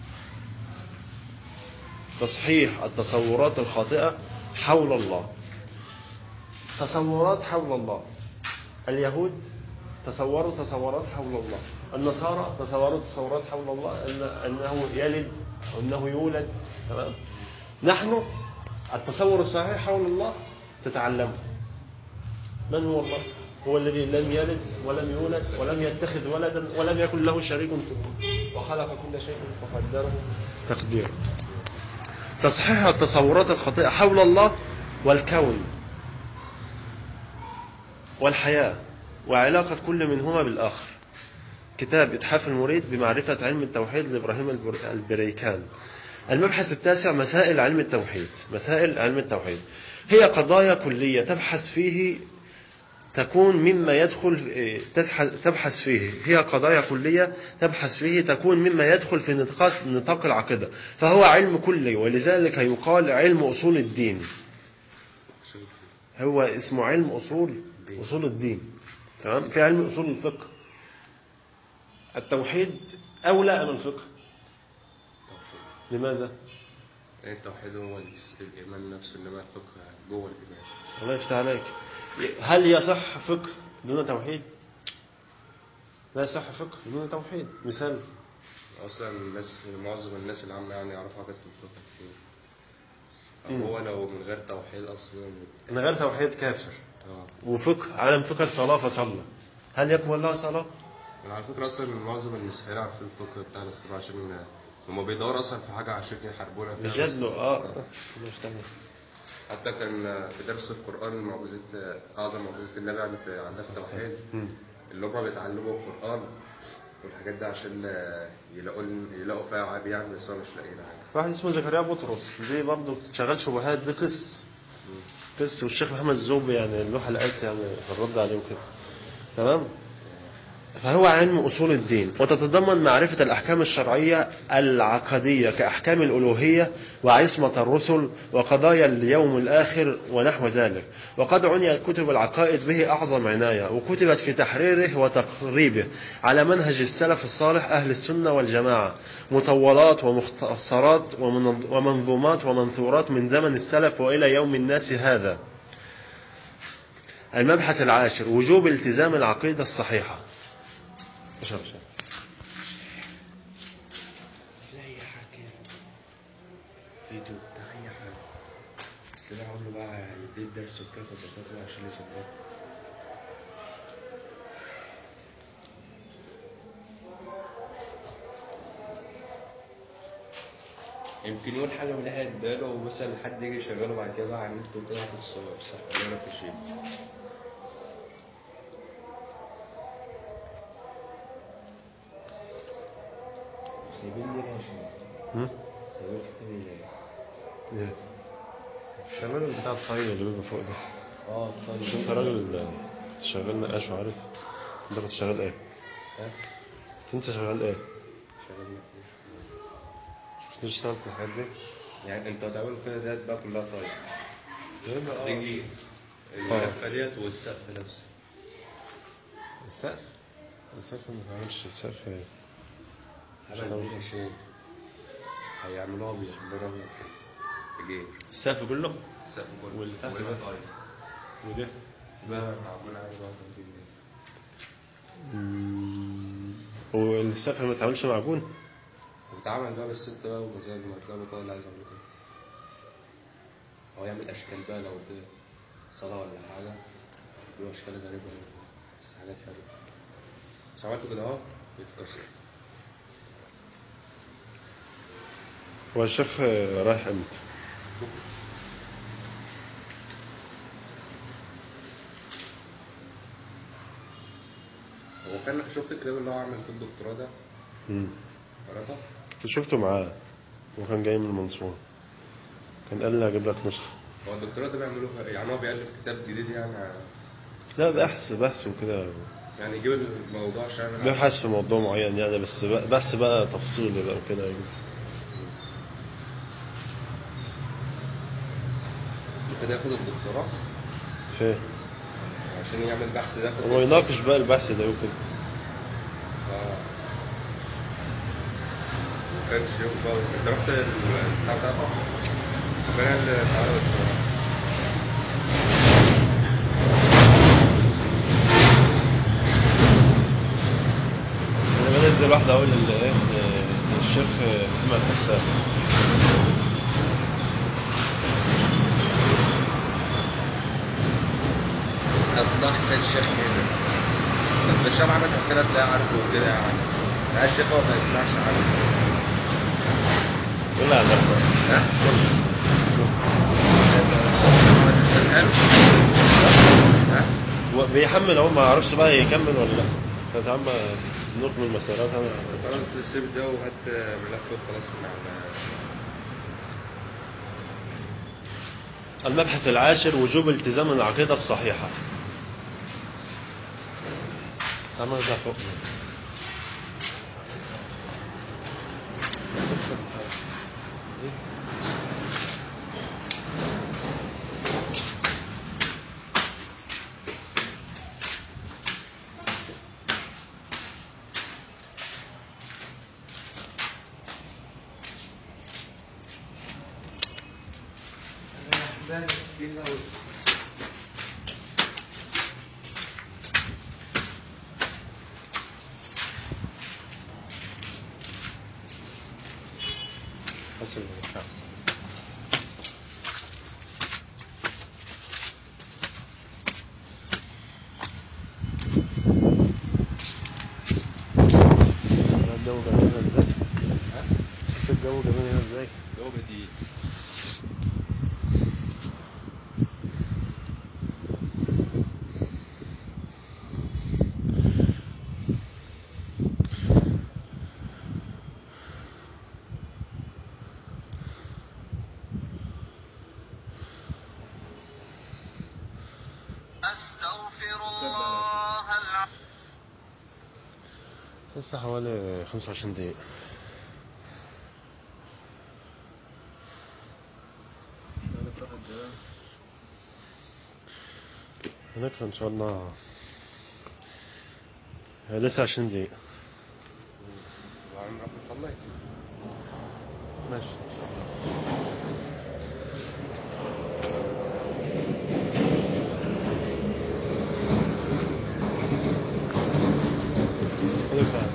Speaker 1: تصحيح التصورات الخاطئة حول الله تصورات حول الله اليهود تصوروا تصورات حول الله النصارى تصوروا تصورات حول الله أن أنه يلد وأنه يولد تمام نحن التصور الصحيح حول الله تتعلمه من هو الله هو الذي لم يلد ولم يولد ولم يتخذ ولدا ولم يكن له شريك في الملك وخلق كل شيء فقدره تقديرا تصحيح التصورات الخاطئة حول الله والكون والحياة وعلاقة كل منهما بالآخر كتاب إتحاف المريد بمعرفة علم التوحيد لإبراهيم البر- البريكان المبحث التاسع مسائل علم التوحيد مسائل علم التوحيد هي قضايا كلية تبحث فيه تكون مما يدخل تبحث- تبحث فيه هي قضايا كلية تبحث فيه تكون مما يدخل في نطاق نطاق العقيدة فهو علم كلي ولذلك يقال علم أصول الدين هو اسمه علم أصول أصول الدين تمام في علم أصول الفقه التوحيد أولى أم الفقه
Speaker 2: التوحيد
Speaker 1: لماذا
Speaker 2: يعني التوحيد هو الإس- الإيمان نفسه إنما الفقه جوه الإيمان
Speaker 1: الله يفتح عليك هل يصح فقه دون توحيد لا يصح فقه دون توحيد مثال
Speaker 2: أصلا الناس معظم الناس العامة يعني يعرفوا حاجات في الفقه كتير
Speaker 1: مم.
Speaker 2: أو هو لو من غير توحيد أصلا
Speaker 1: من غير توحيد كافر
Speaker 2: اه
Speaker 1: وفقه عالم فقه الصلاة فصلى هل يقبل الله صلاة
Speaker 2: أنا على فكرة أصلا معظم المسيحيين عارفين الفقه بتاع الإسلام عشان هما بيدوروا أصلا في حاجة عشان يحاربونا فيها بس.
Speaker 1: بجد اه الله يفتح عليك.
Speaker 2: حتى كان في درس القرآن معجزة أعظم معجزة النبي عن عن التوحيد
Speaker 1: مم.
Speaker 2: اللي هما بيتعلموا القرآن والحاجات دي عشان يلاقوا يلاقوا فيها عيب يعني بس هو مش لاقيين حاجة
Speaker 1: واحد اسمه زكريا بطرس دي برضه شغال شبهات دي قس قس والشيخ محمد الزوبي يعني له حلقات يعني في الرد عليه وكده تمام فهو علم أصول الدين وتتضمن معرفة الأحكام الشرعية العقدية كأحكام الألوهية وعصمة الرسل وقضايا اليوم الآخر ونحو ذلك وقد عني كتب العقائد به أعظم عناية وكتبت في تحريره وتقريبه على منهج السلف الصالح أهل السنة والجماعة مطولات ومختصرات ومن- ومنظومات ومنثورات من زمن السلف وإلى يوم الناس هذا المبحث العاشر وجوب التزام العقيدة الصحيحة اشرب شاي
Speaker 2: اي حاجة فيديو بتاع اي حاجة بس انا اقول له بقى يديك درس وكده فظبطه عشان يظبطه يمكن يقول حاجة من اللي هي اداله ومثلا حد يجي يشغله بعد كده بقى على النت وكده ياخد الصور صح ولا في شيء سايبين لي عشان
Speaker 1: هم؟
Speaker 2: سايبين الحتة دي ليه؟
Speaker 1: ايه الراجل بتاع الطاية اللي بيبقى فوق ده
Speaker 2: اه
Speaker 1: مش
Speaker 2: طيب
Speaker 1: انت راجل كنت شغال نقاش وعارف انت كنت شغال ايه
Speaker 2: ها؟
Speaker 1: كنت انت شغال ايه
Speaker 2: شغال مفيش.
Speaker 1: كنت بتشتغل في الحاجات دي
Speaker 2: يعني انتوا هتعملوا كده ديت بقى كلها طاير
Speaker 1: يبقى
Speaker 2: تيجي اللفه ديت والسقف نفسه
Speaker 1: السقف السقف ما تعملش السقف ايه
Speaker 2: عمل بيها شيء هيعملوها بيحضروا بجير
Speaker 1: السقف كله
Speaker 2: السقف كله
Speaker 1: واللي تحت
Speaker 2: ويبقى
Speaker 1: ده؟
Speaker 2: طاير
Speaker 1: وده
Speaker 2: بقى معمول عادي بقى تنظيم.
Speaker 1: والسقف ما تعملش معجون
Speaker 2: واتعمل بقى بس انت بقى ومزاج المركبة كده اللي عايز اعمله كده هو يعمل اشكال بقى لو دي صلاة ولا حاجة له اشكال غريبة بس حاجات حلوة بس عملته كده اهو بيتكسر
Speaker 1: هو الشيخ رايح امتى
Speaker 2: هو كان شفت الكتاب اللي هو عامل في الدكتوراه ده
Speaker 1: مم.
Speaker 2: قرأته
Speaker 1: كنت شفته معاه وكان جاي من المنصورة كان قال لي هجيب لك نسخة
Speaker 2: هو الدكتوراه ده بيعملوه يعني هو بيألف كتاب جديد يعني ع-
Speaker 1: لا بحث بحث وكده
Speaker 2: يعني يجيب الموضوع عشان يعمل
Speaker 1: بيبحث في موضوع معين يعني بس ب- بحث بقى تفصيلي بقى وكده يعني.
Speaker 2: كده ياخد الدكتوراه
Speaker 1: فين
Speaker 2: عشان يعمل البحث ده ياخد
Speaker 1: هو يناقش بقى البحث ده وكده
Speaker 2: اه كان شيخ بقى انت رحت البتاع بتاعته كان قال لي تعالى بس
Speaker 1: انا بنزل واحدة اقول لل- ايه الشيخ محمد حسان
Speaker 2: الله حسين الشيخ كده بس الشيخ محمد حسين هتلاقيه عارفه وكده يعني لا الشيخ هو ما يسمعش عنه
Speaker 1: قول لي على النبي.
Speaker 2: ها؟ محمد حسين حلو ها؟
Speaker 1: هو بيحمل اهو ما اعرفش بقى يكمل ولا لا كانت عم نكمل مسارات انا
Speaker 2: خلاص سيب ده وهات ملف وخلاص من على
Speaker 1: المبحث العاشر وجوب التزام العقيدة الصحيحة أما ده فوق حسن الرحمن. الجو جميل هنا ازاي؟ شفت الجو جميل هنا ازاي؟
Speaker 2: جو بديل
Speaker 7: أستغفر الله العظيم
Speaker 1: لسه حوالي 25 دقيقة هناك ان شاء الله لسه 20 دقيقة
Speaker 2: وبعدين نروح نصلي
Speaker 1: ماشي ان شاء الله خليك تعال.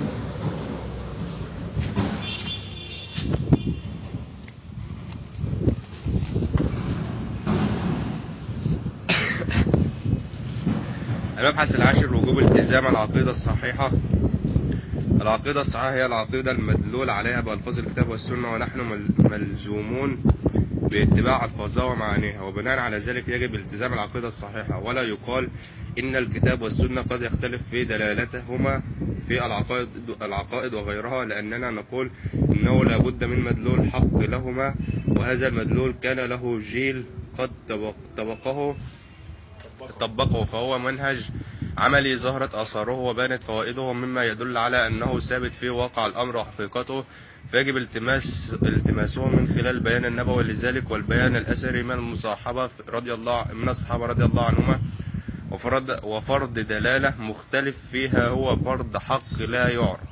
Speaker 4: المبحث العاشر وجوب التزام العقيدة الصحيحة العقيدة الصحيحة هي العقيدة المدلول عليها بألفاظ الكتاب والسنة ونحن مل- ملزومون باتباع ألفاظها ومعانيها وبناء على ذلك يجب التزام العقيدة الصحيحة ولا يقال إن الكتاب والسنة قد يختلف في دلالتهما في العقائد, العقائد وغيرها لأننا نقول إنه لا بد من مدلول حق لهما وهذا المدلول كان له جيل قد طبق- طبقه طبقه فهو منهج عملي ظهرت آثاره وبانت فوائده مما يدل على أنه ثابت في واقع الأمر وحقيقته فيجب التماس التماسه من خلال بيان النبوي لذلك والبيان الأثري من المصاحبة رضي الله من الصحابة رضي الله عنهما وفرض وفرض دلالة مختلف فيها هو فرض حق لا يعرف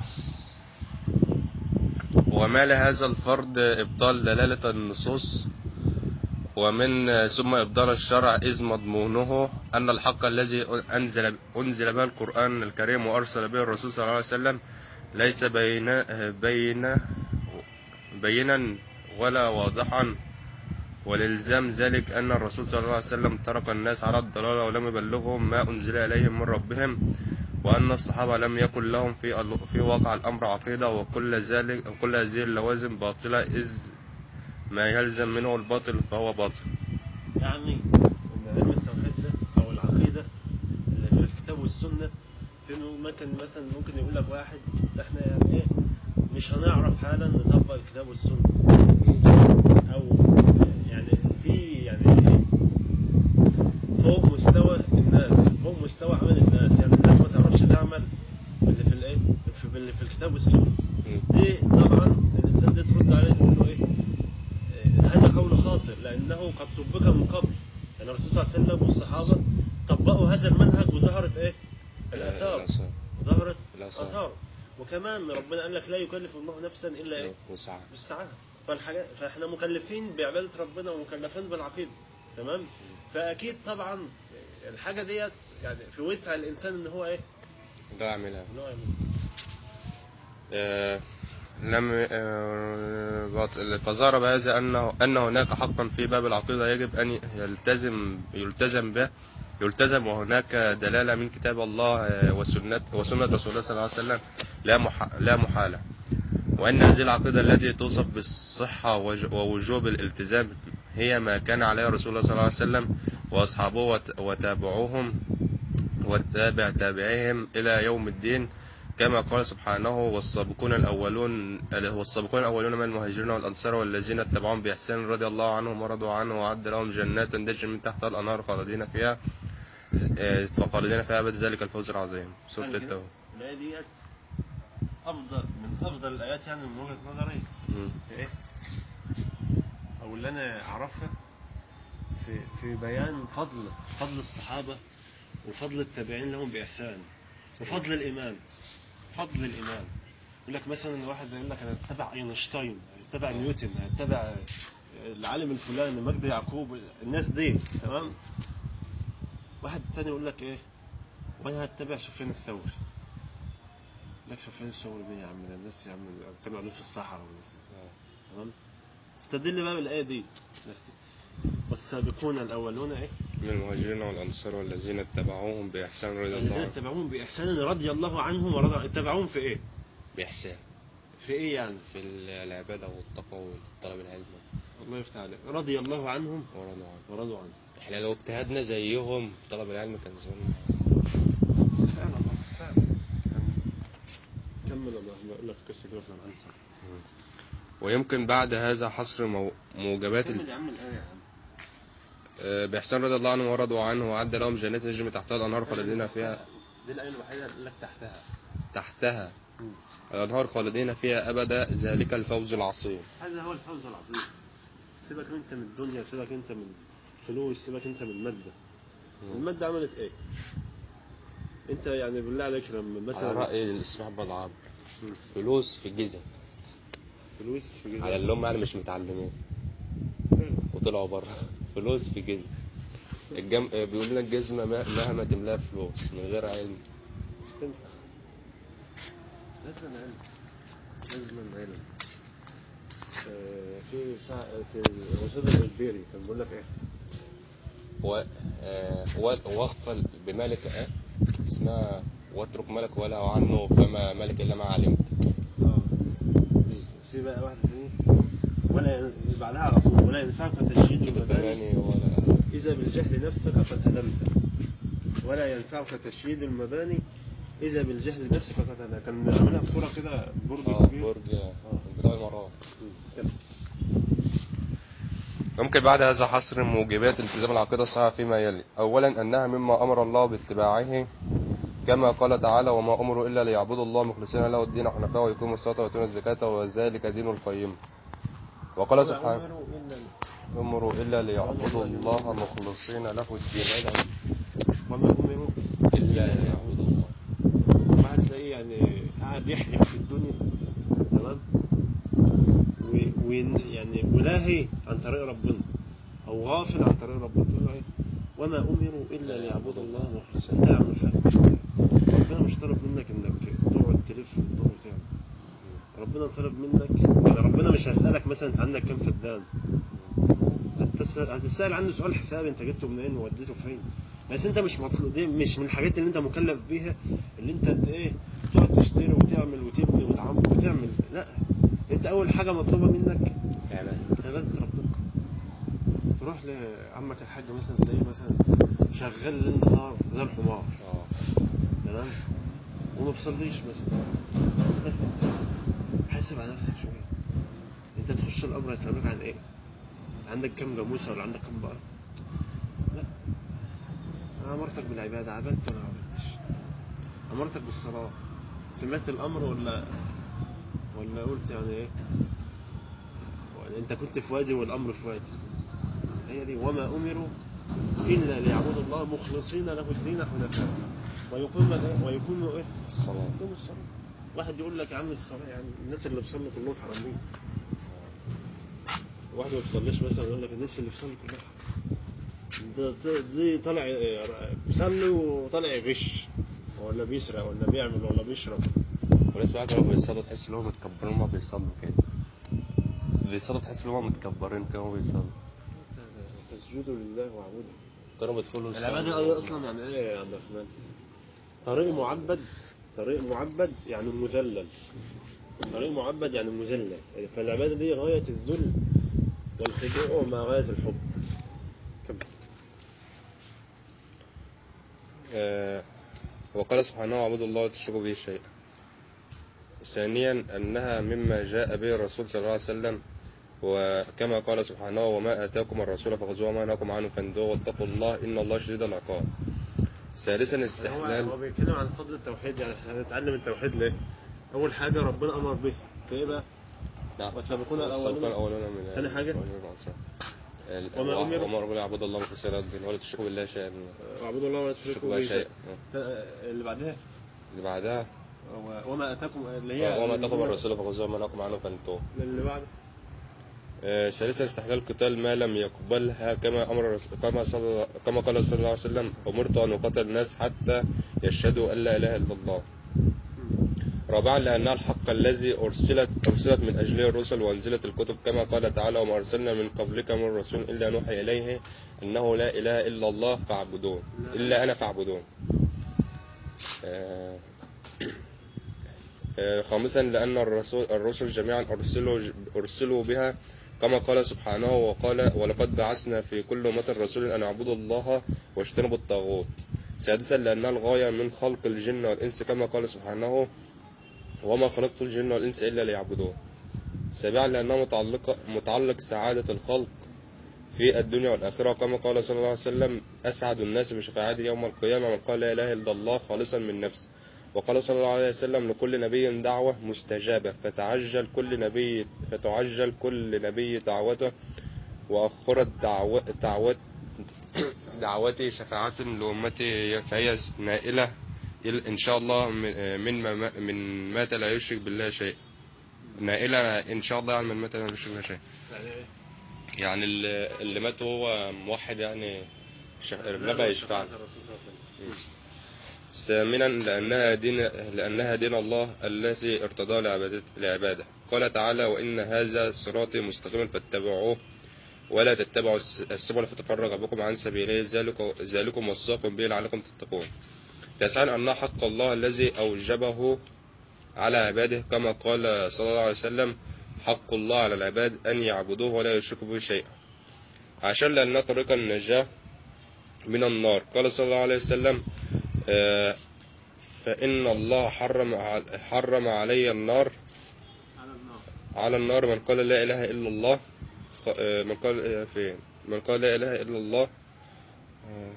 Speaker 4: وما لهذا الفرض إبطال دلالة النصوص ومن ثم إبدال الشرع إذ مضمونه أن الحق الذي أنزل أنزل به القرآن الكريم وأرسل به الرسول صلى الله عليه وسلم ليس بين بين بينا ولا واضحا وللزام ذلك أن الرسول صلى الله عليه وسلم ترك الناس على الضلالة ولم يبلغهم ما أنزل إليهم من ربهم وأن الصحابة لم يكن لهم في ال- في واقع الأمر عقيدة وكل ذلك وكل هذه اللوازم باطلة إذ ما يلزم منه الباطل فهو باطل
Speaker 1: يعني ان علم التوحيد ده او العقيده اللي في الكتاب والسنه في ممكن مثلا ممكن يقول لك واحد احنا يعني ايه مش هنعرف حالا نطبق الكتاب والسنه او يعني في يعني ايه فوق مستوى الناس فوق مستوى عمل الناس يعني الناس ما تعرفش تعمل اللي في الايه في اللي في الكتاب والسنه دي طبعا الانسان ده ترد عليه تقول له ايه آه، هذا قول خاطئ لانه قد طبق من قبل يعني الرسول صلى الله عليه وسلم والصحابه طبقوا هذا المنهج وظهرت ايه الاثار
Speaker 4: الآثار.
Speaker 1: ظهرت
Speaker 4: الآثار.
Speaker 1: اثار وكمان ربنا قال لك لا يكلف الله نفسا الا ايه
Speaker 4: وسعة
Speaker 1: بالساعة فالحاجات فاحنا مكلفين بعبادة ربنا ومكلفين بالعقيدة تمام فأكيد طبعا الحاجة ديت يعني في وسع الإنسان إن هو إيه
Speaker 4: ده أعملها
Speaker 1: إن هو يعمل
Speaker 4: آه، لم آه، باطل. فظهر بهذا أنه أن هناك حقا في باب العقيدة يجب أن يلتزم يلتزم به يلتزم وهناك دلالة من كتاب الله آه، وسنة وسنة رسول الله صلى الله عليه وسلم لا مح لا محالة وأن هذه العقيدة التي توصف بالصحة وج- ووجوب الالتزام هي ما كان عليه رسول الله صلى الله عليه وسلم وأصحابه وت- وتابعوهم وتابع تابعيهم إلى يوم الدين كما قال سبحانه والسابقون الأولون والسابقون الأولون من المهاجرين والأنصار والذين اتبعهم بإحسان رضي الله عنهم ورضوا عنه وأعد لهم جنات تجري من تحتها الأنهار خالدين فيها آه، فخالدين فيها أبد ذلك الفوز العظيم سورة
Speaker 1: يعني كده
Speaker 4: التوبة
Speaker 1: الآية ديت أفضل من أفضل الآيات يعني من وجهة نظري
Speaker 4: مم.
Speaker 1: في إيه أو اللي أنا أعرفها في في بيان فضل فضل الصحابة وفضل التابعين لهم بإحسان وفضل الإيمان فضل الإيمان يقول لك مثلا واحد يقول لك أنا أتبع أينشتاين أتبع نيوتن أتبع العالم الفلاني مجدي يعقوب الناس دي تمام واحد تاني يقول لك ايه وانا هتبع سفيان الثوري يقول لك سفيان الثوري مين يا عم ده الناس يا عم كانوا قاعدين في الصحراء والناس تمام استدل بقى بالايه دي والسابقون الاولون ايه
Speaker 4: من المهاجرين والأنصار والذين اتبعوهم بإحسان رضي الله
Speaker 1: الذين
Speaker 4: عنهم
Speaker 1: اتبعوهم باحسان رضي الله عنهم ورضوا اتبعوهم في ايه
Speaker 4: بإحسان
Speaker 1: في ايه يعني
Speaker 4: في العبادة والتقوى وطلب العلم
Speaker 1: الله يفتح عليك رضي الله عنهم
Speaker 4: ورضوا عنه
Speaker 1: ورضوا عنه
Speaker 4: احنا لو اجتهدنا زيهم في طلب العلم كان زمان
Speaker 1: فعلا والله فعلا كم- كمل الله بقول لك قصه كده في الانسى
Speaker 4: ويمكن بعد هذا حصر مو- موجبات ال-
Speaker 1: كمل يا عم الايه يا عم
Speaker 4: آه، بإحسان رضي الله عنهم ورضوا عنه وأعد لهم جنات تجري تحتها الأنهار خالدين فيها
Speaker 1: دي الايه الوحيده اللي لك تحتها
Speaker 4: تحتها الأنهار خالدين فيها أبدا ذلك الفوز العظيم
Speaker 1: هذا هو الفوز العظيم سيبك انت من الدنيا سيبك انت من الفلوس سيبك انت من الماده الماده عملت ايه انت يعني بالله عليك لما
Speaker 4: على
Speaker 1: مثلا
Speaker 4: رأي الإسماع بالعرب
Speaker 1: مم.
Speaker 4: فلوس في جزم
Speaker 1: فلوس في جزء
Speaker 4: على اللي هم يعني مش متعلمين وطلعوا بره فلوس في جزم الجم... آه، بيقول لك جزمة ما- مهما تملاها فلوس من غير علم
Speaker 1: مش تنفع لازم علم لازم علم آه، في بتاع في رشاد البيري كان بيقول لك ايه
Speaker 4: و... آه، و... واغفل بمالك آه، اسمها واترك ملك ولا عنه فما ملك إلا ما علمت
Speaker 1: اه في بقى واحد تاني ولا ين- بعدها على طول ولا ينفعك تشييد
Speaker 4: كده
Speaker 1: المباني
Speaker 4: يعني ولا
Speaker 1: إذا بالجهل نفسك قد هدمت ولا ينفعك تشييد المباني إذا بالجهل نفسك قد هدمت كان عاملها في صورة كده برج
Speaker 4: اه
Speaker 1: كبير
Speaker 4: برج آه، بتاع الإمارات
Speaker 1: مم. كده.
Speaker 4: ممكن بعد هذا حصر موجبات التزام العقيدة الصحيحة فيما يلي أولا أنها مما أمر الله باتباعه كما قال تعالى وما أمروا إلا ليعبدوا الله مخلصين له الدين حنفاء ويقيموا الصلاة ويؤتون الزكاة وذلك دين القيم وقال سبحانه
Speaker 1: أمروا إلا
Speaker 4: أمروا إلا ليعبدوا الله مخلصين له الدين
Speaker 1: وما أمروا
Speaker 4: إلا ليعبدوا الله
Speaker 1: واحد تلاقيه يعني قاعد يحلم في الدنيا تمام و- وين- يعني ولاهي عن طريق ربنا او غافل عن طريق ربنا تقول له ايه وما امروا الا ليعبدوا الله مخلصين انت يا عم الحاج ربنا مش طلب منك انك تقعد تلف وتدور وتعمل ربنا طلب منك يعني ربنا مش هيسالك مثلا انت عندك كام فدان هتسأل, هتسأل عنه سؤال حسابي انت جبته منين ووديته فين بس انت مش مطلوب دي مش من الحاجات اللي انت مكلف بيها اللي انت ت- ايه تقعد تشتري وتعمل وتبني وتعمر وتعمل لا انت اول حاجه مطلوبه منك
Speaker 4: يعني
Speaker 1: عباده ربنا تروح لعمك الحاج مثلا تلاقيه مثلا شغال ليل نهار زي الحمار
Speaker 4: اه
Speaker 1: تمام وما بيصليش مثلا لا، حاسب على نفسك شويه انت تخش القبر هيسألوك عن ايه عندك كم جاموسه ولا عندك كم بقره لا انا امرتك بالعباده عبدت ولا ما عبدتش امرتك بالصلاه سمعت الامر ولا ولا قلت يعني ايه ولا انت كنت في وادي والامر في وادي هي دي وما امروا الا ليعبدوا الله مخلصين له الدين حنفاء ويقيموا الايه ويقيموا ايه
Speaker 4: الصلاة
Speaker 1: يقيموا الصلاه واحد يقول لك يا عم الصلاه يا عم الناس اللي بيصلوا كلهم حرامين واحد ما بيصليش مثلا يقول لك الناس اللي بيصلوا كلهم حرامين ده ده- دي طالع بيصلي وطالع يغش ولا بيسرق ولا بيعمل ولا بيشرب
Speaker 4: وناس بقى كانوا بيصلوا تحس ان هم متكبرين وهم بيصلوا كده بيصلوا تحس ان هم متكبرين كده وهم بيصلوا
Speaker 1: تسجدوا لله واعبدوا
Speaker 4: كانوا بيدخلوا
Speaker 1: العبادة دي اصلا يعني ايه يا عبد الرحمن طريق معبد طريق معبد يعني مذلل طريق معبد يعني مذلل فالعبادة دي غاية الذل والخضوع مع غاية الحب كمل
Speaker 4: آه، وقال سبحانه واعبدوا الله ولا تشركوا به شيئا ثانيا أنها مما جاء به الرسول صلى الله عليه وسلم وكما قال سبحانه وما آتاكم الرسول فخذوه وما نهاكم عنه فانتهوا واتقوا الله إن الله شديد العقاب ثالثا
Speaker 1: هو هو
Speaker 4: استحلال
Speaker 1: بيتكلم عن فضل التوحيد يعني احنا هنتعلم التوحيد ليه؟ أول حاجة ربنا أمر به في إيه بقى؟
Speaker 4: نعم.
Speaker 1: والسابقون
Speaker 4: والسابقون
Speaker 1: الأولون
Speaker 4: الأولون من
Speaker 1: تاني حاجة؟
Speaker 4: من الأنصار. ال-
Speaker 1: وما
Speaker 4: وما
Speaker 1: أمروا-
Speaker 4: وما أمروا يعبدوا الله مخلصين له الدين ولا تشركوا بالله شيئا
Speaker 1: اعبدوا الله ولا
Speaker 4: تشركوا
Speaker 1: تشركوا
Speaker 4: به
Speaker 1: به
Speaker 4: شيئا
Speaker 1: شيئا تا- اللي بعدها
Speaker 4: اللي بعدها
Speaker 1: و- وما أتاكم اللي هي
Speaker 4: وما آتاكم الرسول فخذوه وما نهاكم عنه فانتهوا
Speaker 1: اللي بعد
Speaker 4: آه، ثالثا استحلال القتال ما لم يقبلها كما امر رس- كما صلى كما قال صلى الله عليه وسلم امرت ان اقاتل الناس حتى يشهدوا ان لا اله الا الله رابعا لانها الحق الذي ارسلت ارسلت من اجله الرسل وانزلت الكتب كما قال تعالى وما ارسلنا من قبلك من رسول الا نوحي اليه انه لا اله الا الله فاعبدون الا انا فاعبدون آه، آه، خامسا لأن الرسول الرسل جميعا أرسلوا أرسلوا بها كما قال سبحانه وقال ولقد بعثنا في كل أمة رسول أن اعبدوا الله واجتنبوا الطاغوت سادسا لأنها الغاية من خلق الجن والإنس كما قال سبحانه وما خلقت الجن والإنس إلا ليعبدون سابعا لأنها متعلقة متعلق سعادة الخلق في الدنيا والآخرة كما قال صلى الله عليه وسلم أسعد الناس بشفاعته يوم القيامة من قال لا إله إلا الله خالصا من نفسه وقال صلى الله عليه وسلم لكل نبي دعوة مستجابة فتعجل كل نبي فتعجل كل نبي دعوته وأخرت دعوة دعوت دعوتي شفاعة لأمتي فهي نائلة إل- إن شاء الله من من ما من مات لا يشرك بالله شيء نائلة إن شاء الله يعني من مات لا يشرك بالله شيء يعني اللي اللي مات وهو موحد يعني ش- النبي يشفع له. ثامنا لأنها دين لأنها دين الله الذي ارتضى لعبادة لعباده قال تعالى وإن هذا صراطي مستقيما فاتبعوه ولا تتبعوا الس- السبل فتفرق بكم عن سبيله ذلك ذلكم وصاكم به لعلكم تتقون تسعا أنها حق الله الذي أوجبه على عباده كما قال صلى الله عليه وسلم حق الله على العباد أن يعبدوه ولا يشركوا به شيئا عشان لأنها طريق النجاة من النار قال صلى الله عليه وسلم آه، فإن الله حرم ع- حرم علي النار على النار من قال لا إله إلا الله خ- آه، من قال آه، فين من قال لا إله إلا الله آه،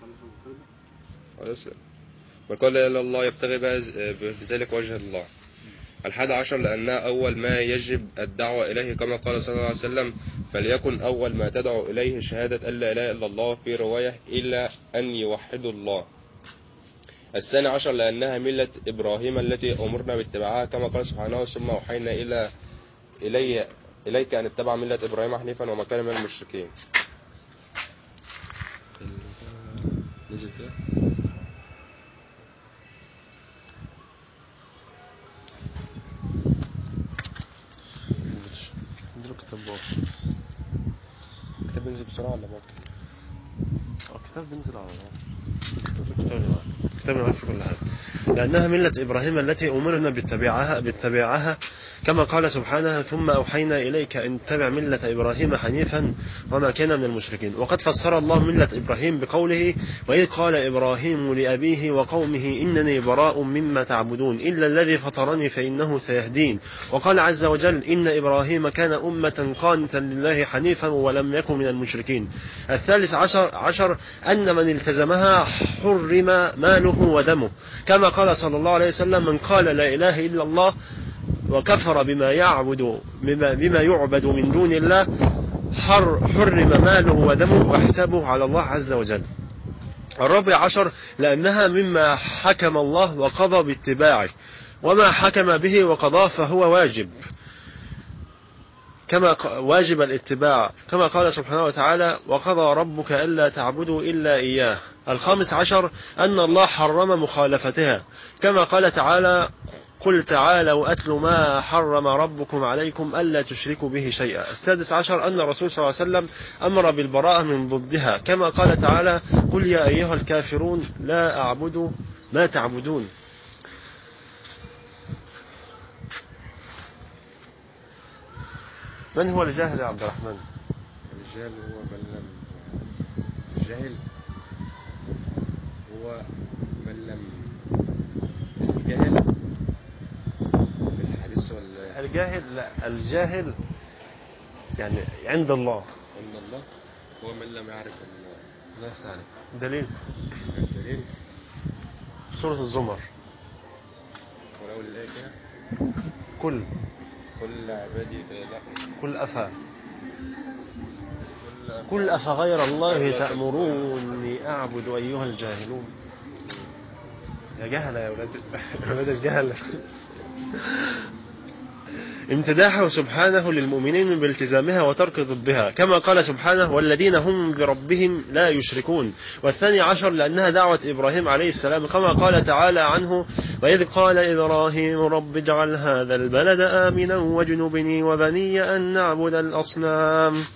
Speaker 4: خلاص من قال لا إله إلا الله يبتغي بهز- آه، بذلك وجه الله الحادي عشر لأنها أول ما يجب الدعوة إليه كما قال صلى الله عليه وسلم فليكن أول ما تدعو إليه شهادة أن لا إله إلا الله في رواية إلا أن يوحدوا الله الثاني عشر لأنها ملة إبراهيم التي أمرنا باتباعها كما قال سبحانه ثم أوحينا إلى إلي إليك أن اتبع ملة إبراهيم حنيفا وما كان من المشركين نزل كده
Speaker 1: اديله كتاب بقى
Speaker 4: كتاب بينزل بسرعة ولا بطل؟
Speaker 1: اه الكتاب بينزل على الكتاب الكتاب معاك في كل حاجة لأنها ملة إبراهيم التي أمرنا باتباعها باتباعها كما قال سبحانه ثم أوحينا إليك أن تتبع ملة إبراهيم حنيفا وما كان من المشركين وقد فسر الله ملة إبراهيم بقوله وإذ قال إبراهيم لأبيه وقومه إنني براء مما تعبدون إلا الذي فطرني فإنه سيهدين وقال عز وجل إن إبراهيم كان أمة قانتا لله حنيفا ولم يكن من المشركين الثالث عشر, عشر أن من التزمها حرم ماله ودمه كما قال صلى الله عليه وسلم من قال لا إله إلا الله وكفر بما يعبد بما, بما يعبد من دون الله حر حرم ماله ودمه وحسابه على الله عز وجل الرابع عشر لأنها مما حكم الله وقضى باتباعه وما حكم به وقضاه فهو واجب كما ق- واجب الاتباع كما قال سبحانه وتعالى وقضى ربك ألا تعبدوا إلا إياه الخامس عشر أن الله حرم مخالفتها كما قال تعالى قل تعالوا أتل ما حرم ربكم عليكم ألا تشركوا به شيئا السادس عشر أن الرسول صلى الله عليه وسلم أمر بالبراءة من ضدها كما قال تعالى قل يا أيها الكافرون لا أعبد ما تعبدون من هو الجاهل يا عبد الرحمن
Speaker 4: الجهل هو من لم الجاهل هو من لم الجاهل في الحديث ولا
Speaker 1: الجاهل لا الجاهل يعني عند الله
Speaker 4: عند الله هو من لم يعرف الله
Speaker 1: لا يستعلم دليل
Speaker 4: الدليل
Speaker 1: سورة الزمر
Speaker 4: ولو الآية كده
Speaker 1: كل
Speaker 4: كل عبادي لا
Speaker 1: كل أفا
Speaker 4: كل
Speaker 1: كل أفغير الله تأمروني أعبد أيها الجاهلون يا جهل يا ولاد يا ولاد الجهل امتداحه سبحانه للمؤمنين بالتزامها وترك ضدها كما قال سبحانه والذين هم بربهم لا يشركون والثاني عشر لأنها دعوة إبراهيم عليه السلام كما قال تعالى عنه وإذ قال إبراهيم رب اجعل هذا البلد آمنا واجنبني وبني أن نعبد الأصنام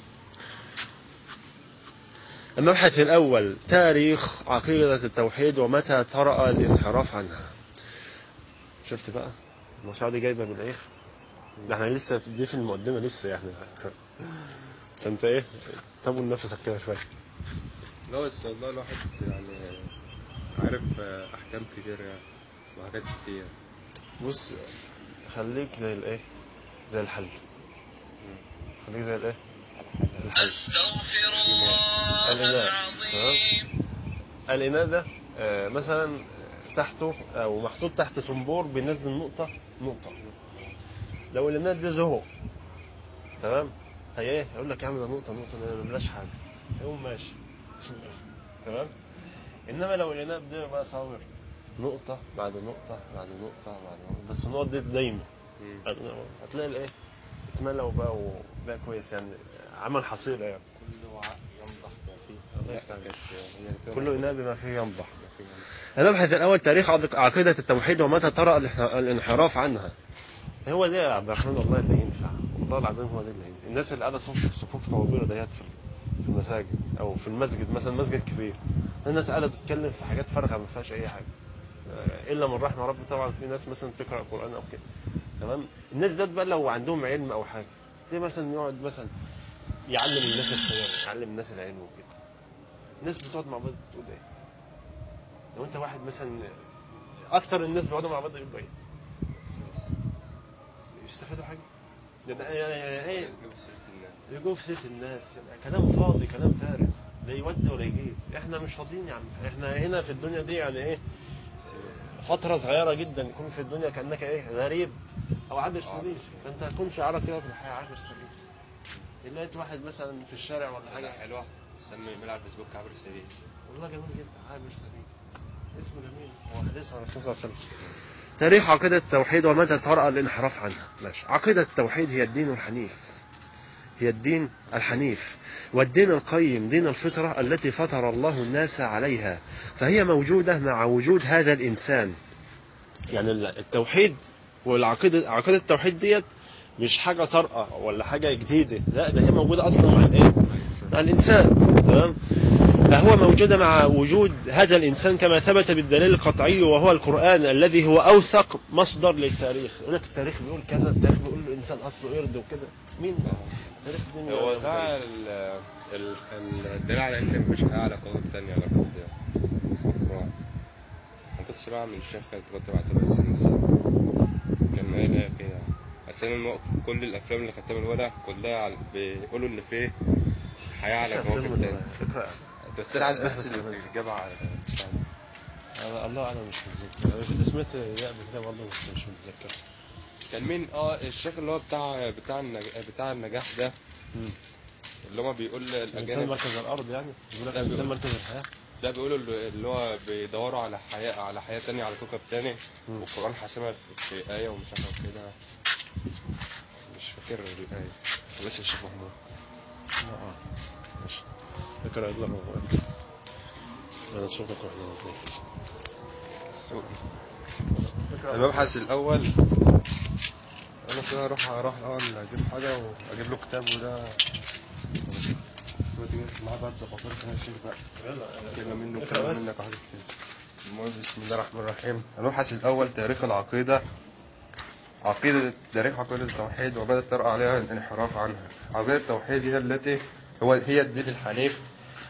Speaker 1: المبحث الأول تاريخ عقيدة التوحيد ومتى طرأ الانحراف عنها شفت بقى المشروع دي جايبه من الاخر ده احنا لسه في- دي في المقدمه لسه يعني فانت ايه طول نفسك كده شويه
Speaker 4: لا بس والله الواحد يعني عارف احكام كتير يعني وحاجات كتير
Speaker 1: بص خليك زي الايه زي الحل خليك زي الايه الحل
Speaker 7: أستغفر الله
Speaker 1: الإناء تمام
Speaker 7: العظيم
Speaker 1: الإناء ده آه، مثلا تحته أو محطوط تحت صنبور بينزل نقطة نقطة لو الإناء ده زهق تمام هي إيه يقول لك يا عم ده نقطة نقطة ده مبلاش حاجة يقوم ماشي تمام إنما لو الإناء ده بقى صابر نقطة بعد نقطة بعد نقطة بعد نقطة بس النقط دي دايما هتلاقي الإيه اتملى وبقى وبقى كويس يعني عمل حصيلة يعني
Speaker 4: كل وعاء ينضح ما فيه
Speaker 1: الله
Speaker 4: لا
Speaker 1: يفتح عليك.
Speaker 4: كانت هي كده
Speaker 1: كله إناء بما فيه ينضح
Speaker 4: ما فيه ينضح.
Speaker 1: المبحث الأول تاريخ عق- عقيدة التوحيد ومتى طرأ الانح- الانحراف عنها هو ده يا عبد الرحمن والله اللي ينفع والله العظيم هو ده اللي ينفع الناس اللي قاعدة صفوف صفوف طوابير ديت في في المساجد أو في المسجد مثلا مسجد كبير الناس قاعدة تتكلم في حاجات فارغة ما فيهاش أي حاجة آه، إلا من رحم ربي طبعا في ناس مثلا تقرأ قرآن أو كده تمام الناس ديت بقى لو عندهم علم أو حاجة تلاقي مثلا يقعد مثلا يعلم الناس الخير يعلم الناس العلم وكده الناس بتقعد مع بعض تقول ايه لو انت واحد مثلا اكتر الناس بيقعدوا مع بعض يقولوا ايه يستفادوا حاجه ده ده يعني يعني ايه
Speaker 4: جاب سيرة الناس.
Speaker 1: يجوا في سيره الناس يعني كلام فاضي كلام فارغ لا يودي ولا يجيب احنا مش فاضيين يا عم احنا هنا في الدنيا دي يعني ايه فترة صغيرة جدا يكون في الدنيا كأنك ايه غريب او عابر سبيل فانت هتكون شعارك كده في الحياة عابر سبيل لقيت واحد مثلا في الشارع ولا
Speaker 4: حاجة
Speaker 1: حاجة
Speaker 4: حلوة سمي ايميل على الفيسبوك عبر السبيل
Speaker 1: والله جميل جدا عابر سبيل اسمه جميل هو حديث عن الرسول صلى الله عليه وسلم تاريخ عقيدة التوحيد ومتى طرأ الانحراف عنها ماشي عقيدة التوحيد هي الدين الحنيف هي الدين الحنيف والدين القيم دين الفطرة التي فطر الله الناس عليها فهي موجودة مع وجود هذا الإنسان يعني التوحيد والعقيدة عقيدة التوحيد ديت مش حاجة طارئة ولا حاجة جديدة لا ده هي موجودة أصلا مع الإيه؟ مع الإنسان تمام فهو موجود مع وجود هذا الإنسان كما ثبت بالدليل القطعي وهو القرآن الذي هو أوثق مصدر للتاريخ يقول لك التاريخ بيقول كذا التاريخ بيقول الإنسان أصله قرد وكده مين التاريخ دي
Speaker 4: هو ده ال- ال- الدليل على ان مفيش حاجة على قناة تانية على قناة القرآن انت تسمع من الشيخ اللي كنت بعتبر السنسي كان قايل ايه كده أساسا الم- كل الأفلام اللي خدتها من الولد كلها على- بيقولوا إن في حياة على كواكب تاني
Speaker 1: فكرة
Speaker 4: بس أنا عايز بس
Speaker 1: بس-
Speaker 4: الإجابة على
Speaker 1: أنا الله أعلم مش متذكر أنا كنت سمعت يا قبل كده برضه بس مش متذكر
Speaker 4: كان مين اه الشيخ اللي هو بتاع بتاع النج... بتاع النجاح ده
Speaker 1: مم.
Speaker 4: اللي هو بيقول
Speaker 1: الإنسان
Speaker 4: الأجانب
Speaker 1: مركز الأرض يعني يقول لك
Speaker 4: لا،
Speaker 1: الإنسان
Speaker 4: بيقول-
Speaker 1: مركز الحياة
Speaker 4: ده بيقولوا اللي اللي هو بيدوروا على حياة على حياة تانية على كوكب تاني
Speaker 1: مم.
Speaker 4: والقرآن حاسمها في في آية ومش عارف كده مش فاكر الآية بس الشيخ محمود
Speaker 1: لا أعلم ماشي فكرة إلا هو أنا أشوفك وإحنا نازلين
Speaker 4: المبحث الأول أنا كده أروح أروح الأول أجيب حاجة وأجيب له كتاب وده ودي معاه بقى تظبط لك أنا أشيل بقى كلمة منه
Speaker 1: اقرأ
Speaker 4: وكلمة
Speaker 1: بس.
Speaker 4: منك وحاجة كتير المهم بسم الله الرحمن الرحيم المبحث الأول تاريخ العقيدة عقيدة تاريخ عقيدة التوحيد وبدأت ترأى عليها الانحراف عنها عقيدة التوحيد هي التي هو هي الدين الحنيف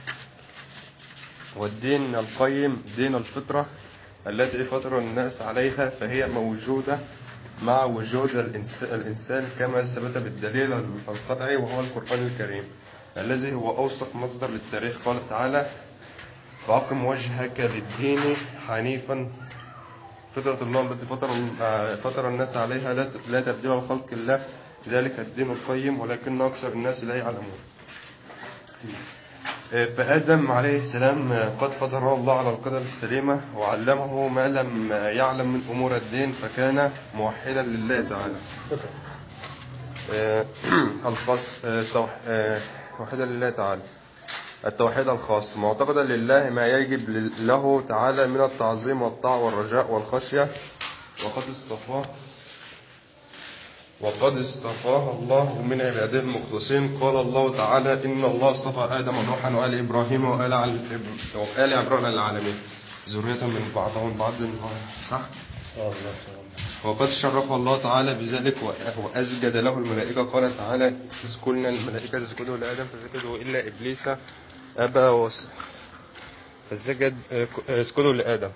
Speaker 4: والدين القيم دين الفطرة التي فطر الناس عليها فهي موجودة مع وجود الإنس- الإنسان كما ثبت بالدليل القطعي وهو القرآن الكريم الذي هو أوثق مصدر للتاريخ قال تعالى فأقم وجهك للدين حنيفا فطرة الله التي فطر آه، فطر الناس عليها لا ت- لا تبديل لخلق الله ذلك الدين القيم ولكن أكثر الناس لا يعلمون آه، فآدم عليه السلام آه، قد فطره الله على القدر السليمة وعلمه ما لم آه، يعلم من أمور الدين فكان موحدا لله تعالى آه، الخاص آه، توح- آه، توحيدا لله تعالى التوحيد الخاص معتقدا لله ما يجب لل- له تعالى من التعظيم والطاعة والرجاء والخشية وقد اصطفاه وقد اصطفاه الله من عباده المخلصين قال الله تعالى إن الله اصطفى آدم ونوحا وآل إبراهيم وآل, عل... وآل عمران العالمين ذرية من بعضهم بعض صح؟
Speaker 1: اه الله سبحانه
Speaker 4: وقد شرف الله تعالى بذلك و- وأسجد له الملائكة قال تعالى إذ قلنا الملائكة اسجدوا لآدم فسجدوا إلا إبليس أبى وس... فسجد آه، ك- آه، اسجدوا لآدم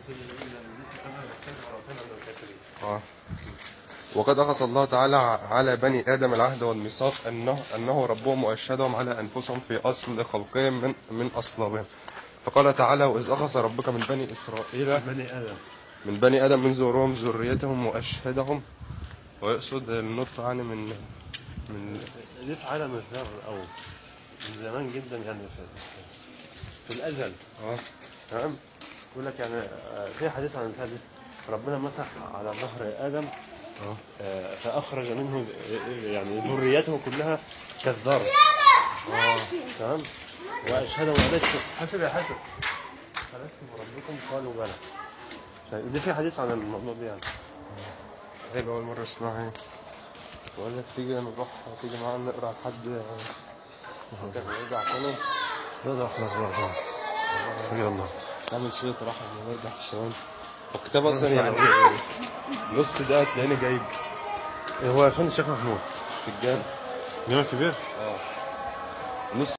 Speaker 4: آه. وقد أخذ الله تعالى على بني آدم العهد والميثاق أنه, أنه ربهم وأشهدهم على أنفسهم في أصل خلقهم من, من أصلابهم فقال تعالى وإذ أخذ ربك من بني إسرائيل
Speaker 1: بني ادم
Speaker 4: من بني آدم من ظهورهم ذريتهم وأشهدهم ويقصد النطق يعني من من
Speaker 1: دي في عالم الذر الاول من زمان جدا يعني في, في الازل
Speaker 4: اه
Speaker 1: تمام يقول لك يعني آه، في حديث عن البتاع دي ربنا مسح على ظهر ادم
Speaker 4: اه
Speaker 1: آه، فاخرج منه ز- يعني ذريته كلها كالذر
Speaker 4: اه
Speaker 1: تمام واشهدهم الست حسب يا حسب ألست بربكم قالوا بلى عشان- دي في حديث عن الموضوع ده يعني
Speaker 4: حلو أول مرة أسمعها بقول لك تيجي نروح تيجي معانا نقرا لحد كان نرجع تاني
Speaker 1: لا لا خلاص بقى عشان سجل الله
Speaker 4: نعمل شوية راحة لما نرجع في الشباب الكتاب أصلا
Speaker 1: نص
Speaker 4: يعني
Speaker 1: ساعة.
Speaker 4: نص ده تلاقيني جايب
Speaker 1: هو فين الشيخ محمود
Speaker 4: في الجامع
Speaker 1: جامع كبير
Speaker 4: اه نص